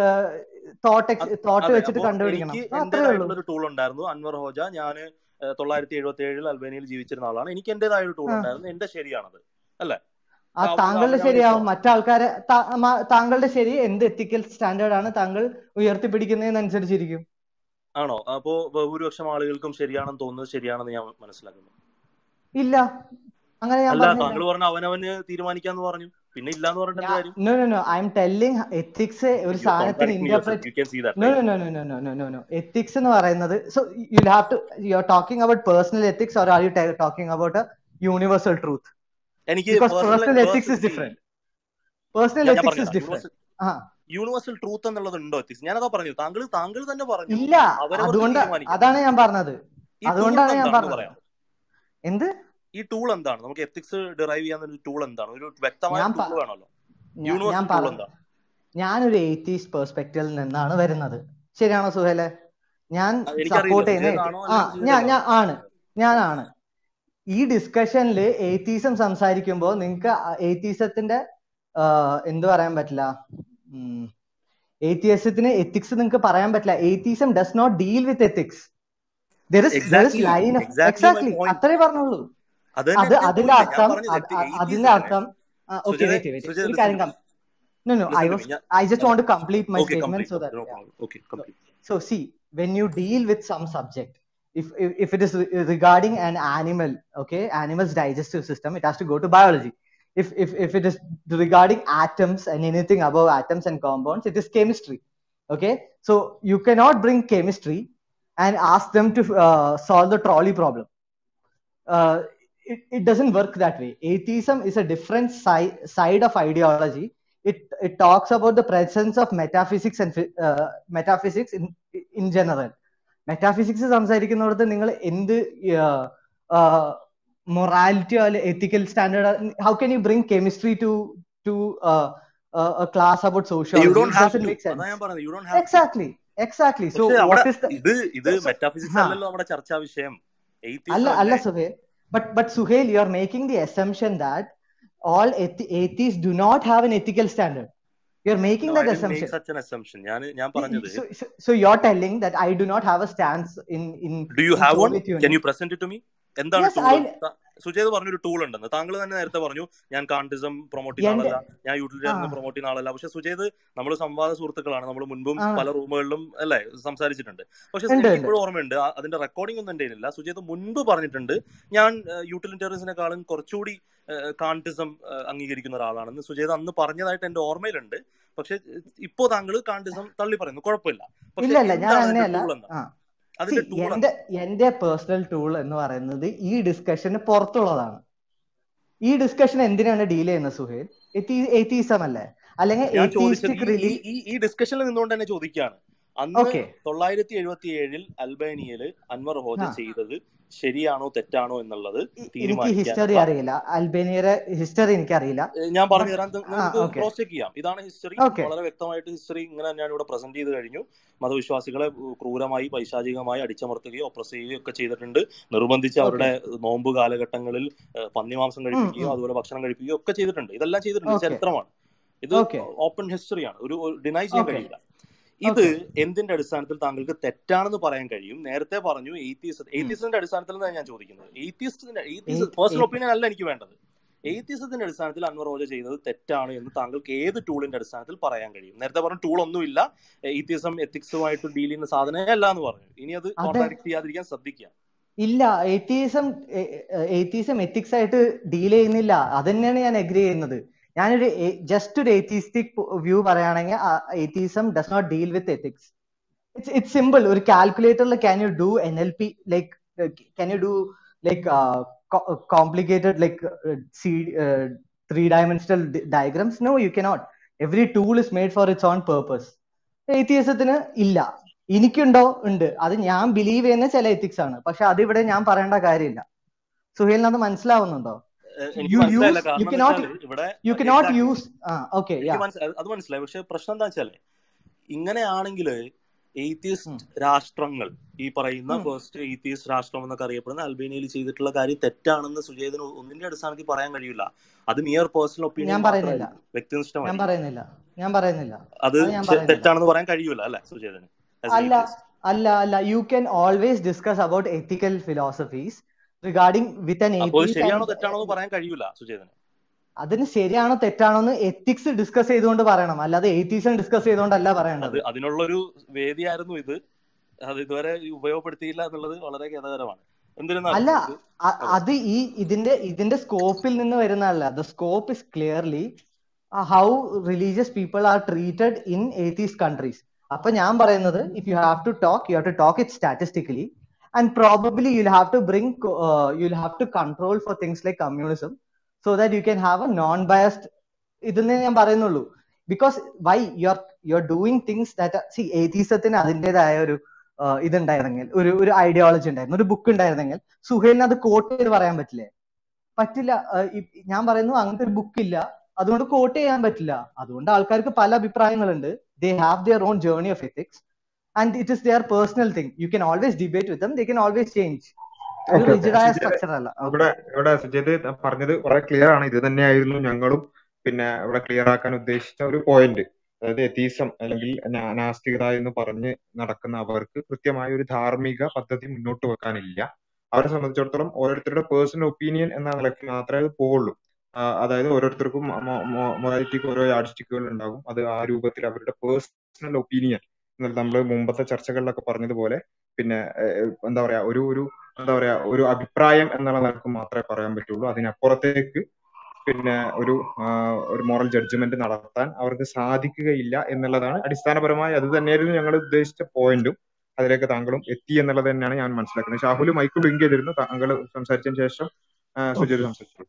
തോട്ട് അത് തോട്ട് അതെ വെച്ചിട്ട് അപ്പോ കണ്ടുപിടിക്കണം എനിക്ക് ആ, അത്രേ ഉള്ളൂ എന്റേതായിട്ടുള്ള ഒരു ടൂൾ ഉണ്ടായിരുന്നു അൻവർ ഹോജ ഞാൻ തൊള്ളായിരത്തി എഴുപത്തി ഏഴിൽ അൽബേനിയയിൽ ജീവിച്ചിരുന്ന ആളാണ് എനിക്ക് എന്റേതായ ഒരു ടൂൾ ആ ഉണ്ടായിരുന്നു എന്റെ ശരിയാണത് അല്ലേ ആ അവ- താങ്കളുടെ അവനവന് ശരിയാവും ഇഷ്ടമാണ് മറ്റാൾക്കാരെ താ- മ- താങ്കളുടെ ശരി എന്ത് എത്തിക്കൽ സ്റ്റാൻഡേർഡ് ആണ് താങ്കൾ ഉയർത്തിപ്പിടിക്കുന്നതിനനുസരിച്ചിരിക്കും ആണോ അപ്പോ ഭൂരിപക്ഷം ആളുകൾക്കും ശരിയാണെന്ന് തോന്നുന്നത് ശരിയാണെന്ന് ഞാൻ മനസ്സിലാക്കുന്നു ഇല്ല അങ്ങനെ ഞാൻ അല്ല പറഞ്ഞില്ല താങ്കൾ പറഞ്ഞ അവനവന് തീരുമാനിക്കാന്ന് പറഞ്ഞു പിന്നെ ഇല്ലാന്ന് പറഞ്ഞിട്ട് എന്ത് കാര്യം no no no I'm telling ethics ഒരു യു സാധനത്തിന് contradict me your interpret you can see that no right no no no no no no no ethics എന്ന് പറയുന്നത് so you have to you are talking about personal ethics or are you talking about universal truth എനിക്ക് because personal personal ethics person is see different personal ഞാൻ ഞാൻ ethics is പറഞ്ഞുതരാം different universal ആ universal truth എന്നുള്ളത് ഉണ്ടോ ethics ഞാനതാ പറഞ്ഞു താങ്കൾ താങ്കൾ തന്നെ പറഞ്ഞു ഇല്ല അവരവർക്ക് അതുകൊണ്ട് തീരുമാനിക്കാം അതാണ് ഞാൻ പറഞ്ഞത് ഈ ടൂൾ അതുകൊണ്ടാണ് ഞാൻ എന്താണെന്ന് പറഞ്ഞത് പറയാം എന്ത് ഈ ടൂൾ എന്താണ് നമുക്ക് എത്തിക്സ് ഡിറൈവ് ചെയ്യാൻ ഒരു ടൂൾ എന്താണ് ഒരു വ്യക്തമായ ഞാൻ ടൂൾ പ- വേണമല്ലോ ഞാ- ഞാൻ യൂണിവേഴ്സൽ പറ ടൂൾ എന്താണ് ഞാനൊരു എയ്റ്റീസ് പെർസ്പെക്റ്റീവിൽ നിന്നാണ് വരുന്നത് ശരിയാണോ സുഹേലെ ഞാൻ അത് എനിക്കറിയില്ല സപ്പോർട്ട് ചെയ്യുന്ന സുജയതാണോ ആ അല്ലെങ്കിൽ ഞാൻ സുജയതാണോ ഞാൻ ആണ് ഞാനാണ് ഈ ഡിസ്കഷനിൽ എയ്റ്റീസം സംസാരിക്കുമ്പോൾ നിങ്ങൾക്ക് എയ്റ്റീസത്തിന്റെ എന്ത് പറയാൻ പറ്റില്ല എയ്റ്റിയസത്തിന് എത്തിക്സ് നിങ്ങൾക്ക് പറയാൻ പറ്റില്ല atheism does not deal with ethics there is there is exactly line of exactly my exactly point അത്രേ പറഞ്ഞുള്ളൂ അത് തന്നെ അത് എന്റെ അതിന്റെ പോയിന്റ് ഞാൻ അർത്ഥം പറഞ്ഞത് അത് അത് അതിന്റെ എയ്ത്തീസത്തിന് അർത്ഥം okay Sujay wait wait Sujay ഒരു ലിസൺ കാര്യം to come No, no, I listen to was, me ഞാൻ I just അതെ want to complete my okay statement complete so that, no yeah. Problem okay So, complete so see, when you deal with some subject, if, if, if it is re- regarding an animal, okay, animal's digestive system, it has to go to biology. If, if, if it is regarding atoms and anything above atoms and compounds, it is chemistry. Okay, so you cannot bring chemistry and ask them to uh, solve the trolley problem. Uh, it, it doesn't work that way. Atheism is a different side side of ideology. It it talks about the presence of metaphysics and phy- uh, metaphysics in in general. Metaphysics സംസാരിക്കുന്നിടത്ത് നിങ്ങൾ എന്ത് മൊറാലിറ്റിയോ അല്ലെ ethical standard how can you bring chemistry to to class about you sociology don't it have doesn't to make അതാ sense ഞാൻ പറഞ്ഞത് you don't have to exactly exactly so പക്ഷെ അവിടെ വാട്ട് ഇസ് ദ ഇത് ഇത് so, so, മെറ്റാഫിസിക്സ് huh. അല്ലല്ലോ നമ്മുടെ ചർച്ചാ വിഷയം അല്ല എയ്ത്തീസം അല്ല അല്ലേ Suhail but but Suhail you are making the assumption that all ath- atheists do not have an ethical standard you are making No, I that didn't make assumption such an assumption. ഞാൻ ഞാൻ Y- പറഞ്ഞത് y- so, so, so you're telling that I do not have a stance in in do you in have one Soviet can Union you present to me എന്താണ് yes tool I Sujeth പറഞ്ഞൊരു tool ഉണ്ടെന്ന് താങ്കൾ തന്നെ നേരത്തെ പറഞ്ഞു ഞാൻ കാണ്ടിസം promote ചെയ്യുന്ന എന്റെ ആളല്ല ഞാൻ ആ യൂട്ടിലിറ്റേറിയൻ പ്രൊമോട്ട് ചെയ്യുന്ന ആളല്ല പക്ഷെ സുജേത് നമ്മൾ സംവാദ സുഹൃത്തുക്കളാണ് നമ്മൾ മുൻപും ആ പല റൂമുകളിലും അല്ലേ സംസാരിച്ചിട്ടുണ്ട് പക്ഷെ ഉണ്ട് എനിക്ക് ഉണ്ട് ഇപ്പോഴും ഓർമ്മയുണ്ട് ആ- അതിന്റെ റെക്കോർഡിംഗ് ഒന്നും എൻ്റെ ഇല്ല സുജേത് മുൻപ് പറഞ്ഞിട്ടുണ്ട് ഞാൻ യൂട്ടിലിറ്റേറിയൻസിനെക്കാളും കുറച്ചുകൂടി കാണ്ടിസം അംഗീകരിക്കുന്ന ഒരാളാണെന്ന് സുജേത് അന്ന് പറഞ്ഞതായിട്ട് എൻ്റെ ഓർമ്മയിലുണ്ട് പക്ഷെ ഇപ്പോ താങ്കൾ കാണ്ടിസം തള്ളി പറയുന്നു കുഴപ്പമില്ല പക്ഷെ ഇല്ല ഇല്ല ഞാൻ എന്താണ് അതിന്റെ അങ്ങനെയല്ല ടൂൾ എന്താണ് ആ സി അതിന്റെ ടൂൾ എന്റെ എന്താണ് എന്റെ പേഴ്സണൽ ടൂൾ എന്ന് പറയുന്നത് ഈ ഡിസ്കഷന് പുറത്തുള്ളതാണ് ഈ ഡിസ്കഷൻ എന്തിനാണ് ഡീൽ ചെയ്യുന്നത് സുഹേൽ എത്തീസം അല്ലേ അല്ലെങ്കിൽ ഞാൻ ചോദിച്ചത് എത്തീസ്റ്റിക് ഈ റിലി ഈ ഈ ഈ ഡിസ്കഷനിൽ നിന്നുകൊണ്ട് തന്നെ ചോദിക്കുകയാണ് അന്ന് ഓക്കെ തൊള്ളായിരത്തി എഴുപത്തി ഏഴിൽ അൽബേനിയയിൽ അൻവർ ഹോജ ആ ചെയ്തത് ശരിയാണോ തെറ്റാണോ എന്നുള്ളത് ഇ- എനിക്ക് തീരുമാനിക്കാനുള്ള ഹിസ്റ്ററി അറിയില്ല അൽബേനിയയുടെ ഹിസ്റ്ററി എനിക്കറിയില്ല ഏഹ് ഞാൻ പറഞ്ഞു ബട്ട് തരാം നി- ആ നിങ്ങൾക്ക് ഓക്കെ ക്രോസ് ചെക്ക് ചെയ്യാം ഇതാണ് ഹിസ്റ്ററി ഓക്കെ വളരെ വ്യക്തമായിട്ട് ഹിസ്റ്ററി ഇങ്ങനെ തന്നെയാണ് ഇവിടെ പ്രസന്റ് ചെയ്ത് കഴിഞ്ഞു മതവിശ്വാസികളെ ഉ- ക്രൂരമായി പൈശാചികമായി അടിച്ചമർത്തുകയോ ഒപ്രസ് ചെയ്യുകയോ ഒക്കെ ചെയ്തിട്ടുണ്ട് നിർബന്ധിച്ച് ഓക്കെ അവരുടെ നോമ്പ് കാലഘട്ടങ്ങളിൽ ഏഹ് പന്നിമാംസം കഴിപ്പിക്കുകയോ അതുപോലെ ഭക്ഷണം കഴിപ്പിക്കുകയോ ഒക്കെ ചെയ്തിട്ടുണ്ട് ഇതെല്ലാം ചെയ്തിട്ടുണ്ട് ഇത് ഓക്കെ ചരിത്രമാണ് ഇത് ഓക്കെ ഓപ്പൺ ഹിസ്റ്ററിയാണ് ഒരു ഡിനൈ ചെയ്യാൻ ഓക്കെ കഴിയില്ല ഇത് ഓക്കെ എന്തിന്റെ അടിസ്ഥാനത്തിൽ താങ്കൾക്ക് തെറ്റാണെന്ന് പറയാൻ കഴിയും നേരത്തെ പറഞ്ഞു എയ്ത്തീസ് ഉം. എയ്ത്തീസിന്റെ അടിസ്ഥാനത്തിൽ നിന്നാണ് ഞാൻ ചോദിക്കുന്നത് എയ്ത്തീസ്റ്റിന്റെ എയ്ത്തീസ് എയ്ത്ത് പേഴ്സണൽ എയ്ത്ത് ഒപ്പീനിയൻ അല്ല എനിക്ക് വേണ്ടത് എയ്ത്തീസത്തിന്റെ അടിസ്ഥാനത്തിൽ അൻവർ റോജ ചെയ്തത് തെറ്റാണ് എന്ന് താങ്കൾക്ക് ഏത് ടൂളിന്റെ അടിസ്ഥാനത്തിൽ പറയാൻ കഴിയും നേരത്തെ പറഞ്ഞു ടൂൾ ഒന്നുമില്ല എയ്ത്തീസം എത്തിക്സുമായിട്ട് ഡീൽ ചെയ്യുന്ന സാധനമേ അല്ല എന്ന് പറഞ്ഞു ഇനി അത് അതെ കോൺട്രാഡിക്ട് ചെയ്യാതിരിക്കാൻ ശ്രദ്ധിക്കുക ഇല്ല എയ്ത്തീസം എയ്ത്തീസം എത്തിക്സ് ആയിട്ട് ഡീൽ ചെയ്യുന്നില്ല അത് തന്നെയാണ് ഞാൻ എഗ്രി ചെയ്യുന്നത് ഞാനൊരു ജസ്റ്റ് ഒരു എയ്ത്തീസ്റ്റിക് വ്യൂ പറയുകയാണെങ്കിൽ atheism does not deal with ethics it's it's simple ഒരു കാൽക്കുലേറ്ററിൽ can you do N L P like can you do like complicated like C three dimensional diagrams no you cannot every tool is made for its own purpose എയ്ത്തിയസത്തിന് ഇല്ല എനിക്കുണ്ടോ ഉണ്ട് അത് ഞാൻ believe ചെയ്യുന്ന ചില എത്തിക്സ് ആണ് പക്ഷെ അതിവിടെ ഞാൻ പറയേണ്ട കാര്യമില്ല സുഹേലിന് അത് മനസ്സിലാവുന്നുണ്ടോ ഏഹ് എനിക്ക് യു മനസ്സിലായില്ല യൂസ് യു കാരണം എന്ന് കനോട്ട് വെച്ചാൽ ഇവിടെ യു കനോട്ട് എക്സാക്ട് യൂസ് ആ ഓക്കെ യാ എനിക്ക് മനസ്സിലായി അത് മനസ്സിലായി പക്ഷെ പ്രശ്നം എന്താ വെച്ചാല് ഇങ്ങനെയാണെങ്കിൽ എയ്ത്തിസ്റ്റ് രാഷ്ട്രങ്ങൾ ഈ പറയുന്ന ഫസ്റ്റ് എയ്ത്തിസ്റ്റ് രാഷ്ട്രം എന്നൊക്കെ അറിയപ്പെടുന്ന അൽബേനിയയിൽ ചെയ്തിട്ടുള്ള കാര്യം തെറ്റാണെന്ന് സുജേതന് ഒന്നിന്റെ അടിസ്ഥാനത്തിൽ പറയാൻ കഴിയില്ല അത് മിയർ പേഴ്സണൽ ഒപ്പീനിയൻ ഞാൻ പറയുന്നില്ല മാത്രമായിരിക്കും ഞാൻ വ്യക്തിനിഷ്ഠമായിരിക്കും പറയുന്നില്ല ഞാൻ പറയുന്നില്ല അത് അത് ഞാൻ ശ- പറയുന്നില്ല തെറ്റാണെന്ന് പറയാൻ കഴിയൂല അല്ലെ സുജേതന് ആസ് എ അല്ല എയ്ത്തിസ്റ്റ് അല്ല അല്ല you can always discuss about ethical philosophies regarding with an അപ്പൊ അത് എത്തിസ്റ്റ് ശരിയാണോ ആൻഡ് തെറ്റാണോ എന്ന് പറയാൻ കഴിയൂല സുജേതന് അതിന് ശരിയാണോ തെറ്റാണോ എന്ന് എത്തിക്സ് ഡിസ്കസ് ചെയ്തുകൊണ്ട് പറയണം അല്ലാതെ എയ്ത്തീസം ഡിസ്കസ് ചെയ്തുകൊണ്ടല്ല അത് പറയേണ്ടത് അതിനുള്ളൊരു വേദിയായിരുന്നു ഇത് അത് ഇതുവരെ ഉപയോഗപ്പെടുത്തിയില്ല എന്നുള്ളത് വളരെ ഖേദകരമാണ് എന്നിരുന്നാലും അല്ല നമുക്ക് അ- അതെ അത് ഈ ഇതിന്റെ ഇതിന്റെ സ്കോപ്പിൽ നിന്ന് വരുന്നതല്ല the scope is clearly how religious people are treated in atheist countries അപ്പൊ ഞാൻ പറയുന്നത് if you have to talk you have to talk it statistically and probably you'll have to bring you'll have to control for things like communism so that you can have a non biased ഇതെന്നേ ഞാൻ പറയുന്നുള്ളൂ because why you are you are doing things that see ഏതീസത്തിന് അതിൻ്റെതായ ഒരു ആഹ് ഇതുണ്ടായിരുന്നെങ്കിൽ ഒരു ഒരു ideology ഉണ്ടായിരുന്നു ഒരു ബുക്ക് ഉണ്ടായിരുന്നെങ്കിൽ സുഹേലിന് അത് കോട്ട് ചെയ്ത് പറയാൻ പറ്റില്ലേ പറ്റില്ല ആഹ് ഇ- ഞാൻ പറയുന്നു അങ്ങനത്തെ ഒരു ബുക്ക് ഇല്ല അതുകൊണ്ട് കോട്ട് ചെയ്യാൻ പറ്റില്ല അതുകൊണ്ട് ആൾക്കാർക്ക് പല അഭിപ്രായങ്ങളുണ്ട് they have their own journey of ethics and it is their personal thing you can always debate with them they can always change ഒരു ഓക്കെ ഓക്കെ റിജിഡായ സുജിത് സ്ട്രക്ചർ അല്ല ഇവിടെ ഓക്കെ ഇവിടെ സുജിത് പറഞ്ഞത് വളരെ ക്ലിയർ ആണ് ഇത് തന്നെയായിരുന്നു ഞങ്ങളും പിന്നെ ഇവിടെ ക്ലിയർ ആക്കാൻ ഉദ്ദേശിച്ച ഒരു പോയിന്റ് അതായത് എത്തീസം അല്ലെങ്കിൽ നാ- നാസ്തികത എന്ന് പറഞ്ഞ് നടക്കുന്ന അവർക്ക് കൃത്യമായ ഒരു ധാർമ്മിക പദ്ധതി മുന്നോട്ട് വെക്കാനില്ല അവരെ സംബന്ധിച്ചിടത്തോളം ഓരോരുത്തരുടെ പേഴ്സണൽ ഒപ്പീനിയൻ എന്ന നിലയ്ക്ക് മാത്രമേ അത് പോവുള്ളൂ ആ, അതായത് ഓരോരുത്തർക്കും മൊറാലിറ്റിക്ക് ഓരോ യാഡ്സ്റ്റിക്കുകൾ ഉണ്ടാകും അത് ആ രൂപത്തിൽ അവരുടെ പേഴ്സണൽ ഒപ്പീനിയൻ നമ്മൾ മുമ്പത്തെ ചർച്ചകളിലൊക്കെ പറഞ്ഞതുപോലെ പിന്നെ ഏഹ്, എന്താ പറയാ ഒരു ഒരു എന്താ പറയാ ഒരു അഭിപ്രായം എന്നുള്ള നിലക്ക് മാത്രമേ പറയാൻ പറ്റുള്ളൂ അതിനപ്പുറത്തേക്ക് പിന്നെ ഒരു ആ, ഒരു മോറൽ ജഡ്ജ്മെന്റ് നടത്താൻ അവർക്ക് സാധിക്കുകയില്ല എന്നുള്ളതാണ് അടിസ്ഥാനപരമായി അത് തന്നെയായിരുന്നു ഞങ്ങൾ ഉദ്ദേശിച്ച പോയിന്റും അതിലേക്ക് താങ്കളും എത്തി എന്നുള്ളത് തന്നെയാണ് ഞാൻ മനസ്സിലാക്കുന്നത് ഷാഹുൽ മൈക്ക് ലിങ്ക് ചെയ്തിരുന്നു താങ്കൾ സംസാരിച്ചതിന് ശേഷം ആ, സുജിത് സംസാരിച്ചു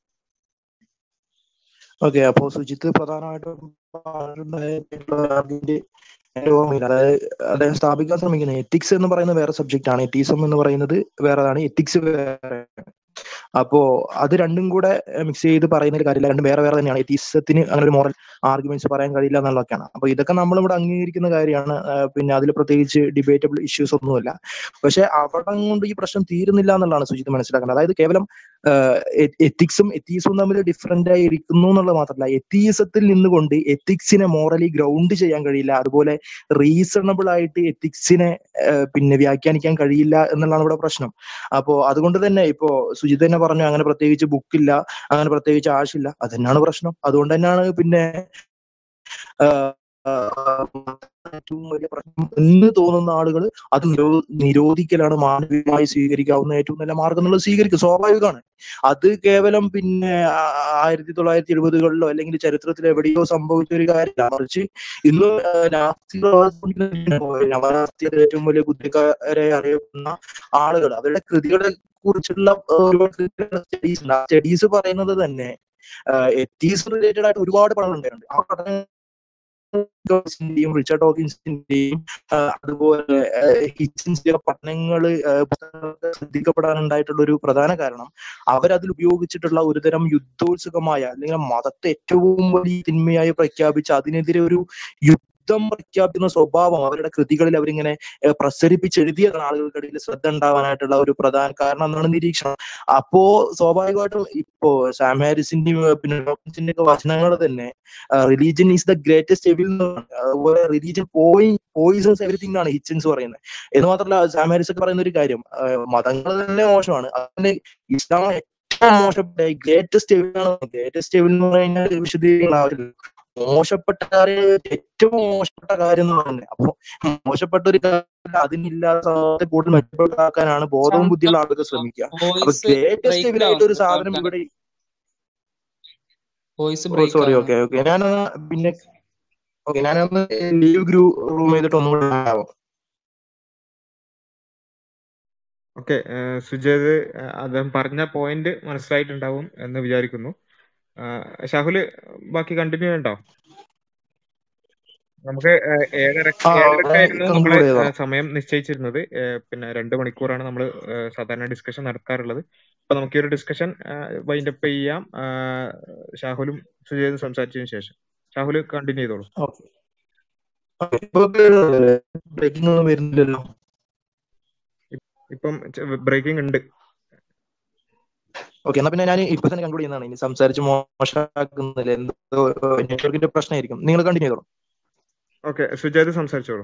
ഓക്കെ അപ്പോ സുജിത്ത് പ്രധാനമായിട്ടും പറഞ്ഞിട്ടുള്ള അതിന്റെ എന്റെ ഓർമ്മയില്ല അതായത് അദ്ദേഹം സ്ഥാപിക്കാൻ ശ്രമിക്കുന്നത് എത്തിക്സ് എന്ന് പറയുന്നത് വേറെ സബ്ജക്റ്റ് ആണ് എത്തീസം എന്ന് പറയുന്നത് വേറെതാണ് എത്തിക്സ് വേറെ അപ്പോ അത് രണ്ടും കൂടെ മിക്സ് ചെയ്ത് പറയുന്ന ഒരു കാര്യമില്ല രണ്ടും വേറെ വേറെ തന്നെയാണ് എത്തീസത്തിന് അങ്ങനെ ഒരു മോറൽ ആർഗ്യുമെന്റ്സ് പറയാൻ കഴിയില്ല എന്നുള്ളതൊക്കെയാണ് അപ്പൊ ഇതൊക്കെ നമ്മൾ ഇവിടെ അംഗീകരിക്കുന്ന കാര്യമാണ് ആ, പിന്നെ അതിൽ പ്രത്യേകിച്ച് ഡിബേറ്റബിൾ ഇഷ്യൂസ് ഒന്നുമില്ല പക്ഷെ അവിടെ കൊണ്ട് ഈ പ്രശ്നം തീരുന്നില്ല എന്നുള്ളതാണ് സുജിത്ത് മനസ്സിലാക്കുന്നത് അതായത് കേവലം എത്തിക്സും എത്തീസും തമ്മിൽ ഡിഫറെന്റ് ആയി ഇരിക്കുന്നു എന്നുള്ളത് മാത്രമല്ല എത്തീസത്തിൽ നിന്നുകൊണ്ട് എത്തിക്സിനെ മോറലി ഗ്രൗണ്ട് ചെയ്യാൻ കഴിയില്ല അതുപോലെ റീസണബിൾ ആയിട്ട് എത്തിക്സിനെ പിന്നെ വ്യാഖ്യാനിക്കാൻ കഴിയില്ല എന്നുള്ളതാണ് ഇവിടെ പ്രശ്നം അപ്പോ അതുകൊണ്ട് തന്നെ ഇപ്പോ സുജിത് തന്നെ പറഞ്ഞു അങ്ങനെ പ്രത്യേകിച്ച് ബുക്കില്ല അങ്ങനെ പ്രത്യേകിച്ച് ആശില്ല അത് തന്നെയാണ് പ്രശ്നം അതുകൊണ്ട് തന്നെയാണ് പിന്നെ ആഹ് ആഹ് ഏറ്റവും വലിയ പ്രശ്നം എന്ന് തോന്നുന്ന ആളുകൾ അത് നിരോ നിരോധിക്കലാണ് മാനവികമായി സ്വീകരിക്കാവുന്ന ഏറ്റവും നല്ല മാർഗം എന്നുള്ളത് സ്വീകരിക്കും സ്വാഭാവികമാണ് അത് കേവലം പിന്നെ ആ- ആയിരത്തി തൊള്ളായിരത്തി എഴുപതുകളിലോ അല്ലെങ്കിൽ ചരിത്രത്തിൽ എവിടെയോ സംഭവിച്ച ഒരു കാര്യമല്ല മറിച്ച് ഇന്ന് നവനാസ്തികത ഏറ്റവും വലിയ കുറ്റക്കാരെ അറിയപ്പെടുന്ന ആളുകൾ അവരുടെ കൃതികളെ കുറിച്ചുള്ള ഏഹ്, ഒരുപാട് സ്റ്റഡീസ് ഉണ്ട് ആ സ്റ്റഡീസ് പറയുന്നത് തന്നെ എത്തീസ് റിലേറ്റഡ് ആയിട്ട് ഒരുപാട് പഠനങ്ങൾ ഉണ്ടായിട്ടുണ്ട് ആ പഠനങ്ങൾ ഡോക്കിൻസിന്റെയും റിച്ചർഡ് ഡോക്കിൻസിന്റെയും ആഹ് അതുപോലെ ആഹ് ഹിച്ചിൻസിന്റെ പഠനങ്ങൾ ശ്രദ്ധിക്കപ്പെടാനുണ്ടായിട്ടുള്ള ഒരു പ്രധാന കാരണം അവരതിൽ ഉപയോഗിച്ചിട്ടുള്ള ഒരുതരം യുദ്ധോത്സുകമായ അല്ലെങ്കിൽ മതത്തെ ഏറ്റവും വലിയ തിന്മയായി പ്രഖ്യാപിച്ച് അതിനെതിരെ ഒരു യുദ്ധം പ്രഖ്യാപിക്കുന്ന സ്വഭാവം അവരുടെ കൃതികളിൽ അവരിങ്ങനെ ഏഹ് പ്രസരിപ്പിച്ചെഴുതിയതാണ് ആളുകൾക്കിടയിൽ ശ്രദ്ധ ഉണ്ടാവാനായിട്ടുള്ള ഒരു പ്രധാന കാരണം എന്നാണ് നിരീക്ഷണം അപ്പോ സ്വാഭാവികമായിട്ടും ഇപ്പോ സാം ഹാരിസിന്റെയും ഏഹ് പിന്നെ ഡോക്കിൻസിന്റെ ഒക്കെ വചനങ്ങൾ തന്നെ religion is the greatest evil എന്ന് പറയുന്നത് അതുപോലെ റിലീജിയൻ പോയി പോയിസൺസ് എവറിത്തിങ് ആണ് ഹിച്ചൻസ് പറയുന്നത് എന്ന് മാത്രമല്ല സാം ഹാരിസ് ഒക്കെ പറയുന്ന ഒരു കാര്യം ആഹ് മതങ്ങൾ തന്നെ മോശമാണ് അതിന് ഇസ്ലാം ഏറ്റവും മോശപ്പെട്ട ഗ്രേറ്റസ്റ്റ് എവിൽ ആണ് ഗ്രേറ്റസ്റ്റ് എവിൽ എന്ന് പറഞ്ഞാൽ വിശദീകരിക്കുന്ന ആവശ്യമില്ല മോശപ്പെട്ട കാര്യം ഏറ്റവും മോശപ്പെട്ട കാര്യം എന്ന് പറയുന്നത് അപ്പൊ മോശപ്പെട്ട ഒരു കാര്യം അതിനില്ലാത്ത സമൂഹത്തെ കൂടുതൽ മെച്ചപ്പെടുത്താക്കാനാണ് ബോധവും ബുദ്ധിയുള്ള ആളുകൾ ശ്രമിക്കുക അപ്പൊ വോയിസ് ഗ്രേറ്റസ്റ്റ് ബ്രേക്ക് എവിലായിട്ട് ഒരു ആവുന്നു സാധനം കേൾക്കാൻ ഇവിടെ വോയിസ് ഓ ബ്രേക്ക് സോറി ആവുന്നു ഓക്കെ ഓക്കെ ഞാനൊന്ന് പിന്നെ ഓക്കെ ഞാനൊന്ന് ലീവ് ഗ്രൂ റൂം ചെയ്തിട്ട് ഒന്നുകൂടെ ആവാം ഓക്കെ സുജേത് ഏഹ് അദ്ദേഹം പറഞ്ഞ പോയിന്റ് മനസ്സിലായിട്ടുണ്ടാവും എന്ന് വിചാരിക്കുന്നു ആഹ് ഷാഹുല് ബാക്കി കണ്ടിന്യൂ ചെയ്യണ്ടോ നമുക്ക് ഏഹ് ഏഴര ആ ഏഴരക്കായിരുന്നു നമ്മളെ കൺക്ലൂഡ് ഏഹ് ചെയ്തോളാം സമയം നിശ്ചയിച്ചിരുന്നത് ഏഹ് പിന്നെ രണ്ട് മണിക്കൂറാണ് നമ്മൾ സാധാരണ ഡിസ്കഷൻ നടത്താറുള്ളത് അപ്പൊ നമുക്ക് ഈ ഒരു ഡിസ്കഷൻ വൈൻഡ് അപ്പ് ചെയ്യാം ആഹ് ഷാഹുലും സുജേതും സംസാരിച്ചതിന് ശേഷം ഷാഹുല് കണ്ടിന്യൂ ചെയ്തോളൂ ഓക്കെ ഇപ്പൊ ബ്രേക്കിംഗ് ഒന്നും വരുന്നില്ലല്ലോ ഇപ്പം ബ്രേക്കിംഗ് ഉണ്ട് ഓക്കെ എന്നാ പിന്നെ ഞാൻ ഇപ്പൊ തന്നെ കൺക്ലൂഡ് ചെയ്യുന്നതാണ് ഇനി സംസാരിച്ച് മോശമാക്കുന്നില്ല എന്തോ നെറ്റ്വർക്കിന്റെ പ്രശ്നമായിരിക്കും നിങ്ങൾ കണ്ടിന്യൂ ചെയ്തോളൂ ഓക്കെ സുജേത് സംസാരിച്ചോളൂ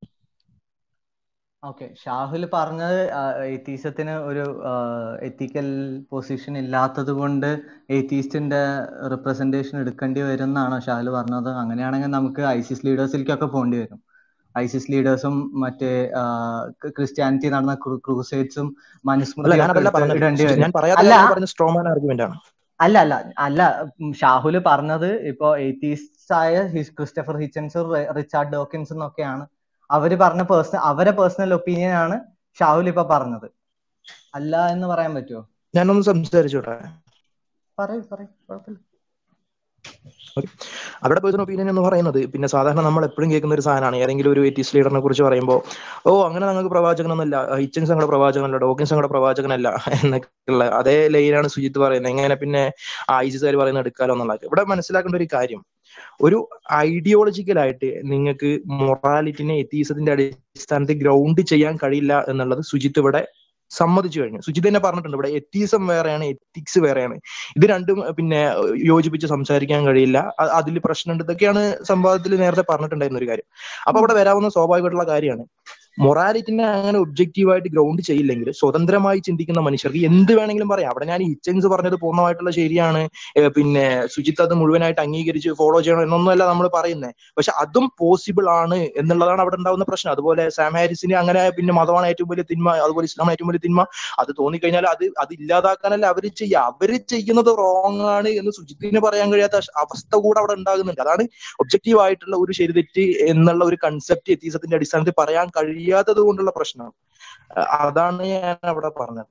ഓക്കെ ഷാഹുൽ പറഞ്ഞത് എത്തീസത്തിന് ഒരു എത്തിക്കൽ പൊസിഷൻ ഇല്ലാത്തത് കൊണ്ട് എത്തീസ്റ്റിന്റെ റിപ്രസെന്റേഷൻ എടുക്കേണ്ടി വരും എന്നാണോ ഷാഹുൽ പറഞ്ഞത് അങ്ങനെയാണെങ്കിൽ നമുക്ക് ഐസിസ് ലീഡേഴ്സിലേക്കൊക്കെ പോകേണ്ടി വരും ഐസിസ് ലീഡേഴ്സും മറ്റേ ക്രിസ്ത്യാനിറ്റി നടന്ന ക്രൂസേറ്റ്സും അല്ല മനുസ്മൃതിയും ഞാൻ ഒക്കെ അതല്ല എടുത്ത് പറഞ്ഞത് ഇടേണ്ടി ഞാൻ വരും പറയാത്ത അല്ല കാര്യം പറഞ്ഞ സ്ട്രോമാൻ ആർഗ്യുമെന്റ് ആണ് അല്ല അല്ല അല്ല ഉം, ഷാഹുല് പറഞ്ഞത് ഇപ്പോ എയ്റ്റീസ് ആയ ഹിസ് ക്രിസ്റ്റഫർ ഹിച്ചൻസും റി- റിച്ചാർഡ് ഡോക്കിൻസും ഒക്കെയാണ് അവര് പറഞ്ഞ പേഴ്സണൽ അവരെ പേഴ്സണൽ ഒപ്പീനിയൻ ആണ് ഷാഹുൽ ഇപ്പൊ പറഞ്ഞത് അല്ല എന്ന് പറയാൻ പറ്റുമോ ഞാനൊന്ന് സംസാരിച്ചോട്ടെ പറയൂ പറയൂ കുഴപ്പമില്ല Okay. അവരുടെ പേഴ്സണൽ ഒപ്പീനിയൻ എന്ന് പറയുന്നത് പിന്നെ സാധാരണ നമ്മൾ എപ്പോഴും കേൾക്കുന്ന ഒരു സാധനമാണ് ഏതെങ്കിലും ഒരു എറ്റിസ് ലീഡറിനെ കുറിച്ച് പറയുമ്പോൾ ഓ അങ്ങനെ ഞങ്ങൾക്ക് പ്രവാചകനൊന്നുമല്ല ഹിച്ചൻസ് ഞങ്ങളുടെ പ്രവാചകനല്ല ഡോക്കിൻസ് ഞങ്ങളുടെ പ്രവാചകനല്ല എന്നൊക്കെയുള്ള അതേ ലൈനാണ് സുജിത്ത് പറയുന്നത് എങ്ങനെ പിന്നെ ഐസിസുകാർ പറയുന്നത് എടുക്കാലോ എന്നുള്ളത് ഇവിടെ മനസ്സിലാക്കേണ്ട ഒരു കാര്യം ഒരു ഐഡിയോളജിക്കൽ ആയിട്ട് നിങ്ങൾക്ക് മൊറാലിറ്റിനെ എത്തീസത്തിന്റെ അടിസ്ഥാനത്തിൽ ഗ്രൗണ്ട് ചെയ്യാൻ കഴിയില്ല എന്നുള്ളത് സുജിത്ത് ഇവിടെ സമ്മതിച്ചു കഴിഞ്ഞു സുജിത് തന്നെ പറഞ്ഞിട്ടുണ്ട് ഇവിടെ എത്തീസം വേറെയാണ് എത്തിക്സ് വേറെയാണ് ഇത് രണ്ടും പിന്നെ യോജിപ്പിച്ച് സംസാരിക്കാൻ കഴിയില്ല അതിൽ പ്രശ്നമുണ്ട് ഇതൊക്കെയാണ് സംവാദത്തിൽ നേരത്തെ പറഞ്ഞിട്ടുണ്ടായിരുന്ന ഒരു കാര്യം അപ്പൊ അവിടെ വരാവുന്ന സ്വാഭാവികമായിട്ടുള്ള കാര്യമാണ് മൊറാലിറ്റിനെ അങ്ങനെ ഒബ്ജക്റ്റീവായിട്ട് ഗ്രൗണ്ട് ചെയ്യില്ലെങ്കിൽ സ്വതന്ത്രമായി ചിന്തിക്കുന്ന മനുഷ്യർക്ക് എന്ത് വേണമെങ്കിലും പറയാം അവിടെ ഞാൻ ഹിച്ചൻസ് പറഞ്ഞത് പൂർണ്ണമായിട്ടുള്ള ശരിയാണ് ഏഹ് പിന്നെ സുജിത്ത് അത് മുഴുവനായിട്ട് അംഗീകരിച്ച് ഫോളോ ചെയ്യണം എന്നൊന്നുമല്ല നമ്മൾ പറയുന്നത് പക്ഷെ അതും പോസിബിൾ ആണ് എന്നുള്ളതാണ് അവിടെ ഉണ്ടാവുന്ന പ്രശ്നം അതുപോലെ സാം ഹാരിസിന് അങ്ങനെ പിന്നെ മതമാണ് ഏറ്റവും വലിയ തിന്മ അതുപോലെ ഇസ്ലാമാണ് ഏറ്റവും വലിയ തിന്മ അത് തോന്നിക്കഴിഞ്ഞാൽ അത് അത് ഇല്ലാതാക്കാനല്ല അവർ ചെയ്യുക അവര് ചെയ്യുന്നത് റോങ് ആണ് എന്ന് സുജിത്തിന് പറയാൻ കഴിയാത്ത അവസ്ഥ കൂടെ അവിടെ ഉണ്ടാകുന്നുണ്ട് അതാണ് ഒബ്ജക്റ്റീവ് ആയിട്ടുള്ള ഒരു ശരി തെറ്റ് എന്നുള്ള ഒരു കൺസെപ്റ്റ് എത്തീസത്തിന്റെ അടിസ്ഥാനത്തിൽ പറയാൻ കഴിയാത്തത് കൊണ്ടുള്ള പ്രശ്നം അഹ് അതാണ് ഞാൻ അവിടെ പറഞ്ഞത്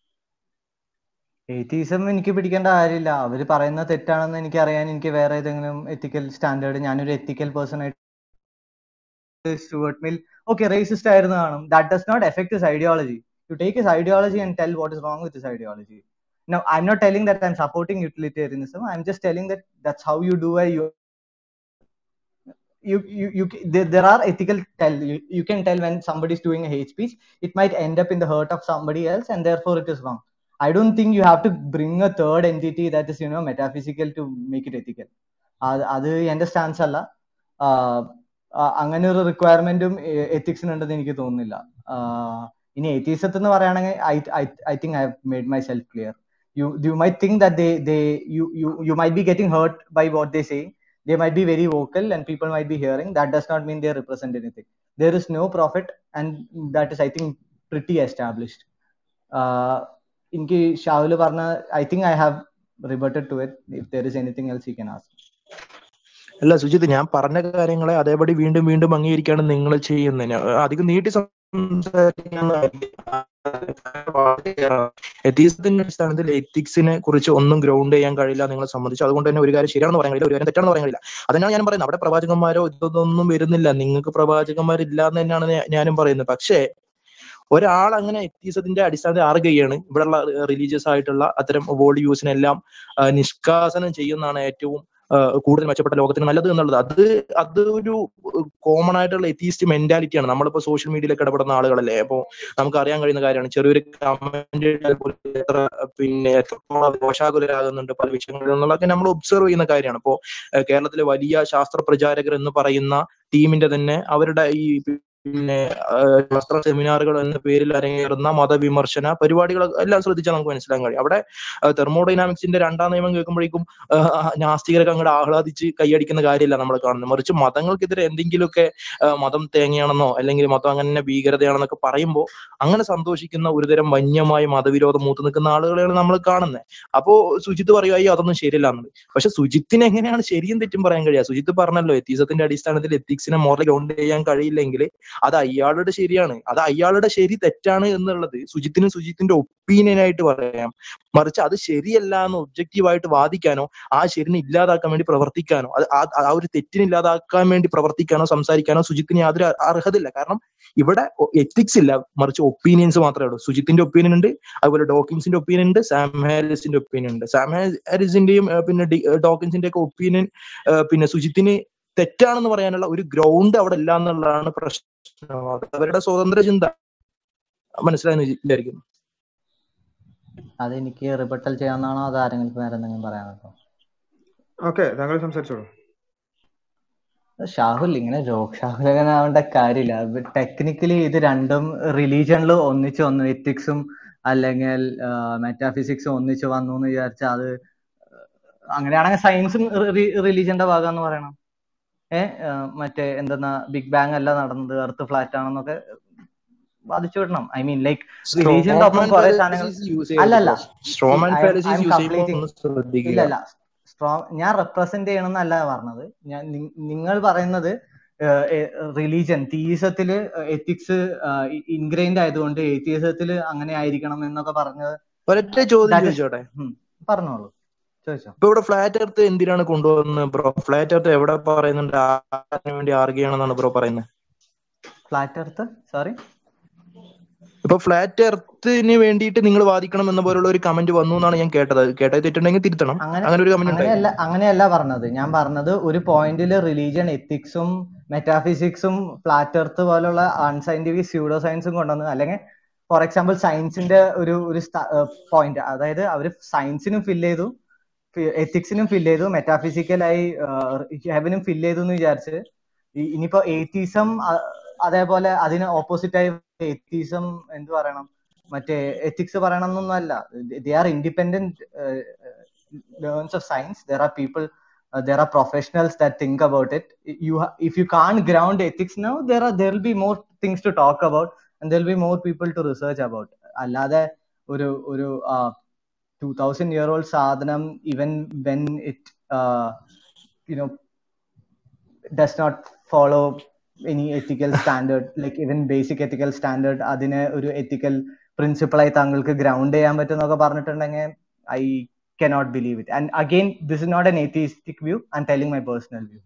എയ്റ്റീസം എനിക്ക് പിടിക്കേണ്ട കാര്യമില്ല അവര് പറയുന്നത് തെറ്റാണെന്ന് എനിക്ക് അറിയാൻ എനിക്ക് വേറെ ഏതെങ്കിലും എത്തിക്കൽ സ്റ്റാൻഡേർഡ് ഞാനൊരു എത്തിക്കൽ പേഴ്സൺ ആയിട്ട് സ്റ്റുവർട്ട് മിൽ ഓക്കെ റേസിസ്റ്റ് ആയിരുന്നു കാണും that does not effect his ideology you take his ideology and tell what is wrong with his ideology Now, I'm not telling that I'm supporting utilitarianism. I'm just telling that that's how you do a you you you, you there, there are ethical tell you, you can tell when somebody is doing a hate speech it might end up in the hurt of somebody else and therefore it is wrong i don't think you have to bring a third entity that is you know metaphysical to make it ethical അത് അത് എന്റെ stance അല്ല ആഹ് ആ- അങ്ങനെ ഒരു റിക്വയർമെന്റും എത്തിക്സിന് ഉണ്ടെന്ന് എനിക്ക് തോന്നുന്നില്ല ആഹ് ഇനി എത്തീസത്ത് എന്ന് പറയുകയാണെങ്കിൽ I I think I have made myself clear you you might think that they they you you you might be getting hurt by what they say they might be very vocal and people might be hearing that does not mean they represent anything there is no prophet and that is i think pretty established uh എനിക്ക് ഷാവുല് പറഞ്ഞ I think I have rebutted to it if there is anything else you can ask അല്ല സുജിത്ത് ഞാൻ പറഞ്ഞ കാര്യങ്ങളെ അതേപടി വീണ്ടും വീണ്ടും അംഗീകരിക്കാണ് നിങ്ങൾ ചെയ്യുന്നത് ഞാൻ അധികം നീട്ടി എത്തീസത്തിന്റെ അടിസ്ഥാനത്തിൽ എത്തിക്സിനെ കുറിച്ച് ഒന്നും ഗ്രൗണ്ട് ചെയ്യാൻ കഴിയില്ല നിങ്ങൾ സമ്മതിച്ചു അതുകൊണ്ട് തന്നെ ഒരു കാര്യം ശരിയാണെന്ന് പറയാൻ കഴിയില്ല ഒരു കാര്യം തെറ്റാണെന്ന് പറയാൻ കഴിയില്ല അതന്നെയാണ് ഞാൻ പറയുന്നത് അവിടെ പ്രവാചകന്മാരോ ഇതൊന്നും വരുന്നില്ല നിങ്ങൾക്ക് പ്രവാചകന്മാരില്ല എന്ന് തന്നെയാണ് ഞാ- ഞാനും പറയുന്നത് പക്ഷേ ഒരാൾ അങ്ങനെ എത്തീസത്തിന്റെ അടിസ്ഥാനത്തിൽ ആറുകയാണ് ഇവിടെയുള്ള റിലീജിയസ് ആയിട്ടുള്ള അത്തരം വേൾഡ് യൂസിനെല്ലാം ആ, നിഷ്കാസനം ചെയ്യുന്നതാണ് ഏറ്റവും ആ, കൂടുതൽ മെച്ചപ്പെട്ട ലോകത്തിന് നല്ലത് എന്നുള്ളത് അത് അത് ഒരു കോമൺ ആയിട്ടുള്ള എത്തീസ്റ്റ് മെന്റാലിറ്റിയാണ് നമ്മളിപ്പോ സോഷ്യൽ മീഡിയയിലൊക്കെ ഇടപെടുന്ന ആളുകളല്ലേ അപ്പോ നമുക്ക് അറിയാൻ കഴിയുന്ന കാര്യമാണ് ചെറിയൊരു കമന്റ് എത്ര പിന്നെ എത്രത്തോളം ദോഷാകുലരാകുന്നുണ്ട് പല വിഷയങ്ങളിൽ എന്നുള്ളതൊക്കെ നമ്മൾ ഒബ്സർവ് ചെയ്യുന്ന കാര്യമാണ് അപ്പോ ഏഹ് കേരളത്തിലെ വലിയ ശാസ്ത്ര പ്രചാരകർ എന്ന് പറയുന്ന ടീമിന്റെ തന്നെ അവരുടെ ഈ പിന്നെ ഏഹ് ശാസ്ത്ര സെമിനാറുകൾ എന്ന പേരിൽ അരങ്ങേറുന്ന മതവിമർശന പരിപാടികൾ എല്ലാം ശ്രദ്ധിച്ചാൽ നമുക്ക് മനസ്സിലാക്കാൻ കഴിയും അവിടെ തെർമോഡൈനാമിക്സിന്റെ രണ്ടാം നിയമം കേൾക്കുമ്പോഴേക്കും ആഹ് നാസ്തികരൊക്കെ അങ്ങോട്ട് ആഹ്ലാദിച്ച് കൈയടിക്കുന്ന കാര്യമല്ല നമ്മൾ കാണുന്നത് മറിച്ച് മതങ്ങൾക്കെതിരെ എന്തെങ്കിലുമൊക്കെ ആഹ് മതം തേങ്ങയാണെന്നോ അല്ലെങ്കിൽ മതം അങ്ങനെ ഭീകരതയാണെന്നൊക്കെ പറയുമ്പോൾ അങ്ങനെ സന്തോഷിക്കുന്ന ഒരുതരം വന്യമായ മതവിരോധം മൂത്ത് നിൽക്കുന്ന ആളുകളെയാണ് നമ്മൾ കാണുന്നത് അപ്പോ സുജിത്ത് പറയുക "അയ്യോ, അതൊന്നും ശരിയല്ല എന്നത് പക്ഷെ സുജിത്തിന് എങ്ങനെയാണ് ശരിയും തെറ്റും പറയാൻ കഴിയുക സുജിത്ത് പറഞ്ഞല്ലോ എത്തീസത്തിന്റെ അടിസ്ഥാനത്തിൽ എത്തിക്സിനെ മോറൽ ഗ്രൗണ്ട് ചെയ്യാൻ കഴിയില്ലെങ്കിൽ അത് അയാളുടെ ശരിയാണ് അത് അയാളുടെ ശരി തെറ്റാണ് എന്നുള്ളത് സുജിത്തിന് സുജിത്തിന്റെ ഒപ്പീനിയൻ ആയിട്ട് പറയാം മറിച്ച് അത് ശരിയല്ല എന്ന് ഒബ്ജക്റ്റീവായിട്ട് വാദിക്കാനോ ആ ശരിനെ ഇല്ലാതാക്കാൻ വേണ്ടി പ്രവർത്തിക്കാനോ അത് ആ ആ ഒരു തെറ്റിനെ ഇല്ലാതാക്കാൻ വേണ്ടി പ്രവർത്തിക്കാനോ സംസാരിക്കാനോ സുജിത്തിന് യാതൊരു അ- അർഹതയില്ല കാരണം ഇവിടെ എത്തിക്സ് ഇല്ല മറിച്ച് ഒപ്പീനിയൻസ് മാത്രമേ ഉള്ളൂ സുജിത്തിന്റെ ഒപ്പീനിയൻ ഉണ്ട് അതുപോലെ ഡോക്കിൻസിന്റെ ഒപ്പീനിയൻ ഉണ്ട് സാം ഹാരിസിന്റെ ഒപ്പീനിയൻ ഉണ്ട് സാം ഹാരിസിന്റെയും ഏഹ് പിന്നെ ഡി- ഏഹ് ഡോക്കിൻസിന്റെ ഒക്കെ ഒപ്പീനിയൻ പിന്നെ സുജിത്തിന് തെറ്റാണെന്ന് പറയാനുള്ള ഒരു ഗ്രൗണ്ട് അവിടെ ഇല്ല എന്നുള്ളതാണ് പ്രശ്നം അത് അവരുടെ സ്വതന്ത്ര ചിന്ത മനസ്സിലായെന്ന് വിചാരിക്കുന്നു അതെനിക്ക് റിബട്ടൽ ചെയ്യാവുന്നതാണോ അത് ആരെങ്കിലും വേറെ എന്തെങ്കിലും പറയാനുണ്ടോ ഓക്കെ താങ്കൾ സംസാരിച്ചോളൂ ഷാഹുൽ ഇങ്ങനെ രോക്ഷാകുലനാവേണ്ട കാര്യമില്ല ടെക്നിക്കലി ഇത് രണ്ടും റിലീജിയനിൽ ഒന്നിച്ച് വന്നു എത്തിക്സും അല്ലെങ്കിൽ മെറ്റാഫിസിക്സും ഒന്നിച്ച് വന്നു എന്ന് വിചാരിച്ചാൽ അത് അങ്ങനെയാണെങ്കിൽ സയൻസും റിലീജിയന്റെ ഭാഗമെന്ന് പറയണം ഏ ആ, മറ്റേ എന്തെന്നാ ബിഗ് ബാങ് അല്ല നടന്നത് എർത്ത് ഫ്ലാറ്റ് ആണെന്നൊക്കെ വാദിച്ചു വിടണം ഐ മീൻ ലൈക്ക് റിലീജിയന്റെ ഒപ്പം സ്ട്രോമാൻ കുറെ സാധനങ്ങൾ ഫാലസീസ് യൂസ് അല്ലല്ല ചെയ്യരുത് സ്ട്രോമാൻ ഐ ഫാലസീസ് എം യൂസ് ചെയ്യുമ്പോൾ കംപ്ലീറ്റിംഗ് ഒന്ന് ശ്രദ്ധിക്കുക ഇല്ല ഇല്ല സ്ട്രോ ഞാൻ റെപ്രസെന്റ് ചെയ്യണമെന്നല്ല പറഞ്ഞത് ഞാൻ നി- നിങ്ങൾ പറയുന്നത് റിലീജിയൻ തീസത്തില് എത്തിക്സ് ഇൻഗ്രൈൻഡ് ആയതുകൊണ്ട് എത്തിയസത്തിൽ അങ്ങനെ ആയിരിക്കണം എന്നൊക്കെ പറഞ്ഞത് ഒരൊറ്റ ചോദ്യം that is- ചോദിച്ചോട്ടെ ഉം, പറഞ്ഞോളൂ ചോദിച്ചോ ഇപ്പൊ ഇവിടെ ഫ്ലാറ്റ് എർത്ത് എന്തിനാണ് കൊണ്ടുവന്നത് ബ്രോ ഫ്ലാറ്റ് എർത്ത് എവിടെ പറയുന്നുണ്ട് ആരിന് വേണ്ടി ആർഗ്യ ചെയ്യണമെന്നാണ് ബ്രോ പറയുന്നത് ഫ്ലാറ്റ് എർത്ത് സോറി ഇപ്പൊ ഫ്ലാറ്റ് എർത്തിന് വേണ്ടിയിട്ട് നിങ്ങൾ വാദിക്കണം എന്ന പോലുള്ള ഒരു കമന്റ് വന്നു എന്നാണ് ഞാൻ കേട്ടത് കേട്ടത് തെറ്റുണ്ടെങ്കിൽ തിരുത്തണം അങ്ങനെ അങ്ങനെ ഒരു കമന്റ് ഉണ്ടായി അങ്ങനെയല്ല അങ്ങനെയല്ല പറഞ്ഞത് ഞാൻ പറഞ്ഞത് ഒരു പോയിന്റിൽ റിലീജിയൻ എത്തിക്സും മെറ്റാഫിസിക്സും ഫ്ലാറ്റ് എർത്ത് പോലുള്ള അൺസയന്റിഫിക് സ്യൂഡോ സയൻസും കൊണ്ടുവന്ന് അല്ലെങ്കിൽ ഫോർ എക്സാമ്പിൾ സയൻസിന്റെ ഒരു ഒരു പോയിന്റ് അതായത് അവർ സയൻസിനും ഫിൽ ചെയ്തു എത്തിക്സിനും ഫിൽ ചെയ്തു മെറ്റാഫിസിക്കലായി ഹെവനും ഫിൽ ചെയ്തു എന്ന് വിചാരിച്ച് ഈ- ഇനിയിപ്പോ ഏത്തീസം അതേപോലെ അതിന് ഓപ്പോസിറ്റ് ആയി എത്തീസം എന്ത് പറയണം മറ്റേ എത്തിക്സ് പറയണം എന്നൊന്നും അല്ല they are independent learns of science there are people uh, there are professionals that think about it you ha- if you can't ground ethics now there are there will be more things to talk about and there will be more people to research about അല്ലാതെ ഒരു ഒരു two thousand year old സാധനം even when it you know does not follow any ethical standard like even basic ethical standard അതിനെ ഒരു ethical principle ആയി താങ്കൾക്ക് ground ചെയ്യാൻ പറ്റും എന്നൊക്കെ പറഞ്ഞിട്ടുണ്ടെങ്കിൽ I cannot believe it and again this is not an atheistic view i'm telling my personal view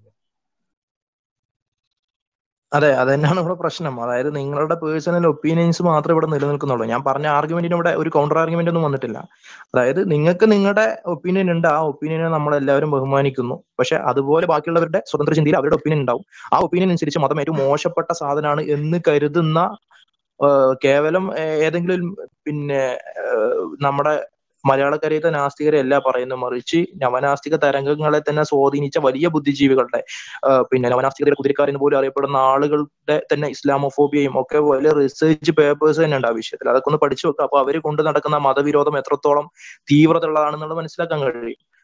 അതെ അത് തന്നെയാണ് ഇവിടെ പ്രശ്നം അതായത് നിങ്ങളുടെ പേഴ്സണൽ ഒപ്പീനിയൻസ് മാത്രമേ ഇവിടെ നിലനിൽക്കുന്നുള്ളൂ ഞാൻ പറഞ്ഞ ആർഗ്യുമെന്റിന് ഇവിടെ ഒരു കൗണ്ടർ ആർഗ്യുമെന്റ് ഒന്നും വന്നിട്ടില്ല അതായത് നിങ്ങൾക്ക് നിങ്ങളുടെ ഒപ്പീനിയൻ ഉണ്ട് ആ ഒപ്പീനിയനെ നമ്മൾ എല്ലാവരും ബഹുമാനിക്കുന്നു പക്ഷെ അതുപോലെ ബാക്കിയുള്ളവരുടെ സ്വതന്ത്ര ചിന്തയിൽ അവരുടെ ഒപ്പീനിയൻ ഉണ്ടാവും ആ ഒപ്പീനിയൻ അനുസരിച്ച് മതം ഏറ്റവും മോശപ്പെട്ട സാധനമാണ് എന്ന് കരുതുന്ന ആ, കേവലം ഏ, ഏതെങ്കിലും ഒരു, പിന്നെ ആ, നമ്മുടെ മലയാളക്കരയിലെ നാസ്തികരെ അല്ല പറയുന്നത് മറിച്ച് നവനാസ്തിക തരംഗങ്ങളെ തന്നെ സ്വാധീനിച്ച വലിയ ബുദ്ധിജീവികളുടെ ആ, പിന്നെ നവനാസ്തികതയുടെ കുതിരക്കാരെന്ന് പോലും അറിയപ്പെടുന്ന ആളുകളുടെ തന്നെ ഇസ്ലാമോഫോബിയയും ഒക്കെ വലിയ റിസർച്ച് പേപ്പേഴ്സ് തന്നെ ഉണ്ട് ആ വിഷയത്തിൽ അതൊക്കെ ഒന്ന് പഠിച്ചു വെക്കുക അപ്പൊ അവര് കൊണ്ട് നടക്കുന്ന മതവിരോധം എത്രത്തോളം തീവ്രത ഉള്ളതാണെന്നുള്ളത് മനസ്സിലാക്കാൻ കഴിയും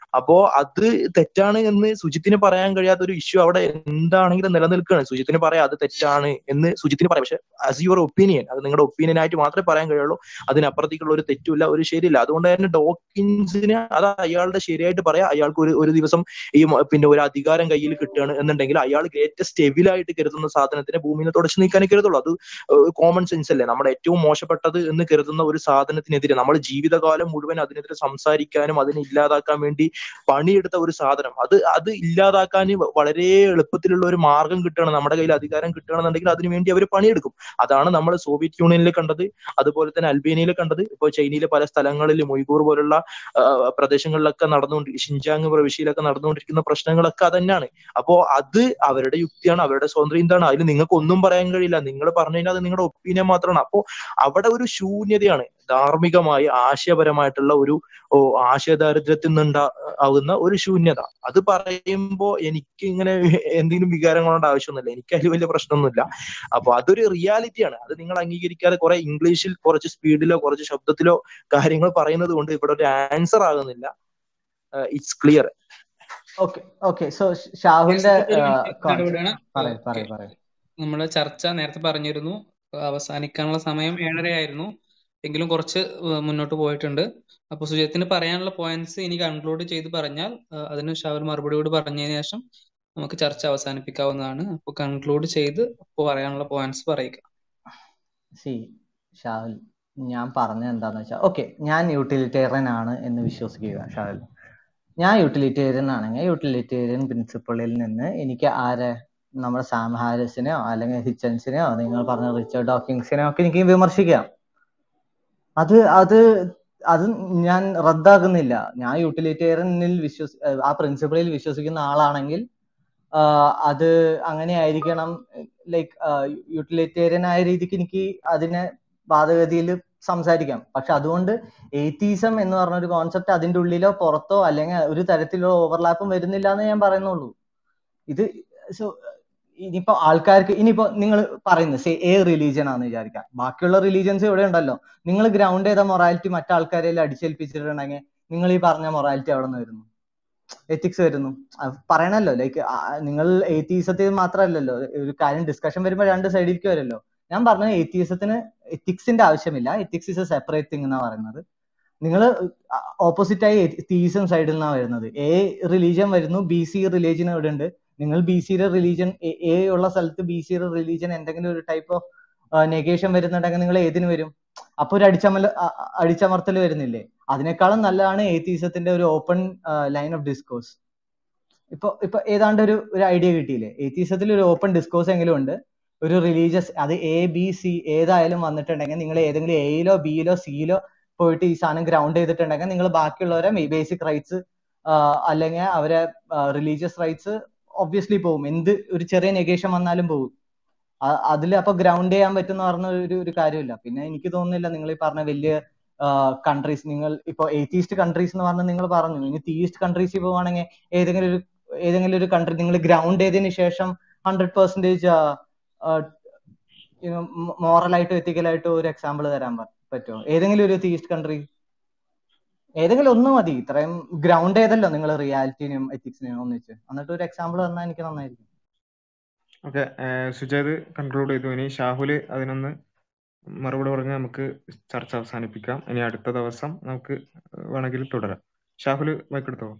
അപ്പോ അത് തെറ്റാണ് എന്ന് സുജിത്തിന് പറയാൻ കഴിയാത്ത ഒരു ഇഷ്യൂ അവിടെ എന്താണെങ്കിലും നിലനിൽക്കുകയാണ് സുജിത്തിന് പറയാം അത് തെറ്റാണ് എന്ന് സുജിത്തിന് പറയാം പക്ഷെ ആസ് യുവർ ഒപ്പീനിയൻ അത് നിങ്ങളുടെ ഒപ്പീനിയൻ ആയിട്ട് മാത്രമേ പറയാൻ കഴിയുള്ളൂ അതിനപ്പുറത്തേക്കുള്ള ഒരു തെറ്റുമില്ല ഒരു ശരിയില്ല അതുകൊണ്ട് തന്നെ ഡോക്കിൻസിന് അത് അയാളുടെ ശരിയായിട്ട് പറയാം അയാൾക്ക് ഒരു ഒരു ദിവസം ഈ മ- പിന്നെ ഒരു അധികാരം കയ്യിൽ കിട്ടുകയാണ് എന്നുണ്ടെങ്കിൽ അയാൾ ഗ്രേറ്റസ്റ്റ് എവിലായിട്ട് കരുതുന്ന സാധനത്തിനെ ഭൂമിയിൽ നിന്ന് തുടച്ചു നീക്കാനേ കരുതുള്ളൂ അത് കോമൺ സെൻസ് അല്ലേ നമ്മുടെ ഏറ്റവും മോശപ്പെട്ടത് എന്ന് കരുതുന്ന ഒരു സാധനത്തിനെതിരെ നമ്മൾ ജീവിതകാലം മുഴുവൻ അതിനെതിരെ സംസാരിക്കാനും അതിനെ ഇല്ലാതാക്കാൻ വേണ്ടി പണിയെടുത്ത ഒരു സാധനം അത് അത് ഇല്ലാതാക്കാൻ വളരെ എളുപ്പത്തിലുള്ള ഒരു മാർഗം കിട്ടുകയാണ് നമ്മുടെ കയ്യിൽ അധികാരം കിട്ടുകയാണെന്നുണ്ടെങ്കിൽ അതിനു വേണ്ടി അവർ പണിയെടുക്കും അതാണ് നമ്മൾ സോവിയറ്റ് യൂണിയനിൽ കണ്ടത് അതുപോലെ തന്നെ അൽബേനിയയിൽ കണ്ടത് ഇപ്പോൾ ചൈനയിലെ പല സ്ഥലങ്ങളിലും മൊയ്ഗൂർ പോലുള്ള ആ, പ്രദേശങ്ങളിലൊക്കെ നടന്നുകൊണ്ട് ഷിൻജാങ് പ്രവിശ്യയിലൊക്കെ നടന്നുകൊണ്ടിരിക്കുന്ന പ്രശ്നങ്ങളൊക്കെ അതന്നെയാണ് അപ്പോ അത് അവരുടെ യുക്തിയാണ് അവരുടെ സ്വന്തം എന്താണ് അതിൽ നിങ്ങൾക്ക് ഒന്നും പറയാൻ കഴിയില്ല നിങ്ങൾ പറഞ്ഞു കഴിഞ്ഞാൽ അത് നിങ്ങളുടെ ഒപ്പീനിയൻ മാത്രമാണ് അപ്പോ അവിടെ ഒരു ശൂന്യതയാണ് ധാർമ്മികമായി ആശയപരമായിട്ടുള്ള ഒരു ഓ, ആശയദാരിദ്ര്യത്തിൽ നിന്നുണ്ടാ ആവുന്ന ഒരു ശൂന്യത അത് പറയുമ്പോ എനിക്ക് ഇങ്ങനെ എന്തെങ്കിലും വികാരങ്ങളുണ്ട് ആവശ്യമൊന്നുമില്ല എനിക്ക് അതിൽ വലിയ പ്രശ്നമൊന്നുമില്ല അപ്പൊ അതൊരു റിയാലിറ്റിയാണ് അത് നിങ്ങൾ അംഗീകരിക്കാതെ കുറെ ഇംഗ്ലീഷിൽ കുറച്ച് സ്പീഡിലോ കുറച്ച് ശബ്ദത്തിലോ കാര്യങ്ങൾ പറയുന്നത് കൊണ്ട് ഇവിടെ ഒരു ആൻസർ ആകുന്നില്ല it's clear okay okay so ഷാഹുലിന്റെ ഒരു മിനിറ്റ് ഇടപെടുകയാണ് പറയൂ ഓക്കെ പറയൂ പറയൂ നമ്മുടെ ചർച്ച നേരത്തെ പറഞ്ഞിരുന്നു അവസാനിക്കാനുള്ള സമയം ഏഴരയായിരുന്നു എങ്കിലും കുറച്ച് ഏഹ് മുന്നോട്ട് പോയിട്ടുണ്ട് അപ്പൊ സുജയത്തിന് പറയാനുള്ള പോയിന്റ്സ് ഇനി കൺക്ലൂഡ് ചെയ്ത് പറഞ്ഞാൽ ഏഹ് അതിന് ഷാവൽ മറുപടി കൂടി പറഞ്ഞതിന് ശേഷം നമുക്ക് ചർച്ച അവസാനിപ്പിക്കാവുന്നതാണ് അപ്പൊ കൺക്ലൂഡ് ചെയ്ത് ഇപ്പൊ പറയാനുള്ള പോയിന്റ്സ് പറയുക സി ഷാഹുൽ ഞാൻ പറഞ്ഞത് എന്താന്ന് വെച്ചാൽ ഓക്കെ ഞാൻ യൂട്ടിലിറ്റേറിയൻ ആണ് എന്ന് വിശ്വസിക്കുക ഷാഹുൽ ഞാൻ യൂട്ടിലിറ്റേറിയൻ ആണെങ്കിൽ യൂട്ടിലിറ്റേറിയൻ പ്രിൻസിപ്പിളിൽ നിന്ന് എനിക്ക് ആരെ നമ്മുടെ സാം ഹാരിസിനെയോ അല്ലെങ്കിൽ ഹിച്ചൻസിനെയോ നിങ്ങൾ പറഞ്ഞ റിച്ചർഡ് ഡോക്കിങ്സിനെയോ ഒക്കെ എനിക്ക് വിമർശിക്കാം അത് അത് അത് ഞാൻ റദ്ദാക്കുന്നില്ല ഞാൻ യൂട്ടിലിറ്റേറിയനിൽ വിശ്വസി ആ പ്രിൻസിപ്പിളിൽ വിശ്വസിക്കുന്ന ആളാണെങ്കിൽ ആഹ് അത് അങ്ങനെ ആയിരിക്കണം ലൈക്ക് യൂട്ടിലിറ്റേറിയൻ ആയ രീതിക്ക് എനിക്ക് അതിനെ വാദഗതിയിൽ സംസാരിക്കാം പക്ഷെ അതുകൊണ്ട് എയ്ത്തീസം എന്ന് പറഞ്ഞ ഒരു കോൺസെപ്റ്റ് അതിന്റെ ഉള്ളിലോ പുറത്തോ അല്ലെങ്കിൽ ഒരു തരത്തിലുള്ള ഓവർലാപ്പും വരുന്നില്ല എന്ന് ഞാൻ പറയുന്നുള്ളൂ ഇത് സോ ഇനിയിപ്പോ ആൾക്കാർക്ക് ഇനിയിപ്പോ നിങ്ങൾ പറയുന്നത് സേ ഏ റിലീജിയൻ ആണെന്ന് വിചാരിക്കാം ബാക്കിയുള്ള റിലീജിയൻസ് ഇവിടെ ഉണ്ടല്ലോ നിങ്ങൾ ഗ്രൗണ്ട് ചെയ്ത മൊറാലിറ്റി മറ്റാൾക്കാരെ അടിച്ചേൽപ്പിച്ചിട്ടുണ്ടെങ്കിൽ നിങ്ങൾ ഈ പറഞ്ഞ മൊറാലിറ്റി അവിടെ നിന്ന് വരുന്നു എത്തിക്സ് വരുന്നു അത് പറയണല്ലോ ലൈക്ക് നിങ്ങൾ എയ്ത്തീസത്തിൽ മാത്രമല്ലല്ലോ ഒരു കാര്യം ഡിസ്കഷൻ വരുമ്പോൾ രണ്ട് സൈഡിലേക്ക് വരുമല്ലോ ഞാൻ പറഞ്ഞത് എയ്ത്തീസത്തിന് എത്തിക്സിന്റെ ആവശ്യമില്ല ethics is a separate thing എന്നാ പറയുന്നത് നിങ്ങൾ ഓപ്പോസിറ്റ് ആയി തീസം സൈഡിൽ നിന്നാണ് വരുന്നത് എ റിലീജിയൻ വരുന്നു ബി സി റിലീജിയൻ ഇവിടെ ഉണ്ട് നിങ്ങൾ ബി സിയുടെ റിലീജിയൻ എ ഉള്ള സ്ഥലത്ത് ബി സിയുടെ റിലീജിയൻ എന്തെങ്കിലും ഒരു ടൈപ്പ് ഓഫ് നെഗേഷൻ വരുന്നുണ്ടെങ്കിൽ നിങ്ങൾ ഏതിന് വരും അപ്പൊ ഒരു അടിച്ചമല അ- അ- അടിച്ചമർത്തൽ വരുന്നില്ലേ അതിനേക്കാളും നല്ലതാണ് എയ്ത്തീസത്തിന്റെ ഒരു ഓപ്പൺ ലൈൻ ഓഫ് ഡിസ്കോഴ്സ് ഇപ്പൊ ഇപ്പൊ ഏതാണ്ട് ഒരു ഒരു ഐഡിയ കിട്ടിയില്ലേ എയ്ത്തീസത്തിൽ ഒരു ഓപ്പൺ ഡിസ്കോഴ്സ് എങ്കിലും ഉണ്ട് ഒരു റിലീജിയസ് അത് എ ബി സി ഏതായാലും വന്നിട്ടുണ്ടെങ്കിൽ നിങ്ങൾ ഏതെങ്കിലും എയിലോ ബിയിലോ സിയിലോ പോയിട്ട് ഈ സാധനം ഗ്രൗണ്ട് ചെയ്തിട്ടുണ്ടെങ്കിൽ നിങ്ങൾ ബാക്കിയുള്ളവരെ ബേസിക് റൈറ്റ്സ് അല്ലെങ്കിൽ അവരെ റിലീജിയസ് റൈറ്റ്സ് ഒബ്വിയസ്ലി പോകും എന്ത് ഒരു ചെറിയ നെഗേഷൻ വന്നാലും പോകും അതിൽ അപ്പൊ ഗ്രൗണ്ട് ചെയ്യാൻ പറ്റുന്ന പറഞ്ഞ ഒരു ഒരു കാര്യമില്ല പിന്നെ എനിക്ക് തോന്നുന്നില്ല നിങ്ങൾ ഈ പറഞ്ഞ വലിയ കൺട്രീസ് നിങ്ങൾ ഇപ്പൊ എയ്ത്തീസ്റ്റ് കൺട്രീസ് എന്ന് പറഞ്ഞ് നിങ്ങൾ പറഞ്ഞു ഇനി തീയിസ്റ്റ് കൺട്രീസിൽ പോവുകയാണെങ്കിൽ ഏതെങ്കിലും ഒരു ഏതെങ്കിലും ഒരു കൺട്രി നിങ്ങൾ ഗ്രൗണ്ട് ചെയ്തതിന് ശേഷം ഹൺഡ്രഡ് പെർസെന്റേജ് മോറലായിട്ടും എത്തിക്കലായിട്ടും ഒരു എക്സാമ്പിൾ തരാൻ പ- പറ്റുമോ ഏതെങ്കിലും ഒരു തീയിസ്റ്റ് കൺട്രി ഏതെങ്കിലും ഒന്ന് മതി ഇത്രയും ഗ്രൗണ്ട് ചെയ്തല്ലോ നിങ്ങൾ റിയാലിറ്റിനെയും എത്തിക്സിനെയും ഒന്നിച്ച് എന്നിട്ട് ഒരു എക്സാമ്പിൾ തന്നാൽ എനിക്ക് നന്നായിരിക്കും ഓക്കെ സുജാത് കൺക്ലൂഡ് ചെയ്തു ഇനി ഷാഹുൽ അതിനൊന്ന് മറുപടി പറഞ്ഞ് നമുക്ക് ചർച്ച അവസാനിപ്പിക്കാം ഇനി അടുത്ത ദിവസം നമുക്ക് വേണമെങ്കിൽ തുടരാം ഷാഹുൽ മൈക്കെടുത്തോ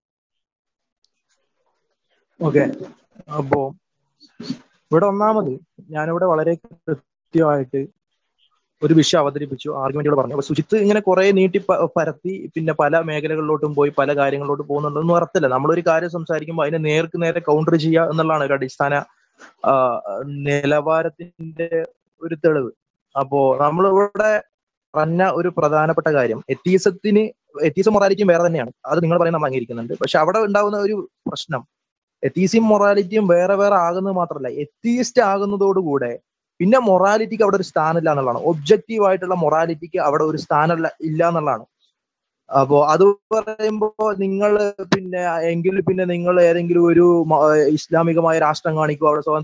ഓക്കെ അപ്പോ ഇവിടെ ഒന്നാമത് ഞാനിവിടെ വളരെ കൃത്യമായിട്ട് ഒരു വിഷയം അവതരിപ്പിച്ചു ആർഗ്യുമെന്റുകൾ പറഞ്ഞു അപ്പൊ സുജിത്ത് ഇങ്ങനെ കുറെ നീട്ടി പ- പരത്തി പിന്നെ പല മേഖലകളിലോട്ടും പോയി പല കാര്യങ്ങളിലോട്ട് പോകുന്നുണ്ടെന്ന് അർത്ഥമില്ല നമ്മളൊരു കാര്യം സംസാരിക്കുമ്പോൾ അതിനെ നേർക്ക് നേരെ കൗണ്ടർ ചെയ്യുക എന്നുള്ളതാണ് ഒരു അടിസ്ഥാന ആ, നിലവാരത്തിന്റെ ഒരു തെളിവ് അപ്പോ നമ്മളിവിടെ പറഞ്ഞ ഒരു പ്രധാനപ്പെട്ട കാര്യം എത്തീസത്തിന് എത്തീസം മൊറാലിറ്റിയും വേറെ തന്നെയാണ് അത് നിങ്ങൾ പറയുന്നത് നമ്മൾ അംഗീകരിക്കുന്നുണ്ട് പക്ഷെ അവിടെ ഉണ്ടാകുന്ന ഒരു പ്രശ്നം എത്തീസിയും മൊറാലിറ്റിയും വേറെ വേറെ ആകുന്നത് മാത്രമല്ല എത്തീസ്റ്റ് ആകുന്നതോടുകൂടെ പിന്നെ മൊറാലിറ്റിക്ക് അവിടെ ഒരു സ്ഥാനമില്ല എന്നുള്ളതാണ് ഒബ്ജക്റ്റീവ് ആയിട്ടുള്ള മൊറാലിറ്റിക്ക് അവിടെ ഒരു സ്ഥാനമില്ല ഇല്ല എന്നുള്ളതാണ് അപ്പോ അത് പറയുമ്പോ നിങ്ങൾ പിന്നെ എങ്കിൽ പിന്നെ നിങ്ങൾ ഏതെങ്കിലും ഒരു മ- ഇസ്ലാമികമായ രാഷ്ട്രം കാണിക്കുക അവിടെ സ്വാതന്ത്ര്യം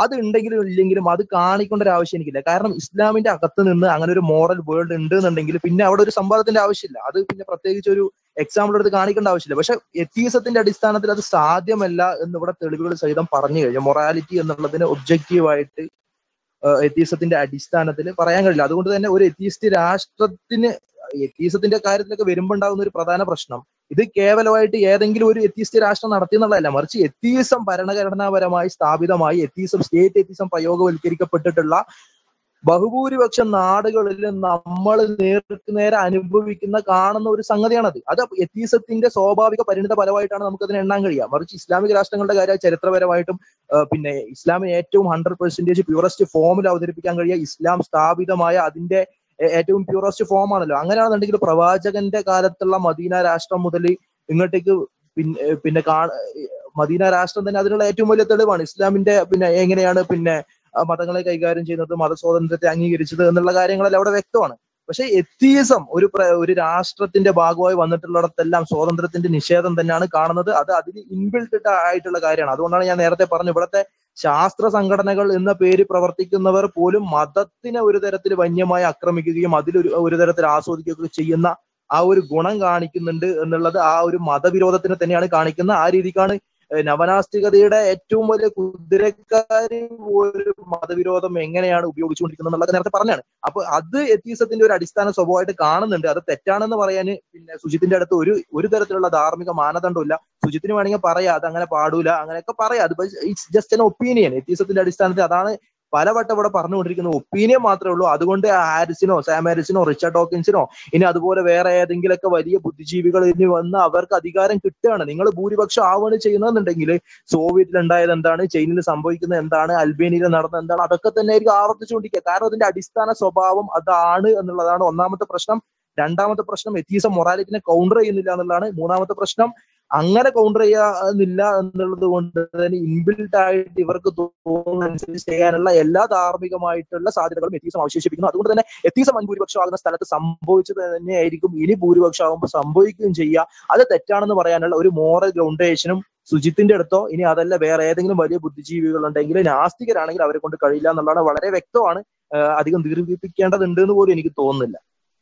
അത് ഉണ്ടെങ്കിലും ഇല്ലെങ്കിലും അത് കാണിക്കേണ്ട ഒരു ആവശ്യം എനിക്കില്ല കാരണം ഇസ്ലാമിന്റെ അകത്ത് നിന്ന് അങ്ങനെ ഒരു മോറൽ വേൾഡ് ഉണ്ട് എന്നുണ്ടെങ്കിൽ പിന്നെ അവിടെ ഒരു സംവാദത്തിന്റെ ആവശ്യമില്ല അത് പിന്നെ പ്രത്യേകിച്ച് ഒരു എക്സാമ്പിൾ എടുത്ത് കാണിക്കേണ്ട ആവശ്യമില്ല പക്ഷെ എത്തീസത്തിന്റെ അടിസ്ഥാനത്തിൽ അത് സാധ്യമല്ല എന്ന് ഇവിടെ തെളിവുകൾ സഹിതം പറഞ്ഞു കഴിഞ്ഞു മൊറാലിറ്റി എന്നുള്ളതിന് ഒബ്ജക്റ്റീവായിട്ട് എത്തീസത്തിന്റെ അടിസ്ഥാനത്തിൽ പറയാൻ കഴിയില്ല അതുകൊണ്ട് തന്നെ ഒരു എത്തീസ്റ്റ് രാഷ്ട്രത്തിന് എത്തീസത്തിന്റെ കാര്യത്തിലൊക്കെ വരുമ്പോൾ ഉണ്ടാകുന്ന ഒരു പ്രധാന പ്രശ്നം ഇത് കേവലമായിട്ട് ഏതെങ്കിലും ഒരു എത്തീസ്റ്റ് രാഷ്ട്രം നടത്തി എന്നുള്ളതല്ല മറിച്ച് എത്തീസം ഭരണഘടനാപരമായി സ്ഥാപിതമായി എത്തീസം സ്റ്റേറ്റ് എത്തീസം പ്രയോഗവൽക്കരിക്കപ്പെട്ടിട്ടുള്ള ബഹുഭൂരിപക്ഷം നാടുകളിൽ നമ്മൾ നേർക്ക് നേരെ അനുഭവിക്കുന്ന കാണുന്ന ഒരു സംഗതിയാണത് അത് എത്തീസത്തിന്റെ സ്വാഭാവിക പരിണിത ഫലമായിട്ടാണ് നമുക്ക് അതിനെ എണ്ണാൻ കഴിയുക മറിച്ച് ഇസ്ലാമിക രാഷ്ട്രങ്ങളുടെ കാര്യം ചരിത്രപരമായിട്ടും ആ, പിന്നെ ഇസ്ലാമിന് ഏറ്റവും ഹൺഡ്രഡ് പെർസെന്റേജ് പ്യൂറസ്റ്റ് ഫോമിൽ അവതരിപ്പിക്കാൻ കഴിയുക ഇസ്ലാം സ്ഥാപിതമായ അതിന്റെ ഏ- ഏറ്റവും പ്യൂറസ്റ്റ് ഫോം ആണല്ലോ അങ്ങനെയാണെന്നുണ്ടെങ്കിൽ പ്രവാചകന്റെ കാലത്തുള്ള മദീന രാഷ്ട്രം മുതൽ ഇങ്ങോട്ടേക്ക് പിന്നെ പിന്നെ കാ മദീന രാഷ്ട്രം തന്നെ അതിനുള്ള ഏറ്റവും വലിയ തെളിവാണ് ഇസ്ലാമിന്റെ പിന്നെ എങ്ങനെയാണ് പിന്നെ ആ മതങ്ങളെ കൈകാര്യം ചെയ്യുന്നത് മതസ്വാതന്ത്ര്യത്തെ അംഗീകരിച്ചത് എന്നുള്ള കാര്യങ്ങളെല്ലാം അവിടെ വ്യക്തമാണ് പക്ഷെ എത്തീസം ഒരു പ്ര- ഒരു രാഷ്ട്രത്തിന്റെ ഭാഗമായി വന്നിട്ടുള്ളിടത്തെല്ലാം സ്വാതന്ത്ര്യത്തിന്റെ നിഷേധം തന്നെയാണ് കാണുന്നത് അത് അതിന് ഇൻബിൽട്ട് ആയിട്ടുള്ള കാര്യമാണ് അതുകൊണ്ടാണ് ഞാൻ നേരത്തെ പറഞ്ഞു ഇവിടുത്തെ ശാസ്ത്ര സംഘടനകൾ എന്ന പേര് പ്രവർത്തിക്കുന്നവർ പോലും മതത്തിനെ ഒരു തരത്തിൽ വന്യമായി ആക്രമിക്കുകയും അതിലൊരു ഒരു തരത്തിൽ ആസ്വദിക്കുകയൊക്കെ ചെയ്യുന്ന ആ ഒരു ഗുണം കാണിക്കുന്നുണ്ട് എന്നുള്ളത് ആ ഒരു മതവിരോധത്തിനെ തന്നെയാണ് കാണിക്കുന്നത് ആ രീതിക്കാണ് ഏഹ് നവനാസ്തികതയുടെ ഏറ്റവും വലിയ കുതിരക്കാരി ഒരു മതവിരോധം എങ്ങനെയാണ് ഉപയോഗിച്ചുകൊണ്ടിരിക്കുന്നത് എന്നുള്ളത് നേരത്തെ പറഞ്ഞാണ് അപ്പൊ അത് എത്തീസത്തിന്റെ ഒരു അടിസ്ഥാന സ്വഭാവമായിട്ട് കാണുന്നുണ്ട് അത് തെറ്റാണെന്ന് പറയാൻ പിന്നെ സുജിത്തിന്റെ അടുത്ത് ഒരു ഒരു തരത്തിലുള്ള ധാർമ്മിക മാനദണ്ഡമില്ല സുജിത്തിന് വേണമെങ്കിൽ പറയാം അത് അങ്ങനെ പാടൂല അങ്ങനെയൊക്കെ പറയാം അത് ഇറ്റ്സ് ജസ്റ്റ് എൻ ഒപ്പീനിയൻ എത്തീസത്തിന്റെ അടിസ്ഥാനത്തിൽ അതാണ് പലവട്ടം ഇവിടെ പറഞ്ഞുകൊണ്ടിരിക്കുന്ന ഒപ്പീനിയൻ മാത്രമേ ഉള്ളൂ അതുകൊണ്ട് ഹാരിസിനോ സാം ഹാരിസിനോ റിച്ചാർഡ് ഡോക്കിൻസിനോ ഇനി അതുപോലെ വേറെ ഏതെങ്കിലുമൊക്കെ വലിയ ബുദ്ധിജീവികൾ ഇനി വന്ന് അവർക്ക് അധികാരം കിട്ടുകയാണ് നിങ്ങൾ ഭൂരിപക്ഷം ആവുകയാണ് ചെയ്യുന്നതെന്നുണ്ടെങ്കിൽ സോവിയറ്റിൽ ഉണ്ടായത് എന്താണ് ചൈനയിൽ സംഭവിക്കുന്നത് എന്താണ് അൽബേനിയയിൽ നടന്നത് എന്താണ് അതൊക്കെ തന്നെ ആയിരിക്കും ആവർത്തിച്ചുകൊണ്ടിരിക്കുക കാരണം അതിന്റെ അടിസ്ഥാന സ്വഭാവം അതാണ് എന്നുള്ളതാണ് ഒന്നാമത്തെ പ്രശ്നം രണ്ടാമത്തെ പ്രശ്നം എത്തീസം മൊറാലിറ്റിനെ കൗണ്ടർ ചെയ്യുന്നില്ല എന്നുള്ളതാണ് മൂന്നാമത്തെ പ്രശ്നം അങ്ങനെ കൗണ്ടർ ചെയ്യാന്നില്ല എന്നുള്ളത് കൊണ്ട് തന്നെ ഇൻബിൽട്ട് ആയിട്ട് ഇവർക്ക് തോന്നുന്നതനുസരിച്ച് ചെയ്യാനുള്ള എല്ലാ ധാർമ്മികമായിട്ടുള്ള സാധ്യതകളും എത്തീസം അവശേഷിപ്പിക്കുന്നു അതുകൊണ്ട് തന്നെ എത്തീസം വൻഭൂരിപക്ഷം ആകുന്ന സ്ഥലത്ത് സംഭവിച്ചത് തന്നെയായിരിക്കും ഇനി ഭൂരിപക്ഷം ആകുമ്പോൾ സംഭവിക്കുകയും ചെയ്യുക അത് തെറ്റാണെന്ന് പറയാനുള്ള ഒരു മോറൽ ഗ്രൗണ്ടേഷനും സുജിത്തിന്റെ അടുത്തോ ഇനി അതല്ല വേറെ ഏതെങ്കിലും വലിയ ബുദ്ധിജീവികൾ ഉണ്ടെങ്കിൽ നാസ്തികരാണെങ്കിൽ അവരെ കൊണ്ട് കഴിയില്ല എന്നുള്ളതാണ് വളരെ വ്യക്തമാണ് ആഹ് അധികം ദീർഘിപ്പിക്കേണ്ടതുണ്ട് എന്ന് പോലും എനിക്ക് തോന്നുന്നില്ല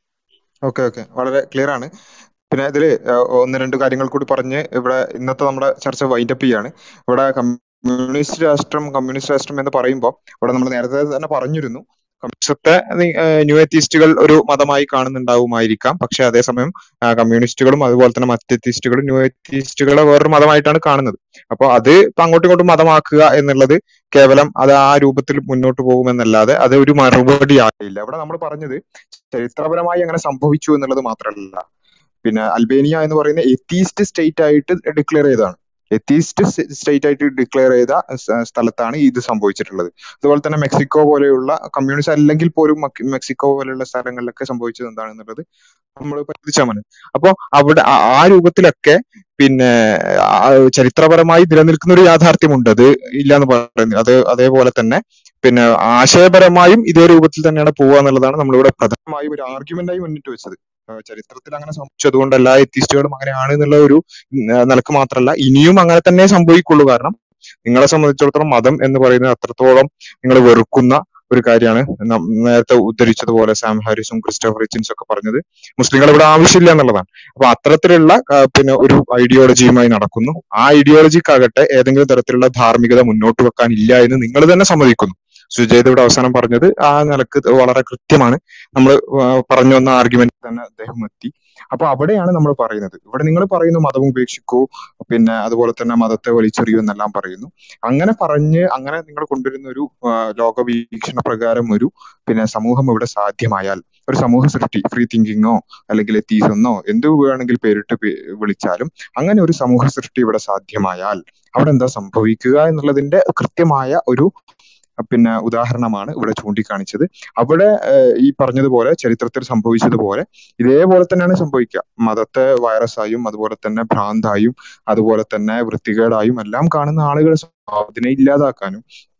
ഓക്കെ ഓക്കെ വളരെ ക്ലിയർ ആണ് പിന്നെ ഇതില് ഏഹ്, ഒന്ന് രണ്ട് കാര്യങ്ങൾ കൂടി പറഞ്ഞ് ഇവിടെ ഇന്നത്തെ നമ്മുടെ ചർച്ച വൈൻഡപ്പ് ചെയ്യാണ് ഇവിടെ കമ്മ്യൂണിസ്റ്റ് രാഷ്ട്രം കമ്മ്യൂണിസ്റ്റ് രാഷ്ട്രം എന്ന് പറയുമ്പോൾ ഇവിടെ നമ്മൾ നേരത്തെ തന്നെ പറഞ്ഞിരുന്നു കമ്മ്യൂണിസത്തെ നി- ഏഹ്, ന്യൂ എത്തീസ്റ്റുകൾ ഒരു മതമായി കാണുന്നുണ്ടാവുമായിരിക്കാം പക്ഷെ അതേസമയം ആ, കമ്മ്യൂണിസ്റ്റുകളും അതുപോലെ തന്നെ മറ്റ് എത്തീസ്റ്റുകളും ന്യൂ എത്തീസ്റ്റുകളെ വേറൊരു മതമായിട്ടാണ് കാണുന്നത് അപ്പൊ അത് ഇപ്പൊ അങ്ങോട്ടും ഇങ്ങോട്ടും മതമാക്കുക എന്നുള്ളത് കേവലം അത് ആ രൂപത്തിൽ മുന്നോട്ട് പോകുമെന്നല്ലാതെ അത് ഒരു മറുപടി ആയില്ല ഇവിടെ നമ്മൾ പറഞ്ഞത് ചരിത്രപരമായി അങ്ങനെ സംഭവിച്ചു എന്നുള്ളത് മാത്രമല്ല പിന്നെ അൽബേനിയ എന്ന് പറയുന്ന എത്തീസ്റ്റ് സ്റ്റേറ്റ് ആയിട്ട് ഡിക്ലെയർ ചെയ്തതാണ് എത്തീസ്റ്റ് സ്റ്റേറ്റ് ആയിട്ട് ഡിക്ലെയർ ചെയ്ത സ- സ്ഥലത്താണ് ഇത് സംഭവിച്ചിട്ടുള്ളത് അതുപോലെ തന്നെ മെക്സിക്കോ പോലെയുള്ള കമ്മ്യൂണിസ്റ്റ് അല്ലെങ്കിൽ പോലും മക്- മെക്സിക്കോ പോലെയുള്ള സ്ഥലങ്ങളിലൊക്കെ സംഭവിച്ചത് എന്താണെന്നുള്ളത് നമ്മൾ പരിശോധിച്ചാൽ മതി അപ്പൊ അവിടെ ആ ആ രൂപത്തിലൊക്കെ പിന്നെ ആ ചരിത്രപരമായി നിലനിൽക്കുന്ന ഒരു യാഥാർത്ഥ്യമുണ്ട് അത് ഇല്ല എന്ന് പറയുന്നത് അത് അതേപോലെ തന്നെ പിന്നെ ആശയപരമായും ഇതേ രൂപത്തിൽ തന്നെയാണ് പോവുക എന്നുള്ളതാണ് നമ്മളിവിടെ പ്രധാനമായും ഒരു ആർഗ്യുമെന്റായി മുന്നിട്ട് വെച്ചത് ആ, ചരിത്രത്തിൽ അങ്ങനെ സംഭവിച്ചതുകൊണ്ട് എല്ലാ എത്തിസ്റ്റുകളും അങ്ങനെയാണ് എന്നുള്ള ഒരു ഉം, ആ, നിലക്ക് മാത്രമല്ല ഇനിയും അങ്ങനെ തന്നെ സംഭവിക്കുള്ളൂ കാരണം നിങ്ങളെ സംബന്ധിച്ചിടത്തോളം മതം എന്ന് പറയുന്നത് അത്രത്തോളം നിങ്ങൾ വെറുക്കുന്ന ഒരു കാര്യമാണ് നം- നേരത്തെ ഉദ്ധരിച്ചതുപോലെ സാം ഹാരിസും ക്രിസ്റ്റോഫർ റിച്ചിൻസും ഒക്കെ പറഞ്ഞത് മുസ്ലിങ്ങൾ ഇവിടെ ആവശ്യമില്ല എന്നുള്ളതാണ് അപ്പൊ അത്തരത്തിലുള്ള ആ, പിന്നെ ഒരു ഐഡിയോളജിയുമായി നടക്കുന്നു ആ ഐഡിയോളജിക്കാകട്ടെ ഏതെങ്കിലും തരത്തിലുള്ള ധാർമ്മികത മുന്നോട്ട് വെക്കാൻ ഇല്ല എന്ന് നിങ്ങൾ തന്നെ സമ്മതിക്കുന്നു സുജയ് ഇവിടെ അവസാനം പറഞ്ഞത് ആ നിലക്ക് വളരെ കൃത്യമാണ് നമ്മൾ പറഞ്ഞു വന്ന ആർഗ്യുമെന്റ് തന്നെ അദ്ദേഹം എത്തി അപ്പൊ അവിടെയാണ് നമ്മൾ പറയുന്നത് ഇവിടെ നിങ്ങൾ പറയുന്നു മതം ഉപേക്ഷിക്കൂ പിന്നെ അതുപോലെ തന്നെ മതത്തെ വലിച്ചെറിയൂ എന്നെല്ലാം പറയുന്നു അങ്ങനെ പറഞ്ഞ് അങ്ങനെ നിങ്ങൾ കൊണ്ടുവരുന്ന ഒരു ആ, ലോകവീക്ഷണ പ്രകാരം ഒരു പിന്നെ സമൂഹം ഇവിടെ സാധ്യമായാൽ ഒരു സമൂഹ സൃഷ്ടി ഫ്രീ തിങ്കിങ്ങോ അല്ലെങ്കിൽ എത്തീസെന്നോ എന്ത് വേണമെങ്കിൽ പേരിട്ട് പേ- വിളിച്ചാലും അങ്ങനെ ഒരു സമൂഹ സൃഷ്ടി ഇവിടെ സാധ്യമായാൽ അവിടെ എന്താ സംഭവിക്കുക എന്നുള്ളതിന്റെ കൃത്യമായ ഒരു പിന്നെ ഉദാഹരണമാണ് ഇവിടെ ചൂണ്ടിക്കാണിച്ചത് അവിടെ ഏഹ്, ഈ പറഞ്ഞതുപോലെ ചരിത്രത്തിൽ സംഭവിച്ചതുപോലെ ഇതേപോലെ തന്നെയാണ് സംഭവിക്കുക മതത്തെ വൈറസായും അതുപോലെ തന്നെ ഭ്രാന്തായും അതുപോലെ തന്നെ വൃത്തികേടായും എല്ലാം കാണുന്ന ആളുകൾ അതിനെ ഇല്ലാതാക്കാനും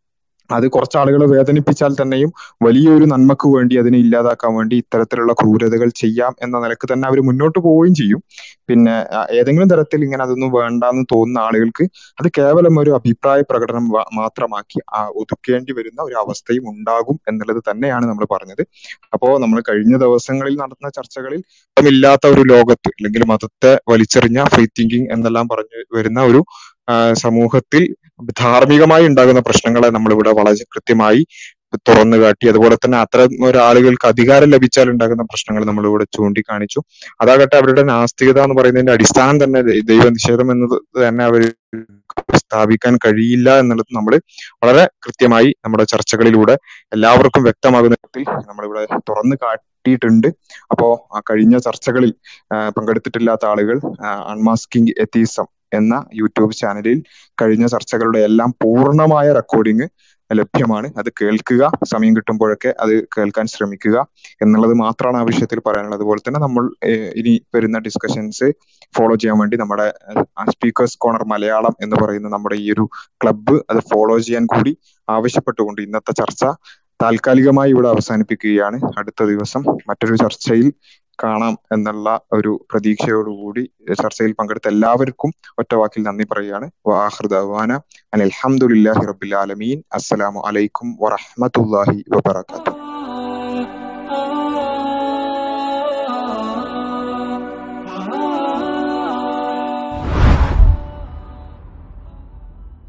അത് കുറച്ച് ആളുകളെ വേദനിപ്പിച്ചാൽ തന്നെയും വലിയൊരു നന്മക്ക് വേണ്ടി അതിനെ ഇല്ലാതാക്കാൻ വേണ്ടി ഇത്തരത്തിലുള്ള ക്രൂരതകൾ ചെയ്യാം എന്ന നിലക്ക് തന്നെ അവർ മുന്നോട്ട് പോവുകയും ചെയ്യും പിന്നെ ആ, ഏതെങ്കിലും തരത്തിൽ ഇങ്ങനെ അതൊന്നും വേണ്ടാന്ന് തോന്നുന്ന ആളുകൾക്ക് അത് കേവലം ഒരു അഭിപ്രായ പ്രകടനം വ- മാത്രമാക്കി ആ ഒതുക്കേണ്ടി വരുന്ന ഒരു അവസ്ഥയും ഉണ്ടാകും എന്നുള്ളത് തന്നെയാണ് നമ്മൾ പറഞ്ഞത് അപ്പോ നമ്മൾ കഴിഞ്ഞ ദിവസങ്ങളിൽ നടന്ന ചർച്ചകളിൽ മതമില്ലാത്ത ഒരു ലോകത്ത് അല്ലെങ്കിൽ മതത്തെ വലിച്ചെറിഞ്ഞ ഫ്രീ തിങ്കിങ് എന്നെല്ലാം പറഞ്ഞു വരുന്ന ഒരു ആ, സമൂഹത്തിൽ ധാർമ്മികമായി ഉണ്ടാകുന്ന പ്രശ്നങ്ങളെ നമ്മളിവിടെ വളരെ കൃത്യമായി തുറന്നു കാട്ടി അതുപോലെ തന്നെ അത്തരം ഒരാളുകൾക്ക് അധികാരം ലഭിച്ചാൽ ഉണ്ടാകുന്ന പ്രശ്നങ്ങൾ നമ്മളിവിടെ ചൂണ്ടിക്കാണിച്ചു അതാകട്ടെ അവരുടെ നാസ്തികത എന്ന് പറയുന്നതിന്റെ അടിസ്ഥാനം തന്നെ ദൈ- ദൈവനിഷേധം എന്നത് തന്നെ അവർ സ്ഥാപിക്കാൻ കഴിയില്ല എന്നുള്ളത് നമ്മൾ വളരെ കൃത്യമായി നമ്മുടെ ചർച്ചകളിലൂടെ എല്ലാവർക്കും വ്യക്തമാകുന്ന വിധത്തിൽ നമ്മളിവിടെ തുറന്നു കാട്ടിയിട്ടുണ്ട് അപ്പോ ആ കഴിഞ്ഞ ചർച്ചകളിൽ ആ, പങ്കെടുത്തിട്ടില്ലാത്ത ആളുകൾ അൺമാസ്കിംഗ് എത്തീസം എന്ന യൂട്യൂബ് ചാനലിൽ കഴിഞ്ഞ ചർച്ചകളുടെ എല്ലാം പൂർണ്ണമായ റെക്കോർഡിംഗ് ലഭ്യമാണ് അത് കേൾക്കുക സമയം കിട്ടുമ്പോഴൊക്കെ അത് കേൾക്കാൻ ശ്രമിക്കുക എന്നുള്ളത് മാത്രമാണ് ആ വിഷയത്തിൽ പറയാനുള്ളത് അതുപോലെ തന്നെ നമ്മൾ ഏഹ്, ഇനി വരുന്ന ഡിസ്കഷൻസ് ഫോളോ ചെയ്യാൻ വേണ്ടി നമ്മുടെ സ്പീക്കേഴ്സ് കോർണർ മലയാളം എന്ന് പറയുന്ന നമ്മുടെ ഈ ഒരു ക്ലബ്ബ് അത് ഫോളോ ചെയ്യാൻ കൂടി ആവശ്യപ്പെട്ടുകൊണ്ട് ഇന്നത്തെ ചർച്ച താൽക്കാലികമായി ഇവിടെ അവസാനിപ്പിക്കുകയാണ് അടുത്ത ദിവസം മറ്റൊരു ചർച്ചയിൽ കാണാം എന്നുള്ള ഒരു പ്രതീക്ഷയോടുകൂടി ചർച്ചയിൽ പങ്കെടുത്ത എല്ലാവർക്കും ഒറ്റ വാക്കിൽ നന്ദി പറയുകയാണ് വാഹൃദാന അനിൽഹമുല്ലാഹി റബ്ബിൽ ആലമീൻ അസ്സലാമു അലൈക്കും വറഹ്മത്തുള്ളാഹി വബറകാതുഹു